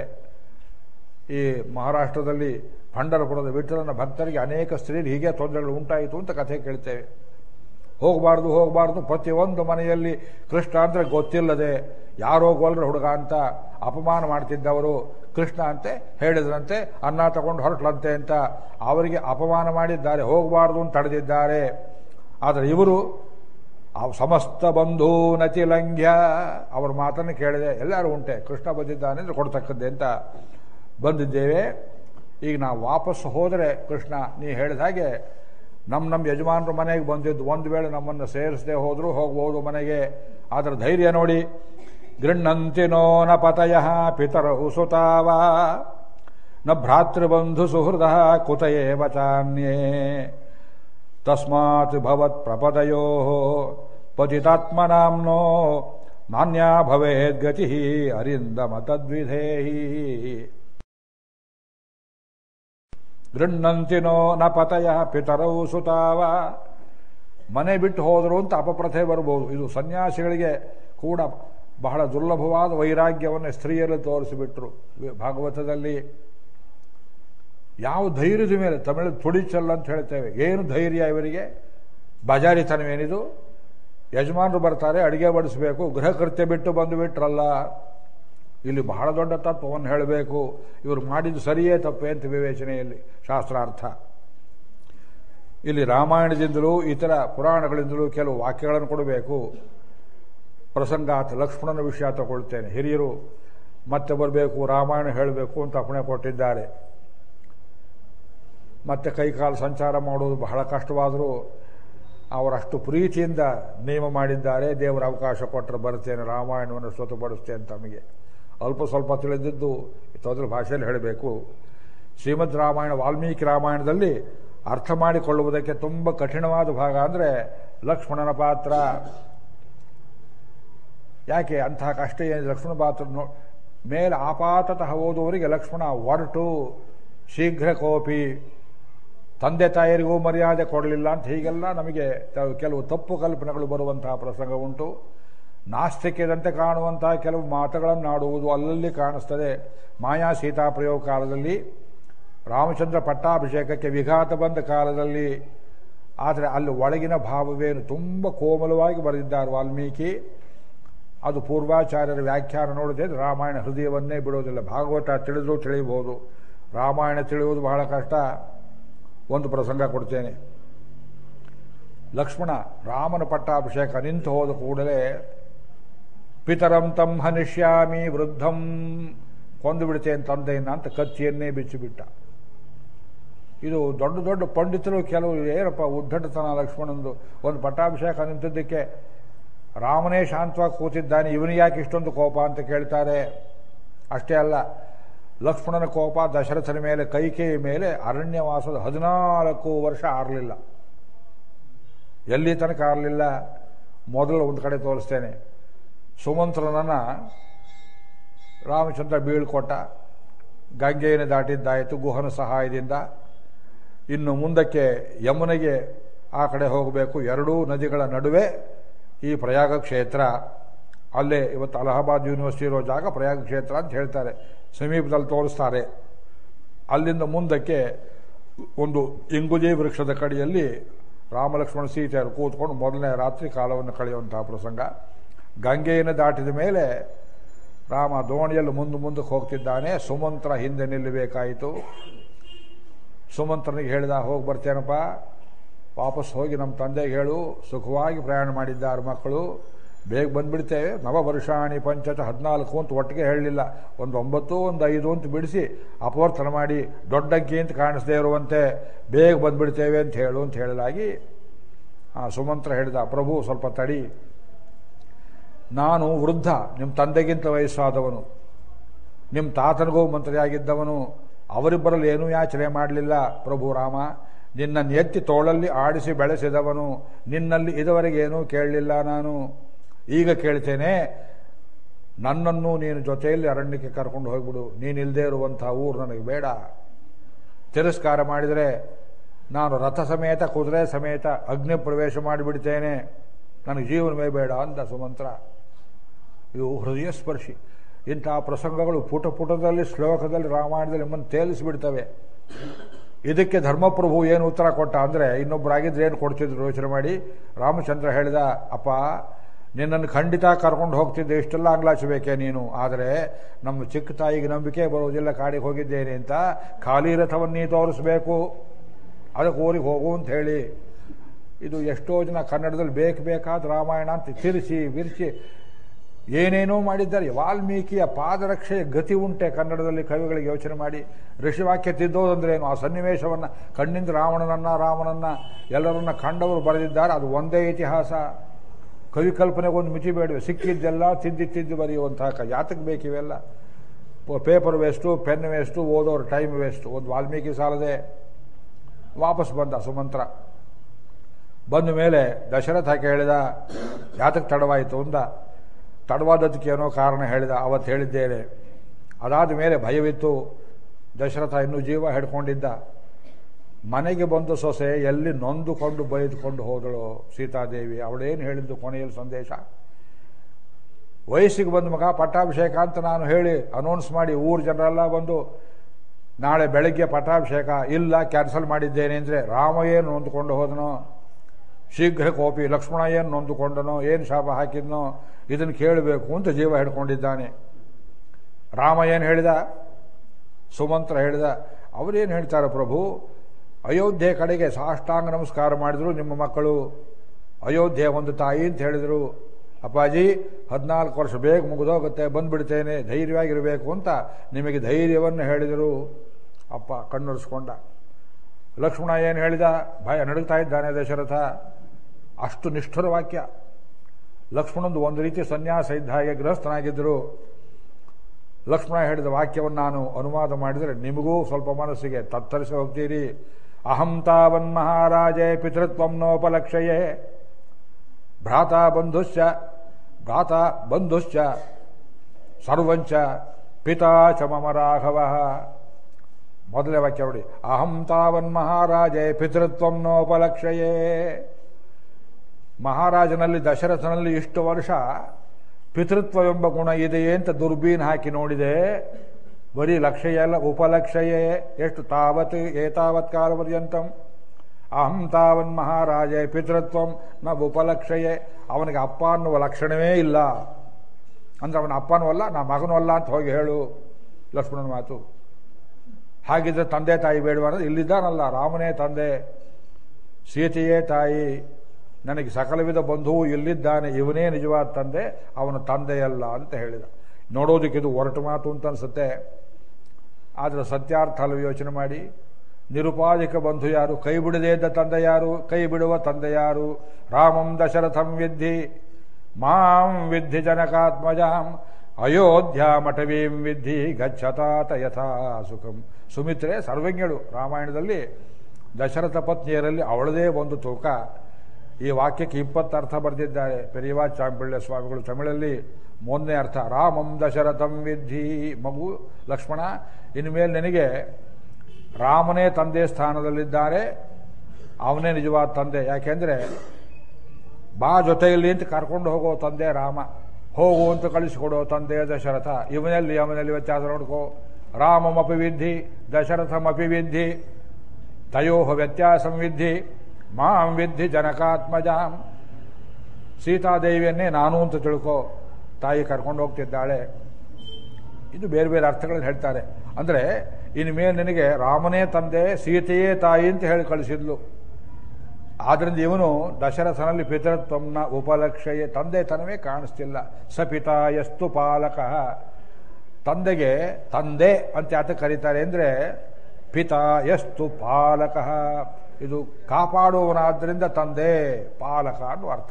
ಈ ಮಹಾರಾಷ್ಟ್ರದಲ್ಲಿ ಪಂಡರಪುರದ ವಿಠಲನ ಭಕ್ತರಿಗೆ ಅನೇಕ ಸ್ತ್ರೀರು ಹೀಗೆ ತೊಂದರೆಗಳು ಉಂಟಾಯಿತು ಅಂತ ಕಥೆ ಕೇಳ್ತೇವೆ ಹೋಗಬಾರ್ದು ಹೋಗಬಾರ್ದು ಪ್ರತಿಯೊಂದು ಮನೆಯಲ್ಲಿ ಕೃಷ್ಣ ಅಂದರೆ ಗೊತ್ತಿಲ್ಲದೆ ಯಾರೋ ಗೋಲ್ರ ಹುಡುಗ ಅಂತ ಅಪಮಾನ ಮಾಡ್ತಿದ್ದವರು ಕೃಷ್ಣ ಅಂತೆ ಹೇಳಿದ್ರಂತೆ ಅನ್ನ ತಗೊಂಡು ಹೊರಟ್ಲಂತೆ ಅಂತ ಅವರಿಗೆ ಅಪಮಾನ ಮಾಡಿದ್ದಾರೆ ಹೋಗಬಾರ್ದು ಅಂತ ತಡೆದಿದ್ದಾರೆ ಆದರೆ ಇವರು ಆ ಸಮಸ್ತ ಬಂಧು ನತಿಲಂಘ್ಯ ಅವ್ರ ಮಾತನ್ನು ಕೇಳಿದೆ ಎಲ್ಲರೂ ಉಂಟೆ ಕೃಷ್ಣ ಬಂದಿದ್ದಾನೆ ಅಂದರೆ ಕೊಡ್ತಕ್ಕದ್ದೇ ಅಂತ ಬಂದಿದ್ದೇವೆ ಈಗ ನಾವು ವಾಪಸ್ ಹೋದರೆ ಕೃಷ್ಣ ನೀ ಹೇಳಿದ ಹಾಗೆ ನಮ್ಮ ನಮ್ಮ ಯಜಮಾನರು ಮನೆಗೆ ಬಂದಿದ್ದು ಒಂದು ವೇಳೆ ನಮ್ಮನ್ನು ಸೇರಿಸದೆ ಹೋದರೂ ಹೋಗ್ಬೋದು ಮನೆಗೆ ಅದರ ಧೈರ್ಯ ನೋಡಿ ಗೃಹಂತಿನೋ ನ ಪತಯ ಪಿತರ ಸುತಾವ ನ ಭ್ರಾತೃಬಂಧು ಸುಹೃದ ಕುತಯೇ ವಚಾನ್ಯೇ ತಸ್ಮಾತ್ ಭವತ್ ಪ್ರಪದಯೋ ಪತಿತಾತ್ಮನಾಮ್ನೋ ನಾನ್ಯಾ ಭವೇದ್ಗತಿ ಅರಿಂದಮ ತದ್ವಿಧೇಹಿ ಗೃಹಂತಿನೋ ನ ಪತಯ ಪಿತರವು ಸುತಾವ ಮನೆ ಬಿಟ್ಟು ಹೋದರು ಅಂತ ಅಪಪ್ರಥೆ ಬರ್ಬೋದು ಇದು ಸನ್ಯಾಸಿಗಳಿಗೆ ಕೂಡ ಬಹಳ ದುರ್ಲಭವಾದ ವೈರಾಗ್ಯವನ್ನು ಸ್ತ್ರೀಯರು ತೋರಿಸಿಬಿಟ್ರು ಭಾಗವತದಲ್ಲಿ ಯಾವ ಧೈರ್ಯದ ಮೇಲೆ ತಮಿಳು ತುಡಿಚಲ್ಲ ಅಂತ ಹೇಳ್ತೇವೆ ಏನು ಧೈರ್ಯ ಇವರಿಗೆ ಬಜಾರಿತನವೇನಿದು ಯಜಮಾನರು ಬರ್ತಾರೆ ಅಡಿಗೆ ಬಡಿಸಬೇಕು ಗೃಹ ಕೃತ್ಯ ಬಿಟ್ಟು ಬಂದು ಬಿಟ್ರಲ್ಲ ಇಲ್ಲಿ ಬಹಳ ದೊಡ್ಡ ತತ್ವವನ್ನು ಹೇಳಬೇಕು ಇವರು ಮಾಡಿದ್ದು ಸರಿಯೇ ತಪ್ಪೇ ಅಂತ ವಿವೇಚನೆಯಲ್ಲಿ ಶಾಸ್ತ್ರಾರ್ಥ ಇಲ್ಲಿ ರಾಮಾಯಣದಿಂದಲೂ ಇತರ ಪುರಾಣಗಳಿಂದಲೂ ಕೆಲವು ವಾಕ್ಯಗಳನ್ನು ಕೊಡಬೇಕು ಪ್ರಸಂಗಾತ್ ಲಕ್ಷ್ಮಣನ ವಿಷಯ ತಗೊಳ್ತೇನೆ ಹಿರಿಯರು ಮತ್ತೆ ಬರಬೇಕು ರಾಮಾಯಣ ಹೇಳಬೇಕು ಅಂತ ಅಪ್ಪಣೆ ಕೊಟ್ಟಿದ್ದಾರೆ ಮತ್ತೆ ಕೈಕಾಲು ಸಂಚಾರ ಮಾಡೋದು ಬಹಳ ಕಷ್ಟವಾದರೂ ಅವರಷ್ಟು ಪ್ರೀತಿಯಿಂದ ನಿಯಮ ಮಾಡಿದ್ದಾರೆ ದೇವರ ಅವಕಾಶ ಕೊಟ್ಟರೆ ಬರ್ತೇನೆ ರಾಮಾಯಣವನ್ನು ಸ್ವತಃಪಡಿಸ್ತೇನೆ ತಮಗೆ ಅಲ್ಪ ಸ್ವಲ್ಪ ತಿಳಿದಿದ್ದು ತೊದಲು ಭಾಷೆಯಲ್ಲಿ ಹೇಳಬೇಕು ಶ್ರೀಮದ್ ರಾಮಾಯಣ ವಾಲ್ಮೀಕಿ ರಾಮಾಯಣದಲ್ಲಿ ಅರ್ಥ ಮಾಡಿಕೊಳ್ಳುವುದಕ್ಕೆ ತುಂಬ ಕಠಿಣವಾದ ಭಾಗ ಅಂದರೆ ಲಕ್ಷ್ಮಣನ ಪಾತ್ರ ಯಾಕೆ ಅಂತಹ ಕಷ್ಟ ಏನಿದೆ ಲಕ್ಷ್ಮಣ ಪಾತ್ರ ನೋ ಮೇಲೆ ಆಪಾತತಃ ಓದುವವರಿಗೆ ಲಕ್ಷ್ಮಣ ಒರಟು ಶೀಘ್ರ ಕೋಪಿ ತಂದೆ ತಾಯರಿಗೂ ಮರ್ಯಾದೆ ಕೊಡಲಿಲ್ಲ ಅಂತ ಹೀಗೆಲ್ಲ ನಮಗೆ ಕೆಲವು ತಪ್ಪು ಕಲ್ಪನೆಗಳು ಬರುವಂತಹ ಪ್ರಸಂಗ ಉಂಟು ನಾಸ್ತಿಕ್ಯದಂತೆ ಕಾಣುವಂತಹ ಕೆಲವು ಮಾತುಗಳನ್ನು ಆಡುವುದು ಅಲ್ಲಲ್ಲಿ ಕಾಣಿಸ್ತದೆ ಮಾಯಾ ಸೀತಾ ಪ್ರಯೋಗ ಕಾಲದಲ್ಲಿ ರಾಮಚಂದ್ರ ಪಟ್ಟಾಭಿಷೇಕಕ್ಕೆ ವಿಘಾತ ಬಂದ ಕಾಲದಲ್ಲಿ ಆದರೆ ಅಲ್ಲಿ ಒಳಗಿನ ಭಾವವೇನು ತುಂಬ ಕೋಮಲವಾಗಿ ಬರೆದಿದ್ದಾರೆ ವಾಲ್ಮೀಕಿ ಅದು ಪೂರ್ವಾಚಾರ್ಯರ ವ್ಯಾಖ್ಯಾನ ನೋಡಿದ್ರೆ ರಾಮಾಯಣ ಹೃದಯವನ್ನೇ ಬಿಡೋದಿಲ್ಲ ಭಾಗವತ ತಿಳಿದ್ರೂ ತಿಳಿಯಬಹುದು ರಾಮಾಯಣ ತಿಳಿಯುವುದು ಬಹಳ ಕಷ್ಟ ಒಂದು ಪ್ರಸಂಗ ಕೊಡ್ತೇನೆ ಲಕ್ಷ್ಮಣ ರಾಮನ ಪಟ್ಟಾಭಿಷೇಕ ನಿಂತು ಹೋದ ಕೂಡಲೇ ಪಿತರಂ ತಂ ಹನಿಷ್ಯಾಮಿ ವೃದ್ಧಂ ಕೊಂದು ಬಿಡ್ತೇನೆ ತಂದೆಯನ್ನ ಅಂತ ಕತ್ತಿಯನ್ನೇ ಬಿಚ್ಚಿಬಿಟ್ಟ ಇದು ದೊಡ್ಡ ದೊಡ್ಡ ಪಂಡಿತರು ಕೆಲವು ಏನಪ್ಪ ಉದ್ದಟತನ ಲಕ್ಷ್ಮಣಂದು ಒಂದು ಪಟ್ಟಾಭಿಷೇಕ ನಿಂತಿದ್ದಕ್ಕೆ ರಾಮನೇ ಶಾಂತವಾಗಿ ಕೂತಿದ್ದಾನೆ ಇವನಿಗೆ ಯಾಕೆ ಇಷ್ಟೊಂದು ಕೋಪ ಅಂತ ಕೇಳ್ತಾರೆ ಅಷ್ಟೇ ಅಲ್ಲ ಲಕ್ಷ್ಮಣನ ಕೋಪ ದಶರಥನ ಮೇಲೆ ಕೈಕೇಯಿ ಮೇಲೆ ಅರಣ್ಯವಾಸದ ಹದಿನಾಲ್ಕು ವರ್ಷ ಆರಲಿಲ್ಲ ಎಲ್ಲಿ ತನಕ ಆರಲಿಲ್ಲ ಮೊದಲು ಒಂದು ಕಡೆ ತೋರಿಸ್ತೇನೆ ಸುಮಂತ್ರನನ್ನ ರಾಮಚಂದ್ರ ಬೀಳ್ಕೊಟ್ಟ ಗಂಗೆಯನ್ನು ದಾಟಿದ್ದಾಯಿತು ಗುಹನ ಸಹಾಯದಿಂದ ಇನ್ನು ಮುಂದಕ್ಕೆ ಯಮುನೆಗೆ ಆ ಕಡೆ ಹೋಗಬೇಕು ಎರಡೂ ನದಿಗಳ ನಡುವೆ ಈ ಪ್ರಯಾಗ ಕ್ಷೇತ್ರ ಅಲ್ಲೇ ಇವತ್ತು ಅಲಹಾಬಾದ್ ಯೂನಿವರ್ಸಿಟಿ ಇರೋ ಜಾಗ ಪ್ರಯಾಗ ಕ್ಷೇತ್ರ ಅಂತ ಹೇಳ್ತಾರೆ ಸಮೀಪದಲ್ಲಿ ತೋರಿಸ್ತಾರೆ ಅಲ್ಲಿಂದ ಮುಂದಕ್ಕೆ ಒಂದು ಇಂಗುಜಿ ವೃಕ್ಷದ ಕಡೆಯಲ್ಲಿ ರಾಮಲಕ್ಷ್ಮಣ ಸೀತೆಯರು ಕೂತ್ಕೊಂಡು ಮೊದಲನೇ ರಾತ್ರಿ ಕಾಲವನ್ನು ಕಳೆಯುವಂತಹ ಪ್ರಸಂಗ ಗಂಗೆಯನ್ನು ದಾಟಿದ ಮೇಲೆ ರಾಮ ದೋಣಿಯಲ್ಲಿ ಮುಂದೆ ಮುಂದಕ್ಕೆ ಹೋಗ್ತಿದ್ದಾನೆ ಸುಮಂತ್ರ ಹಿಂದೆ ನಿಲ್ಲಬೇಕಾಯಿತು ಸುಮಂತ್ರನಿಗೆ ಹೇಳಿದ ಹೋಗಿ ಬರ್ತೇನಪ್ಪ ವಾಪಸ್ ಹೋಗಿ ನಮ್ಮ ತಂದೆಗೆ ಹೇಳು ಸುಖವಾಗಿ ಪ್ರಯಾಣ ಮಾಡಿದ್ದಾರೆ ಮಕ್ಕಳು ಬೇಗ ಬಂದ್ಬಿಡ್ತೇವೆ ನವ ವರ್ಷಾಣಿ ಪಂಚತ ಹದಿನಾಲ್ಕು ಅಂತ ಒಟ್ಟಿಗೆ ಹೇಳಲಿಲ್ಲ ಒಂದು ಒಂಬತ್ತು ಒಂದು ಐದು ಅಂತ ಬಿಡಿಸಿ ಅಪವರ್ತನ ಮಾಡಿ ದೊಡ್ಡ ಅಂಕಿ ಅಂತ ಕಾಣಿಸದೇ ಇರುವಂತೆ ಬೇಗ ಬಂದ್ಬಿಡ್ತೇವೆ ಅಂತ ಹೇಳು ಅಂತ ಹೇಳಲಾಗಿ ಆ ಸುಮಂತ್ರ ಹೇಳಿದ ಪ್ರಭು ಸ್ವಲ್ಪ ತಡಿ ನಾನು ವೃದ್ಧ ನಿಮ್ಮ ತಂದೆಗಿಂತ ವಯಸ್ಸಾದವನು ನಿಮ್ಮ ತಾತನಿಗೂ ಮಂತ್ರಿಯಾಗಿದ್ದವನು ಅವರಿಬ್ಬರಲ್ಲಿ ಏನೂ ಯಾಚನೆ ಮಾಡಲಿಲ್ಲ ಪ್ರಭು ರಾಮ ನಿನ್ನನ್ನು ಎತ್ತಿ ತೋಳಲ್ಲಿ ಆಡಿಸಿ ಬೆಳೆಸಿದವನು ನಿನ್ನಲ್ಲಿ ಇದುವರೆಗೆ ಏನೂ ಕೇಳಲಿಲ್ಲ ನಾನು ಈಗ ಕೇಳ್ತೇನೆ ನನ್ನನ್ನು ನೀನು ಜೊತೆಯಲ್ಲಿ ಅರಣ್ಯಕ್ಕೆ ಕರ್ಕೊಂಡು ಹೋಗ್ಬಿಡು ನೀನು ಇಲ್ಲದೆ ಇರುವಂತಹ ಊರು ನನಗೆ ಬೇಡ ತಿರಸ್ಕಾರ ಮಾಡಿದರೆ ನಾನು ರಥ ಸಮೇತ ಕುದುರೆ ಸಮೇತ ಅಗ್ನಿ ಪ್ರವೇಶ ಮಾಡಿಬಿಡ್ತೇನೆ ನನಗೆ ಜೀವನವೇ ಬೇಡ ಅಂದ ಸುಮಂತ್ರ ಇದು ಹೃದಯ ಸ್ಪರ್ಶಿ ಇಂತಹ ಪ್ರಸಂಗಗಳು ಪುಟ ಪುಟದಲ್ಲಿ ಶ್ಲೋಕದಲ್ಲಿ ರಾಮಾಯಣದಲ್ಲಿ ನಿಮ್ಮನ್ನು ತೇಲಿಸಿಬಿಡ್ತವೆ ಇದಕ್ಕೆ ಧರ್ಮಪ್ರಭು ಏನು ಉತ್ತರ ಕೊಟ್ಟ ಅಂದರೆ ಇನ್ನೊಬ್ಬರಾಗಿದ್ರೆ ಏನು ಕೊಡ್ತಿದ್ರು ಯೋಚನೆ ಮಾಡಿ ರಾಮಚಂದ್ರ ಹೇಳಿದ ಅಪ್ಪ ನಿನ್ನನ್ನು ಖಂಡಿತ ಕರ್ಕೊಂಡು ಹೋಗ್ತಿದ್ದೆ ಇಷ್ಟೆಲ್ಲ ಅಂಗ್ಲಾಚಬೇಕೆ ನೀನು ಆದರೆ ನಮ್ಮ ಚಿಕ್ಕ ತಾಯಿಗೆ ನಂಬಿಕೆ ಬರುವುದಿಲ್ಲ ಕಾಡಿಗೆ ಹೋಗಿದ್ದೇನೆ ಅಂತ ಖಾಲಿ ರಥವನ್ನು ನೀ ತೋರಿಸ್ಬೇಕು ಅದಕ್ಕೆ ಊರಿಗೆ ಹೋಗು ಅಂತ ಹೇಳಿ ಇದು ಎಷ್ಟೋ ಜನ ಕನ್ನಡದಲ್ಲಿ ಬೇಕು ಬೇಕಾದ ರಾಮಾಯಣ ಅಂತ ತಿರುಚಿ ವಿರಿಸಿ ಏನೇನೋ ಮಾಡಿದ್ದಾರೆ ವಾಲ್ಮೀಕಿಯ ಪಾದರಕ್ಷೆಯ ಗತಿ ಉಂಟೆ ಕನ್ನಡದಲ್ಲಿ ಕವಿಗಳಿಗೆ ಯೋಚನೆ ಮಾಡಿ ಋಷಿವಾಕ್ಯ ತಿದ್ದೋದಂದ್ರೇನು ಆ ಸನ್ನಿವೇಶವನ್ನು ಕಣ್ಣಿಂದ ರಾವಣನನ್ನ ರಾಮನನ್ನ ಎಲ್ಲರನ್ನ ಕಂಡವರು ಬರೆದಿದ್ದಾರೆ ಅದು ಒಂದೇ ಇತಿಹಾಸ ಕವಿ ಕಲ್ಪನೆಗೆ ಒಂದು ಮಿತಿ ಬೇಡವೆ ಸಿಕ್ಕಿದ್ದೆಲ್ಲ ತಿದ್ದಿ ತಿದ್ದಿ ಬರೆಯುವಂತಹ ಕ ಯಾತಕ್ಕೆ ಬೇಕಿವೆಲ್ಲ ಪೇಪರ್ ವೇಸ್ಟು ಪೆನ್ ವೇಸ್ಟು ಓದೋರು ಟೈಮ್ ವೇಸ್ಟು ಒಂದು ವಾಲ್ಮೀಕಿ ಸಾಲದೆ ವಾಪಸ್ ಬಂದ ಸುಮಂತ್ರ ಬಂದ ಮೇಲೆ ದಶರಥ ಕೇಳಿದ ಯಾತಕ್ಕೆ ತಡವಾಯಿತು ಅಂದ ತಡವಾದದಕ್ಕೆ ಏನೋ ಕಾರಣ ಹೇಳಿದ ಅವತ್ತು ಹೇಳಿದ್ದೇನೆ ಅದಾದ ಮೇಲೆ ಭಯವಿತ್ತು ದಶರಥ ಇನ್ನೂ ಜೀವ ಹಿಡ್ಕೊಂಡಿದ್ದ ಮನೆಗೆ ಬಂದು ಸೊಸೆ ಎಲ್ಲಿ ನೊಂದುಕೊಂಡು ಬೈದುಕೊಂಡು ಹೋದಳು ಸೀತಾದೇವಿ ಅವಳೇನು ಹೇಳಿದ್ದು ಕೊನೆಯಲ್ಲಿ ಸಂದೇಶ ವಯಸ್ಸಿಗೆ ಬಂದ ಮಗ ಪಟ್ಟಾಭಿಷೇಕ ಅಂತ ನಾನು ಹೇಳಿ ಅನೌನ್ಸ್ ಮಾಡಿ ಊರು ಜನರೆಲ್ಲ ಬಂದು ನಾಳೆ ಬೆಳಗ್ಗೆ ಪಟ್ಟಾಭಿಷೇಕ ಇಲ್ಲ ಕ್ಯಾನ್ಸಲ್ ಮಾಡಿದ್ದೇನೆ ಅಂದರೆ ರಾಮ ಏನು ನೊಂದುಕೊಂಡು ಹೋದನೋ ಶೀಘ್ರ ಕೋಪಿ ಲಕ್ಷ್ಮಣ ಏನು ನೊಂದುಕೊಂಡನೋ ಏನು ಶಾಪ ಹಾಕಿದ್ನೋ ಇದನ್ನು ಕೇಳಬೇಕು ಅಂತ ಜೀವ ಹಿಡ್ಕೊಂಡಿದ್ದಾನೆ ರಾಮ ಏನು ಹೇಳಿದ ಸುಮಂತ್ರ ಹೇಳಿದ ಅವರೇನು ಹೇಳ್ತಾರೆ ಪ್ರಭು ಅಯೋಧ್ಯೆ ಕಡೆಗೆ ಸಾಷ್ಟಾಂಗ ನಮಸ್ಕಾರ ಮಾಡಿದ್ರು ನಿಮ್ಮ ಮಕ್ಕಳು ಅಯೋಧ್ಯೆ ಒಂದು ತಾಯಿ ಅಂತ ಹೇಳಿದರು ಅಪ್ಪಾಜಿ ಹದಿನಾಲ್ಕು ವರ್ಷ ಬೇಗ ಮುಗಿದೋಗುತ್ತೆ ಬಂದ್ಬಿಡ್ತೇನೆ ಧೈರ್ಯವಾಗಿರಬೇಕು ಅಂತ ನಿಮಗೆ ಧೈರ್ಯವನ್ನು ಹೇಳಿದರು ಅಪ್ಪ ಕಣ್ಣೊರೆಸ್ಕೊಂಡ ಲಕ್ಷ್ಮಣ ಏನು ಹೇಳಿದ ಭಯ ನಡುಗ್ತಾ ಇದ್ದಾನೆ ದಶರಥ ಅಷ್ಟು ನಿಷ್ಠುರ ವಾಕ್ಯ ಲಕ್ಷ್ಮಣಂದು ಒಂದು ರೀತಿ ಸನ್ಯಾಸ ಇದ್ದ ಹಾಗೆ ಗೃಹಸ್ಥನಾಗಿದ್ದರು ಲಕ್ಷ್ಮಣ ಹೇಳಿದ ವಾಕ್ಯವನ್ನು ನಾನು ಅನುವಾದ ಮಾಡಿದರೆ ನಿಮಗೂ ಸ್ವಲ್ಪ ಮನಸ್ಸಿಗೆ ತತ್ತರಿಸಿ ಹೋಗ್ತೀರಿ ಅಹಂ ತಾವನ್ ಮಹಾರಾಜೇ ಪಿತೃತ್ವಂ ನೋಪಲಕ್ಷಯೇ ಭ್ರಾತಾ ಬಂಧುಶ್ಚ ಭ್ರಾತಾ ಬಂಧುಶ್ಚ ಸರ್ವಂಚ ಪಿತಾ ಚ ಮಮ ರಾಘವ ಮೊದಲೇ ವಾಕ್ಯ ನೋಡಿ ಅಹಂ ತಾವನ್ ಮಹಾರಾಜೇ ಪಿತೃತ್ವಂ ನೋಪಲಕ್ಷಯೇ ಮಹಾರಾಜನಲ್ಲಿ ದಶರಥನಲ್ಲಿ ಇಷ್ಟು ವರ್ಷ ಪಿತೃತ್ವವೆಂಬ ಗುಣ ಇದೆಯೇ ಅಂತ ದುರ್ಬೀನ್ ಹಾಕಿ ನೋಡಿದೆ ಬರೀ ಲಕ್ಷಯ ಅಲ್ಲ ಉಪಲಕ್ಷಯೇ ಎಷ್ಟು ತಾವತ್ ಏತಾವತ್ ಕಾಲ ಪರ್ಯಂತಂ ಅಹಂ ತಾವನ್ ಮಹಾರಾಜೇ ಪಿತೃತ್ವಂ ನ ಉಪಲಕ್ಷಯೇ ಅವನಿಗೆ ಅಪ್ಪ ಅನ್ನುವ ಲಕ್ಷಣವೇ ಇಲ್ಲ ಅಂದ್ರೆ ಅವನ ಅಪ್ಪನೂ ಅಲ್ಲ ನಾ ಮಗನೂ ಅಲ್ಲ ಅಂತ ಹೋಗಿ ಹೇಳು ಲಕ್ಷ್ಮಣನ ಮಾತು ಹಾಗಿದ್ರೆ ತಂದೆ ತಾಯಿ ಬೇಡವ ಅನ್ನೋದು ಇಲ್ಲಿದ್ದಾನಲ್ಲ ರಾಮನೇ ತಂದೆ ಸೀತೆಯೇ ತಾಯಿ ನನಗೆ ಸಕಲವಿಧ ಬಂಧುವು ಇಲ್ಲಿದ್ದಾನೆ ಇವನೇ ನಿಜವಾದ ತಂದೆ ಅವನ ತಂದೆಯಲ್ಲ ಅಂತ ಹೇಳಿದ ನೋಡೋದಕ್ಕೆ ಇದು ಒರಟು ಮಾತು ಅಂತ ಅನಿಸುತ್ತೆ ಆದರೆ ಸತ್ಯಾರ್ಥ ಅಲ್ಲ ಯೋಚನೆ ಮಾಡಿ ನಿರುಪಾಧಿಕ ಬಂಧು ಯಾರು ಕೈ ಬಿಡದೇ ಇದ್ದ ತಂದೆ ಯಾರು ಕೈ ಬಿಡುವ ತಂದೆ ಯಾರು ರಾಮಂ ದಶರಥಂ ವಿದ್ಧಿ ಮಾಂ ವಿದ್ಧಿ ಜನಕಾತ್ಮಜಾಂ ಅಯೋಧ್ಯಾಮಠವೀಂ ವಿದ್ಧಿ ಗಚ್ಚತಾತ ಯಥಾ ಸುಖಂ ಸುಮಿತ್ರೆ ಸರ್ವಜ್ಞಳು ರಾಮಾಯಣದಲ್ಲಿ ದಶರಥ ಪತ್ನಿಯರಲ್ಲಿ ಅವಳದೇ ಒಂದು ತೂಕ ಈ ವಾಕ್ಯಕ್ಕೆ ಇಪ್ಪತ್ತು ಅರ್ಥ ಬರೆದಿದ್ದಾರೆ ಪೆರಿಯವಾ ಚಾಂಪಿಳ್ಳ ಸ್ವಾಮಿಗಳು ತಮಿಳಲ್ಲಿ ಮೊನ್ನೆ ಅರ್ಥ ರಾಮಂ ದಶರಥಂ ವಿದ್ಧಿ ಮಗು ಲಕ್ಷ್ಮಣ ಇನ್ಮೇಲೆ ನಿನಗೆ ರಾಮನೇ ತಂದೆ ಸ್ಥಾನದಲ್ಲಿದ್ದಾರೆ ಅವನೇ ನಿಜವಾದ ತಂದೆ ಯಾಕೆಂದ್ರೆ ಬಾ ಜೊತೆಯಲ್ಲಿ ಅಂತ ಕರ್ಕೊಂಡು ಹೋಗೋ ತಂದೆ ರಾಮ ಹೋಗು ಅಂತ ಕಳಿಸಿಕೊಡೋ ತಂದೆ ದಶರಥ ಇವನಲ್ಲಿ ಅವನಲ್ಲಿ ವ್ಯತ್ಯಾಸ ನೋಡ್ಕೋ ರಾಮಮಪಿ ವಿದ್ಧಿ ದಶರಥಮಪಿ ವಿದ್ಧಿ ತಯೋ ವ್ಯತ್ಯಾಸಂ ವಿದ್ಧಿ ಮಾಂ ವಿದ್ಧಿ ಜನಕಾತ್ಮಜಾಂ ಸೀತಾದೇವಿಯನ್ನೇ ನಾನು ಅಂತ ತಿಳ್ಕೋ ತಾಯಿ ಕರ್ಕೊಂಡು ಹೋಗ್ತಿದ್ದಾಳೆ ಇದು ಬೇರೆ ಬೇರೆ ಅರ್ಥಗಳನ್ನು ಹೇಳ್ತಾರೆ ಅಂದರೆ ಇನ್ಮೇಲೆ ನಿನಗೆ ರಾಮನೇ ತಂದೆ ಸೀತೆಯೇ ತಾಯಿ ಅಂತ ಹೇಳಿ ಕಳಿಸಿದ್ಲು ಆದ್ರಿಂದ ಇವನು ದಶರಥನಲ್ಲಿ ಪಿತೃತ್ವಂನ ಉಪಲಕ್ಷಯೇ ತಂದೆತನವೇ ಕಾಣಿಸ್ತಿಲ್ಲ ಸಪಿತ ಎಷ್ಟು ಪಾಲಕ ತಂದೆಗೆ ತಂದೆ ಅಂತ ಯಾತ ಕರೀತಾರೆ ಅಂದರೆ ಪಿತ ಎಷ್ಟು ಪಾಲಕ ಇದು ಕಾಪಾಡುವವನಾದ್ದರಿಂದ ತಂದೆ ಪಾಲಕ ಅನ್ನುವ ಅರ್ಥ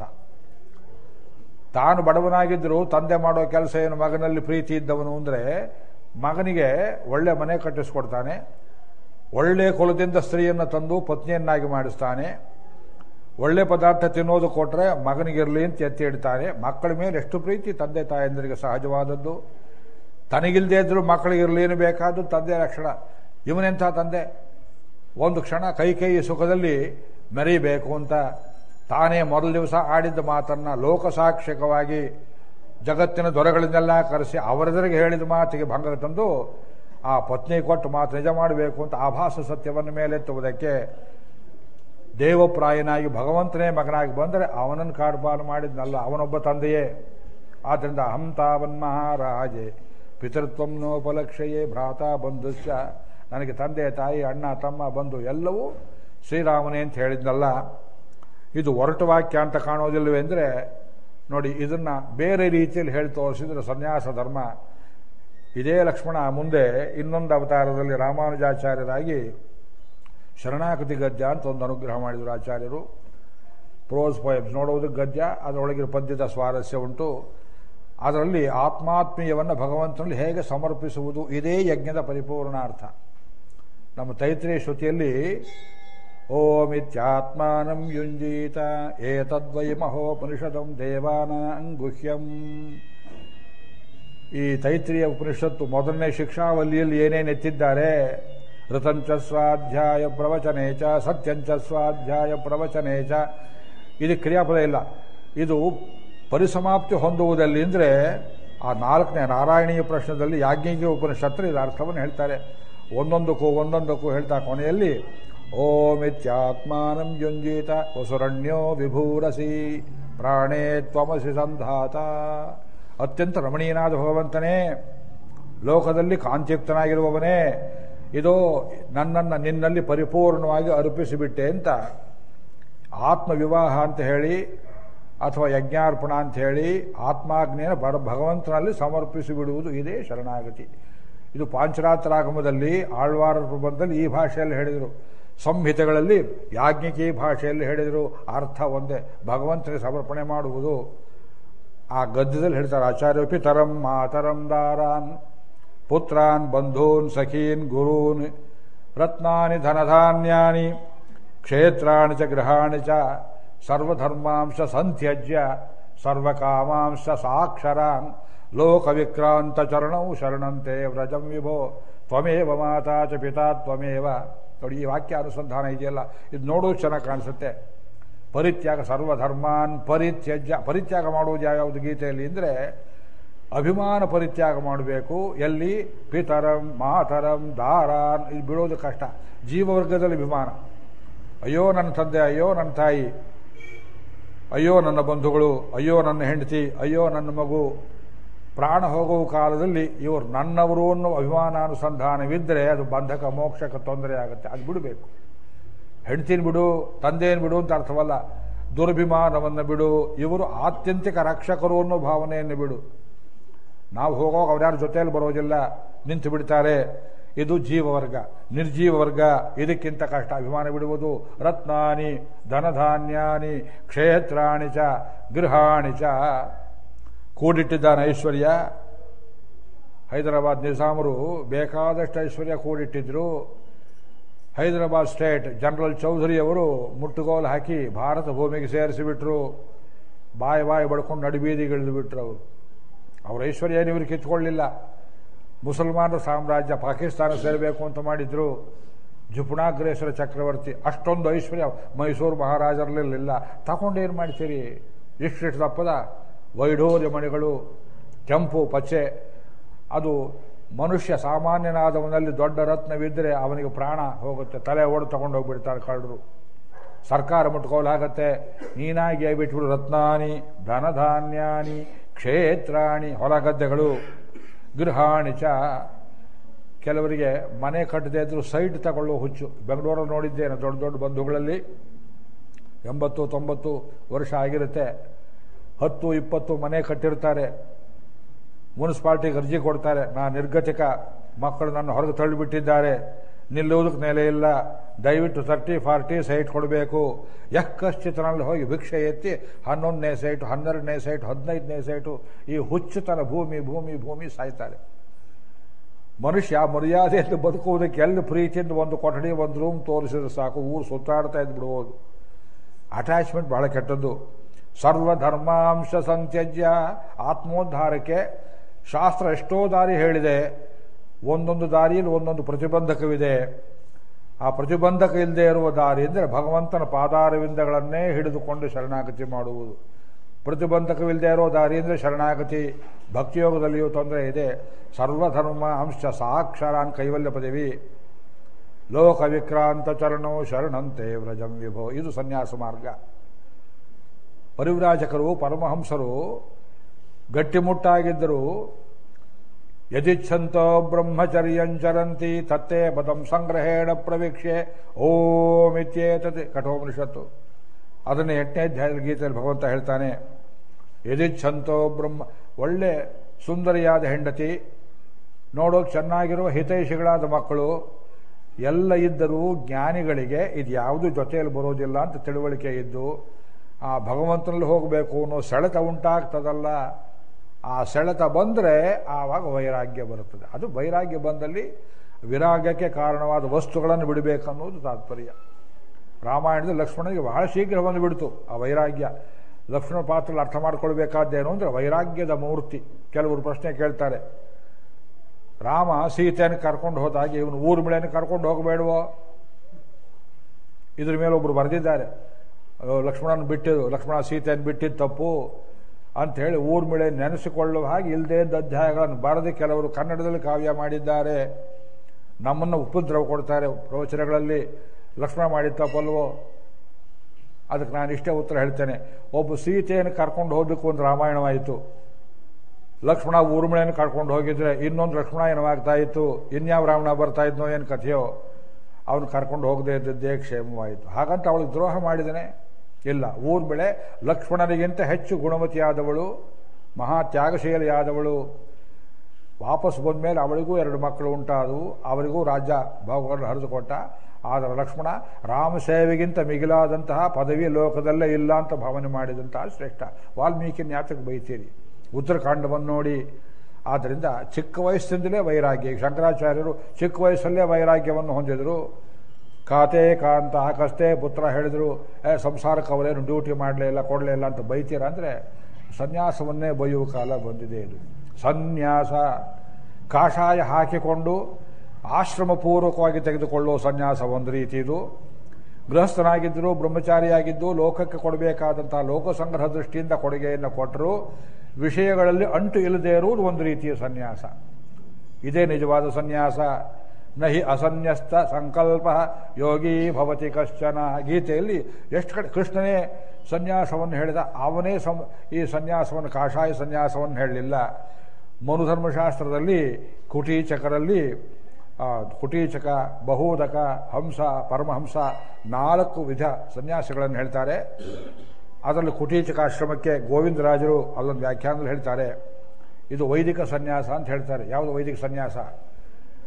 ತಾನು ಬಡವನಾಗಿದ್ದರೂ ತಂದೆ ಮಾಡೋ ಕೆಲಸ ಏನು ಮಗನಲ್ಲಿ ಪ್ರೀತಿ ಇದ್ದವನು ಅಂದರೆ ಮಗನಿಗೆ ಒಳ್ಳೆ ಮನೆ ಕಟ್ಟಿಸ್ಕೊಡ್ತಾನೆ ಒಳ್ಳೆ ಕುಲದಿಂದ ಸ್ತ್ರೀಯನ್ನು ತಂದು ಪತ್ನಿಯನ್ನಾಗಿ ಮಾಡಿಸ್ತಾನೆ ಒಳ್ಳೆ ಪದಾರ್ಥ ತಿನ್ನೋದು ಕೊಟ್ಟರೆ ಮಗನಿಗಿರಲಿ ಅಂತ ಎತ್ತಿ ಇಡ್ತಾನೆ ಮಕ್ಕಳ ಮೇಲೆ ಎಷ್ಟು ಪ್ರೀತಿ ತಂದೆ ತಾಯಂದರಿಗೆ ಸಹಜವಾದದ್ದು ತನಗಿಲ್ದೇ ಇದ್ರೂ ಮಕ್ಕಳಿಗಿರಲಿ ಏನು ಬೇಕಾದ್ದು ತಂದೆ ಲಕ್ಷಣ ಇವನೆಂಥ ತಂದೆ ಒಂದು ಕ್ಷಣ ಕೈ ಕೈ ಸುಖದಲ್ಲಿ ಮೆರೀಬೇಕು ಅಂತ ತಾನೇ ಮೊದಲ ದಿವಸ ಆಡಿದ್ದ ಮಾತನ್ನ ಲೋಕಸಾಕ್ಷಿಕವಾಗಿ ಜಗತ್ತಿನ ದೊರೆಗಳಿಂದೆಲ್ಲ ಕರೆಸಿ ಅವರೆದುರಿಗೆ ಹೇಳಿದ ಮಾತಿಗೆ ಭಂಗ ತಂದು ಆ ಪತ್ನಿ ಕೊಟ್ಟು ಮಾತು ನಿಜ ಮಾಡಬೇಕು ಅಂತ ಆಭಾಸ ಸತ್ಯವನ್ನು ಮೇಲೆತ್ತುವುದಕ್ಕೆ ದೇವಪ್ರಾಯನಾಗಿ ಭಗವಂತನೇ ಮಗನಾಗಿ ಬಂದರೆ ಅವನನ್ನು ಕಾಡ್ಬಾಲು ಮಾಡಿದ್ನಲ್ಲ ಅವನೊಬ್ಬ ತಂದೆಯೇ ಆದ್ದರಿಂದ ಅಹಂ ತಾವನ್ ಮಹಾರಾಜೆ ಪಿತೃತ್ವಂ ನೋಪಲಕ್ಷಯೇ ಭ್ರಾತ ಬಂಧುಶ್ಚ ನನಗೆ ತಂದೆ ತಾಯಿ ಅಣ್ಣ ತಮ್ಮ ಬಂಧು ಎಲ್ಲವೂ ಶ್ರೀರಾಮನೇ ಅಂತ ಹೇಳಿದ್ನಲ್ಲ ಇದು ಒರಟು ವಾಕ್ಯ ಅಂತ ಕಾಣೋದಿಲ್ಲವೇ ಅಂದರೆ ನೋಡಿ ಇದನ್ನ ಬೇರೆ ರೀತಿಯಲ್ಲಿ ಹೇಳಿ ತೋರಿಸಿದ್ರೆ ಸನ್ಯಾಸ ಧರ್ಮ ಇದೇ ಲಕ್ಷ್ಮಣ ಮುಂದೆ ಇನ್ನೊಂದು ಅವತಾರದಲ್ಲಿ ರಾಮಾನುಜಾಚಾರ್ಯರಾಗಿ ಶರಣಾಗತಿ ಗದ್ಯ ಅಂತ ಒಂದು ಅನುಗ್ರಹ ಮಾಡಿದರು ಆಚಾರ್ಯರು ಪ್ರೋಸ್ ಪೋಯಮ್ಸ್ ನೋಡುವುದು ಗದ್ಯ ಅದರೊಳಗಿನ ಪದ್ಯದ ಸ್ವಾರಸ್ಯ ಉಂಟು ಅದರಲ್ಲಿ ಆತ್ಮಾತ್ಮೀಯವನ್ನು ಭಗವಂತನಲ್ಲಿ ಹೇಗೆ ಸಮರ್ಪಿಸುವುದು ಇದೇ ಯಜ್ಞದ ಪರಿಪೂರ್ಣ ಅರ್ಥ ನಮ್ಮ ತೈತ್ರಿಯ ಶ್ರುತಿಯಲ್ಲಿ ಓಮಿತ್ಯಾತ್ಮಾನಂ ಯುಂಜೀತ ಏತದ್ವೈ ಮಹೋಪನಿಷದಂ ದೇವಾನಾಂಗುಹ್ಯಂ ಈ ತೈತ್ರಿಯ ಉಪನಿಷತ್ತು ಮೊದಲನೇ ಶಿಕ್ಷಾವಲ್ಲಿಯಲ್ಲಿ ಏನೇನು ಎತ್ತಿದ್ದಾರೆ ಋತಂಚ ಸ್ವಾಧ್ಯಾಯ ಪ್ರವಚನೇಚ ಸತ್ಯಂಚ ಸ್ವಾಧ್ಯಾಯ ಪ್ರವಚನೇಚ ಇದು ಕ್ರಿಯಾಪದ ಇಲ್ಲ ಇದು ಪರಿಸಮಾಪ್ತಿ ಹೊಂದುವುದಲ್ಲಿ ಅಂದರೆ ಆ ನಾಲ್ಕನೇ ನಾರಾಯಣೀಯ ಪ್ರಶ್ನದಲ್ಲಿ ಯಾಜ್ಞಿಕ ಉಪನಿಷತ್ತು ಇದು ಅರ್ಥವನ್ನು ಹೇಳ್ತಾರೆ ಒಂದೊಂದಕ್ಕೂ ಒಂದೊಂದಕ್ಕೂ ಹೇಳ್ತಾ ಕೊನೆಯಲ್ಲಿ ಓಮಿತ್ಯಾತ್ಮಾನಂ ಯುಂಜೀತ ವಸುರಣ್ಯೋ ವಿಭೂರಸಿ ಪ್ರಾಣೇ ತ್ವಮಸಿ ಸಂಧಾತ ಅತ್ಯಂತ ರಮಣೀಯನಾದ ಭಗವಂತನೇ ಲೋಕದಲ್ಲಿ ಕಾಂತಿಯುಕ್ತನಾಗಿರುವವನೇ ಇದು ನನ್ನನ್ನು ನಿನ್ನಲ್ಲಿ ಪರಿಪೂರ್ಣವಾಗಿ ಅರ್ಪಿಸಿಬಿಟ್ಟೆ ಅಂತ ಆತ್ಮವಿವಾಹ ಅಂತ ಹೇಳಿ ಅಥವಾ ಯಜ್ಞಾರ್ಪಣ ಅಂತ ಹೇಳಿ ಆತ್ಮಾಗ್ನಿಯನ್ನು ಬರ ಭಗವಂತನಲ್ಲಿ ಸಮರ್ಪಿಸಿ ಬಿಡುವುದು ಇದೇ ಶರಣಾಗತಿ ಇದು ಪಾಂಚರಾತ್ರಾಗಮದಲ್ಲಿ ಆಳ್ವಾರ ಪ್ರಬಂಧದಲ್ಲಿ ಈ ಭಾಷೆಯಲ್ಲಿ ಹೇಳಿದರು ಸಂಹಿತೆಗಳಲ್ಲಿ ಯಾಜ್ಞಿಕಿ ಭಾಷೆಯಲ್ಲಿ ಹೇಳಿದರು ಅರ್ಥ ಒಂದೇ ಭಗವಂತನಿಗೆ ಸಮರ್ಪಣೆ ಮಾಡುವುದು ಆ ಗದ್ಯದಲ್ಲಿ ಹೇಳ್ತಾರೆ ಆಚಾರ್ಯ ಪಿತರಂ ಮಾತರಂ ದಾರಾನ್ ಪುತ್ರಾನ್ ಬಂಧೂನ್ ಸಖೀನ್ ಗುರೂನ್ ರತ್ನಾನಿ ಧನಧಾನ್ಯಾನಿ ಕ್ಷೇತ್ರಾಣಿ ಚ ಗೃಹಾಣಿ ಚ ಸರ್ವಧರ್ಮಾಂಶ ಸಂತ್ಯಜ್ಯ ಸರ್ವಕಾಮಾಂಶ ಸಾಕ್ಷರಾನ್ ಲೋಕವಿಕ್ರಾಂತ ಚರಣೌ ಶರಣಂತೆ ವ್ರಜಂ ವಿಭೋ ತ್ವಮೇವ ಮಾತಾ ಚ ಪಿತಾ ತ್ವಮೇವ ನೋಡಿ ಈ ವಾಕ್ಯ ಅನುಸಂಧಾನ ಇದೆಯಲ್ಲ ಇದು ನೋಡೋದು ಚೆನ್ನಾಗಿ ಕಾಣಿಸುತ್ತೆ ಪರಿತ್ಯಾಗ ಸರ್ವಧರ್ಮಾನ್ ಪರಿತ್ಯಜ್ಯ ಪರಿತ್ಯಾಗ ಮಾಡುವುದು ಯಾವ್ಯಾವುದು ಗೀತೆಯಲ್ಲಿ ಅಂದರೆ ಅಭಿಮಾನ ಪರಿತ್ಯಾಗ ಮಾಡಬೇಕು ಎಲ್ಲಿ ಪಿತರಂ ಮಾತರಂ ದಾರಾನ್ ಇದು ಬಿಡೋದು ಕಷ್ಟ ಜೀವವರ್ಗದಲ್ಲಿ ಅಭಿಮಾನ ಅಯ್ಯೋ ನನ್ನ ತಂದೆ ಅಯ್ಯೋ ನನ್ನ ತಾಯಿ ಅಯ್ಯೋ ನನ್ನ ಬಂಧುಗಳು ಅಯ್ಯೋ ನನ್ನ ಹೆಂಡತಿ ಅಯ್ಯೋ ನನ್ನ ಮಗು ಪ್ರಾಣ ಹೋಗುವ ಕಾಲದಲ್ಲಿ ಇವರು ನನ್ನವರು ಅನ್ನೋ ಅಭಿಮಾನಾನುಸಂಧಾನವಿದ್ದರೆ ಅದು ಬಂಧಕ ಮೋಕ್ಷಕ್ಕೆ ತೊಂದರೆ ಆಗುತ್ತೆ ಅದು ಬಿಡಬೇಕು ಹೆಂಡ್ತಿನ ಬಿಡು ತಂದೆಯನ್ನು ಬಿಡು ಅಂತ ಅರ್ಥವಲ್ಲ ದುರಭಿಮಾನವನ್ನು ಬಿಡು ಇವರು ಆತ್ಯಂತಿಕ ರಕ್ಷಕರು ಅನ್ನೋ ಭಾವನೆಯನ್ನು ಬಿಡು ನಾವು ಹೋಗೋವಾಗ ಅವ್ರ್ಯಾರ ಜೊತೆಯಲ್ಲಿ ಬರೋದಿಲ್ಲ ನಿಂತು ಬಿಡ್ತಾರೆ ಇದು ಜೀವವರ್ಗ ನಿರ್ಜೀವ ವರ್ಗ ಇದಕ್ಕಿಂತ ಕಷ್ಟ ಅಭಿಮಾನ ಬಿಡುವುದು ರತ್ನಾನಿ ಧನಧಾನ್ಯಾನಿ ಕ್ಷೇತ್ರಾಣಿ ಚ ಗೃಹಾಣಿ ಚ ಕೂಡಿಟ್ಟಿದ್ದಾನೆ ಐಶ್ವರ್ಯ ಹೈದರಾಬಾದ್ ನಿಜಾಮರು ಬೇಕಾದಷ್ಟು ಐಶ್ವರ್ಯ ಕೂಡಿಟ್ಟಿದ್ರು ಹೈದರಾಬಾದ್ ಸ್ಟೇಟ್ ಜನರಲ್ ಚೌಧರಿ ಅವರು ಮುಟ್ಟುಗೋಲು ಹಾಕಿ ಭಾರತ ಭೂಮಿಗೆ ಸೇರಿಸಿಬಿಟ್ರು ಬಾಯಿ ಬಾಯಿ ಬಡ್ಕೊಂಡು ನಡುಬೀದಿಗಿಳಿದು ಬಿಟ್ರು ಅವರು ಅವರ ಐಶ್ವರ್ಯ ಏನು ಇವರು ಕಿತ್ಕೊಳ್ಳಿಲ್ಲ ಮುಸಲ್ಮಾನರ ಸಾಮ್ರಾಜ್ಯ ಪಾಕಿಸ್ತಾನ ಸೇರಬೇಕು ಅಂತ ಮಾಡಿದ್ರು ಜುಪುಣಾಗ್ರೇಶ್ವರ ಚಕ್ರವರ್ತಿ ಅಷ್ಟೊಂದು ಐಶ್ವರ್ಯ ಮೈಸೂರು ಮಹಾರಾಜರಲ್ಲಿಲ್ಲ ತಗೊಂಡೇನು ಮಾಡ್ತೀರಿ ಇಷ್ಟಿಷ್ಟು ದಪ್ಪದ ವೈಢೂರ್ಯ ಮಣಿಗಳು ಕೆಂಪು ಪಚ್ಚೆ ಅದು ಮನುಷ್ಯ ಸಾಮಾನ್ಯನಾದವನಲ್ಲಿ ದೊಡ್ಡ ರತ್ನವಿದ್ದರೆ ಅವನಿಗೆ ಪ್ರಾಣ ಹೋಗುತ್ತೆ ತಲೆ ಓಡು ತಗೊಂಡು ಹೋಗ್ಬಿಡ್ತಾರೆ ಕಳ್ಳರು ಸರ್ಕಾರ ಮುಟ್ಕೋಲಾಗತ್ತೆ ನೀನಾಗಿ ಬಿಟ್ಬಿಡು ರತ್ನಾನಿ ಧನಧಾನ್ಯಾನಿ ಕ್ಷೇತ್ರಾಣಿ ಹೊಲಗದ್ದೆಗಳು ಗೃಹಾಣಿ ಚ ಕೆಲವರಿಗೆ ಮನೆ ಕಟ್ಟದೇ ಇದ್ರು ಸೈಟ್ ತಗೊಳ್ಳೋ ಹುಚ್ಚು ಬೆಂಗಳೂರಲ್ಲಿ ನೋಡಿದ್ದೇನೆ ದೊಡ್ಡ ದೊಡ್ಡ ಬಂಧುಗಳಲ್ಲಿ ಎಂಬತ್ತು ತೊಂಬತ್ತು ವರ್ಷ ಆಗಿರುತ್ತೆ ಹತ್ತು ಇಪ್ಪತ್ತು ಮನೆ ಕಟ್ಟಿರ್ತಾರೆ ಮುನ್ಸಿಪಾಲ್ಟಿಗೆ ಅರ್ಜಿ ಕೊಡ್ತಾರೆ ನಾ ನಿರ್ಗತಿಕ ಮಕ್ಕಳು ನನ್ನ ಹೊರಗೆ ತಳ್ಳಿಬಿಟ್ಟಿದ್ದಾರೆ ನಿಲ್ಲುವುದಕ್ಕೆ ನೆಲೆ ಇಲ್ಲ ದಯವಿಟ್ಟು ತರ್ಟಿ ಫಾರ್ಟಿ ಸೈಟ್ ಕೊಡಬೇಕು ಯಕ್ಕಶ್ಚಿತನಲ್ಲಿ ಹೋಗಿ ಭಿಕ್ಷೆ ಎತ್ತಿ ಹನ್ನೊಂದನೇ ಸೈಟು ಹನ್ನೆರಡನೇ ಸೈಟು ಹದಿನೈದನೇ ಸೈಟು ಈ ಹುಚ್ಚುತನ ಭೂಮಿ ಭೂಮಿ ಭೂಮಿ ಸಾಯ್ತಾರೆ ಮನುಷ್ಯ ಮರ್ಯಾದೆಯಿಂದ ಬದುಕುವುದಕ್ಕೆ ಎಲ್ಲಿ ಪ್ರೀತಿಯಿಂದ ಒಂದು ಕೊಠಡಿ ಒಂದು ರೂಮ್ ತೋರಿಸಿದ್ರೆ ಸಾಕು ಊರು ಸುತ್ತಾಡ್ತಾ ಇದ್ದು ಬಿಡ್ಬೋದು ಅಟ್ಯಾಚ್ಮೆಂಟ್ ಬಹಳ ಕೆಟ್ಟದ್ದು ಸರ್ವಧರ್ಮಾಂಶ ಸಂತ್ಯಜ್ಯ ಆತ್ಮೋದ್ಧಾರಕ್ಕೆ ಶಾಸ್ತ್ರ ಎಷ್ಟೋ ದಾರಿ ಹೇಳಿದೆ ಒಂದೊಂದು ದಾರಿಯಲ್ಲಿ ಒಂದೊಂದು ಪ್ರತಿಬಂಧಕವಿದೆ ಆ ಪ್ರತಿಬಂಧಕ ಇಲ್ಲದೆ ಇರುವ ದಾರಿ ಅಂದರೆ ಭಗವಂತನ ಪಾದಾರವಿಂದಗಳನ್ನೇ ಹಿಡಿದುಕೊಂಡು ಶರಣಾಗತಿ ಮಾಡುವುದು ಪ್ರತಿಬಂಧಕವಿಲ್ಲದೆ ಇರೋ ದಾರಿ ಅಂದರೆ ಶರಣಾಗತಿ ಭಕ್ತಿಯೋಗದಲ್ಲಿಯೂ ತೊಂದರೆ ಇದೆ ಸರ್ವಧರ್ಮ ಅಂಶ ಸಾಕ್ಷರಾನ್ ಕೈವಲ್ಯ ಪದವಿ ಲೋಕ ವಿಕ್ರಾಂತ ಚರಣೋ ಶರಣಂತೆ ವ್ರಜಂ ವಿಭೋ ಇದು ಸನ್ಯಾಸ ಮಾರ್ಗ ಪರಿವ್ರಾಜಕರು ಪರಮಹಂಸರು ಗಟ್ಟಿಮುಟ್ಟಾಗಿದ್ದರು ಯದಿಚ್ಛಂತೋ ಬ್ರಹ್ಮಚರ್ಯಂಚರಂತಿ ತತ್ತೇ ಪದಂ ಸಂಗ್ರಹೇಣ ಪ್ರವೀಕ್ಷೆ ಓಮಿತ್ಯೇತದೆ ಕಠೋಪನಿಷತ್ತು ಅದನ್ನು ಎಂಟನೇ ಅಧ್ಯಾಯದ ಗೀತೆಯಲ್ಲಿ ಭಗವಂತ ಹೇಳ್ತಾನೆ ಯದಿಚ್ಛಂತೋ ಬ್ರಹ್ಮ ಒಳ್ಳೆ ಸುಂದರಿಯಾದ ಹೆಂಡತಿ ನೋಡೋಕೆ ಚೆನ್ನಾಗಿರುವ ಹಿತೈಷಿಗಳಾದ ಮಕ್ಕಳು ಎಲ್ಲ ಇದ್ದರೂ ಜ್ಞಾನಿಗಳಿಗೆ ಇದು ಯಾವುದು ಜೊತೆಯಲ್ಲಿ ಬರೋದಿಲ್ಲ ಅಂತ ತಿಳುವಳಿಕೆ ಇದ್ದು ಆ ಭಗವಂತನಲ್ಲಿ ಹೋಗಬೇಕು ಅನ್ನೋ ಸೆಳೆತ ಉಂಟಾಗ್ತದಲ್ಲ ಆ ಸೆಳೆತ ಬಂದರೆ ಆವಾಗ ವೈರಾಗ್ಯ ಬರುತ್ತದೆ ಅದು ವೈರಾಗ್ಯ ಬಂದಲ್ಲಿ ವಿರಾಗ್ಯಕ್ಕೆ ಕಾರಣವಾದ ವಸ್ತುಗಳನ್ನು ಬಿಡಬೇಕನ್ನೋದು ತಾತ್ಪರ್ಯ ರಾಮಾಯಣದಲ್ಲಿ ಲಕ್ಷ್ಮಣನಿಗೆ ಬಹಳ ಶೀಘ್ರ ಬಂದುಬಿಡ್ತು ಆ ವೈರಾಗ್ಯ ಲಕ್ಷ್ಮಣ ಪಾತ್ರ ಅರ್ಥ ಮಾಡ್ಕೊಳ್ಬೇಕಾದ್ದೇನು ಅಂದರೆ ವೈರಾಗ್ಯದ ಮೂರ್ತಿ ಕೆಲವರು ಪ್ರಶ್ನೆ ಕೇಳ್ತಾರೆ ರಾಮ ಸೀತೆಯನ್ನು ಕರ್ಕೊಂಡು ಹೋದಾಗ ಇವನು ಊರ್ಮಿಳೆಯನ್ನು ಕರ್ಕೊಂಡು ಹೋಗಬೇಡವೋ ಇದ್ರ ಮೇಲೆ ಒಬ್ರು ಬರೆದಿದ್ದಾರೆ ಲಕ್ಷ್ಮಣನ ಬಿಟ್ಟಿದ್ದು ಲಕ್ಷ್ಮಣ ಸೀತೆಯನ್ನು ಬಿಟ್ಟಿದ್ದು ತಪ್ಪು ಅಂತ ಹೇಳಿ ಊರ್ಮಿಳೆ ನೆನೆಸಿಕೊಳ್ಳುವ ಹಾಗೆ ಇಲ್ಲದೇ ಇದ್ದ ಅಧ್ಯಾಯಗಳನ್ನು ಬರೆದು ಕೆಲವರು ಕನ್ನಡದಲ್ಲಿ ಕಾವ್ಯ ಮಾಡಿದ್ದಾರೆ ನಮ್ಮನ್ನು ಉಪದ್ರವ ಕೊಡ್ತಾರೆ ಪ್ರವಚನಗಳಲ್ಲಿ ಲಕ್ಷ್ಮಣ ಮಾಡಿದ ತಪ್ಪಲ್ವೋ ಅದಕ್ಕೆ ನಾನು ಇಷ್ಟೇ ಉತ್ತರ ಹೇಳ್ತೇನೆ ಒಬ್ಬ ಸೀತೆಯನ್ನು ಕರ್ಕೊಂಡು ಹೋಗ್ಬೇಕು ಒಂದು ರಾಮಾಯಣವಾಯಿತು ಲಕ್ಷ್ಮಣ ಊರ್ಮಿಳೆಯನ್ನು ಕರ್ಕೊಂಡು ಹೋಗಿದ್ರೆ ಇನ್ನೊಂದು ಲಕ್ಷ್ಮಣ ಏನವಾಗ್ತಾ ಇತ್ತು ಇನ್ಯಾವ ರಾವಣ ಬರ್ತಾ ಇದ್ನೋ ಏನು ಕಥೆಯೋ ಅವನು ಕರ್ಕೊಂಡು ಹೋಗದೆ ಇದ್ದದ್ದೇ ಕ್ಷೇಮವಾಯಿತು ಹಾಗಂತ ಅವಳಿಗೆ ದ್ರೋಹ ಮಾಡಿದನೆ ಇಲ್ಲ ಊರ್ಮಿಳೆ ಲಕ್ಷ್ಮಣನಿಗಿಂತ ಹೆಚ್ಚು ಗುಣಮತಿಯಾದವಳು ಮಹಾ ತ್ಯಾಗಶೀಲಿಯಾದವಳು ವಾಪಸ್ ಬಂದ ಮೇಲೆ ಅವಳಿಗೂ ಎರಡು ಮಕ್ಕಳು ಉಂಟಾದವು ಅವರಿಗೂ ರಾಜ್ಯ ಭಾಗಗಳನ್ನು ಹರಿದುಕೊಟ್ಟ ಆದರೆ ಲಕ್ಷ್ಮಣ ರಾಮ ಸೇವೆಗಿಂತ ಮಿಗಿಲಾದಂತಹ ಪದವಿ ಲೋಕದಲ್ಲೇ ಇಲ್ಲ ಅಂತ ಭಾವನೆ ಮಾಡಿದಂತಹ ಶ್ರೇಷ್ಠ ವಾಲ್ಮೀಕಿ ನ್ಯಾತಕ್ಕೆ ಬೈತೀರಿ ಉತ್ತರಕಾಂಡವನ್ನು ನೋಡಿ ಆದ್ದರಿಂದ ಚಿಕ್ಕ ವಯಸ್ಸಿಂದಲೇ ವೈರಾಗ್ಯ ಈಗ ಶಂಕರಾಚಾರ್ಯರು ಚಿಕ್ಕ ವಯಸ್ಸಲ್ಲೇ ವೈರಾಗ್ಯವನ್ನು ಹೊಂದಿದರು ಖಾತೆ ಕಾಂತ ಕಸ್ತೆ ಪುತ್ರ ಹೇಳಿದರು ಏ ಸಂಸಾರಕ್ಕೆ ಅವರೇನು ಡ್ಯೂಟಿ ಮಾಡಲೇ ಇಲ್ಲ ಕೊಡಲೇ ಇಲ್ಲ ಅಂತ ಬೈತೀರ ಅಂದರೆ ಸನ್ಯಾಸವನ್ನೇ ಬೈಯುವ ಕಾಲ ಬಂದಿದೆ ಇದು ಸನ್ಯಾಸ ಕಾಷಾಯ ಹಾಕಿಕೊಂಡು ಆಶ್ರಮಪೂರ್ವಕವಾಗಿ ತೆಗೆದುಕೊಳ್ಳುವ ಸನ್ಯಾಸ ಒಂದು ರೀತಿ ಇದು ಗೃಹಸ್ಥನಾಗಿದ್ದರು ಬ್ರಹ್ಮಚಾರಿಯಾಗಿದ್ದು ಲೋಕಕ್ಕೆ ಕೊಡಬೇಕಾದಂತಹ ಲೋಕಸಂಗ್ರಹ ದೃಷ್ಟಿಯಿಂದ ಕೊಡುಗೆಯನ್ನು ಕೊಟ್ಟರು ವಿಷಯಗಳಲ್ಲಿ ಅಂಟು ಇಲ್ಲದೇ ಇರುವುದು ಒಂದು ರೀತಿಯ ಸನ್ಯಾಸ ಇದೇ ನಿಜವಾದ ಸನ್ಯಾಸ ನಹಿ ಅಸನ್ಯಸ್ತ ಸಂಕಲ್ಪ ಯೋಗಿ ಭವತಿ ಕಶ್ಚನ ಗೀತೆಯಲ್ಲಿ ಎಷ್ಟು ಕಡೆ ಕೃಷ್ಣನೇ ಸನ್ಯಾಸವನ್ನು ಹೇಳಿದ ಅವನೇ ಸಂ ಈ ಸನ್ಯಾಸವನ್ನು ಕಾಷಾಯ ಸನ್ಯಾಸವನ್ನು ಹೇಳಲಿಲ್ಲ ಮನುಧರ್ಮಶಾಸ್ತ್ರದಲ್ಲಿ ಕುಟೀಚಕರಲ್ಲಿ ಕುಟೀಚಕ ಬಹುದಕ ಹಂಸ ಪರಮಹಂಸ ನಾಲ್ಕು ವಿಧ ಸನ್ಯಾಸಿಗಳನ್ನು ಹೇಳ್ತಾರೆ ಅದರಲ್ಲಿ ಕುಟೀಚಕ ಆಶ್ರಮಕ್ಕೆ ಗೋವಿಂದರಾಜರು ಅಲ್ಲೊಂದು ವ್ಯಾಖ್ಯಾನದಲ್ಲಿ ಹೇಳ್ತಾರೆ ಇದು ವೈದಿಕ ಸನ್ಯಾಸ ಅಂತ ಹೇಳ್ತಾರೆ ಯಾವುದು ವೈದಿಕ ಸನ್ಯಾಸ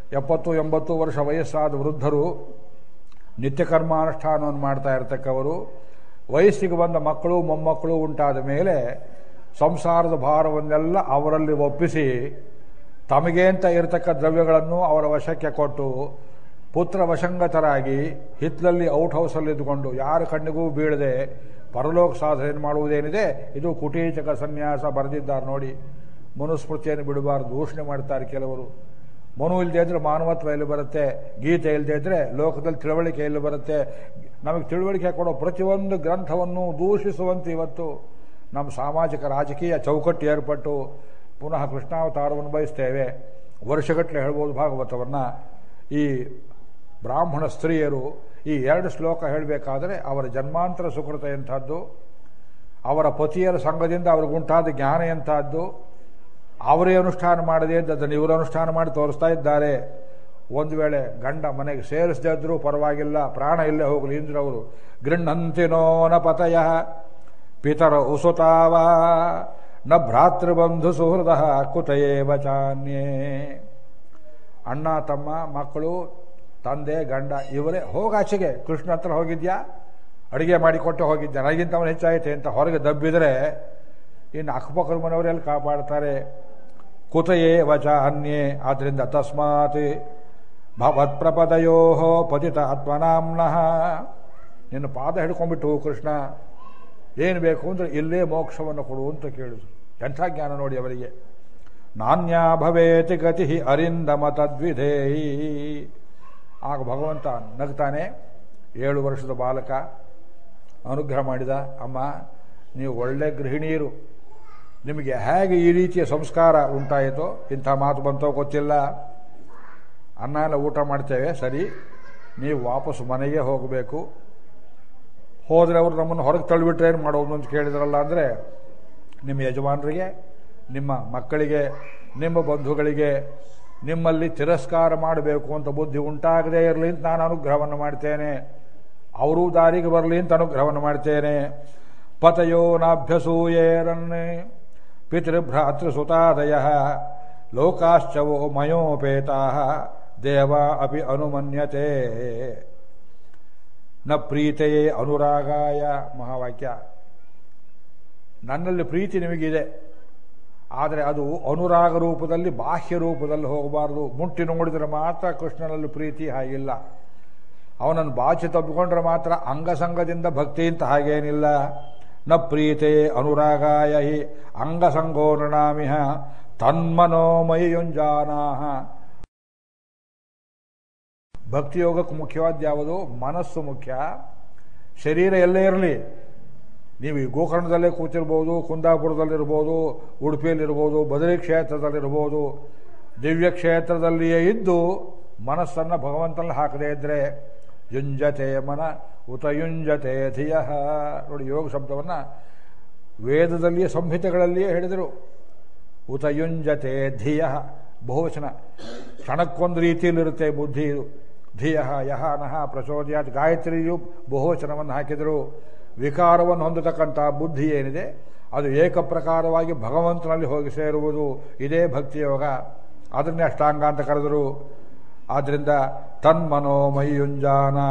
ಎಪ್ಪತ್ತು ಎಂಬತ್ತು ವರ್ಷ ವಯಸ್ಸಾದ ವೃದ್ಧರು ನಿತ್ಯ ಕರ್ಮಾನುಷ್ಠಾನವನ್ನು ಮಾಡ್ತಾ ಇರತಕ್ಕವರು ವಯಸ್ಸಿಗೆ ಬಂದ ಮಕ್ಕಳು ಮೊಮ್ಮಕ್ಕಳು ಉಂಟಾದ ಮೇಲೆ ಸಂಸಾರದ ಭಾರವನ್ನೆಲ್ಲ ಅವರಲ್ಲಿ ಒಪ್ಪಿಸಿ ತಮಗೆ ಅಂತ ಇರತಕ್ಕ ದ್ರವ್ಯಗಳನ್ನು ಅವರ ವಶಕ್ಕೆ ಕೊಟ್ಟು ಪುತ್ರ ವಶಂಗತರಾಗಿ ಹಿತ್ಲಲ್ಲಿ ಔಟ್ ಹೌಸಲ್ಲಿ ಇದ್ದುಕೊಂಡು ಯಾರ ಕಣ್ಣಿಗೂ ಬೀಳದೆ ಪರಲೋಕ ಸಾಧನೆ ಮಾಡುವುದೇನಿದೆ ಇದು ಕುಟೀಚಕ ಸನ್ಯಾಸ ಬರೆದಿದ್ದಾರೆ ನೋಡಿ ಮನುಸ್ಮೃತಿಯನ್ನು ಬಿಡಬಾರ್ದು ದೂಷಣೆ ಮಾಡ್ತಾರೆ ಕೆಲವರು ಮನು ಇಲ್ಲದೆ ಇದ್ರೆ ಮಾನವತ್ವ ಎಲ್ಲಿ ಬರುತ್ತೆ ಗೀತೆ ಇಲ್ಲದೆ ಇದ್ರೆ ಲೋಕದಲ್ಲಿ ತಿಳುವಳಿಕೆ ಎಲ್ಲಿ ಬರುತ್ತೆ ನಮಗೆ ತಿಳುವಳಿಕೆ ಕೊಡೋ ಪ್ರತಿಯೊಂದು ಗ್ರಂಥವನ್ನು ದೂಷಿಸುವಂತೆ ಇವತ್ತು ನಮ್ಮ ಸಾಮಾಜಿಕ ರಾಜಕೀಯ ಚೌಕಟ್ಟು ಏರ್ಪಟ್ಟು ಪುನಃ ಕೃಷ್ಣಾವತಾರವನ್ನು ಬಯಸ್ತೇವೆ ವರ್ಷಗಟ್ಟಲೆ ಹೇಳ್ಬೋದು ಭಾಗವತವನ್ನು ಈ ಬ್ರಾಹ್ಮಣ ಸ್ತ್ರೀಯರು ಈ ಎರಡು ಶ್ಲೋಕ ಹೇಳಬೇಕಾದರೆ ಅವರ ಜನ್ಮಾಂತರ ಸುಕೃತ ಎಂಥದ್ದು ಅವರ ಪತಿಯರ ಸಂಘದಿಂದ ಅವ್ರಿಗುಂಟಾದ ಜ್ಞಾನ ಎಂಥದ್ದು ಅವರೇ ಅನುಷ್ಠಾನ ಮಾಡದೇ ಅದನ್ನು ಇವರು ಅನುಷ್ಠಾನ ಮಾಡಿ ತೋರಿಸ್ತಾ ಇದ್ದಾರೆ ಒಂದು ವೇಳೆ ಗಂಡ ಮನೆಗೆ ಸೇರಿಸದೇ ಇದ್ರೂ ಪರವಾಗಿಲ್ಲ ಪ್ರಾಣ ಇಲ್ಲೇ ಹೋಗಲಿ ಇಂದ್ರವರು ಗೃಹಂತಿನೋ ನ ಪತಯ ಪಿತರ ಉಸುತಾವ ನ ಭ್ರಾತೃಬಂಧು ಸುಹೃದ ಕುತಯೇವ ಚಾನ್ಯೇ ಅಣ್ಣ ತಮ್ಮ ಮಕ್ಕಳು ತಂದೆ ಗಂಡ ಇವರೇ ಹೋಗಾಚೆಗೆ ಕೃಷ್ಣ ಹತ್ರ ಹೋಗಿದ್ಯಾ ಅಡುಗೆ ಮಾಡಿಕೊಟ್ಟು ಹೋಗಿದ್ದೆ ನನಗಿಂತ ಅವನು ಹೆಚ್ಚಾಯಿತೆ ಅಂತ ಹೊರಗೆ ದಬ್ಬಿದರೆ ಇನ್ನು ಅಕ್ಕಪಕ್ಕದ ಮನೆಯವರೆಲ್ಲ ಕಾಪಾಡ್ತಾರೆ ಕುತಯೇ ವಚ ಅನ್ಯೇ ಆದ್ದರಿಂದ ತಸ್ಮಾತ್ ಭವತ್ಪ್ರಪದಯೋ ಪತಿತ ಆತ್ಮನಾಮ್ನಃ ನಿನ್ನ ಪಾದ ಹಿಡ್ಕೊಂಡ್ಬಿಟ್ಟು ಕೃಷ್ಣ ಏನು ಬೇಕು ಅಂದರೆ ಇಲ್ಲೇ ಮೋಕ್ಷವನ್ನು ಕೊಡು ಅಂತ ಕೇಳಿದ್ರು ಎಂಥ ಜ್ಞಾನ ನೋಡಿ ಅವರಿಗೆ ನಾಣ್ಯ ಭವೇತಿ ಗತಿ ಅರಿಂದಮ ತದ್ವಿಧೇಯಿ ಆಗ ಭಗವಂತ ನಗ್ತಾನೆ ಏಳು ವರ್ಷದ ಬಾಲಕ ಅನುಗ್ರಹ ಮಾಡಿದ ಅಮ್ಮ ನೀವು ಒಳ್ಳೆ ಗೃಹಿಣಿಯರು ನಿಮಗೆ ಹೇಗೆ ಈ ರೀತಿಯ ಸಂಸ್ಕಾರ ಉಂಟಾಯಿತೋ ಇಂಥ ಮಾತು ಬಂತೋ ಗೊತ್ತಿಲ್ಲ ಅನ್ನ ಎಲ್ಲ ಊಟ ಮಾಡ್ತೇವೆ ಸರಿ ನೀವು ವಾಪಸ್ ಮನೆಗೆ ಹೋಗಬೇಕು ಹೋದರೆ ಅವರು ನಮ್ಮನ್ನು ಹೊರಗೆ ತಳ್ಳಿಬಿಟ್ರೆ ಏನು ಮಾಡೋದು ಅಂತ ಕೇಳಿದ್ರಲ್ಲ ಅಂದರೆ ನಿಮ್ಮ ಯಜಮಾನರಿಗೆ ನಿಮ್ಮ ಮಕ್ಕಳಿಗೆ ನಿಮ್ಮ ಬಂಧುಗಳಿಗೆ ನಿಮ್ಮಲ್ಲಿ ತಿರಸ್ಕಾರ ಮಾಡಬೇಕು ಅಂತ ಬುದ್ಧಿ ಉಂಟಾಗದೇ ಇರಲಿ ಅಂತ ನಾನು ಅನುಗ್ರಹವನ್ನು ಮಾಡ್ತೇನೆ ಅವರೂ ದಾರಿಗೆ ಬರಲಿ ಅಂತ ಅನುಗ್ರಹವನ್ನು ಮಾಡ್ತೇನೆ ಪತಯೋ ನಾಭ್ಯಸೂಯೇರನ್ನೇ ಪಿತೃಭ್ರಾತೃಸುತಾದಯ ಲೋಕಾಶ್ಚವೋ ಮಯೋಪೇತಾ ದೇವ ಅಪಿ ಅನುಮನ್ಯತೆ ನ ಪ್ರೀತೆಯೇ ಅನುರಾಗಾಯ ಮಹಾವಾಕ್ಯ ನನ್ನಲ್ಲಿ ಪ್ರೀತಿ ನಿಮಗಿದೆ ಆದರೆ ಅದು ಅನುರಾಗ ರೂಪದಲ್ಲಿ ಬಾಹ್ಯ ರೂಪದಲ್ಲಿ ಹೋಗಬಾರದು ಮುಟ್ಟಿ ನೋಡಿದರೆ ಮಾತ್ರ ಕೃಷ್ಣನಲ್ಲಿ ಪ್ರೀತಿ ಹಾಗಿಲ್ಲ ಅವನನ್ನು ಬಾಚಿ ತಬ್ಬಿಕೊಂಡ್ರೆ ಮಾತ್ರ ಅಂಗಸಂಗದಿಂದ ಭಕ್ತಿ ಅಂತ ಹಾಗೇನಿಲ್ಲ ನ ಪ್ರೀತೆ ಅನುರಾಗಾಯ ಹಿ ಅಂಗಸಂಗೋ ನೃಣಾಮಿಹ ತನ್ಮನೋಮಯುಂಜಾನಾಹ ಭಕ್ತಿಯೋಗಕ್ಕೆ ಮುಖ್ಯವಾದ ಯಾವುದು ಮನಸ್ಸು ಮುಖ್ಯ ಶರೀರ ಎಲ್ಲೇ ಇರಲಿ ನೀವು ಈ ಗೋಕರ್ಣದಲ್ಲೇ ಕೂತಿರ್ಬೋದು ಕುಂದಾಪುರದಲ್ಲಿರ್ಬೋದು ಉಡುಪಿಯಲ್ಲಿರ್ಬೋದು ಬದರಿ ಕ್ಷೇತ್ರದಲ್ಲಿರ್ಬೋದು ದಿವ್ಯ ಕ್ಷೇತ್ರದಲ್ಲಿಯೇ ಇದ್ದು ಮನಸ್ಸನ್ನು ಭಗವಂತನಲ್ಲಿ ಹಾಕದೇ ಇದ್ದರೆ ಯುಂಜತೆ ಮನ ಉತಯುಂಜತೆ ಧಿಯ ನೋಡಿ ಯೋಗ ಶಬ್ದವನ್ನು ವೇದದಲ್ಲಿಯೇ ಸಂಹಿತೆಗಳಲ್ಲಿಯೇ ಹೇಳಿದರು ಉತಯುಂಜತೆ ಧಿಯ ಬಹುವಚನ ಕ್ಷಣಕ್ಕೊಂದು ರೀತಿಯಲ್ಲಿರುತ್ತೆ ಬುದ್ಧಿ ಇದು ಧಿಯ ಯಹ ನಹ ಪ್ರಚೋದಯಾತ್ ಗಾಯತ್ರಿಯು ಬಹುವಚನವನ್ನು ಹಾಕಿದರು ವಿಕಾರವನ್ನು ಹೊಂದತಕ್ಕಂಥ ಬುದ್ಧಿ ಏನಿದೆ ಅದು ಏಕಪ್ರಕಾರವಾಗಿ ಭಗವಂತನಲ್ಲಿ ಹೋಗಿ ಸೇರುವುದು ಇದೇ ಭಕ್ತಿಯೋಗ ಅದನ್ನೇ ಅಷ್ಟಾಂಗ ಅಂತ ಕರೆದರು ಆದ್ದರಿಂದ ತನ್ಮನೋಮಯುಂಜಾನ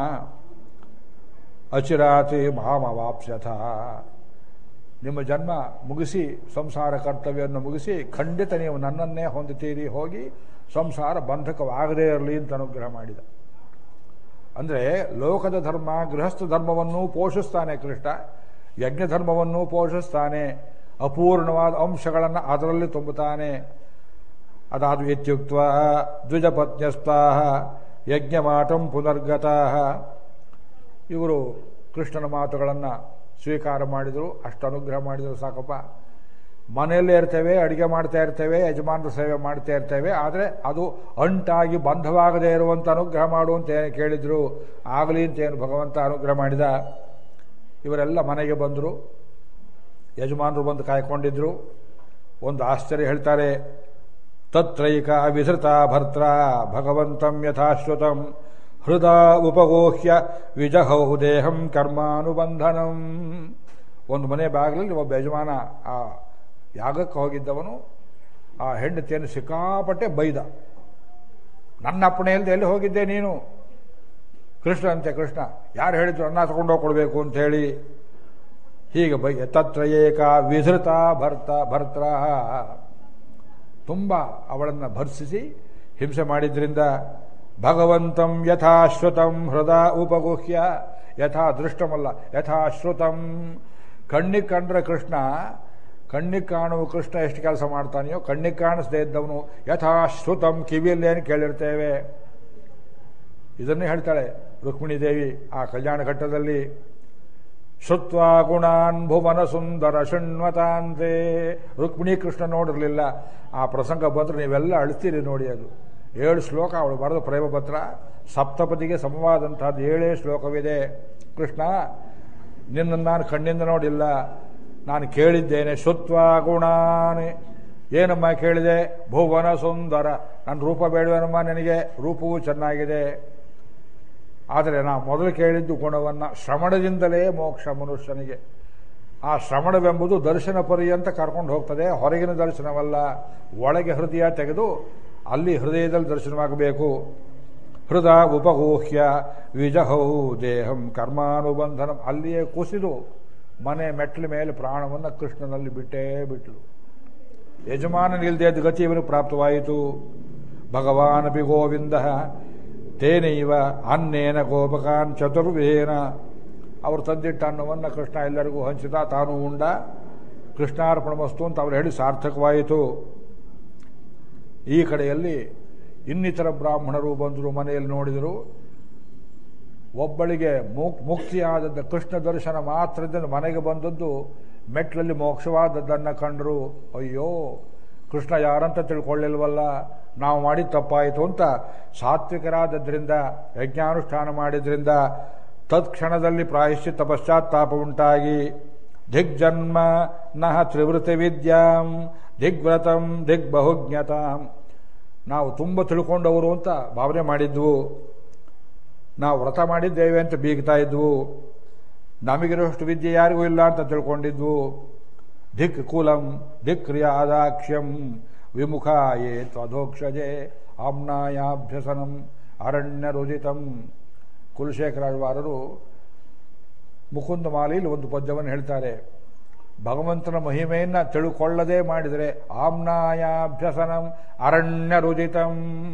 ಅಚಿರಾತಿ ಮಾಮವಾಪ್ಸ್ಯಥ ನಿಮ್ಮ ಜನ್ಮ ಮುಗಿಸಿ ಸಂಸಾರ ಕರ್ತವ್ಯವನ್ನು ಮುಗಿಸಿ ಖಂಡಿತ ನೀವು ನನ್ನನ್ನೇ ಹೊಂದುತ್ತೀರಿ ಹೋಗಿ ಸಂಸಾರ ಬಂಧಕವಾಗದೇ ಇರಲಿ ಅಂತ ಅನುಗ್ರಹ ಮಾಡಿದ ಅಂದರೆ ಲೋಕದ ಧರ್ಮ ಗೃಹಸ್ಥ ಧರ್ಮವನ್ನು ಪೋಷಿಸ್ತಾನೆ ಕೃಷ್ಣ ಯಜ್ಞ ಧರ್ಮವನ್ನು ಪೋಷಿಸ್ತಾನೆ ಅಪೂರ್ಣವಾದ ಅಂಶಗಳನ್ನು ಅದರಲ್ಲಿ ತುಂಬುತ್ತಾನೆ ಅದಾದ ಇತ್ಯುಕ್ತ ದ್ವಿಜಪತ್ನ್ಯಸ್ತಾ ಯಜ್ಞಮಾಟಂ ಪುನರ್ಗತಾ ಇವರು ಕೃಷ್ಣನ ಮಾತುಗಳನ್ನು ಸ್ವೀಕಾರ ಮಾಡಿದರು ಅಷ್ಟು ಅನುಗ್ರಹ ಮಾಡಿದರು ಸಾಕಪ್ಪ ಮನೆಯಲ್ಲೇ ಇರ್ತೇವೆ ಅಡುಗೆ ಮಾಡ್ತಾ ಇರ್ತೇವೆ ಯಜಮಾನರ ಸೇವೆ ಮಾಡ್ತಾ ಇರ್ತೇವೆ ಆದರೆ ಅದು ಅಂಟಾಗಿ ಬಂಧವಾಗದೇ ಇರುವಂಥ ಅನುಗ್ರಹ ಮಾಡು ಅಂತ ಏನು ಕೇಳಿದ್ರು ಆಗಲಿ ಅಂತ ಏನು ಭಗವಂತ ಅನುಗ್ರಹ ಮಾಡಿದ ಇವರೆಲ್ಲ ಮನೆಗೆ ಬಂದರು ಯಜಮಾನರು ಬಂದು ಕಾಯ್ಕೊಂಡಿದ್ರು ಒಂದು ಆಶ್ಚರ್ಯ ಹೇಳ್ತಾರೆ ತತ್ರೈಕ ವಿಧೃತ ಭರ್ತ್ರ ಭಗವಂತಂ ಯಥಾಶ್ವತಂ ಹೃದ ಉಪಗೋಹ್ಯ ವಿಜಹೌ ದೇಹಂ ಕರ್ಮಾನುಬಂಧನಂ ಒಂದು ಮನೆ ಬಾಗಿಲಲ್ಲಿ ಒಬ್ಬ ಯಜಮಾನ ಆ ಯಾಗಕ್ಕೆ ಹೋಗಿದ್ದವನು ಆ ಹೆಂಡತಿಯನ್ನು ಸಿಕ್ಕಾಪಟ್ಟೆ ಬೈದ ನನ್ನ ಅಪ್ಪಣೆ ಇಲ್ಲದೆ ಎಲ್ಲಿ ಹೋಗಿದ್ದೆ ನೀನು ಕೃಷ್ಣ ಅಂತೆ ಕೃಷ್ಣ ಯಾರು ಹೇಳಿದ್ರು ಅನ್ನ ತಗೊಂಡೋಗಿ ಕೊಡಬೇಕು ಅಂತ ಹೇಳಿ ಹೀಗೆ ಬೈ ತತ್ರ ಏಕ ವಿಧೃತ ಭರ್ತ ಭರ್ತ್ರ ತುಂಬ ಅವಳನ್ನು ಭರ್ಸಿಸಿ ಹಿಂಸೆ ಮಾಡಿದ್ರಿಂದ ಭಗವಂತಂ ಯಥಾಶ್ರುತಂ ಹೃದ ಉಪಗುಹ್ಯ ಯಥಾ ದೃಷ್ಟಮಲ್ಲ ಯಥಾಶ್ರುತಂ ಕಣ್ಣಿಗೆ ಕಂಡ್ರೆ ಕೃಷ್ಣ ಕಣ್ಣಿಗೆ ಕಾಣುವ ಕೃಷ್ಣ ಎಷ್ಟು ಕೆಲಸ ಮಾಡ್ತಾನೆಯೋ ಕಣ್ಣಿಗೆ ಕಾಣಿಸದೇ ಇದ್ದವನು ಯಥಾಶ್ರುತಂ ಕಿವಿಯಲ್ಲೇನು ಕೇಳಿರ್ತೇವೆ ಇದನ್ನೇ ಹೇಳ್ತಾಳೆ ರುಕ್ಮಿಣಿ ದೇವಿ ಆ ಕಲ್ಯಾಣ ಘಟ್ಟದಲ್ಲಿ ಶ್ರುತ್ವಾ ಗುಣಾನ್ ಭುವನ ಸುಂದರ ಶೃಣ್ವತಾಂತೆ ರುಕ್ಮಿಣಿ ಕೃಷ್ಣ ನೋಡಿರಲಿಲ್ಲ ಆ ಪ್ರಸಂಗ ಬಂದ್ರೆ ನೀವೆಲ್ಲ ಅಳ್ತೀರಿ ನೋಡಿ ಅದು ಏಳು ಶ್ಲೋಕ ಅವಳು ಬರೆದ ಪ್ರೇಮ ಪತ್ರ ಸಪ್ತಪದಿಗೆ ಸಮವಾದಂತಹದ್ದು ಏಳೇ ಶ್ಲೋಕವಿದೆ ಕೃಷ್ಣ ನಿನ್ನನ್ನು ನಾನು ಕಣ್ಣಿಂದ ನೋಡಿಲ್ಲ ನಾನು ಕೇಳಿದ್ದೇನೆ ಶುತ್ವ ಗುಣಾನ್ ಏನಮ್ಮ ಕೇಳಿದೆ ಭುವನ ಸುಂದರ ನನ್ನ ರೂಪ ಬೇಡವೇನಮ್ಮ ನಿನಗೆ ರೂಪವೂ ಚೆನ್ನಾಗಿದೆ ಆದರೆ ನಾ ಮೊದಲು ಕೇಳಿದ್ದು ಗುಣವನ್ನು ಶ್ರವಣದಿಂದಲೇ ಮೋಕ್ಷ ಮನುಷ್ಯನಿಗೆ ಆ ಶ್ರವಣವೆಂಬುದು ದರ್ಶನ ಪರ್ಯಂತ ಕರ್ಕೊಂಡು ಹೋಗ್ತದೆ ಹೊರಗಿನ ದರ್ಶನವಲ್ಲ ಒಳಗೆ ಹೃದಯ ತೆಗೆದು ಅಲ್ಲಿ ಹೃದಯದಲ್ಲಿ ದರ್ಶನವಾಗಬೇಕು ಹೃದ ಉಪಗೂಹ್ಯ ವಿಜಹೌ ದೇಹಂ ಕರ್ಮಾನುಬಂಧನ ಅಲ್ಲಿಯೇ ಕುಸಿದು ಮನೆ ಮೆಟ್ಲ ಮೇಲೆ ಪ್ರಾಣವನ್ನು ಕೃಷ್ಣನಲ್ಲಿ ಬಿಟ್ಟೇ ಬಿಟ್ಟಳು ಯಜಮಾನನಿಲ್ದೇ ಗತಿ ಇವನು ಪ್ರಾಪ್ತವಾಯಿತು ಭಗವಾನಪಿ ಗೋವಿಂದ ತೇನೈವ ಅನ್ನೇನ ಗೋಪಕಾನ್ ಚತುರ್ವೇನ ಅವರು ತಂದಿಟ್ಟ ಅನ್ನವನ್ನು ಕೃಷ್ಣ ಎಲ್ಲರಿಗೂ ಹಂಚಿದ ತಾನು ಉಂಡ ಕೃಷ್ಣಾರ್ಪಣ ವಸ್ತು ಅಂತ ಅವರು ಹೇಳಿ ಸಾರ್ಥಕವಾಯಿತು ಈ ಕಡೆಯಲ್ಲಿ ಇನ್ನಿತರ ಬ್ರಾಹ್ಮಣರು ಬಂದರು ಮನೆಯಲ್ಲಿ ನೋಡಿದರು ಒಬ್ಬಳಿಗೆ ಮುಕ್ ಮುಕ್ತಿಯಾದದ್ದು ಕೃಷ್ಣ ದರ್ಶನ ಮಾತ್ರದಿಂದ ಮನೆಗೆ ಬಂದದ್ದು ಮೆಟ್ಲಲ್ಲಿ ಮೋಕ್ಷವಾದದ್ದನ್ನು ಕಂಡರು ಅಯ್ಯೋ ಕೃಷ್ಣ ಯಾರಂತ ತಿಳ್ಕೊಳ್ಳಿಲ್ವಲ್ಲ ನಾವು ಮಾಡಿ ತಪ್ಪಾಯಿತು ಅಂತ ಸಾತ್ವಿಕರಾದದ್ರಿಂದ ಯಜ್ಞಾನುಷ್ಠಾನ ಮಾಡಿದ್ರಿಂದ ತತ್ಕ್ಷಣದಲ್ಲಿ ಪ್ರಾಯಶ್ಚಿತ್ತ ಪಶ್ಚಾತ್ತಾಪ ಉಂಟಾಗಿ ದಿಗ್ಜನ್ಮ ನಹ ತ್ರಿವೃತಿ ವಿದ್ಯಾಂ ದಿಗ್ವ್ರತಂ ದಿಗ್ಬಹುಜ್ಞತಾಂ ನಾವು ತುಂಬ ತಿಳ್ಕೊಂಡವರು ಅಂತ ಭಾವನೆ ಮಾಡಿದ್ವು ನಾವು ವ್ರತ ಮಾಡಿದ್ದೇವೆ ಅಂತ ಬೀಗ್ತಾ ಇದ್ವು ನಮಗಿರೋಷ್ಟು ವಿದ್ಯೆ ಯಾರಿಗೂ ಇಲ್ಲ ಅಂತ ತಿಳ್ಕೊಂಡಿದ್ವು ಧಿಕ್ ಕುಲಂ ಧಿಕ್ ಕ್ರಿಯಾದಾಕ್ಷ್ಯಂ ವಿಮುಖಾಯೇ ತ್ವಧೋಕ್ಷಜೆ ಆಮ್ನಾಯಾಭ್ಯಸನಂ ಅರಣ್ಯ ರುದಿತಂ ಕುಲಶೇಖರಾಳ್ವಾರರು ಮುಕುಂದ ಮಾಲೆಯಲ್ಲಿ ಒಂದು ಪದ್ಯವನ್ನು ಹೇಳ್ತಾರೆ ಭಗವಂತನ ಮಹಿಮೆಯನ್ನ ತಿಳ್ಕೊಳ್ಳದೆ ಮಾಡಿದರೆ ಆಮ್ನಾಯಾಭ್ಯಸನಂ ಅರಣ್ಯ ರುದಿತಂ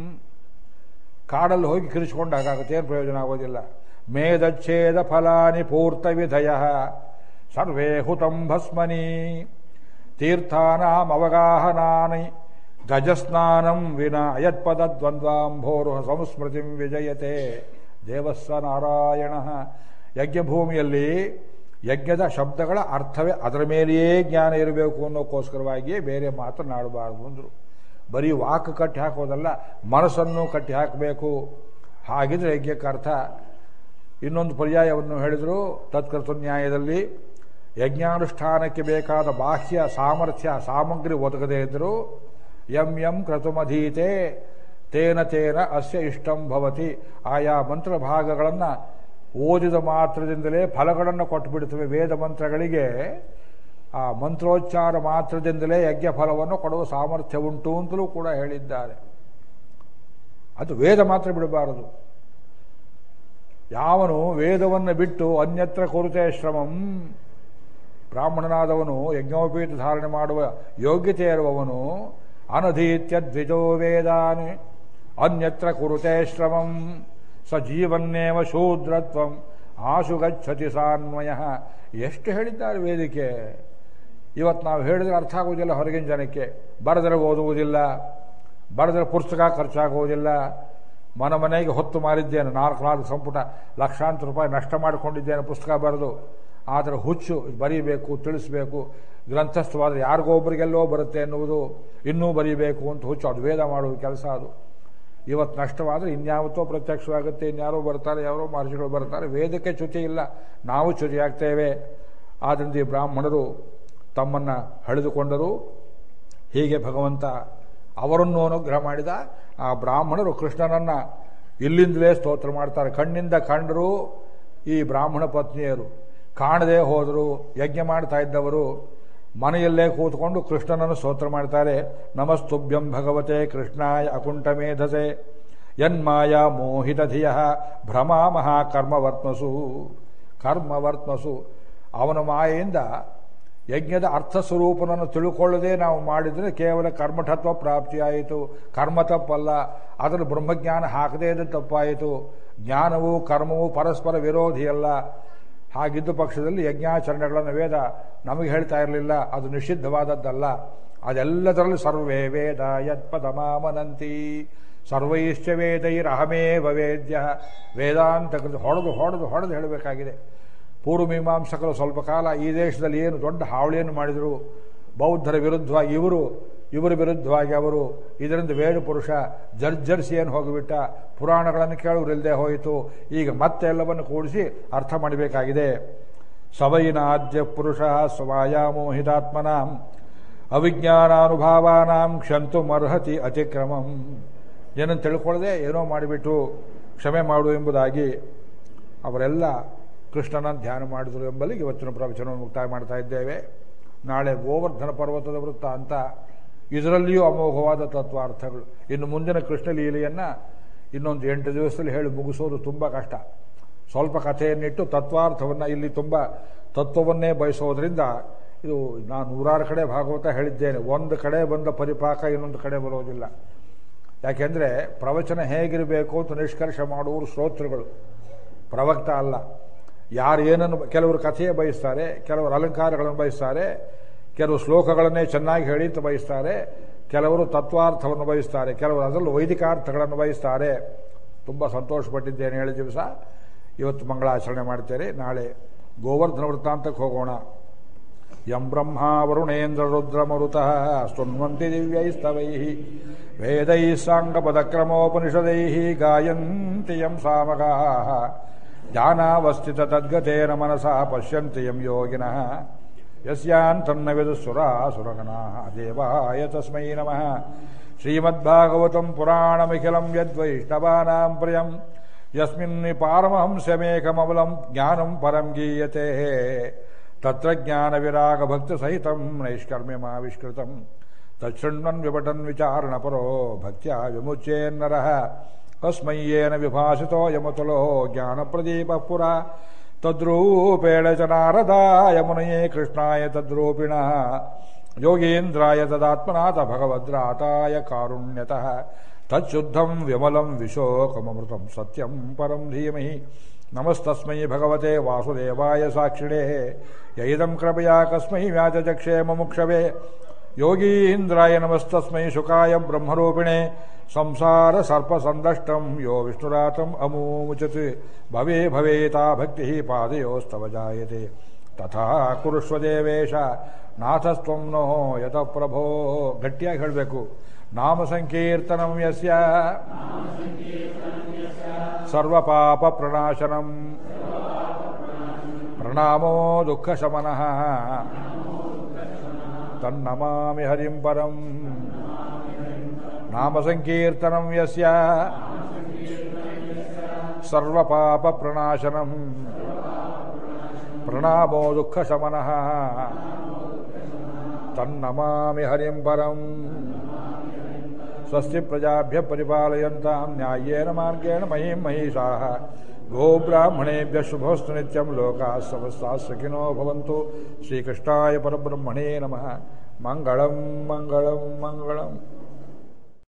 ಕಾಡಲ್ಲಿ ಹೋಗಿ ಕಿರಿಸಿಕೊಂಡಾಗುತ್ತೆ ಏನು ಪ್ರಯೋಜನ ಆಗೋದಿಲ್ಲ ಮೇದಚ್ಛೇದ ಫಲಾನಿ ಪೂರ್ತ ವಿಧಯ ಸರ್ವೇ ಹುತಂ ಭಸ್ಮನಿ ತೀರ್ಥಾನಾಂ ಅವಗಾಹನಾನಿ ಗಜಸ್ನಾನಂ ವಿನ ಅಯತ್ಪದ ದ್ವಂದ್ವಾಂಭೋರುಹ ಸಂಸ್ಮೃತಿಂ ವಿಜಯತೆ ದೇವಸ್ಸ ನಾರಾಯಣ ಯಜ್ಞಭೂಮಿಯಲ್ಲಿ ಯಜ್ಞದ ಶಬ್ದಗಳ ಅರ್ಥವೇ ಅದರ ಮೇಲೆಯೇ ಜ್ಞಾನ ಇರಬೇಕು ಅನ್ನೋಕ್ಕೋಸ್ಕರವಾಗಿಯೇ ಬೇರೆ ಮಾತನಾಡಬಾರದು ಅಂದರು ಬರೀ ವಾಕ್ ಕಟ್ಟಿ ಹಾಕೋದಲ್ಲ ಮನಸ್ಸನ್ನು ಕಟ್ಟಿ ಹಾಕಬೇಕು ಹಾಗಿದ್ರೆ ಯಜ್ಞಕ್ಕೆ ಅರ್ಥ ಇನ್ನೊಂದು ಪರ್ಯಾಯವನ್ನು ಹೇಳಿದರು ತತ್ಕರ್ತ ನ್ಯಾಯದಲ್ಲಿ ಯಜ್ಞಾನುಷ್ಠಾನಕ್ಕೆ ಬೇಕಾದ ಬಾಹ್ಯ ಸಾಮರ್ಥ್ಯ ಸಾಮಗ್ರಿ ಒದಗದೇ ಇದ್ದರೂ ಎಂ ಎಂ ಕ್ರತುಮಧೀತೆ ತೇನ ತೇನ ಅಸ್ಯ ಇಷ್ಟಂ ಭವತಿ ಆಯಾ ಮಂತ್ರ ಭಾಗಗಳನ್ನು ಓದಿದ ಮಾತ್ರದಿಂದಲೇ ಫಲಗಳನ್ನು ಕೊಟ್ಟು ಬಿಡುತ್ತವೆ ವೇದ ಮಂತ್ರಗಳಿಗೆ ಆ ಮಂತ್ರೋಚ್ಚಾರ ಮಾತ್ರದಿಂದಲೇ ಯಜ್ಞ ಫಲವನ್ನು ಕೊಡುವ ಸಾಮರ್ಥ್ಯ ಉಂಟು ಅಂತಲೂ ಕೂಡ ಹೇಳಿದ್ದಾರೆ ಅದು ವೇದ ಮಾತ್ರ ಬಿಡಬಾರದು ಯಾವನು ವೇದವನ್ನು ಬಿಟ್ಟು ಅನ್ಯತ್ರ ಕುರುತೆ ಶ್ರಮಂ ಬ್ರಾಹ್ಮಣನಾದವನು ಯಜ್ಞೋಪೀಠ ಧಾರಣೆ ಮಾಡುವ ಯೋಗ್ಯತೆ ಇರುವವನು ಅನಧೀತ್ಯ ದ್ವಿಜೋ ವೇದಾನ್ ಅನ್ಯತ್ರ ಕುರುತೆ ಶ್ರಮಂ ಸ ಜೀವನ್ನೇವ ಶೂದ್ರತ್ವಂ ಆಶು ಗಚ್ಚತಿ ಸಾನ್ವಯ ಎಷ್ಟು ಹೇಳಿದ್ದಾರೆ ವೇದಿಕೆ ಇವತ್ತು ನಾವು ಹೇಳಿದ್ರೆ ಅರ್ಥ ಆಗುವುದಿಲ್ಲ ಹೊರಗಿನ ಜನಕ್ಕೆ ಬರೆದರೆ ಓದುವುದಿಲ್ಲ ಬರೆದರೆ ಪುಸ್ತಕ ಖರ್ಚಾಗುವುದಿಲ್ಲ ಮನೆ ಮನೆಗೆ ಹೊತ್ತು ಮಾರಿದ್ದೇನೆ ನಾಲ್ಕು ನಾಲ್ಕು ಸಂಪುಟ ಲಕ್ಷಾಂತರ ರೂಪಾಯಿ ನಷ್ಟ ಮಾಡಿಕೊಂಡಿದ್ದೇನೆ ಪುಸ್ತಕ ಬರೆದು ಆದರೆ ಹುಚ್ಚು ಬರೀಬೇಕು ತಿಳಿಸ್ಬೇಕು ಗ್ರಂಥಸ್ಥವಾದರೆ ಯಾರಿಗೋ ಒಬ್ಬರಿಗೆಲ್ಲೋ ಬರುತ್ತೆ ಎನ್ನುವುದು ಇನ್ನೂ ಬರೀಬೇಕು ಅಂತ ಹುಚ್ಚು ಅದು ವೇದ ಮಾಡುವ ಕೆಲಸ ಅದು ಇವತ್ತು ನಷ್ಟವಾದರೆ ಇನ್ಯಾವತ್ತೋ ಪ್ರತ್ಯಕ್ಷವಾಗುತ್ತೆ ಇನ್ಯಾರೋ ಬರ್ತಾರೆ ಯಾರೋ ಮಹರ್ಷಿಗಳು ಬರ್ತಾರೆ ವೇದಕ್ಕೆ ಚ್ಯುತಿ ಇಲ್ಲ ನಾವು ಚ್ಯುತಿಯಾಗ್ತೇವೆ ಆದ್ದರಿಂದ ಈ ಬ್ರಾಹ್ಮಣರು ತಮ್ಮನ್ನು ಹಳೆದುಕೊಂಡರು ಹೀಗೆ ಭಗವಂತ ಅವರನ್ನು ಅನುಗ್ರಹ ಮಾಡಿದ ಆ ಬ್ರಾಹ್ಮಣರು ಕೃಷ್ಣನನ್ನು ಇಲ್ಲಿಂದಲೇ ಸ್ತೋತ್ರ ಮಾಡ್ತಾರೆ ಕಣ್ಣಿಂದ ಕಂಡರು ಈ ಬ್ರಾಹ್ಮಣ ಪತ್ನಿಯರು ಕಾಣದೆ ಹೋದರು ಯಜ್ಞ ಮಾಡ್ತಾ ಇದ್ದವರು ಮನೆಯಲ್ಲೇ ಕೂತ್ಕೊಂಡು ಕೃಷ್ಣನನ್ನು ಸ್ತೋತ್ರ ಮಾಡ್ತಾರೆ ನಮಸ್ತುಭ್ಯಂ ಭಗವತೆ ಕೃಷ್ಣಾಯ ಅಕುಂಠ ಮೇಧಸೆ ಯನ್ಮಾಯ ಮೋಹಿತಧಿಯ ಭ್ರಮಾಮಹ ಕರ್ಮವರ್ತ್ಮಸು ಕರ್ಮವರ್ತ್ಮಸು ಅವನ ಮಾಯೆಯಿಂದ ಯಜ್ಞದ ಅರ್ಥ ಸ್ವರೂಪನನ್ನು ತಿಳ್ಕೊಳ್ಳದೆ ನಾವು ಮಾಡಿದರೆ ಕೇವಲ ಕರ್ಮಠತ್ವ ಪ್ರಾಪ್ತಿಯಾಯಿತು ಕರ್ಮ ತಪ್ಪಲ್ಲ ಅದನ್ನು ಬ್ರಹ್ಮಜ್ಞಾನ ಹಾಕದೇ ಇದ್ದ ತಪ್ಪಾಯಿತು ಜ್ಞಾನವು ಕರ್ಮವು ಪರಸ್ಪರ ವಿರೋಧಿಯಲ್ಲ ಹಾಗಿದ್ದ ಪಕ್ಷದಲ್ಲಿ ಯಜ್ಞಾಚರಣೆಗಳನ್ನು ವೇದ ನಮಗೆ ಹೇಳ್ತಾ ಇರಲಿಲ್ಲ ಅದು ನಿಷಿದ್ಧವಾದದ್ದಲ್ಲ ಅದೆಲ್ಲದರಲ್ಲೂ ಸರ್ವೇ ವೇದ ಯತ್ಪದಮಾಮನಂತಿ ಸರ್ವೈಶ್ಚ ವೇದೈರಹಮೇವ ವೇದ್ಯ ವೇದಾಂತ ಕೃತ ಹೊಡೆದು ಹೊಡೆದು ಹೊಡೆದು ಹೇಳಬೇಕಾಗಿದೆ ಪೂರ್ವಮೀಮಾಂಸಕರು ಸ್ವಲ್ಪ ಕಾಲ ಈ ದೇಶದಲ್ಲಿ ಏನು ದೊಡ್ಡ ಹಾವಳಿಯನ್ನು ಮಾಡಿದರು ಬೌದ್ಧರ ವಿರುದ್ಧವಾಗಿ ಇವರು ಇವರ ವಿರುದ್ಧವಾಗಿ ಅವರು ಇದರಿಂದ ವೇದ ಪುರುಷ ಜರ್ಜರ್ಸಿ ಏನು ಹೋಗಿಬಿಟ್ಟ ಪುರಾಣಗಳನ್ನು ಕೇಳುವರಿಲ್ಲದೆ ಹೋಯಿತು ಈಗ ಮತ್ತೆ ಎಲ್ಲವನ್ನು ಕೂಡಿಸಿ ಅರ್ಥ ಮಾಡಬೇಕಾಗಿದೆ ಸವೈನಾದ್ಯ ಪುರುಷ ಸ್ವಯಾಮೋಹಿತಾತ್ಮನಾಂ ಅವಿಜ್ಞಾನಾನುಭಾವಾನಾಂ ಕ್ಷಂತು ಮರ್ಹತಿ ಅತಿಕ್ರಮಂ ಏನನ್ನು ತಿಳ್ಕೊಳ್ಳದೆ ಏನೋ ಮಾಡಿಬಿಟ್ಟು ಕ್ಷಮೆ ಮಾಡು ಎಂಬುದಾಗಿ ಅವರೆಲ್ಲ ಕೃಷ್ಣನ ಧ್ಯಾನ ಮಾಡಿದರು ಎಂಬಲ್ಲಿಗೆ ಇವತ್ತಿನ ಪ್ರವಚನವನ್ನು ಮುಕ್ತಾಯ ಮಾಡ್ತಾ ಇದ್ದೇವೆ ನಾಳೆ ಗೋವರ್ಧನ ಪರ್ವತದ ವೃತ್ತ ಅಂತ ಇದರಲ್ಲಿಯೂ ಅಮೋಘವಾದ ತತ್ವಾರ್ಥಗಳು ಇನ್ನು ಮುಂದಿನ ಕೃಷ್ಣ ಲೀಲೆಯನ್ನು ಇನ್ನೊಂದು ಎಂಟು ದಿವಸದಲ್ಲಿ ಹೇಳಿ ಮುಗಿಸೋದು ತುಂಬ ಕಷ್ಟ ಸ್ವಲ್ಪ ಕಥೆಯನ್ನಿಟ್ಟು ತತ್ವಾರ್ಥವನ್ನು ಇಲ್ಲಿ ತುಂಬ ತತ್ವವನ್ನೇ ಬಯಸೋದ್ರಿಂದ ಇದು ನಾನು ನೂರಾರು ಕಡೆ ಭಾಗವತ ಹೇಳಿದ್ದೇನೆ ಒಂದು ಕಡೆ ಬಂದ ಪರಿಪಾಕ ಇನ್ನೊಂದು ಕಡೆ ಬರೋದಿಲ್ಲ ಯಾಕೆಂದರೆ ಪ್ರವಚನ ಹೇಗಿರಬೇಕು ಅಂತ ನಿಷ್ಕರ್ಷ ಮಾಡುವವರು ಶ್ರೋತೃಗಳು ಪ್ರವಕ್ತ ಅಲ್ಲ ಯಾರು ಏನನ್ನು ಕೆಲವರು ಕಥೆಯೇ ಬಯಸ್ತಾರೆ ಕೆಲವರು ಅಲಂಕಾರಗಳನ್ನು ಬಯಸ್ತಾರೆ ಕೆಲವು ಶ್ಲೋಕಗಳನ್ನೇ ಚೆನ್ನಾಗಿ ಹೇಳಿ ಅಂತ ಬಯಸ್ತಾರೆ ಕೆಲವರು ತತ್ವಾರ್ಥವನ್ನು ಬಯಸ್ತಾರೆ ಕೆಲವರು ಅದರಲ್ಲೂ ವೈದಿಕಾರ್ಥಗಳನ್ನು ಬಯಸ್ತಾರೆ ತುಂಬ ಸಂತೋಷಪಟ್ಟಿದ್ದೇನೆ ಹೇಳಿ ದಿವಸ ಇವತ್ತು ಮಂಗಳಾಚರಣೆ ಮಾಡ್ತೇನೆ ನಾಳೆ ಗೋವರ್ಧನ ವೃತ್ತಾಂತಕ್ಕೆ ಹೋಗೋಣ ಯಂ ಬ್ರಹ್ಮ ವರುಣೇಂದ್ರ ರುದ್ರ ಮರುತಃ ಸ್ತುನ್ವಂತಿ ದಿವ್ಯೈಸ್ತವೈ ವೇದೈ ಸಾಂಗಪದಕ್ರಮೋಪನಿಷದೈ ಗಾಯಂತಿ ಯಂ ಸಾಮಗಾ ಧ್ಯಾನಾವಸ್ಥಿತ ತದ್ಗತೇನ ಮನಸಾ ಪಶ್ಯಂತಿ ಯಂ ಯೋಗಿನಃ ಯಸ್ಯಾಂತನ್ನ ವಿದುಸುರಾ ಸುರಗಣಾ ದೇವಾಯ ತಸ್ಮೈ ನಮಃ ಶ್ರೀಮದ್ಭಾಗವತಂ ಪುರಾಣಮಿಖಿಲಂ ಯದ್ವೈಷ್ಣವಾನಾಂ ಪ್ರಿಯಂ ಯಸ್ಮಿನ್ ಪಾರಮಹಂಸ್ಯಮೇಕಮಬಲಂ ಜ್ಞಾನಂ ಪರಂ ಗೀಯತೆ ತತ್ರ ಜ್ಞಾನವಿರಾಗಭಕ್ತಿಸಹಿತಂ ನೈಷ್ಕರ್ಮ್ಯಮಾವಿಷ್ಕೃತಂ ತಚ್ಛೃಣ್ವನ್ ವಿಪಟನ್ ವಿಚಾರಣಪರೋ ಭಕ್ತ್ಯಾ ವಿಮುಚ್ಯೇನ್ನರಃ ಕಸ್ಮಯ್ಯೇನ ವಿಭಾಸಿತೋ ಯಮತುಲೋ ಜ್ಞಾನಪ್ರದೀಪಃ ಪುರ ತದ್ರೂಪೇಣ ಚ ನಾರದಾಯ ಮುನಯೇ ಕೃಷ್ಣಾಯ ತದ್ರೂಪಿಣಃ ಯೋಗೀಂದ್ರಾಯ ತದಾತ್ಮನಾಥ ಭಗವದ್ರಾತಾಯ ಕಾರುಣ್ಯತಃ ತಚ್ಚುದ್ಧಂ ವಿಮಲಂ ವಿಶೋಕಮೃತಂ ಸತ್ಯಂ ಪರಂ ಧೀಮಹಿ ನಮಸ್ತಸ್ಮೈ ಭಗವತೆ ವಾಸುದೇವಾಯ ಸಾಕ್ಷಿಣೇ ಯೈದಂ ಕೃಪಯಾ ಕಸ್ಮೈ ವ್ಯಾಜಜಕ್ಷೇ ಮುಕ್ಷವೇ ಯೋಗೀಂದ್ರಾಯ ನಮಸ್ತಸ್ಮೈ ಶುಕಾಯ ಬ್ರಹ್ಮರೂಪಿಣೆ ಸಂಸಾರ ಸರ್ಪಸಂದಷ್ಟಂ ಯೋ ವಿಷ್ಣುರಾತಂ ಅಮೂಚತ್ ಭವೇ ಭವೇತಾ ಭಕ್ತಿ ಪಾದಯೋಸ್ತವ ಜಾಯತೆ ತಥಾ ಕುರುಷ್ವ ದೇವೇಶ ನಾಥಸ್ತ್ವಂ ನೋ ಯತ ಪ್ರಭೋ ಗಟ್ಟಿಯಾಗಿ ಹೇಳಬೇಕು ನಾಮ ಸಂಕೀರ್ತನಂ ಯಸ್ಯ ಸರ್ವಪಾಪ ಪ್ರಣಾಶನಂ ಪ್ರಣಾಮೋ ದುಃಖ ಶಮನಃ ತನ್ನಮಾಮಿ ಹರಿಂ ಪರಂ ನಾಮ ಸಂಕೀರ್ತನಂ ಯಸ್ಯ ಸರ್ವಪಾಪ ಪ್ರಣಾಶನಂ ಪ್ರಣಾಮೋ ದುಃಖ ಶಮನಃ ತನ್ನಮಾಮಿ ಹರಿಂ ಪರಂ ಸ್ವಸ್ತಿ ಪ್ರಜಾಭ್ಯ ಪರಿಪಾಲಯಂತಾಂ ನ್ಯಾಯೇನ ಮಾರ್ಗೇಣ ಮಹಿಂ ಮಹಿಷಾಃ ಗೋಬ್ರಾಹ್ಮಣೇಭ್ಯ ಶುಭೋಸ್ತು ನಿತ್ಯಂ ಲೋಕಾಃ ಸಮಸ್ತಾಃ ಸುಖಿನೋ ಭವಂತು ಶ್ರೀಕೃಷ್ಣಾಯ ಪರಬ್ರಹ್ಮಣೇ ನಮಃ ಮಂಗಳಂ ಮಂಗಳಂ ಮಂಗಳಂ